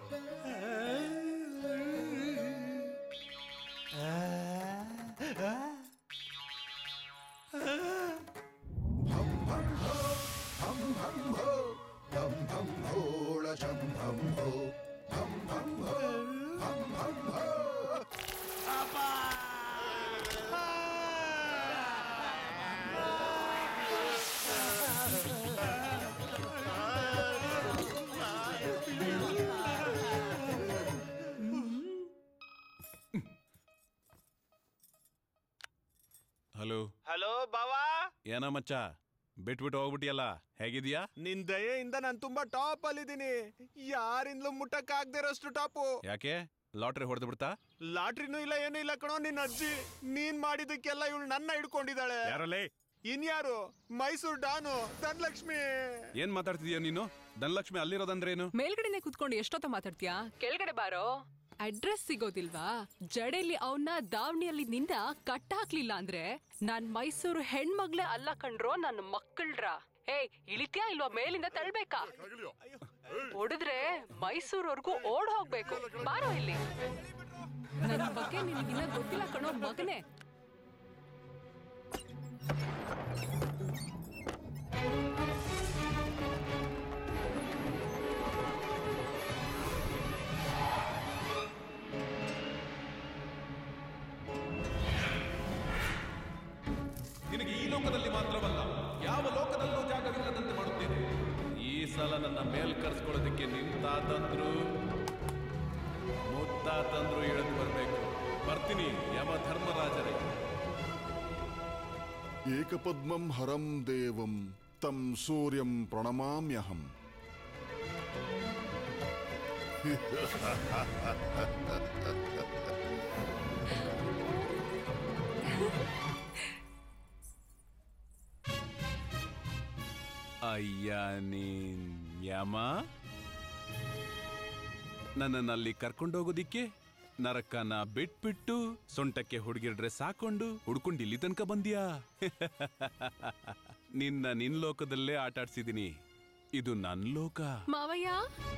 ಹಲೋ ಹಲೋ ಬಾವಾ ಏನ ಮಚ್ಚ ಬಿಟ್ಬಿಟ್ಟು ಹೋಗ್ಬಿಟ್ಟಿಯಲ್ಲ ಹೇಗಿದ್ಯಾ ನಿನ್ ದಯೆಯಿಂದ ನಾನು ತುಂಬಾ ಟಾಪ್ ಅಲ್ಲಿದ್ದೀನಿ ಯಾರಿಂದಲೂ ಮುಟ್ಟಕ್ ಆಗದೆ ಇರೋಷ್ಟು ಟಾಪು ಯಾಕೆ ಲಾಟ್ರಿ ಹೊಡೆದು ಬಿಡ್ತಾ ಲಾಟ್ರಿನೂ ಇಲ್ಲ ಏನೂ ಇಲ್ಲ ಕಣೋ ನಿನ್ ಅಜ್ಜಿ ನೀನ್ ಮಾಡಿದಕ್ಕೆಲ್ಲ ಇವಳು ನನ್ನ ಹಿಡ್ಕೊಂಡಿದ್ದಾಳೆ ಯಾರಲ್ಲೇ ಇನ್ಯಾರು ಮೈಸೂರು ಡಾನು ಧನಲಕ್ಷ್ಮಿ ಏನ್ ಮಾತಾಡ್ತಿದ್ಯಾ ನೀನು ಧನಲಕ್ಷ್ಮಿ ಅಲ್ಲಿರೋದಂದ್ರೇನು ಮೇಲ್ಗಡೆನೆ ಕುತ್ಕೊಂಡು ಎಷ್ಟೊತ್ತ ಮಾತಾಡ್ತೀಯಾ ಕೆಳಗಡೆ ಬಾರೋ ಅಡ್ರೆಸ್ ಸಿಗೋದಿಲ್ವಾ ಜಡೆಲಿ ಅವನ್ನ ದಾವಣಿಯಲ್ಲಿ ನಿಂದ ಕಟ್ ಹಾಕ್ಲಿಲ್ಲ ಅಂದ್ರೆ ನಾನ್ ಮೈಸೂರು ಹೆಣ್ಮಗ್ಳೆ ಅಲ್ಲ ಕಣ್ರೋ ನನ್ನ ಮಕ್ಕಳ್ರ ಏಯ್ ಇಳಿತ್ಯಾ ಇಲ್ವಾ ಮೇಲಿಂದ ತಳ್ಬೇಕಾ ಹೊಡೆದ್ರೆ ಮೈಸೂರ್ವರ್ಗೂ ಓಡ್ ಹೋಗ್ಬೇಕು ಬಾರೋ ಇಲ್ಲಿ ನನ್ನ ಬಗ್ಗೆ ನಿನಗಿನ್ನ ಗೊತ್ತಿಲ್ಲ ಕಣೋ ಮಗನೇ ನಿನಗೆ ಈ ಲೋಕದಲ್ಲಿ ಮಾತ್ರವಲ್ಲ ಯಾವ ಲೋಕದಲ್ಲೂ ಜಾಗವಿಲ್ಲದಂತೆ ಮಾಡುತ್ತೇನೆ ಈ ಸಲ ನನ್ನ ಮೇಲ್ ಕರ್ಸ್ಕೊಳ್ಳೋದಕ್ಕೆ ನಿಮ್ ತಾತಂದ್ರು ಮುತ್ತಾತಂದ್ರು ಇಳಿದು ಬರ್ಬೇಕು ಬರ್ತೀನಿ ಯಮ ಧರ್ಮರಾಜರೇ ಏಕಪದ್ಮಂ ಹರಂ ದೇವಂ ತಂ ಸೂರ್ಯಂ ಪ್ರಣಮಾಮ್ಯಹಂ ಅಯ್ಯ ನೀನ್ ಯಮ ನನ್ನನ್ನು ಅಲ್ಲಿ ಕರ್ಕೊಂಡೋಗೋದಿಕ್ಕೆ ನರಕನ ಬಿಟ್ಬಿಟ್ಟು ಸೊಂಟಕ್ಕೆ ಹುಡುಗಿರ್ ಡ್ರೆಸ್ ಹಾಕೊಂಡು ಹುಡ್ಕೊಂಡು ಇಲ್ಲಿ ತನಕ ಬಂದ್ಯಾ ನಿನ್ನ ನಿನ್ ಲೋಕದಲ್ಲೇ ಆಟ ಆಡ್ಸಿದೀನಿ ಇದು ನನ್ ಲೋಕ ಮಾವಯ್ಯ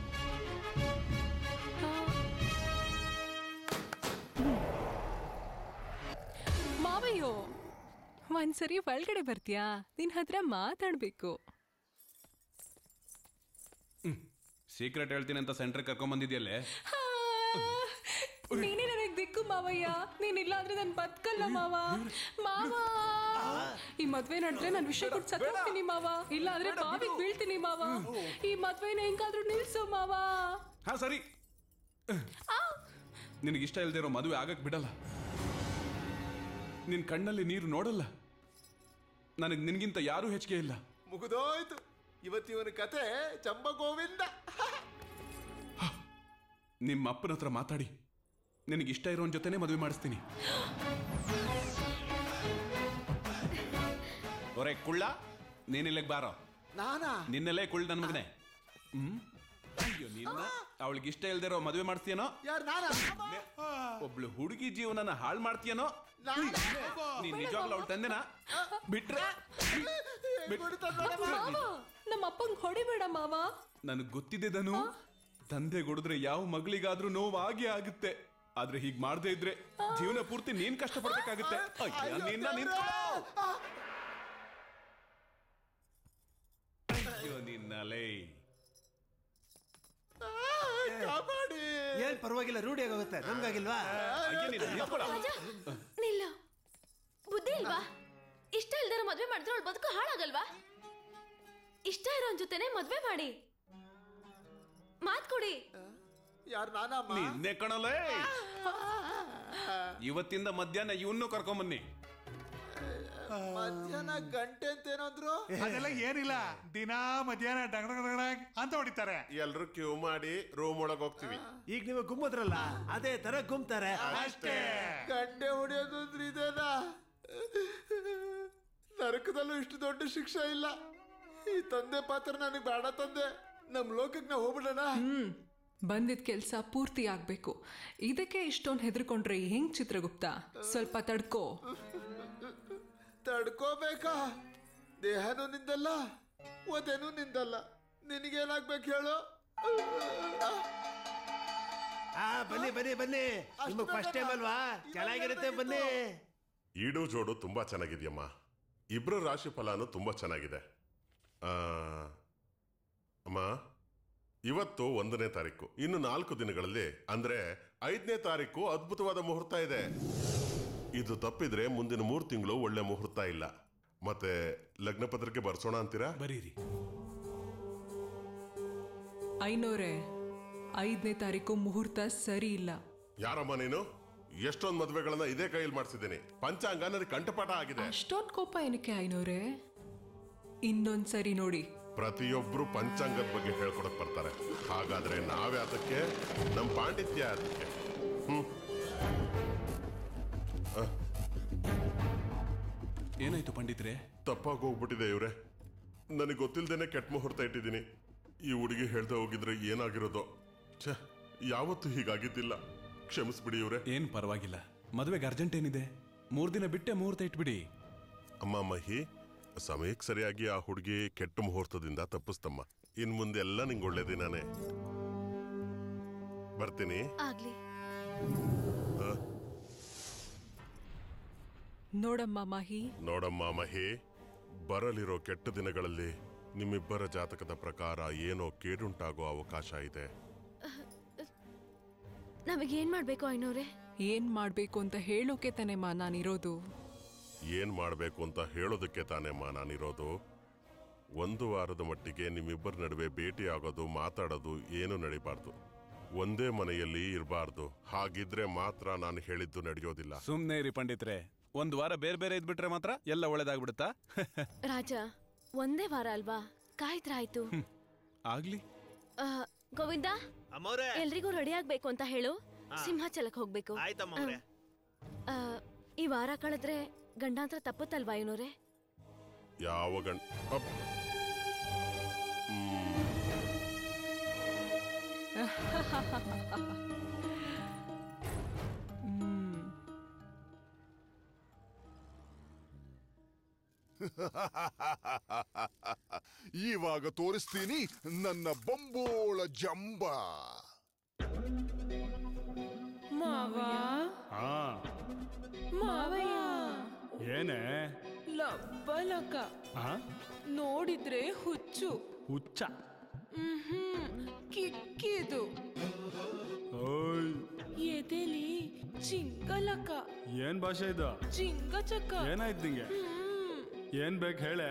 ಮಾವಯ್ಯೋ ಒಂದ್ಸರಿ ಒಳಗಡೆ ಬರ್ತೀಯಾ ನಿನ್ ಹತ್ರ ಮಾತಾಡ್ಬೇಕು ಸೀಕ್ರೆಟ್ ಹೇಳ್ತೀನಿ ಅಂತ ಸೆಂಟ್ರ್ ಕರ್ಕೊಂಡ್ ಬಂದಿದ್ಯಲ್ಲೇ ನೀನೇ ನನಗ್ ದಿಕ್ಕು ಮಾವಯ್ಯ ನೀನಿಲ್ಲ ಅಂದ್ರೆ ನನ್ ಬದುಕಲ್ಲ ಮಾವ ಮಾವ ಈ ಮದ್ವೆ ನಡೆದ್ರೆ ನಾನು ವಿಷಯ ಕೊಟ್ಟು ಸತ್ತೋಗ್ತೀನಿ ಮಾವ ಇಲ್ಲ ಅಂದ್ರೆ ಬಾವಿಗೆ ಬೀಳ್ತೀನಿ ಮಾವ ಈ ಮದ್ವೆನ ಹೆಂಗಾದ್ರೂ ನಿಲ್ಸು ಮಾವ ಹಾ ಸರಿ ನಿನಗಿಷ್ಟ ಇಲ್ದೇ ಇರೋ ಮದುವೆ ಆಗಕ್ ಬಿಡಲ್ಲ ನಿನ್ ಕಣ್ಣಲ್ಲಿ ನೀರು ನೋಡಲ್ಲ ನನಗ್ ನಿನ್ಗಿಂತ ಯಾರೂ ಹೆಚ್ಚಿಗೆ ಇಲ್ಲ ಮುಗಿದೋಯ್ತು ಇವತ್ತಿವನ ಕತೆ ಚಂಬ ಗೋವಿಂದ ನಿಮ್ಮ ಅಪ್ಪನ ಹತ್ರ ಮಾತಾಡಿ ನಿನಗೆ ಇಷ್ಟ ಇರೋನ್ ಜೊತೆನೆ ಮದುವೆ ಮಾಡಿಸ್ತೀನಿ ಒರೆ ಕುಳ್ಳ ನೀನಿಲ್ಲಿಗೆ ಬಾರೋ ನಾನಾ ನಿನ್ನೆಲ್ಲೇ ಕುಳ್ಳ ನನ್ ಮಗನೆ ಹ್ಮ್ ಅಯ್ಯೋ ನಿನ್ನ ಅವಳಿಗೆ ಇಷ್ಟ ಇಲ್ದಿರೋ ಮದುವೆ ಮಾಡ್ತೀಯನೋ ಯಾರು ನಾನಾ ಒಬ್ಳು ಹುಡುಗಿ ಜೀವನನ ಹಾಳು ಮಾಡ್ತೀಯನೋ ನೀನ್ ನಿಜವಾಗ್ಲೂ ಅವಳು ತಂದೆನಾ ಬಿಟ್ರೆ ಮಾವ ನಮ್ಮ ಅಪ್ಪಂಗ್ ಹೊಡಿಬೇಡ ಮಾವ ನನಗ್ ಗೊತ್ತಿದೆ ದನು ತಂದೆ ಹೊಡೆದ್ರೆ ಯಾವ ಮಗಳಿಗಾದ್ರೂ ನೋವು ಆಗೇ ಆಗುತ್ತೆ ಆದ್ರೆ ಹೀಗ್ ಮಾಡದೇ ಇದ್ರೆ ಜೀವನ ಪೂರ್ತಿ ನೀನ್ ಕಷ್ಟಪಡ್ಬೇಕಾಗುತ್ತೆ ಅಯ್ಯ, ನಿನ್ನ ನಿಂತ್ಕೊ. ಅಯ್ಯೋ ನಿನ್ನಲೇ ಕಾಪಾಡಿ ಏನ್ ಪರವಾಗಿಲ್ಲ ರೂಢಿ ಆಗೋಗುತ್ತೆ ನಮ್ಗಾಗಿಲ್ವಾ ಅಯ್ಯ, ನಿನ್ನ ನಿಂತ್ಕೊಳ. ನಿಲ್ಲ ಬುದ್ಧಿ ಇಲ್ವಾ ಇಷ್ಟ ಇಲ್ದಿರೋ ಮದ್ವೆ ಮಾಡಿದ್ರೆ ಅವಳ ಬದುಕು ಹಾಳಾಗಲ್ವಾ ಇಷ್ಟ ಇರೋನ್ ಜೊತೆನೆ ಮದ್ವೆ ಮಾಡಿ ಮಾತ್ ಕೊಡಿ ಯಾರು ನಾನಮ್ಮ ನಿನ್ನೆ ಕಣಲೇ ಇವತ್ತಿಂದ ಮಧ್ಯಾಹ್ನ ಇವನ್ನು ಕರ್ಕೊಂಬನ್ನಿ ಮಧ್ಯಾಹ್ನ ಗಂಟೆ ಅಂತೇನಂದ್ರು ಅದೆಲ್ಲ ಏನಿಲ್ಲ ದಿನಾ ಮಧ್ಯಾಹ್ನ ಡಂಗ್ ಡಂಗ್ ಡಂಗ್ ಡಂಗ್ ಅಂತ ಹೊಡಿತಾರೆ ಎಲ್ರು ಕ್ಯೂ ಮಾಡಿ ರೂಮ್ ಒಳಗ್ ಹೋಗ್ತೀವಿ ಈಗ ನೀವು ಗುಮ್ಮದ್ರಲ್ಲ ಅದೇ ತರ ಗುಮ್ತಾರೆ ಅಷ್ಟೇ ಗಂಟೆ ಹೊಡೆಯೋದು ಅಂದ್ರೆ ಇದೇನಾ ನರಕದಲ್ಲೂ ಇಷ್ಟು ದೊಡ್ಡ ಶಿಕ್ಷೆ ಇಲ್ಲ ಈ ತಂದೆ ಪಾತ್ರ ನನಗೆ ಬೇಡ ತಂದೆ ನಮ್ ಲೋಕಕ್ಕೆ ನಾವು ಹೋಗ್ಬಿಡೋಣ ಹ್ಮ್ ಬಂದಿದ್ ಕೆಲ್ಸ ಪೂರ್ತಿ ಆಗ್ಬೇಕು ಇದಕ್ಕೆ ಇಷ್ಟೊಂದು ಹೆದರ್ಕೊಂಡ್ರೆ ಹೆಂಗ್ ಚಿತ್ರಗುಪ್ತ ಸ್ವಲ್ಪ ತಡ್ಕೋ ತಡ್ಕೋಬೇಕಾ ದೇಹನೂ ನಿಂದಲ್ಲ ಒದೆನೂ ನಿಂದಲ್ಲ ನಿನಗೇನಾಗ್ಬೇಕು ಹೇಳು ಆ ಬನ್ನಿ ಬನ್ನಿ ಬನ್ನಿ ನಿಮಗೆ ಫಸ್ಟ್ ಟೈಮ್ ಅಲ್ವಾ ಚೆನ್ನಾಗಿರುತ್ತೆ ಬನ್ನಿ ಈಡು ಜೋಡು ತುಂಬಾ ಚೆನ್ನಾಗಿದೆಯಮ್ಮ ಇಬ್ರು ರಾಶಿ ಫಲಾನು ತುಂಬಾ ಚೆನ್ನಾಗಿದೆ ಆ, ಅಮ್ಮ ಇವತ್ತು ಒಂದನೇ ತಾರೀಕು ಇನ್ನು ನಾಲ್ಕು ದಿನಗಳಲ್ಲಿ ಅಂದ್ರೆ ಐದನೇ ತಾರೀಕು ಅದ್ಭುತವಾದ ಮುಹೂರ್ತ ಇದೆ ಇದು ತಪ್ಪಿದ್ರೆ ಮುಂದಿನ ಮೂರು ತಿಂಗಳು ಒಳ್ಳೆ ಮುಹೂರ್ತ ಇಲ್ಲ ಮತ್ತೆ ಲಗ್ನ ಪತ್ರಿಕೆ ಬರ್ಸೋಣ ಅಂತೀರಾ ಬರೀರಿ ಐನೋರೆ ಐದನೇ ತಾರೀಕು ಮುಹೂರ್ತ ಸರಿ ಇಲ್ಲ ಯಾರಮ್ಮ ನೀನು ಎಷ್ಟೊಂದು ಮದುವೆಗಳನ್ನ ಇದೇ ಕೈಯಲ್ಲಿ ಮಾಡಿಸಿದ್ದೀನಿ ಪಂಚಾಂಗ ನನಗೆ ಕಂಠಪಾಠ ಆಗಿದೆ ಅಷ್ಟೊಂದು ಕೋಪ ಏನಕ್ಕೆ ಐನೋರೆ ಇನ್ನೊಂದ್ಸರಿ ನೋಡಿ ಪ್ರತಿಯೊಬ್ರು ಪಂಚಾಂಗದ ಬಗ್ಗೆ ಹೇಳ್ಕೊಡಕ್ ಬರ್ತಾರೆ ಹಾಗಾದ್ರೆ ನಾವೇ ಅದಕ್ಕೆ ನಮ್ಮ ಪಾಂಡಿತ್ಯ ಅದಕ್ಕೆ ಹ್ಮ್ ಅಹ್, ಏನಾಯ್ತು ಪಂಡಿತ್ರೆ ತಪ್ಪಾಗಿ ಹೋಗ್ಬಿಟ್ಟಿದೆ ಇವ್ರೆ ನನಗೆ ಗೊತ್ತಿಲ್ದೇನೆ ಕೆಟ್ಟ ಮುಹೂರ್ತ ಇಟ್ಟಿದ್ದೀನಿ ಈ ಹುಡುಗಿ ಹೇಳ್ದೆ ಹೋಗಿದ್ರೆ ಏನಾಗಿರೋದು ಛೇ ಯಾವತ್ತೂ ಹೀಗಾಗಿದ್ದಿಲ್ಲ ಕ್ಷಮಿಸ್ಬಿಡಿ ಇವ್ರೆ ಏನ್ ಪರವಾಗಿಲ್ಲ ಮದುವೆಗೆ ಅರ್ಜೆಂಟ್ ಏನಿದೆ ಮೂರ್ ದಿನ ಬಿಟ್ಟೆ ಮುಹೂರ್ತ ಇಟ್ಬಿಡಿ ಅಮ್ಮ ಮಹಿ ಸಮಯಕ್ಕೆ ಸರಿಯಾಗಿ ಆ ಹುಡುಗಿ ಕೆಟ್ಟ ಮುಹೂರ್ತದಿಂದ ತಪ್ಪಿಸ್ತಮ್ಮ ಇನ್ ಮುಂದೆ ಎಲ್ಲ ನಿಂಗೆ ಒಳ್ಳೆ ದಿನಾನೇ ಬರ್ತೀನಿ ಆಗ್ಲಿ ಆ, ನೋಡಮ್ಮ ಮಾಹಿ ನೋಡಮ್ಮ ಮಹಿ ಬರಲಿರೋ ಕೆಟ್ಟ ದಿನಗಳಲ್ಲಿ ನಿಮ್ಮಿಬ್ಬರ ಜಾತಕದ ಪ್ರಕಾರ ಏನೋ ಕೇಡುಂಟಾಗೋ ಅವಕಾಶ ಇದೆ ನಮಗೇನ್ ಮಾಡ್ಬೇಕು ಐನೋರೆ ಏನ್ ಮಾಡ್ಬೇಕು ಅಂತ ಹೇಳೋಕೆ ತಾನೇಮ್ಮ ನಾನಿರೋದು ಏನ್ ಮಾಡ್ಬೇಕು ಅಂತ ಹೇಳೋದಕ್ಕೆ ತಾನೇಮ್ಮ ನಾನಿರೋದು ಒಂದು ವಾರದ ಮಟ್ಟಿಗೆ ನಿಮ್ಮಿಬ್ಬರ ನಡುವೆ ಭೇಟಿ ಆಗೋದು ಮಾತಾಡೋದು ಏನು ನಡಿಬಾರ್ದು ಒಂದೇ ಮನೆಯಲ್ಲಿ ಇರಬಾರ್ದು ಹಾಗಿದ್ರೆ ಮಾತ್ರ ನಾನು ಹೇಳಿದ್ದು ನಡೆಯೋದಿಲ್ಲ ಸುಮ್ನೆ ಇರಿ ಪಂಡಿತ್ರೆ ಒಂದ್ ವಾರ ಬೇರೆ ಬೇರೆ ಇದ್ಬಿಟ್ರೆ ಮಾತ್ರ ಎಲ್ಲ ಒಳ್ಳೇದಾಗ್ಬಿಡುತ್ತಾ ರಾಜ ಒಂದೇ ವಾರ ಅಲ್ವಾ ಕಾಯ್ತ್ರಾಯ್ತು ಆಗ್ಲಿ ಆ, ಗೋವಿಂದ ಅಮ್ಮವ್ರೆ ಎಲ್ರಿಗೂ ರೆಡಿ ಆಗ್ಬೇಕು ಅಂತ ಹೇಳು ಹಾ. ಸಿಂಹಾಚಲಕ್ ಹೋಗ್ಬೇಕು ಆಯ್ತಮ್ಮವ್ರೆ ಆ, ಈ ವಾರ ಕಳೆದ್ರೆ ಗಂಡಾಂತರ ತಪ್ಪುತ್ತಲ್ವಾ ಏನೋರೆ ಯಾವ ಗಂಡ ಅಪ್. ಹ್ಮ್. ಇವಾಗ ತೋರಿಸ್ತೀನಿ ನನ್ನ ಬಂಬೋಳ ಜಂಬ ಮಾವ ಮಾವಯ್ಯ ಏನೇ ಲಬ್ಬ ಲಕ್ಕ ಆ? ನೋಡಿದ್ರೆ ಹುಚ್ಚು ಹುಚ್ಚ ಹ್ಮ್ ಕಿಕ್ಕಿದು ಓಯ್ ಎದೆಲಿ ಚಿಂಗಲಕ ಏನ್ ಭಾಷೆ ಇದು ಚಿಂಗ ಚಕ್ಕ ಏನಾಯ್ತು ನಿಂಗೆ ಹ್ಮ್ ಏನ್ ಬೇಕು ಹೇಳೆ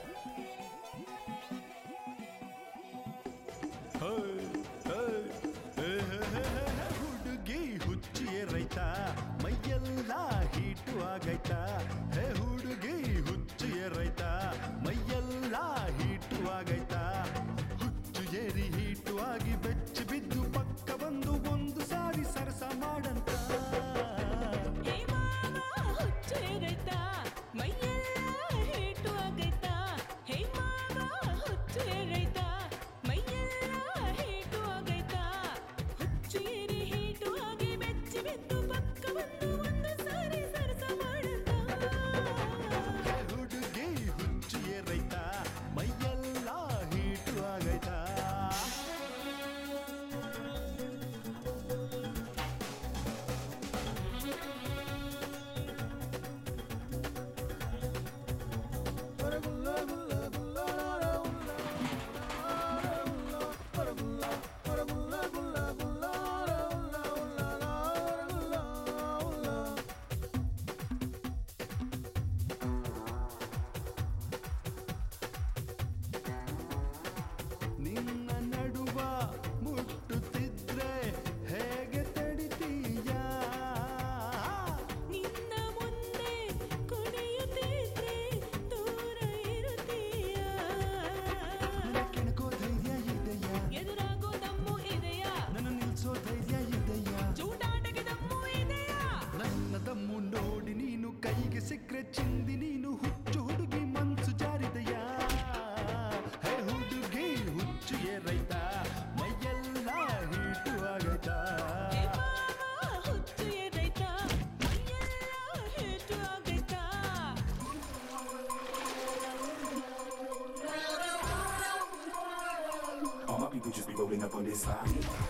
ಹುಡುಗಿ ಹುಚ್ಚಿಯ ರೈತ ಮೈಯೆಲ್ಲ ಹೀಟು ಆಗೈತ ಹೇ ಹುಡುಗಿ ಹುಚ್ಚಿಯ ರೈತ ಮೈಯೆಲ್ಲ ಹೀಟು ಆಗೈತ ಹುಚ್ಚು ಏರಿ ಹೀಟು ಆಗಿ ಬೆಚ್ಚಿ ಬಿದ್ದು ಪಕ್ಕ ಬಂದು ಒಂದು ಸಾರಿ ಸರಸ ಮಾಡಂತ ಹುಚ್ಚೇರೈತ ಮೈಯೆಲ್ಲ ಹೇಟು ಆಗೈತ rolling up on this side.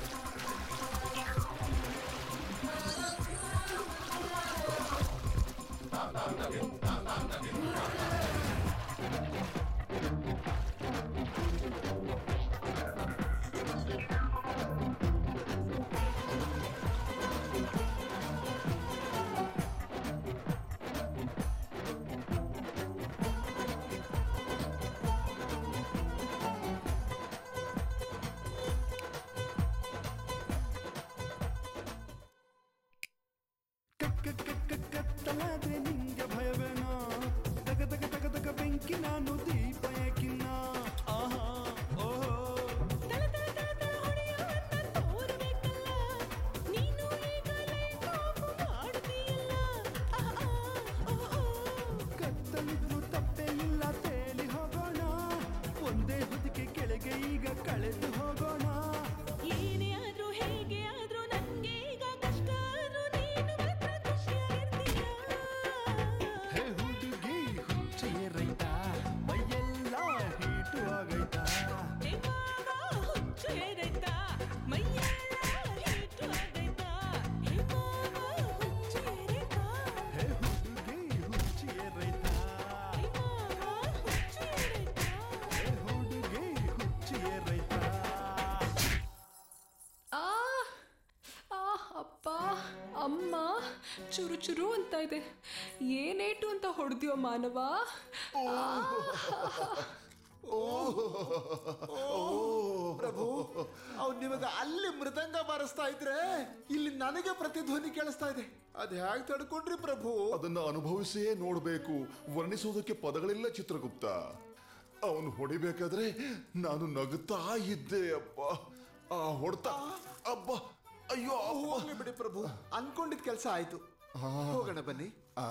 ಕತ್ತಲಾದ್ರೆ ನಿಂಗೆ ಭಯವೇನೋ ತಗ ತಗ ತಗ ತಗ ಬೆಂಕಿ ನಾನು ದೀಪ ಏಕಿನ್ನ ಆಹಾ ಓಹೋ ಕತ್ತಲಿದ್ರು ತಪ್ಪೇ ಇಲ್ಲ ತೇಲಿ ಹೋಗೋಣ ಒಂದೇ ಹೊದಿಕೆ ಕೆಳಗೆ ಈಗ ಕಳೆದು ಹೋಗೋಣ ಏನೇ ಆದ್ರೂ ಹೇಗೆ ಆದ್ರೂ ನನ್ಗೆ ಈಗ ಕಷ್ಟ ಆದ್ರೂ ನೀನು ಮಾತ್ರ ಖುಷಿಯಾಗಿರ್ತೀಯ ಹೇ ಹುಡುಗಿ ಹುಚ್ಚಿಗೆ ರೈತ ಮೈಯೆಲ್ಲ ಹೀಟು ಆಗೈತಾ ಹೇ ಮಾವ ಹುಚ್ಚು ಏರೈತಾ ಮೈಯೆಲ್ಲ ಹೀಟು ಆಗೈತಾ ಹೇ ಮಾವ ಹುಚ್ಚು ಏರೈತಾ ಹೇ ಹುಡುಗಿ ಹುಚ್ಚಿಗೆ ರೈತ ಹೇ ಮಾವ ಹುಚ್ಚು ಏರೈತಾ ಹೇ ಹುಡುಗಿ ಹುಚ್ಚಿಗೆ ರೈತ ಆ ಆ ಅಪ್ಪ ಅಮ್ಮ ಚುರು ಚುರು ಅಂತ ಇದೆ ಏನೇಟು ಅಂತ ಹೊಡೆದ್ಯೋ ಮಾನವ ಪ್ರಭು ಅವ್ನು ನಿಮಗೆ ಅಲ್ಲಿ ಮೃದಂಗ ಬಾರಿಸ್ತಾ ಇದ್ರೆ ಇಲ್ಲಿ ನನಗೆ ಪ್ರತಿಧ್ವನಿ ಕೇಳಿಸ್ತಾ ಇದೆ ಅದ್ ಹೇಗೆ ತಡ್ಕೊಂಡ್ರಿ ಪ್ರಭು ಅದನ್ನ ಅನುಭವಿಸಿಯೇ ನೋಡ್ಬೇಕು ವರ್ಣಿಸೋದಕ್ಕೆ ಪದಗಳಿಲ್ಲ ಚಿತ್ರಗುಪ್ತ ಅವನು ಹೊಡಿಬೇಕಾದ್ರೆ ನಾನು ನಗುತ್ತಾ ಇದ್ದೆ ಅಪ್ಪ ಆ ಹೊಡ್ತಾ ಅಬ್ಬ ಅಯ್ಯೋ ಅಬ್ಬ. ಹೋಗ್ಲಿ ಬಿಡಿ ಪ್ರಭು ಅನ್ಕೊಂಡಿದ್ ಕೆಲಸ ಆಯ್ತು ಹೋಗೋಣ ಬನ್ನಿ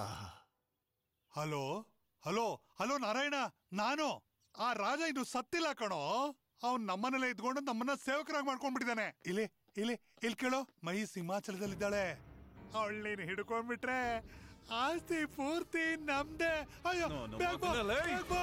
ಹಲೋ ಹಲೋ ಹಲೋ ನಾರಾಯಣ ನಾನು ಆ ರಾಜ ಇನ್ನು ಸತ್ತಿಲ್ಲ ಕಣೋ ಅವ್ನ್ ನಮ್ಮನೆಲ್ಲ ಇದ್ಕೊಂಡು ನಮ್ಮನ್ನ ಸೇವಕರಾಗಿ ಮಾಡ್ಕೊಂಡ್ಬಿಟ್ಟಿದ್ದಾನೆ ಇಲ್ಲಿ ಇಲ್ಲಿ ಇಲ್ಲಿ ಕೇಳೋ ಮೈ ಸಿಂಹಾಚಲದಲ್ಲಿದ್ದಾಳೆ ಅವಳೇನು ಹಿಡ್ಕೊಂಡ್ಬಿಟ್ರೆ ಆಸ್ತಿ ಪೂರ್ತಿ ನಮ್ದೇ ಅಯ್ಯೋ ಬೇಗ ಬಾ, ಬೇಗ ಬಾ.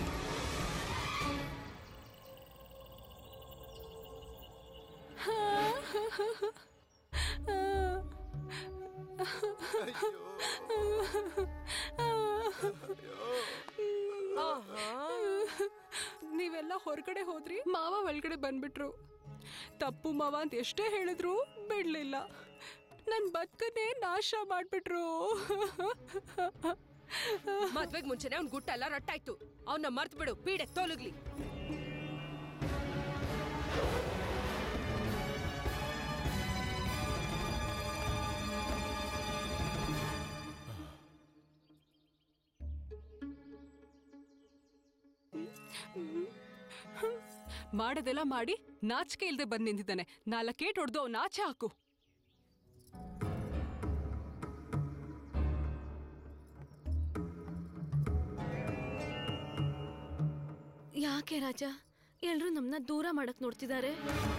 ನೀವೆಲ್ಲ ಹೊರಗಡೆ ಹೋದ್ರಿ ಮಾವ ಒಳಗಡೆ ಬಂದ್ಬಿಟ್ರು ತಪ್ಪು ಮಾವ ಅಂತ ಎಷ್ಟೇ ಹೇಳಿದ್ರು ಬಿಡ್ಲಿಲ್ಲ ನನ್ ಬದುಕನ್ನೇ ನಾಶ ಮಾಡ್ಬಿಟ್ರು ಮದ್ವೆಗ್ ಮುಂಚೆನೆ ಅವ್ನ್ ಗುಟ್ಟ ಎಲ್ಲ ರಟ್ಟಾಯ್ತು ಅವನ್ನ ಮರ್ತ್ ಬಿಡು ಪೀಡೆ ತೋಲಗ್ಲಿ ಮಾಡೋದೆಲ್ಲ ಮಾಡಿ ನಾಚಿಕೆ ಇಲ್ದೆ ಬಂದ್ ನಿಂತಿದ್ದಾನೆ ನಾಲ್ಕೇಟ್ ಹೊಡೆದು ನಾಚೆ ಹಾಕು ಯಾಕೆ ರಾಜ ಎಲ್ರೂ ನಮ್ಮನ್ನ ದೂರ ಮಾಡಕ್ ನೋಡ್ತಿದ್ದಾರೆ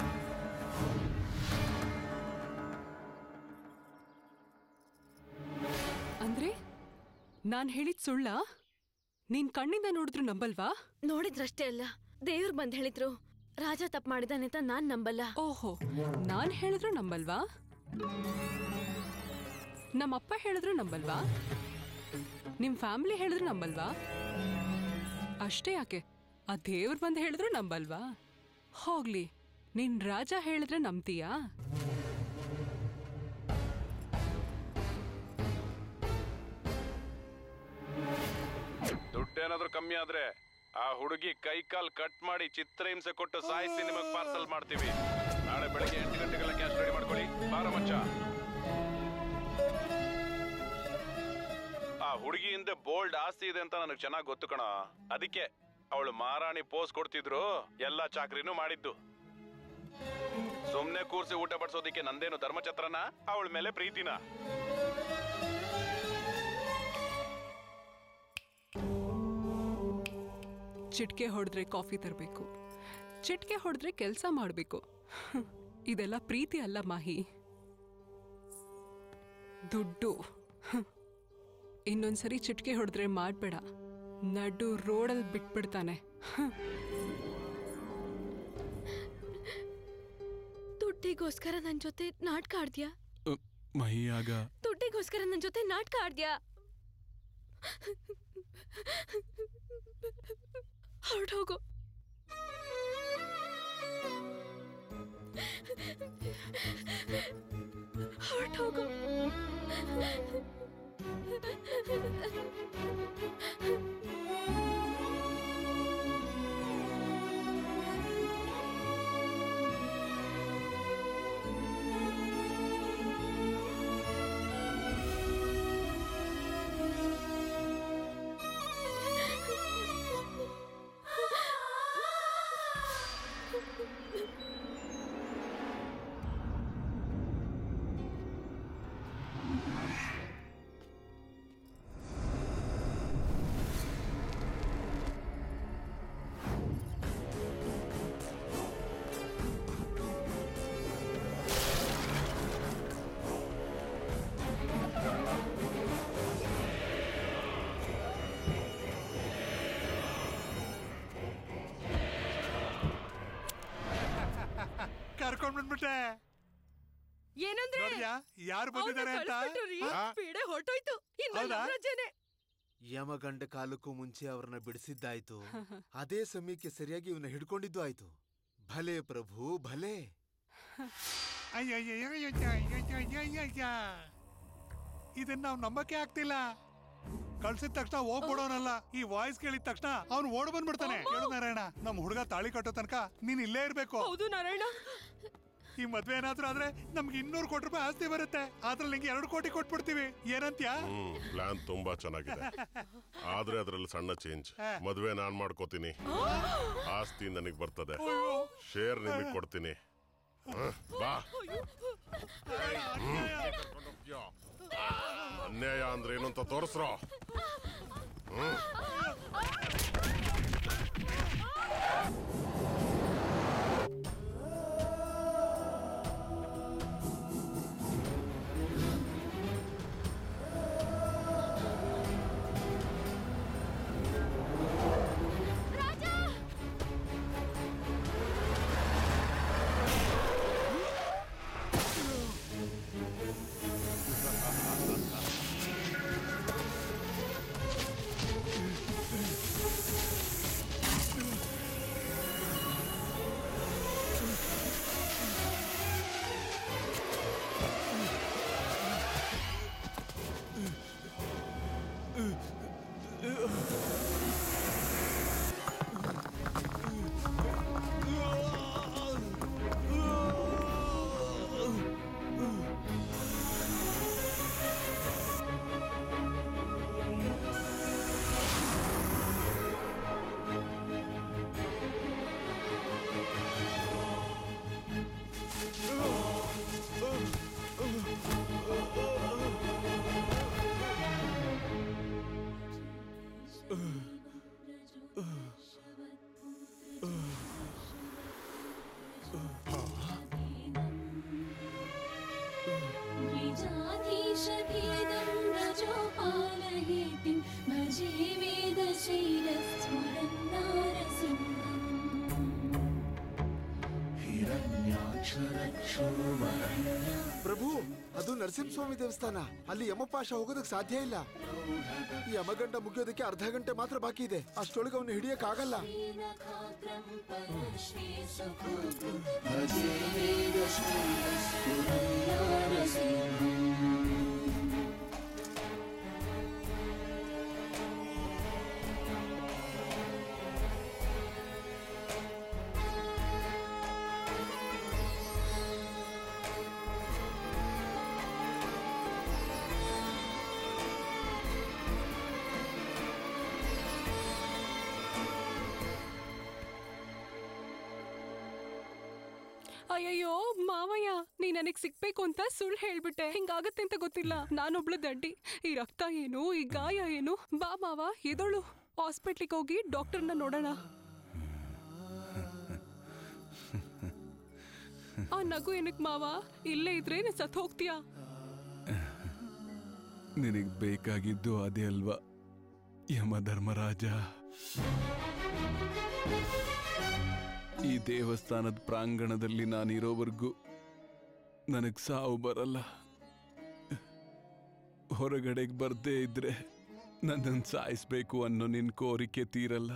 ಅಂದ್ರೆ ನಾನ್ ಹೇಳಿದ್ ಸುಳ್ಳ ನೀನ್ ಕಣ್ಣಿಂದ ನೋಡಿದ್ರು ನಂಬಲ್ವಾ ನೋಡಿದ್ರಷ್ಟೇ ಅಲ್ಲ ದೇವ್ರು ಬಂದ್ ಹೇಳಿದ್ರು ರಾಜ ತಪ್ಪು ಮಾಡಿದಾನೆ ಅಂತ ನಾನ್ ನಂಬಲ್ಲ ಓಹೋ ನಾನ್ ಹೇಳಿದ್ರು ನಂಬಲ್ವಾ ನಮ್ಮಪ್ಪ ಹೇಳಿದ್ರು ನಂಬಲ್ವಾ ನಿಮ್ ಫ್ಯಾಮಿಲಿ ಹೇಳಿದ್ರು ನಂಬಲ್ವಾ ಅಷ್ಟೇ ಯಾಕೆ ಆ ದೇವ್ರು ಬಂದು ಹೇಳಿದ್ರು ನಂಬಲ್ವಾ ಹೋಗ್ಲಿ ನಿನ್ ರಾಜ ಹೇಳಿದ್ರೆ ನಂಬ್ತೀಯಾ ದುಡ್ಡೇನಾದ್ರೂ ಕಮ್ಮಿ ಆದ್ರೆ ಆ ಹುಡುಗಿ ಕೈ ಕಾಲ್ ಕಟ್ ಮಾಡಿ ಚಿತ್ರಹಿಂಸೆ ಕೊಟ್ಟು ಸಾಯಿಸಿ ನಿಮಗ್ ಪಾರ್ಸಲ್ ಮಾಡ್ತೀವಿ ನಾಳೆ ಬೆಳಗ್ಗೆ ಎಂಟು ಗಂಟೆಗೆಲ್ಲ ಕ್ಯಾಶ್ ರೆಡಿ ಮಾಡ್ಕೊಳ್ಳಿ ಬಾರ ಮಚ್ಚ ಆ ಹುಡುಗಿ ಹಿಂದೆ ಬೋಲ್ಡ್ ಆಸ್ತಿ ಇದೆ ಅಂತ ನನಗೆ ಚೆನ್ನಾಗಿ ಗೊತ್ತು ಕಣ ಅದಕ್ಕೆ ಅವಳು ಮಾರಾಣಿ ಪೋಸ್ ಕೊಡ್ತಿದ್ರು ಎಲ್ಲಾ ಚಾಕ್ರಿನೂ ಮಾಡಿದ್ದು ಸುಮ್ನೆ ಕೂರ್ಸಿ ಊಟ ಬಡಿಸೋದಿಕ್ಕೆ ನಂದೇನು ಧರ್ಮಛತ್ರನ ಅವಳ ಮೇಲೆ ಪ್ರೀತಿನ ಚಿಟ್ಕೆ ಹೊಡೆದ್ರೆ ಕಾಫಿ ತರಬೇಕು ಚಿಟ್ಕೆ ಹೊಡೆದ್ರೆ ಕೆಲಸ ಮಾಡಬೇಕು ಇದೆಲ್ಲ ಪ್ರೀತಿ ಅಲ್ಲ ಮಾಹಿ ದುಡ್ಡು ಹ್ಮ್. ಇನ್ನೊಂದ್ಸರಿ ಚಿಟ್ಕೆ ಹೊಡೆದ್ರೆ ಮಾಡ್ಬೇಡ ನಡು ರೋಡಲ್ಲಿ ಬಿಟ್ಬಿಡ್ತಾನೆ ಹ್ಮ್. ದುಡ್ಡಿಗೋಸ್ಕರ ನನ್ ಜೊತೆ ನಾಟಕ ಆಡ್ದ್ಯಾ ಅ, ಮಹಿ ಆಗ ದುಡ್ಡಿಗೋಸ್ಕರ ನನ್ ಜೊತೆ ನಾಟಕ ಆಡ್ದ್ಯಾ ಹೊರಟೋಗು ಹೊರಟೋಗು ಕರ್ಕೊಂಡ್ ಬಂದ್ಬಿಟ್ಟೆ ಏನಂದ್ರೆ ನೋಡ್ದ್ಯಾ ಯಾರು ಬಂದಿದ್ದಾರೆ ಅಂತ ಆ? ಪೀಡೆ ಹೊರಟೋಯ್ತು ಇನ್ನು ಹೌದಾ? ನಮ್ರಜನೆ ಯಮಗಂಡ ಕಾಲಕ್ಕೂ ಮುಂಚೆ ಅವ್ರನ್ನ ಬಿಡಿಸಿದ್ದಾಯ್ತು ಅದೇ ಸಮಯಕ್ಕೆ ಸರಿಯಾಗಿ ಇವನ್ನ ಹಿಡ್ಕೊಂಡಿದ್ದು ಆಯ್ತು ಭಲೆ ಪ್ರಭು ಭಲೆ ಅಯ್ಯಯ್ಯಯ್ಯಯ್ಯಯ್ಯಯ್ಯಯ್ಯಯ್ಯಯ್ಯಯ್ಯ. ಇದನ್ನ ನಾವು ನಂಬಕ್ಕೆ ಆಗ್ತಿಲ್ಲ ಕಳ್ಸಿದ ತಕ್ಷಣ ಹೋಗ್ಬಿಡೋನಲ್ಲ ಈ ವಾಯ್ಸ್ ಕೇಳಿದ ತಕ್ಷಣ ಅವ್ನು ಓಡ್ ಬಂದ್ಬಿಡ್ತಾನೆ ಕೇಳು ನಾರಾಯಣ ನಮ್ ಹುಡುಗ ತಾಳಿ ಕಟ್ಟೋ ತನಕ ನೀನ್ ಇಲ್ಲೇ ಇರ್ಬೇಕು ಹೌದು ನಾರಾಯಣ ಈ ಮದ್ವೆ ಏನಾದ್ರೂ ಆದ್ರೆ ನಮ್ಗೆ ಇನ್ನೂರು ಕೋಟಿ ರೂಪಾಯಿ ಆಸ್ತಿ ಬರುತ್ತೆ ಅದ್ರಲ್ಲಿ ನಿಂಗೆ ಎರಡು ಕೋಟಿ ಕೊಟ್ಬಿಡ್ತೀವಿ ಏನಂತ್ಯಾ ಹ್ಮ್ ಪ್ಲಾನ್ ತುಂಬಾ ಚೆನ್ನಾಗಿದೆ ಆದ್ರೆ ಅದ್ರಲ್ಲಿ ಸಣ್ಣ ಚೇಂಜ್ ಮದ್ವೆ ನಾನ್ ಮಾಡ್ಕೋತೀನಿ ಆಸ್ತಿ ನನಗ್ ಬರ್ತದೆ ಶೇರ್ ನಿಮಗ್ ಕೊಡ್ತೀನಿ ಹ, ಬಾ ಹ್ಮ್. ಅನ್ಯಾಯ ಅಂದ್ರೆ ಏನು ಅಂತ ತೋರಿಸ್ರೋ ಹ್ಮ್ द्विजाधीशभेदं रजोपालहेतिं भजे वेदशैलस्फुरं नारसिंहम् ಪ್ರಭು ಅದು ನರಸಿಂಹಸ್ವಾಮಿ ದೇವಸ್ಥಾನ ಅಲ್ಲಿ ಯಮಪಾಶ ಹೋಗೋದಕ್ಕೆ ಸಾಧ್ಯ ಇಲ್ಲ ಈ ಯಮಗಂಡ ಮುಗಿಯೋದಕ್ಕೆ ಅರ್ಧ ಗಂಟೆ ಮಾತ್ರ ಬಾಕಿ ಇದೆ ಅಷ್ಟೊಳಗೆ ಅವನು ಹಿಡಿಯಕ್ ಆಗಲ್ಲ भजे वेदशैलस्फुरं नारसिंहम् ಅಯ್ಯಯ್ಯೋ ಮಾವಯ್ಯ ನೀ ನನಗ್ ಸಿಗ್ಬೇಕು ಅಂತ ಸುಳ್ಳು ಹೇಳ್ಬಿಟ್ಟೆ ಹಿಂಗಾಗತ್ತೆ ಅಂತ ಗೊತ್ತಿಲ್ಲ ನಾನೊಬ್ಳು ದಡ್ಡಿ ಈ ರಕ್ತ ಏನು ಈ ಗಾಯ ಏನು ಬಾ ಮಾವ ಎದೋಳು ಹಾಸ್ಪಿಟ್ಲಿಗೆ ಹೋಗಿ ಡಾಕ್ಟರ್ನ ನೋಡೋಣ ಆ ನಗು ಏನಕ್ ಮಾವ ಇಲ್ಲೇ ಇದ್ರೆ ನೀನ್ ಸತ್ ಹೋಗ್ತೀಯಾ ನಿನಗ್ ಬೇಕಾಗಿದ್ದು ಅದೇ ಅಲ್ವಾ ಯಮ ಧರ್ಮರಾಜ ಈ ದೇವಸ್ಥಾನದ ಪ್ರಾಂಗಣದಲ್ಲಿ ನಾನಿರೋವರೆಗೂ ನನಗ್ ಸಾವು ಬರಲ್ಲ ಹೊರಗಡೆಗೆ ಬರ್ದೇ ಇದ್ರೆ ನನ್ನನ್ನು ಸಾಯಿಸ್ಬೇಕು ಅನ್ನೋ ನಿನ್ ಕೋರಿಕೆ ತೀರಲ್ಲ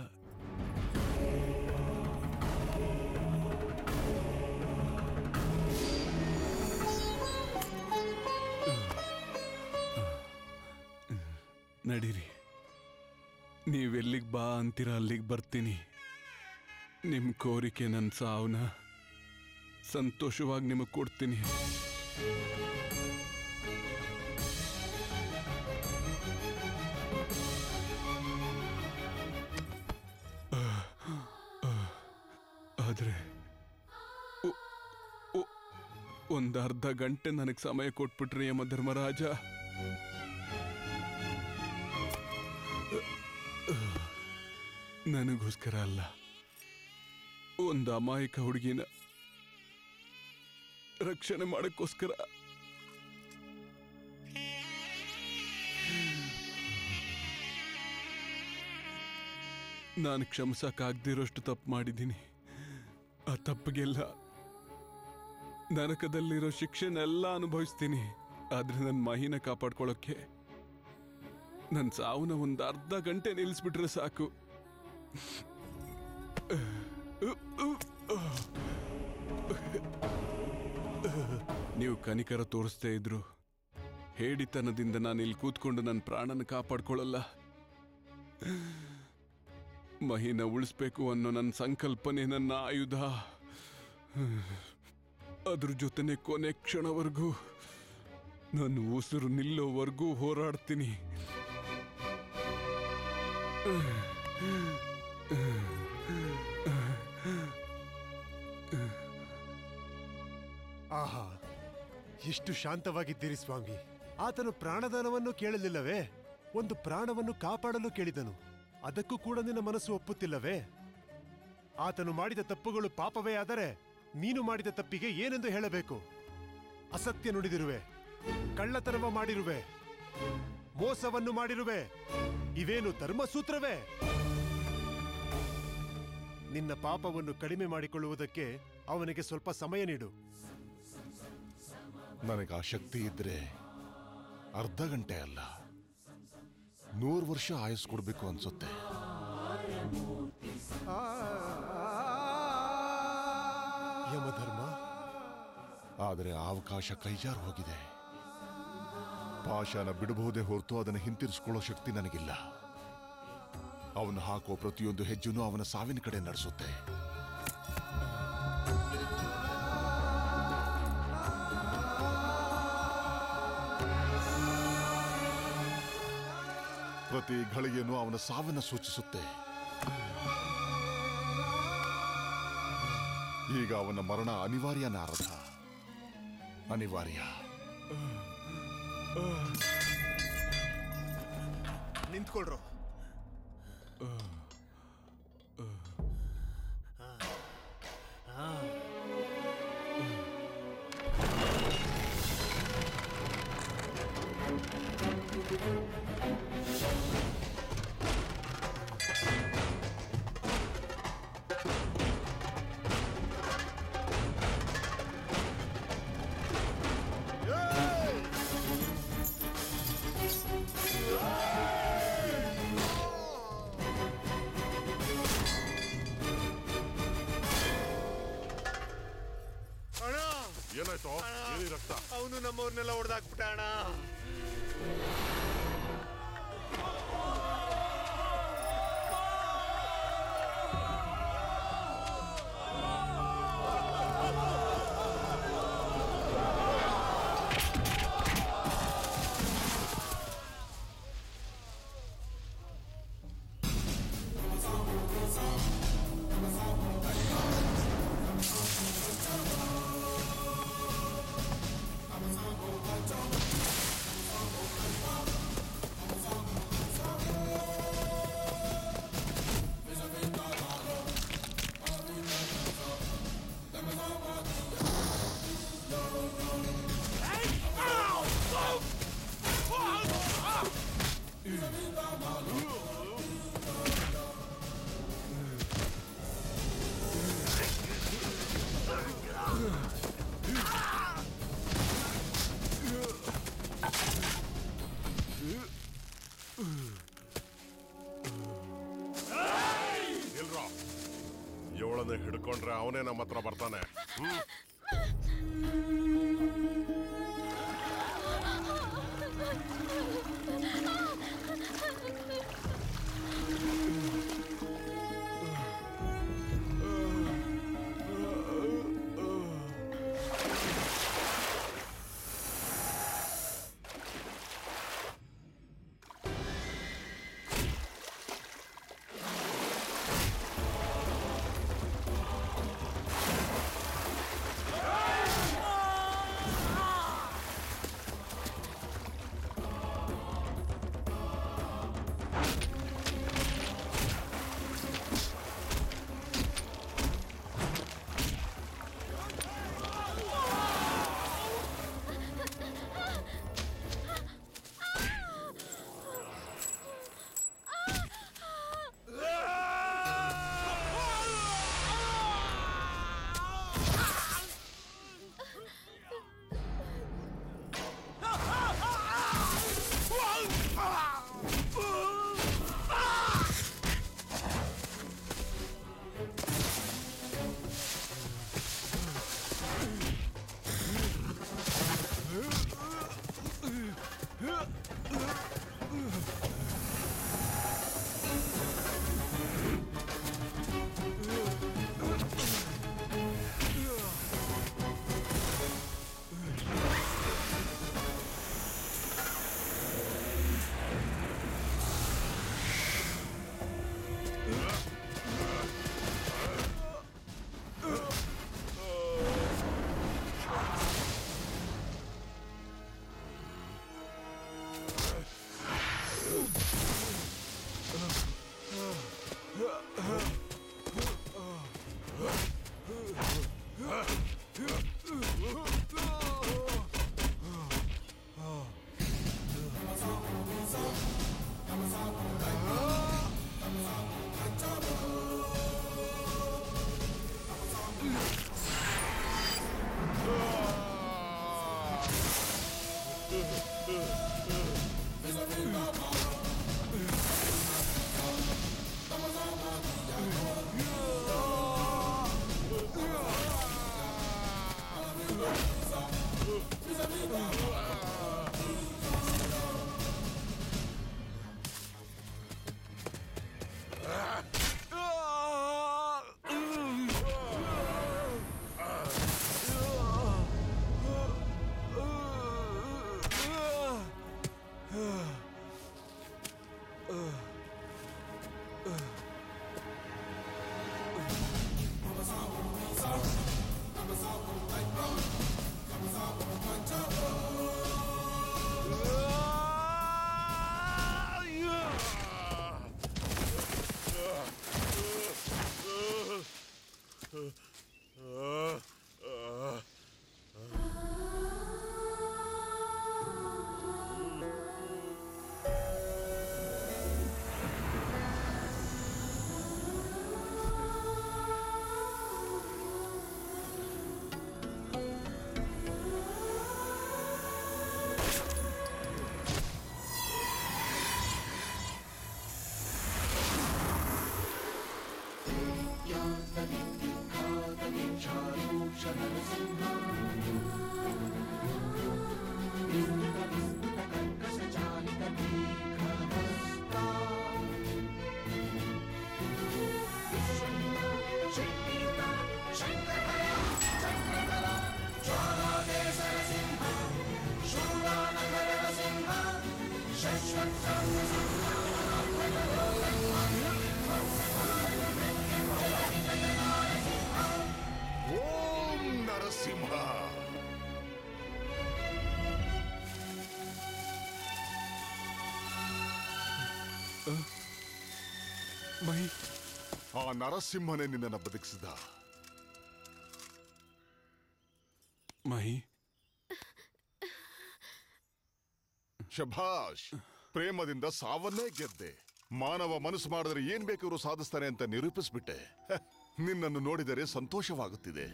ನಡೀರಿ ನೀವೆಲ್ಲಿಗೆ ಬಾ ಅಂತೀರ ಅಲ್ಲಿಗೆ ಬರ್ತೀನಿ ನಿಮ್ಮ ಕೋರಿಕೆ ನನ್ನ ಸಾವನ್ನ ಸಂತೋಷವಾಗಿ ನಿಮಗೆ ಕೊಡ್ತೀನಿ ಆದರೆ ಒಂದು ಅರ್ಧ ಗಂಟೆ ನನಗೆ ಸಮಯ ಕೊಟ್ಬಿಟ್ರಿ ಯಮ ಧರ್ಮರಾಜ ನನಗೋಸ್ಕರ ಅಲ್ಲ ಒಂದು ಅಮಾಯಕ ಹುಡುಗಿನ ರಕ್ಷಣೆ ಮಾಡಕ್ಕೋಸ್ಕರ ನಾನು ಕ್ಷಮಿಸಕ್ಕಾಗ್ದಿರೋಷ್ಟು ತಪ್ಪು ಮಾಡಿದ್ದೀನಿ ಆ ತಪ್ಪಿಗೆಲ್ಲ ನರಕದಲ್ಲಿರೋ ಶಿಕ್ಷೆನೆಲ್ಲ ಅನುಭವಿಸ್ತೀನಿ ಆದ್ರೆ ನನ್ನ ಮಹಿನ ಕಾಪಾಡ್ಕೊಳ್ಳೋಕ್ಕೆ ನನ್ನ ಸಾವನ್ನ ಒಂದು ಅರ್ಧ ಗಂಟೆ ನಿಲ್ಲಿಸ್ಬಿಟ್ರೆ ಸಾಕು ನೀವು ಕನಿಕರ ತೋರಿಸ್ತೇ ಇದ್ರು ಹೇಡಿತನದಿಂದ ನಾನು ಇಲ್ಲಿ ಕೂತ್ಕೊಂಡು ನನ್ನ ಪ್ರಾಣನ ಕಾಪಾಡ್ಕೊಳ್ಳಲ್ಲ ಮಹಿನ ಉಳಿಸ್ಬೇಕು ಅನ್ನೋ ನನ್ನ ಸಂಕಲ್ಪನೆ ನನ್ನ ಆಯುಧ ಅದ್ರ ಜೊತೆನೆ ಕೊನೆ ಕ್ಷಣವರೆಗೂ ನನ್ನ ಉಸಿರು ನಿಲ್ಲೋವರೆಗೂ ಹೋರಾಡ್ತೀನಿ ಆಹಾ ಎಷ್ಟು ಶಾಂತವಾಗಿದ್ದೀರಿ ಸ್ವಾಮಿ ಆತನು ಪ್ರಾಣದಾನವನ್ನು ಕೇಳಲಿಲ್ಲವೇ ಒಂದು ಪ್ರಾಣವನ್ನು ಕಾಪಾಡಲು ಕೇಳಿದನು ಅದಕ್ಕೂ ಕೂಡ ನಿನ್ನ ಮನಸ್ಸು ಒಪ್ಪುತ್ತಿಲ್ಲವೇ ಆತನು ಮಾಡಿದ ತಪ್ಪುಗಳು ಪಾಪವೇ ಆದರೆ ನೀನು ಮಾಡಿದ ತಪ್ಪಿಗೆ ಏನೆಂದು ಹೇಳಬೇಕು ಅಸತ್ಯ ನುಡಿದಿರುವೆ ಕಳ್ಳತನವ ಮಾಡಿರುವೆ ಮೋಸವನ್ನು ಮಾಡಿರುವೆ ಇವೇನು ಧರ್ಮಸೂತ್ರವೇ ನಿನ್ನ ಪಾಪವನ್ನು ಕಡಿಮೆ ಮಾಡಿಕೊಳ್ಳುವುದಕ್ಕೆ ಅವನಿಗೆ ಸ್ವಲ್ಪ ಸಮಯ ನೀಡು ನನಗೆ ಆ ಶಕ್ತಿ ಇದ್ರೆ ಅರ್ಧ ಗಂಟೆ ಅಲ್ಲ ನೂರು ವರ್ಷ ಆಯಸ್ ಕೊಡ್ಬೇಕು ಅನ್ಸುತ್ತೆ ಯಮಧರ್ಮ ಆದರೆ ಆ ಅವಕಾಶ ಕೈಜಾರು ಹೋಗಿದೆ ಪಾಶನ ಬಿಡಬಹುದೇ ಹೊರತು ಅದನ್ನು ಹಿಂತಿರಿಸ್ಕೊಳ್ಳೋ ಶಕ್ತಿ ನನಗಿಲ್ಲ ಅವನು ಹಾಕೋ ಪ್ರತಿಯೊಂದು ಹೆಜ್ಜೆನೂ ಅವನ ಸಾವಿನ ಕಡೆ ನಡೆಸುತ್ತೆ ಪ್ರತಿ ಘಳಿಗೆನೂ ಅವನ ಸಾವಿನ ಸೂಚಿಸುತ್ತೆ ಈಗ ಅವನ ಮರಣ ಅನಿವಾರ್ಯ ನಾರದ ಅನಿವಾರ್ಯ ನಿಂತ್ಕೊಳ್ರು ಅಣ್ಣ ಏನಾಯ್ತು ಏನಿ ರಕ್ತ ಅವನು ನಮ್ಮವ್ರನ್ನೆಲ್ಲ ಹೊಡೆದಾಕ್ಬಿಟ್ಟ ಅಣ್ಣ Don't ಅವನೇ ನಮ್ಮ ಹತ್ರ ಬರ್ತಾನೆ ಹ್ಮ್ ಓಂ ನರಸಿಂಹ ಮೈ ಆ ನರಸಿಂಹನೇ ನಿನ್ನನ್ನು ಬದುಕಿಸಿದ ಮಹಿ ಶಭಾಷ್ ಪ್ರೇಮದಿಂದ ಸಾವನ್ನೇ ಗೆದ್ದೆ ಮಾನವ ಮನಸ್ಸು ಮಾಡಿದ್ರೆ ಏನ್ ಬೇಕಾದ್ರೂ ಸಾಧಿಸ್ತಾನೆ ಅಂತ ನಿರೂಪಿಸ್ಬಿಟ್ಟೆ ಹ, ನಿನ್ನನ್ನು ನೋಡಿದರೆ ಸಂತೋಷವಾಗುತ್ತಿದೆ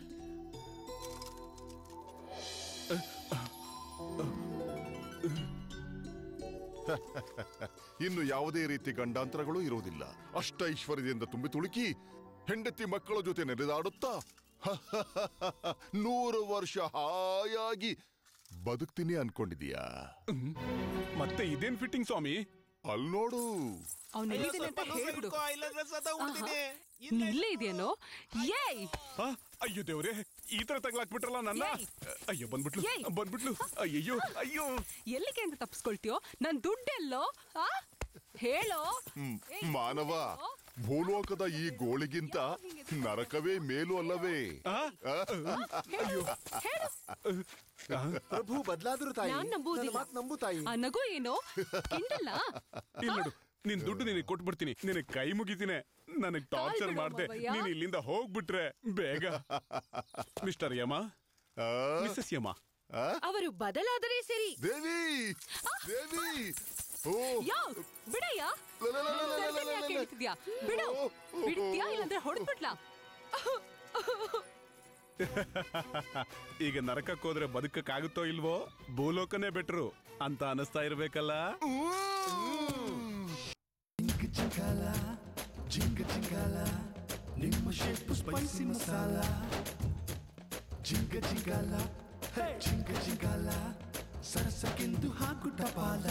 ಇನ್ನು ಯಾವುದೇ ರೀತಿ ಗಂಡಾಂತರಗಳು ಇರುವುದಿಲ್ಲ ಅಷ್ಟ ಐಶ್ವರ್ಯದಿಂದ ತುಂಬಿ ತುಳುಕಿ ಹೆಂಡತಿ ಮಕ್ಕಳ ಜೊತೆ ನೆರೆದಾಡುತ್ತಾ ನೂರು ವರ್ಷ ಹಾಯಾಗಿ ಬದುಕ್ತೀನಿ ಅನ್ಕೊಂಡಿದೀಯಾ ಮತ್ತೆ ಇದೇನ್ ಫಿಟ್ಟಿಂಗ್ ಸ್ವಾಮಿ ಅಲ್ ನೋಡು ಅವ್ನು ಎಲ್ಲಿದ್ದಾನೆ ಅಂತ ಹೇಳ್ಬಿಡು ಇಲ್ಲಾಂದ್ರೆ ಸದಾ ಉಳ್ತೀನಿ ನೀನ್ ಇಲ್ಲೇ ಇದೆಯೇನೋ ಏಯ್ ಆ, ಅಯ್ಯೋ ದೇವ್ರೆ ಈ ತರ ತಗ್ಲಾಕ್ಬಿಟ್ರಲ್ಲ ನನ್ನ ಏಯ್! ಅಯ್ಯೋ ಬಂದ್ಬಿಟ್ಲು ಏಯ್! ಬಂದ್ಬಿಟ್ಲು ಅಯ್ಯಯ್ಯೋ ಅಯ್ಯೋ ಎಲ್ಲಿಗೆ ಅಂತ ತಪ್ಪಿಸ್ಕೊಳ್ತೀಯೋ ನನ್ ದುಡ್ಡೆಲ್ಲೋ ಆ ಹೇಳೋ ಹ್ಮ್, ಮಾನವ ಭೂಲೋಕದ ಈ ಗೋಳಿಗಿಂತ ನರಕವೇ ಮೇಲು ಅಲ್ಲವೇ ಪ್ರಭು ಬದಲಾದ್ರು ತಾಯಿ ನಾನ್ ನಂಬುವುದಿಲ್ಲ. ನನ್ನ ಮಾತ್ ನಂಬು ತಾಯಿ ಆ ನಗು ಏನೋ ಕಿಂಡಲ್ಲ ಇಲ್ಲ ನೋಡು ನಿನ್ ದುಡ್ಡು ನಿನಗೆ ಕೊಟ್ಬಿಡ್ತೀನಿ ನಿನಗೆ ಕೈ ಮುಗಿತೀನಿ ನನಗ್ ಟಾರ್ಚರ್ ಬಿಡು ಮಾಡ್ದೆ ಮಾವಯ್ಯ. ನೀನ್ ಇಲ್ಲಿಂದ ಹೋಗ್ಬಿಟ್ರೆ ಬೇಗ ಮಿಸ್ಟರ್ ಯಮ ಮಿಸಸ್ ಯಮ ಅವರು ಬದಲಾದರೆ ಸರಿ ದೇವಿ ದೇವಿ ಓ ಯೋ ಬಿಡಯ್ಯ ಸರ್ದಲ್ಲಿ ಯಾಕೆ ಹೇಳ್ತಿದ್ಯಾ ಬಿಡು ಬಿಡ್ತೀಯಾ ಇಲ್ಲಾಂದ್ರೆ ಹೊಡೆದ್ಬಿಡ್ಲಾ ಈಗ ನರಕಕ್ಕೆ ಹೋದ್ರೆ ಬದುಕಕ್ಕಾಗುತ್ತೋ ಇಲ್ವೋ ಭೂಲೋಕನೇ ಬೆಟ್ರು ಅಂತ ಅನಿಸ್ತಾ ಇರ್ಬೇಕಲ್ಲ ಜಿಂಗಾಲ ಜಿಂಗ ಜಿಂಗಾಲ ನಿಮ್ಮ ಶೇಪು ಸ್ಪೈಸಿ ಮಸಾಲ ಜಿಂಗ ಜಿಂಗಾಲ ಹೇ ಜಿಂಗ ಜಿಂಗಾಲ ಸರಸಕ್ಕೆಂದು ಹಾಕು ಟಪಾಲ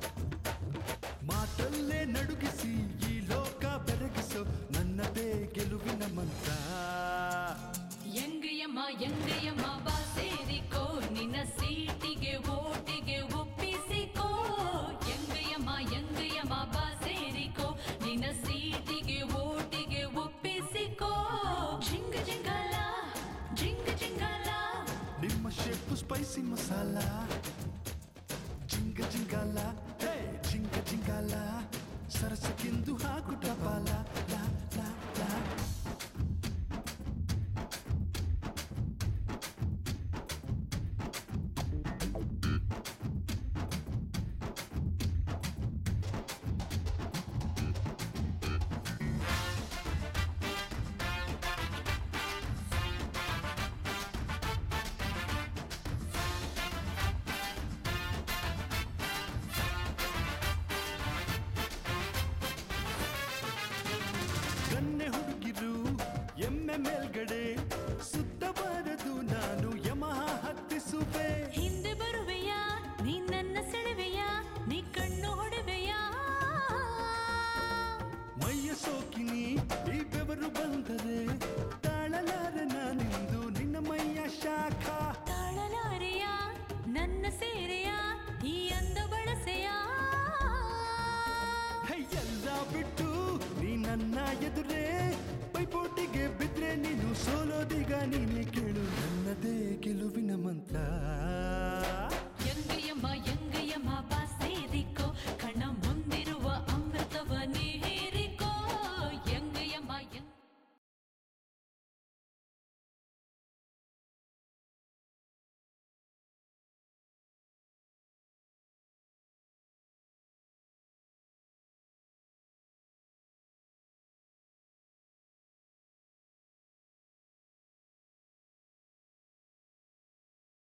ಮಾತಲ್ಲೇ ನಡುಗಿಸಿ ಈ ಲೋಕ ಬೆರಗಿಸೋ ನನ್ನದೇ ಗೆಲುವಿನ ಮಂತ್ರ ಯಂಗಯಮ್ಮ ಯಂಗಯಮ್ಮ ಬಾ ಸೇರಿಕೋ ನಿನ್ನ ಸೀಟಿಗೆ ಓಟಿಗೆ ಒಪ್ಪಿಸಿಕೋ ಯಂಗಯಮ್ಮ ಯಂಗಯಮ್ಮ ಬಾ ಸೇರಿಕೋ ನಿನ್ನ ಸೀಟಿಗೆ ಓಟಿಗೆ ಒಪ್ಪಿಸಿಕೋ ಜಿಂಗ ಜಿಂಗಾಲ ಜಿಂಗ ಜಿಂಗಾಲ ನಿಮ್ಮ ಶೇಪು ಸ್ಪೈಸಿ ಮಸಾಲ ಜಿಂಗ ಜಿಂಗಾಲ ಹೇ ಜಿಂಗ ಜಿಂಗಾಲ ಸರಸಕ್ಕೆಂದು ಹಾಕು ಟಪಾಲ ಲಾ